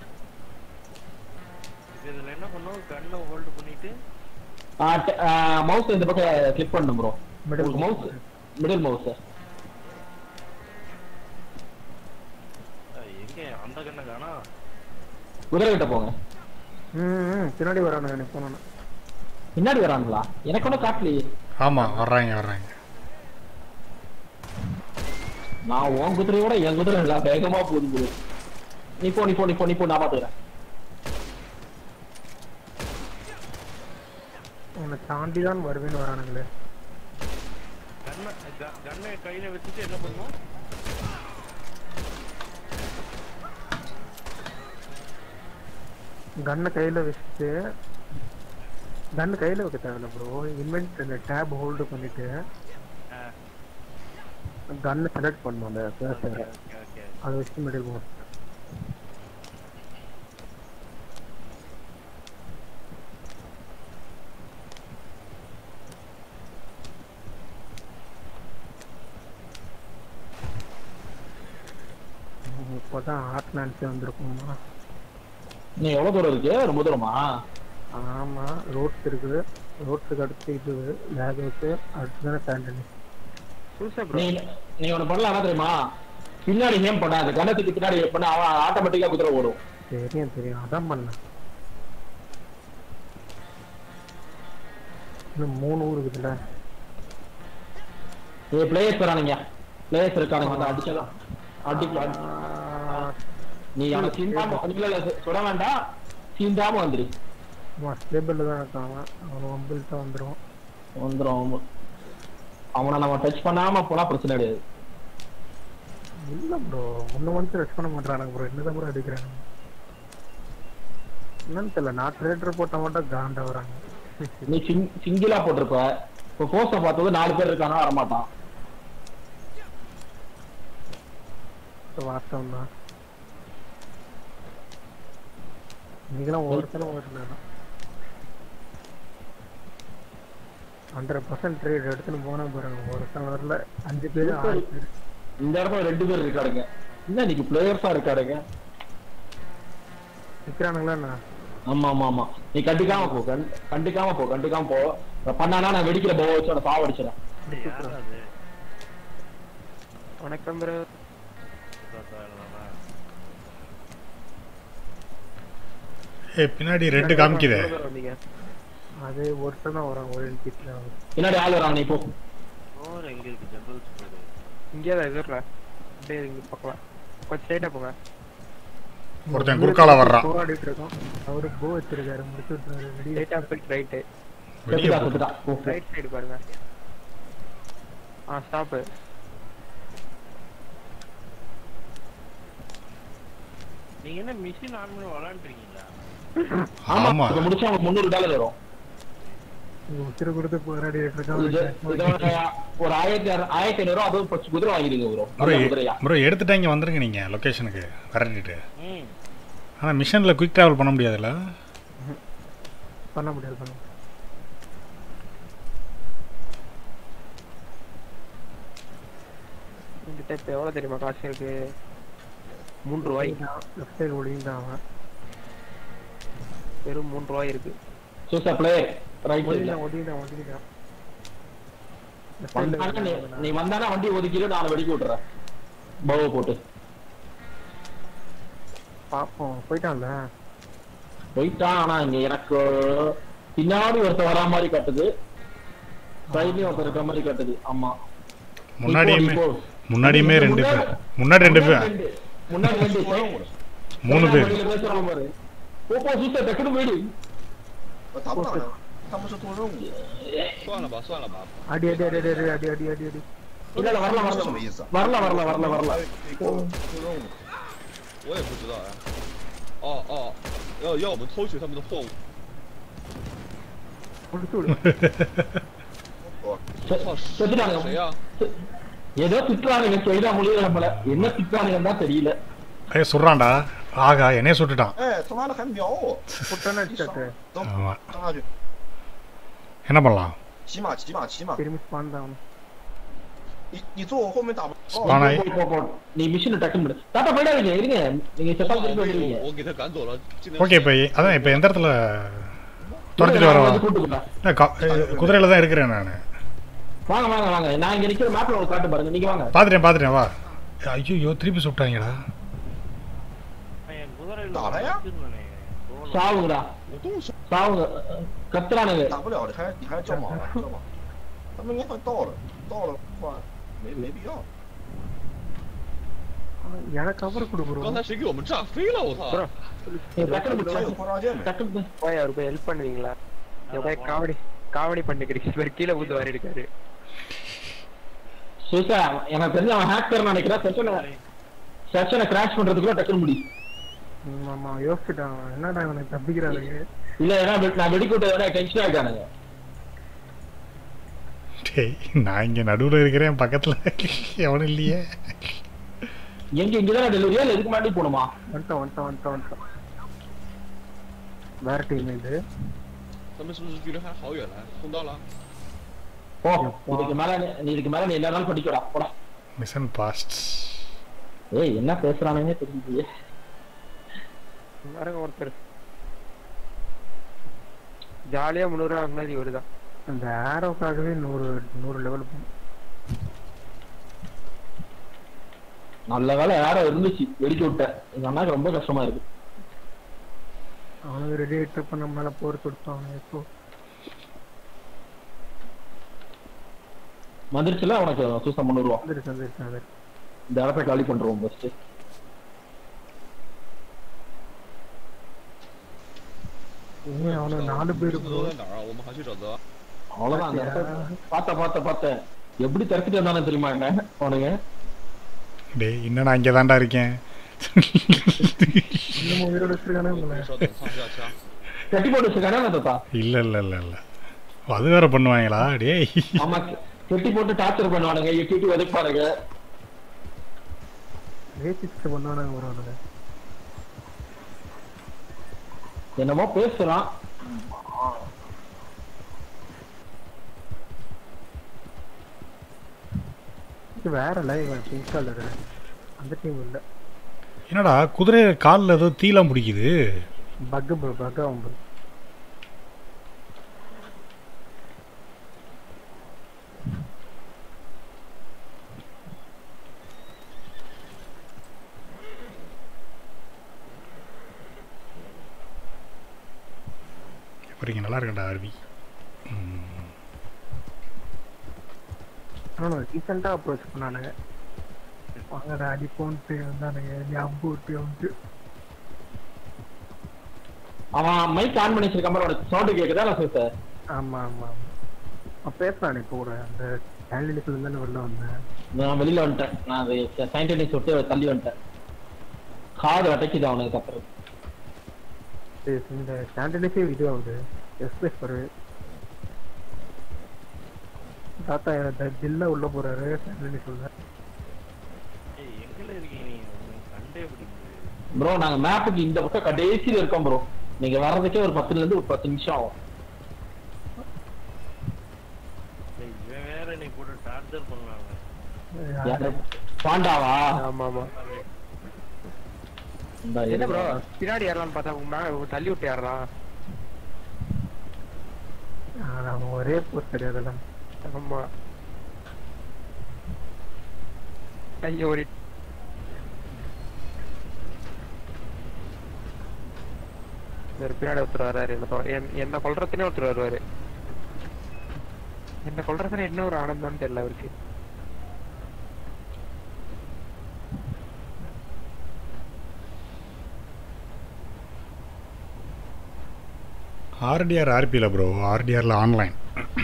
இதுல என்ன பண்ணும் கண்ணை ஹோல்டு பண்ணிட்டு மவுஸ் இந்த பக்கம் கிளிக் பண்ணும் bro middle mouse middle mouse அஹ், எங்க அந்த கண்ணை காணா குதிரை கிட்ட போங்க ம் பின்னாடி வரானு எனக்கு போனோம் பின்னாடி வராங்களா எனக்கு ஒன்றும் காட்டலையே ஆமாம் வர்றாங்க வர்றாங்க நான் உன் குதிரையோட என் குதிரை நல்லா வேகமா போகுது bro. நீ போ நீ போ நீ போ நீ போ நான் பாத்துக்கிறேன் உன்னை தாண்டி தான் வருவேன்னு வரானுங்களே கண்ணை க- கண்ணை கையில வச்சுட்டு என்ன பண்ணும் கன்னை கையில வச்சுட்டு கன் கையில வைக்க தேவையில்ல ப்ரோ இன்வென்ட் அந்த டேப் ஹோல்டு பண்ணிட்டு அஹ், கன்னை செலக்ட் பண்ணணும் அந்த cursor. ஓகே ஓகே அதை வச்சு மிடில் போகும் இப்போதான் ஆர்ட் நான்சி வந்திருக்குமா நீ எவ்வளவு தூரம் இருக்கு ரொம்ப தூரமா ஆமா ரோட்ஸ் இருக்குது ரோட்ஸுக்கு அடுத்து இது லேகவுக்கு அடுத்து தானே சாண்டனி நீ நீ ஒண்ணு பண்ணலாம் என்ன தெரியுமா பின்னாடி ஏன் பண்ண அந்த கணத்துக்கு பின்னாடி பண்ண அவன் ஆட்டோமேட்டிக்கா குதிரை ஓடும் தெரியும் தெரியும் அதான் பண்ணேன் இன்னும் மூணு ஊர் இருக்குதுல்ல நீ பிளேயர்ஸ் வரானுங்க பிளேயர்ஸ் இருக்கானுங்க வந்து அடிச்சலாம் அடிக்கலாம் நீ அவனை சீந்தாம இல்ல இல்ல சுட வேண்டாம் சீந்தாம வந்துரு ஆமா ஸ்டேபிளில் தான் இருக்கான் அவன் மொபைல் தான் வந்துடும் வந்துரும் அவனை நம்ம டச் பண்ணாம போனா பிரச்சனை கிடையாது இல்ல ப்ரோ முன்ன வந்து ரெஸ்ட் பண்ண மாட்டானுங்க ப்ரோ என்னதான் ப்ரோ அடிக்கிறாங்க என்னன்னு தெரியல நான் ட்ரேடர் போட்டா மட்டும் காண்டா வராங்க நீ சிங் சிங்கிளா போட்டிருப்ப இப்போ போஸ்ட பார்த்தது நாலு பேர் இருக்கானா வரமாட்டான் வாஸ்தவம் தான் நீங்களாம் ஒருத்தரும் ஓட்டுனா ஹண்ட்ரட் பர்சன்ட் ட்ரேட் எடுத்துன்னு போனா பாருங்க ஒருத்தன் வரல அஞ்சு பேர் ஆறு பேர் இந்த இடத்துல ரெண்டு பேர் இருக்காருங்க என்ன இன்னைக்கு பிளேயர்ஸா இருக்காருங்க நிக்கிறானுங்களா என்ன ஆமா ஆமா ஆமா நீ கண்டிக்காம போ கண்- கண்டிக்காம போ கண்டிக்காம போ பண்ணானா நான் வெடிக்கிற போக வச்சு அவனை சாவடிச்சிடறேன் யாரா அது வணக்கம் ப்ரோ தாத்தா இல்லைனா? ஏ பின்னாடி ரெட்டு காமிக்குதே வந்தீங்க அது ஒருத்தன் தான் வரான் ஒரு என்கிட்ட பின்னாடி ஆள் வரான் நீ போ ஸ்டோர் எங்க இருக்கு ஜெனரல் ஸ்டோர் இங்கே தான் எதிரில் அப்படியே இங்கே பார்க்கலாம் கொஞ்சம் ஸ்ட்ரைட்டாக போங்க ஒருத்தன் குறுக்கால வர்றான் போராடிட்டு இருக்கோம் அவரு போ வச்சிருக்காரு முடிச்சு விட்டாரு வெளியே ஸ்ட்ரைட்டாக போயிட்டு ரைட்டு வெளியே செத்துட்டா போ. செத்துட்டா போ, போ. ரைட் சைடு பாருங்க ஆ ஸ்டாப்பு நீங்க என்ன மிஷின் ஆன் பண்ணி விளாண்டுருக்கீங்களா ஆமா ஆமா இதை முடிச்சா உங்களுக்கு முந்நூறு டாலர் வரும் இங்க உத்திர கொடுத்து போராடிட்டு இது இருக்கான் இதோட ஒரு ஆயிரத்தி அறு- ஆயிரத்தி ஐநூறு அதுவும் பத்து குதிரை வாங்கிடுங்க ப்ரோ ப்ரோ குதிரையா ப்ரோ எடுத்துட்டா இங்கே வந்துருங்க நீங்கள் லொக்கேஷனுக்கு விரட்டிட்டு ம் ஆனால் மிஷனில் குயிக் ட்ராவல் பண்ண முடியாதுல்ல பண்ண முடியாது பண்ண முடியாது. என்கிட்ட இப்ப எவ்வளவு தெரியுமா காசு இருக்கு மூன்று ரூபாய் லெஃப்ட் சைடு ஒளிந்தான் அவன் வெறும் மூன்று ரூபாய் இருக்கு சூசா பிளே ரைட் சைடுல ஒளிந்தான் ஒளிந்தான் ஒளிந்தான் Left side ல வந்தானா நீ- ஒளிந்தான். நீ வந்தானா வண்டி ஒதுக்கிட்டு நான் வெடிக்க விட்டுறேன் பவ போட்டு பாப்போம் போயிட்டான்ல போயிட்டான் ஆனா இங்க எனக்கு பின்னாடி ஒருத்தர் வரா மாதிரி காட்டுது சைட்லயும் ஒருத்தர் இருக்க மாதிரி காட்டுது ஆமா முன்னாடியுமே இப்போ, முன்னாடியுமே இப்போ. ரெண்டு பேர் முன்னாடி- முன்னாடி ரெண்டு பேர் முன்னாடி ரெண்டு. முன்னாடி ரெண்டு மூணு பேர் வண்டியில பேசுறான் பாரு போ போ சூசா டக்குனு போயிடு 我打不到人，他们是做任务， 算了吧，算了吧。 அடி அடி அடி அடி அடி அடி அடி அடி இல்ல இல்ல வரல 这 வரல 什么意思？ வரல வரல வரல வரல 做做任务， 我也不知道呀。哦哦，要要我们偷取他们的货物。 முடிச்சு விடு 操， செத்துட்டானுங்க 谁呀？ ஏதோ திட்டுறானுங்க செய்தா முடியல நம்மள என்ன திட்டுறானுங்கன்னு தான் தெரியல ஐயோ சுடுறான்டா ஆகா என்னைய சுட்டுட்டான் 哎，他妈的还瞄我， புட்டான அடிச்சாக்கு 走 ஆமா 上下去， என்ன பண்ணலாம் 骑马骑马骑马， திரும்பி ஸ்பான் தான் 你你坐我后面打不 Spawn 到， ஆயி போ, போ, போ. நீ மிஷின் டக்குன்னு விடு தாத்தா போயிடாதீங்க இருங்க நீங்க 我 செத்தா 把 திருப்பி வந்துருவீங்க 我给他赶走了。今天 ஓகே இப்போ அதான் இப்போ எந்த இடத்துல துரத்திட்டு வரவா வந்து கூட்டு போங்க. இல்லை க- அஹ், குதிரையில தான் இருக்கிறேன் நான் வாங்க வாங்க வாங்க நான் இங்க நிக்கிற மேப்ல ஒரு காட்டு பாருங்க நீங்க வாங்க பார்த்துட்டேன் பார்த்துட்டேன் வா ஐயோ திருப்பி சுட்டாங்கடா என் குதிரையில 打了呀 வச்சிருந்தானே, தோலை. சாவுங்கடா 我动手 சாவுங்க கத்துறானுங்க 打不了的，还你还要叫马了，叫马，他们应该快到了，到了话没没必要， எனக்கு கவர் கொடு bro 刚才谁给我们炸飞了？我操！ ஏய், டக்குனு 他有 விடு. 扩张件没？ டக்குனு போய் அவருக்கு போய் ஹெல்ப் பண்ணுவீங்களா இங்க போய் காமெடி காமெடி பண்ணிக்கிறீங்க இவர் கீழே ஊத்து வாரி இருக்காரு சுசா எனக்கு தெரிஞ்ச அவன் ஹேக்கர் நினைக்கிறேன் செஷனை செஷனை கிராஷ் பண்றதுக்குள்ள டக்குனு முடி ம், ஆமா யோசிச்சுட்டான் என்னடா இவனுக்கு தப்பிக்கிறானுங்க இல்ல ஏன்னா வெ- நான் வெடிக்கூட்ட விட டென்ஷன் ஆகிட்டானுங்க டேய் நான் இங்கே நடுவில் இருக்கிறேன் பக்கத்தில் எவனும் இல்லையே எங்க இங்கதான் டெலிவரியா இல்ல இதுக்கு முன்னாடி போகணுமா வந்துட்டான் வந்துட்டான் வந்துட்டான் வந்துட்டான் வேற டீம் இது 他们是不是距离还好远来？冲到了。 போ இதுக்கு மேல நீ- நீ இதுக்கு மேல நீ எல்லா நாளும் படிக்கடா போடா மிஷன் பாஸ்ட் ஏய் என்ன பேசுறானுங்க தெரியலையே பாருங்க ஒருத்தர் ஜாலியா முந்நூறு ரூபா முன்னாடி வருதான் அந்த ஆரோக்காகவே நூறு நூறு லெவல் நல்ல வேலை யாரோ இருந்துச்சு வெடிக்க விட்டேன் எங்க அண்ணாக்கு ரொம்ப கஷ்டமா இருக்கு அவனுக்கு ரெடி ஆயிட்டு பண்ண மேல போர் கொடுத்தான் இப்போ வந்துருச்சுல உனக்கு சூசம் முந்நூறு ரூபா வந்துருச்சு வந்துருச்சு வந்துருச்சு இந்த இடத்த காலி பண்றோம் ஃபர்ஸ்ட் ஏன் அவனுக்கு நாலு பேர் 这都在哪儿啊？我们还去找泽。 அவ்வளவுதான் அந்த இடத்த பார்த்த பார்த்த பார்த்த எப்படி திறத்துட்டு வந்தானு தெரியுமா என்ன அவனுங்க டேய் இன்னும் நான் இங்கே தான்டா இருக்கேன் இன்னும் உயிரோட வச்சிருக்கானே உங்களை 稍等，上下枪。 கட்டி போட்டு வச்சிருக்கானே அந்த தாத்தா இல்லை இல்லை இல்லை இல்லை அது வேற பண்ணுவாங்களா டேய் ஆமா கெட்டி போட்டு டார்ச்சர் பண்ணுவானுங்க எட்டிட்டு உதைப்பானுங்க ரேசிஸ்ட் பண்ணானுங்க ஒரு அவனுங்க என்னமோ பேசுறான் இது வேற லைவ் பிங்க் கலர் அந்த டீம் இல்ல என்னடா குதிரை காலில் ஏதோ தீலாம் பிடிக்குது பக் ப்ரோ பக் ஆகும் bro. போறீங்க நல்லா இருக்கேன்டா அருவி ஆனா ரீசெண்டா அப்ரோச் பண்ணானுங்க வாங்கடா அடிப்போன்ட்டு வந்தானுங்க நீ அம்பு விட்டு வந்து அவன் மைக் ஆன் பண்ணி வச்சிருக்க மாதிரி உனக்கு சவுண்ட் கேக்குதா நான் சார் ஆமா ஆமா ஆமா அவன் பேசுறானே இப்போ கூட அந்த கேண்டிடேட்ல இருந்து வெளில வந்தேன் நான் வெளியில வந்துட்டேன் நான் அது சயின்டிஸ்ட் விட்டு தள்ளி வந்துட்டேன் காது அடைக்குது அவனுக்கு கத்துறது இது இந்த ஸ்டாண்டர்டைஸே இது ஆகுது எக்ஸ்பிரஸ் வருது தாத்தா எனக்கு ஜில்ல உள்ள போறாரு ஸ்டாண்டர்டைஸ் உள்ள ஏய் எங்கல இருக்கீங்க நீங்க உங்களுக்கு கண்டே பிடிக்குது ப்ரோ நாங்க மேப்புக்கு இந்த பக்கம் கடைசியில இருக்கோம் ப்ரோ நீங்க வர்றதுக்கே ஒரு பத்துல இருந்து ஒரு பத்து நிமிஷம் ஆகும் ஏய், இவன் வேற நீ போட்டு டார்ச்சர் பண்ணாங்க யாரு? பாண்டாவா ஆமா ஆமா இந்த என்ன ப்ரோ இரு. பின்னாடி ஏறலாம்னு பார்த்தா உங்க மேல தள்ளி விட்டு ஏறலாம் அவன் ஒரே போஸ்ட் கிடையாதுல்ல ஆமா ஐயோ ஒரு ஒரு பின்னாடி ஒருத்தர் வர்றாரு என்ன தொ- என்- என்ன கொல்றதுனே ஒருத்தர் வருவாரு என்ன கொல்றதுல என்ன ஒரு ஆனந்தம்னு தெரியல அவருக்கு ஆர்டிஆர் ஆர்பியில் ப்ரோ ஆர்டிஆரில் ஆன்லைன்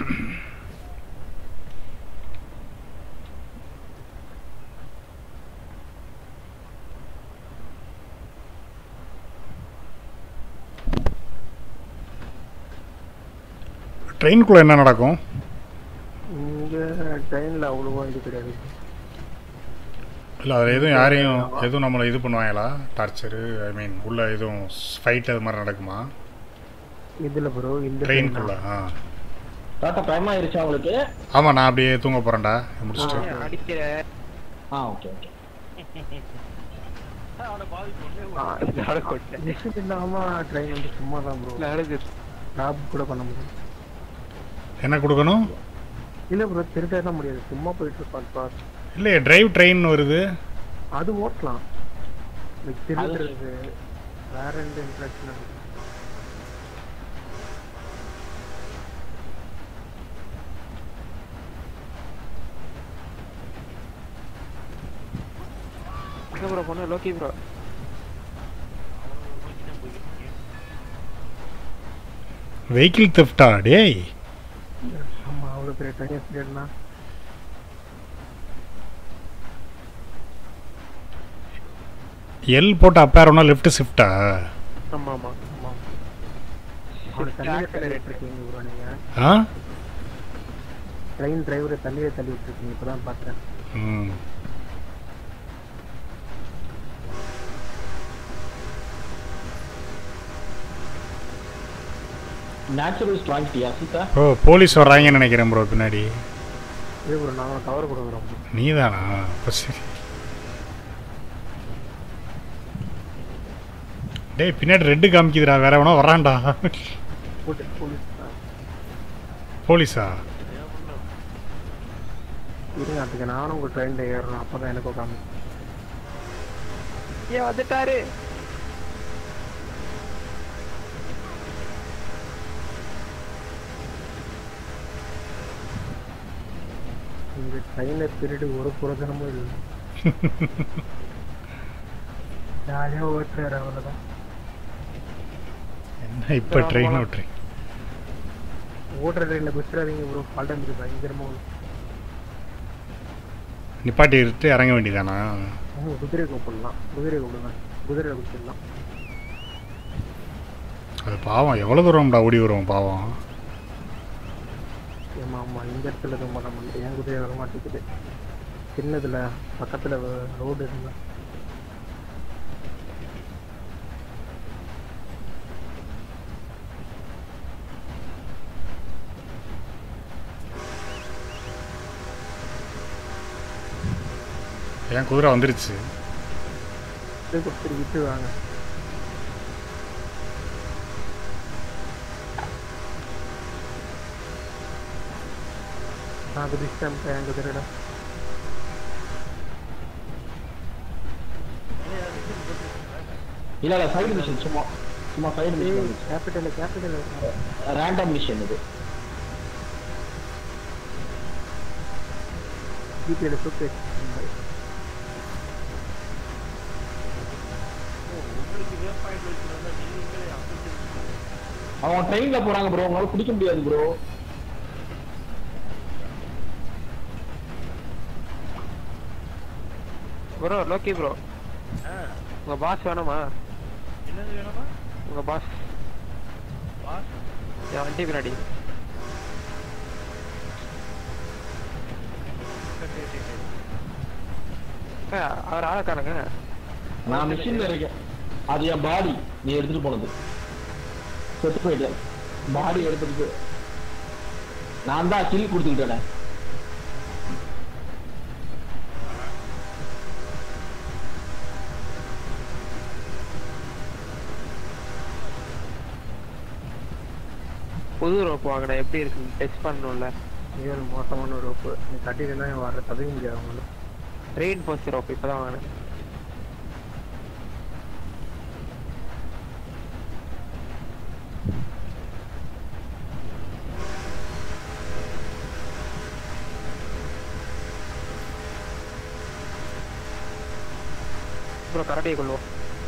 ட்ரெயினுக்குள்ளே என்ன நடக்கும் இங்க ட்ரெயின்ல அவ்வளவா இது கிடையாது இல்லை அதில் எதுவும் யாரையும் எதுவும் நம்மளை இது பண்ணுவாங்களா டார்ச்சரு ஐ மீன் உள்ள எதுவும் ஃபைட் அது மாதிரி நடக்குமா இதுல ப்ரோ இந்த ட்ரெயினுக்குள்ள ஆ டாட்டா டைம் ஆயிருச்சா உங்களுக்கு ஆமாம் நான் அப்படியே தூங்க போகிறேன்டா முடிச்சுட்டு அடிக்கிற ஆ ஓகே ஓகே அவனை பாதி கொண்டே ஆ, இதோட கொட்டை. டிஸ்ட் இல்லாம ட்ரெயின் வந்து சும்மா தான் ப்ரோ நடக்குது. ஸ்டாப் கூட பண்ண முடியும் என்ன கொடுக்கணும் இல்ல ப்ரோ திருட்டலாம் முடியாது சும்மா போயிட்டு இருப்பான் பார் இல்லையே டிரைவ் ட்ரெயின் வருது அது ஓட்டலாம் like அது- திருடுறது வேற எந்த இன்ட்ராக்ஷன் எங்க ப்ரோ போன லோக்கி ப்ரோ வெஹிக்கிள் தெஃப்டா டேய் ஆமா அவ்வளவு பெரிய ட்ரெயின் ஸ்பீட்னா எல் போட்டு அப்பாரோனா லெஃப்ட் ஷிஃப்டா ஆமா ஆமா ஆமா அவனை தண்ணியில தள்ளி விட்டுருக்கீங்க ப்ரோ நீங்க ஆ ட்ரெயின் டிரைவரை தண்ணியில தள்ளி விட்டுருக்கீங்க இப்பதான் பார்த்தேன் ம் நேச்சுரல் வாங்கிட்டியா சீதா ஓ போலீஸ் வர்றாங்கன்னு நினைக்கிறேன் ப்ரோ பின்னாடி இது ப்ரோ நாங்கள் கவர் கொடுக்குறோம் bro. நீ தானா அப்போ சரி டேய் பின்னாடி ரெட்டு காமிக்குதுடா வேற எவனோ வரான்டா போட்டு போலீஸ் தான். போலீஸா இருங்க அதுக்கு நானும் உங்க ட்ரெயின்ல ஏறணும் அப்பதான் எனக்கும் காமி ஏன் வந்துட்டாரு இந்த ட்ரெயினை திருடி ஒரு புரோஜனமும் இல்லை ஜாலியா ஓட்டுறாரு அவ்வளவுதான் என்ன இப்போ ட்ரெயின் ஓட்டுறீங்க ஓட்டுற ட்ரெயின்ல குச்சிடாதீங்க ப்ரோ பல்டம் இருக்கு பயங்கரமா வரும். நிப்பாட்டி விட்டு இறங்க வேண்டியதானா ஆமா, குதிரை கூப்பிடலாம் குதிரை கூப்பிடலாம் குதிரையில குச்சிடலாம் அது பாவம் எவ்வளோ தூரம்டா ஓடி வரும் பாவம் ஆமா ஆமா இந்த இடத்துல எதுவும் பண்ண முடியல என் குதிரை வர மாட்டேங்குது சின்னதுல பக்கத்துல ரோடு இருந்தா என் குதிரை வந்துருச்சு குதிரை கொடுத்துட்டு விட்டு வாங்க நான் குதிச்சிட்டேன் என் குதிரையில இல்ல இல்ல சைடு மிஷன் சும்மா சும்மா side mission capital capital random mission இது ஜிபிஎல் சூப்பர் உங்களுக்கு இதே பாயிண்ட் வச்சுருந்தா நீங்களே அப்படி அவன் ட்ரெயின்ல போறாங்க ப்ரோ உங்களால பிடிக்க முடியாது ப்ரோ ப்ரோ லோக்கி ப்ரோ உங்க பாஸ் வேணாமா என்னது வேணுமா உங்க பாஸ் பாஸ் என் வண்டி பின்னாடி அக்கா, அவர் ஆளக்காரங்க நான் மிஷின்ல இருக்கேன் அது என் பாடி நீ எடுத்துட்டு போனது செத்து போயிட்டேன் பாடி எடுத்துட்டு போய் நான் தான் கில் கொடுத்துக்கிட்டேனே புது ரோப் வாங்கினேன் எப்படி இருக்கு டெஸ்ட் பண்ணணும்ல இது ஒரு மோசமான ரோப்பு நீ கட்டிட்டு வர தவிக்க முடியாது அவங்களுக்கு ரெயின் போஸ்ட் ரோப் இப்பதான் வாங்கினேன் அப்புறம் கரடியை கொள்வோம்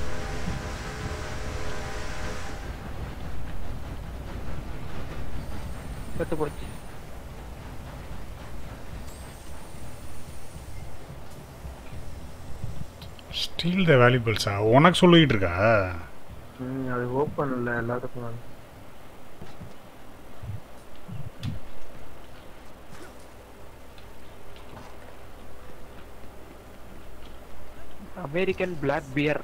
செத்து போச்சு ஸ்டீல் த வேல்யூபிள்ஸா உனக்கு சொல்லிக்கிட்டு இருக்கா ம் அது ஓப்பன் இல்லை எல்லாத்துக்கும் வந்து அமெரிக்கன் பிளாக் பியர்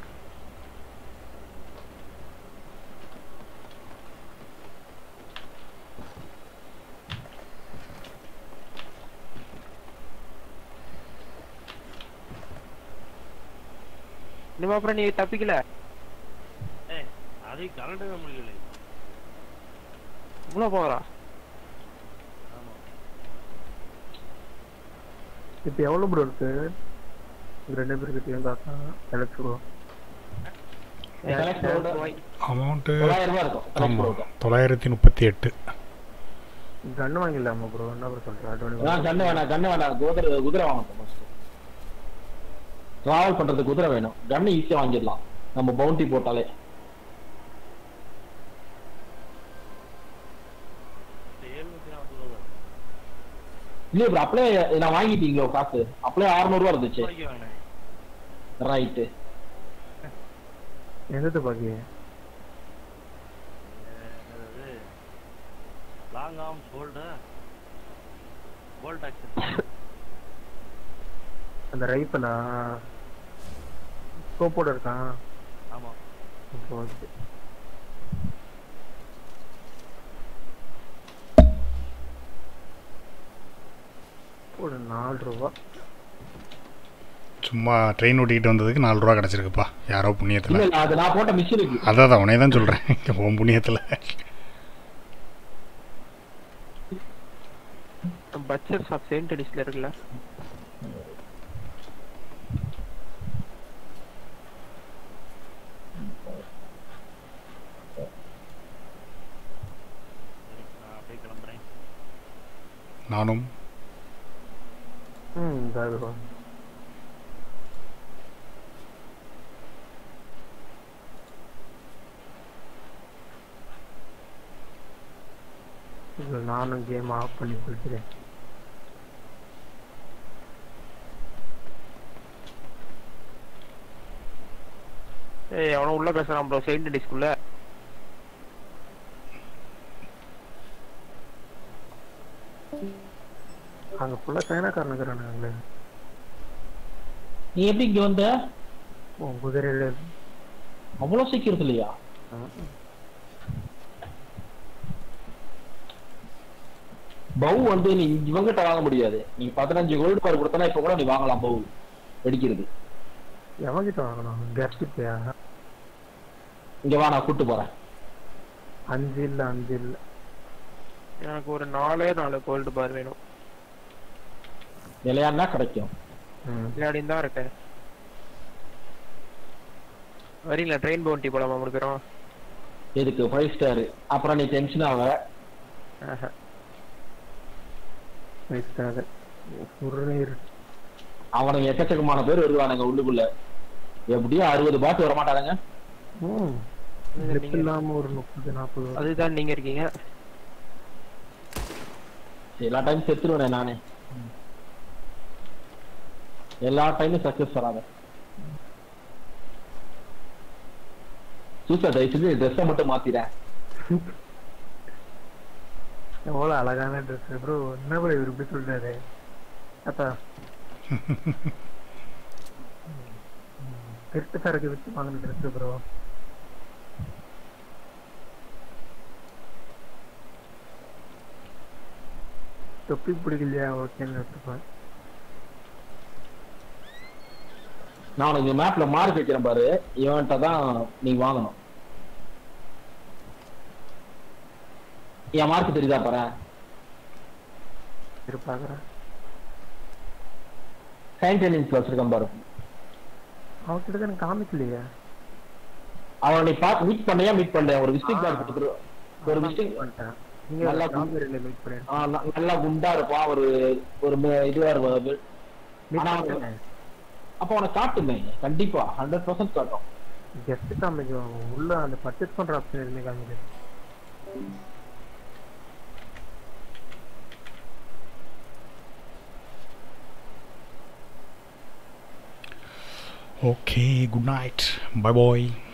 இனிமே அப்புறம் நீ தப்பிக்கல ஏய் அதை கலண்டவே முடியல இவ்வளோ போகிறா ஆமா இப்போ எவ்வளோ ப்ரோ இருக்கு உங்க ரெண்டு பேருக்கிட்டையும் காசா எலக்ட்ரோ அமௌண்ட்டு தொள்ளாயிரம் ரூபாய் இருக்கும் ஆமாம் தொள்ளாயிரத்தி முப்பத்தி எட்டு கன்று வாங்கிடலாமா ப்ரோ என்ன ப்ரோ சொல்கிறேன் அதான் கண்ணு வேணாம் கண்ணு வேணாம் குதிரை குதிரை வாங்கணும் ஃபர்ஸ்ட் டிராவல் பண்றதுக்கு குதிரை வேணும் கண்ணு ஈஸியா வாங்கிடலாம் நம்ம பவுண்டி போட்டாலே எழுநூத்தி நாற்பது ரூபா இல்லையா ப்ரோ அப்ளை நான் வாங்கிட்டீங்களோ காசு அப்ளை 600 ரூபா இருந்துச்சு ரூபாய்க்கு வாங்கினேன் ரைட்டு எந்த பாக்கி என்னது long arm shoulder bolt action அந்த ரைஃபிளா ஸ்கோப்போட இருக்கான் ஆமா இப்போ ஓகே ஒரு நாலு ரூபா சும்மா ட்ரெயின் ஓட்டிக்கிட்டு வந்ததுக்கு நாலு ரூபா கிடச்சிருக்குப்பா யாரோ இல்ல புண்ணியத்தில் இல்ல அது நான் போட்ட மிஷினுக்கு அதான் தான் உனே தான் சொல்கிறேன் உன் புண்ணியத்தில் பச்சர் ஷாப் செயின்ட் அடிஸ்ல இருக்குல்ல நான் அப்படியே கிளம்புறேன் நானும் ம் இந்த ரூபா இது நானும் கேம் ஆஃப் பண்ணி குளிக்கிறேன் ஏய் அவன உள்ள பேசுறான் ப்ரோ செயின்ட் அடிஸ்குள்ள அங்க ஃபுல்லா சைனாக்காரன் இருக்கிறானுங்களே நீ எப்படி இங்க வந்த உன் குதிரையில அவ்வளவு சீக்கிரம் இல்லையா பவு வந்து நீ இவங்கிட்ட வாங்க முடியாது நீ பதினஞ்சு கோல்டு பார் கொடுத்தனா இப்ப கூட நீ வாங்கலாம் பவு வெடிக்கிறது எவன்கிட்ட வாங்கணும் கெஸ்டிப்பையா இங்க வா நான் கூட்டு போறேன் அஞ்சு இல்ல அஞ்சு இல்ல எனக்கு ஒரு நாலே நாலு கோல்டு பார் வேணும் நிலையானா கிடைக்கும் ம் விளையாடின்னு தான் இருக்கேன் வரீங்களா ட்ரெயின் பவுண்டி போலாமா முடிக்கிறோம் எதுக்கு ஃபைவ் ஸ்டார் அப்புறம் நீ டென்ஷன் ஆக வயசாக சுருநீர் அவனுங்க எக்கச்சக்கமான பேர் வருவானுங்க உள்ளுக்குள்ள எப்படியும் அறுபது பாட்டு வரமாட்டானுங்க ம் லிப் இல்லாம ஒரு முப்பது நாற்பது வரும். அதுதான் நீங்க இருக்கீங்க எல்லா டைம் செத்துருவேனே நானே எல்லா டைமும் சக்சஸ் வராத சூசா தயவு செஞ்சு ட்ரெஸ்ஸை மட்டும் மாத்திறேன் எவ்வளோ அழகான ட்ரெஸ் ப்ரோ என்ன ப்ரோ இவர் இப்படி சொல்றாரு அப்பா திருட்டு சரக்கு விட்டு வாங்கின ட்ரெஸ் ப்ரோ தொப்பி பிடிக்கலையா ஓகேன்னு எடுத்துப்பேன் நான் உனக்கு மேப்ல மார்க் வைக்கிறேன் பாரு இவன்கிட்ட தான் நீ வாங்கணும் என் மார்க் தெரியுதா பாரு சரி பார்க்குறேன் சைன்டெனின்ஸ்ல வச்சிருக்கேன் பாரு அவர்கிட்ட தான் எனக்கு காமிக்கலையே அவனை நீ பார்த்து மீட் பண்ணியா மீட் பண்ணலையா ஒரு விசிட்டிங் கார்டு கொடுத்துரு ஒரு விசிட்டிங் பண்ணிட்டேன் நீங்க நல்லா காமிக்கல மீட் பண்ணிருக்கேன் நல்லா குண்டா இருப்பான் ஒரு ஒரு ம- இதுவா இருப்பான் மீட் ஆனா பண்ணிட்டேன் அப்ப உனக்கு காட்டுமே கண்டிப்பா ஹண்ட்ரட் பர்சன்ட் காட்டும் ஜஸ்ட் காமிக்கும் உள்ள அந்த பர்ச்சேஸ் பண்ற ஆப்ஷன் எதுவுமே காமிக்குது ஓகே குட் நைட் பை பாய்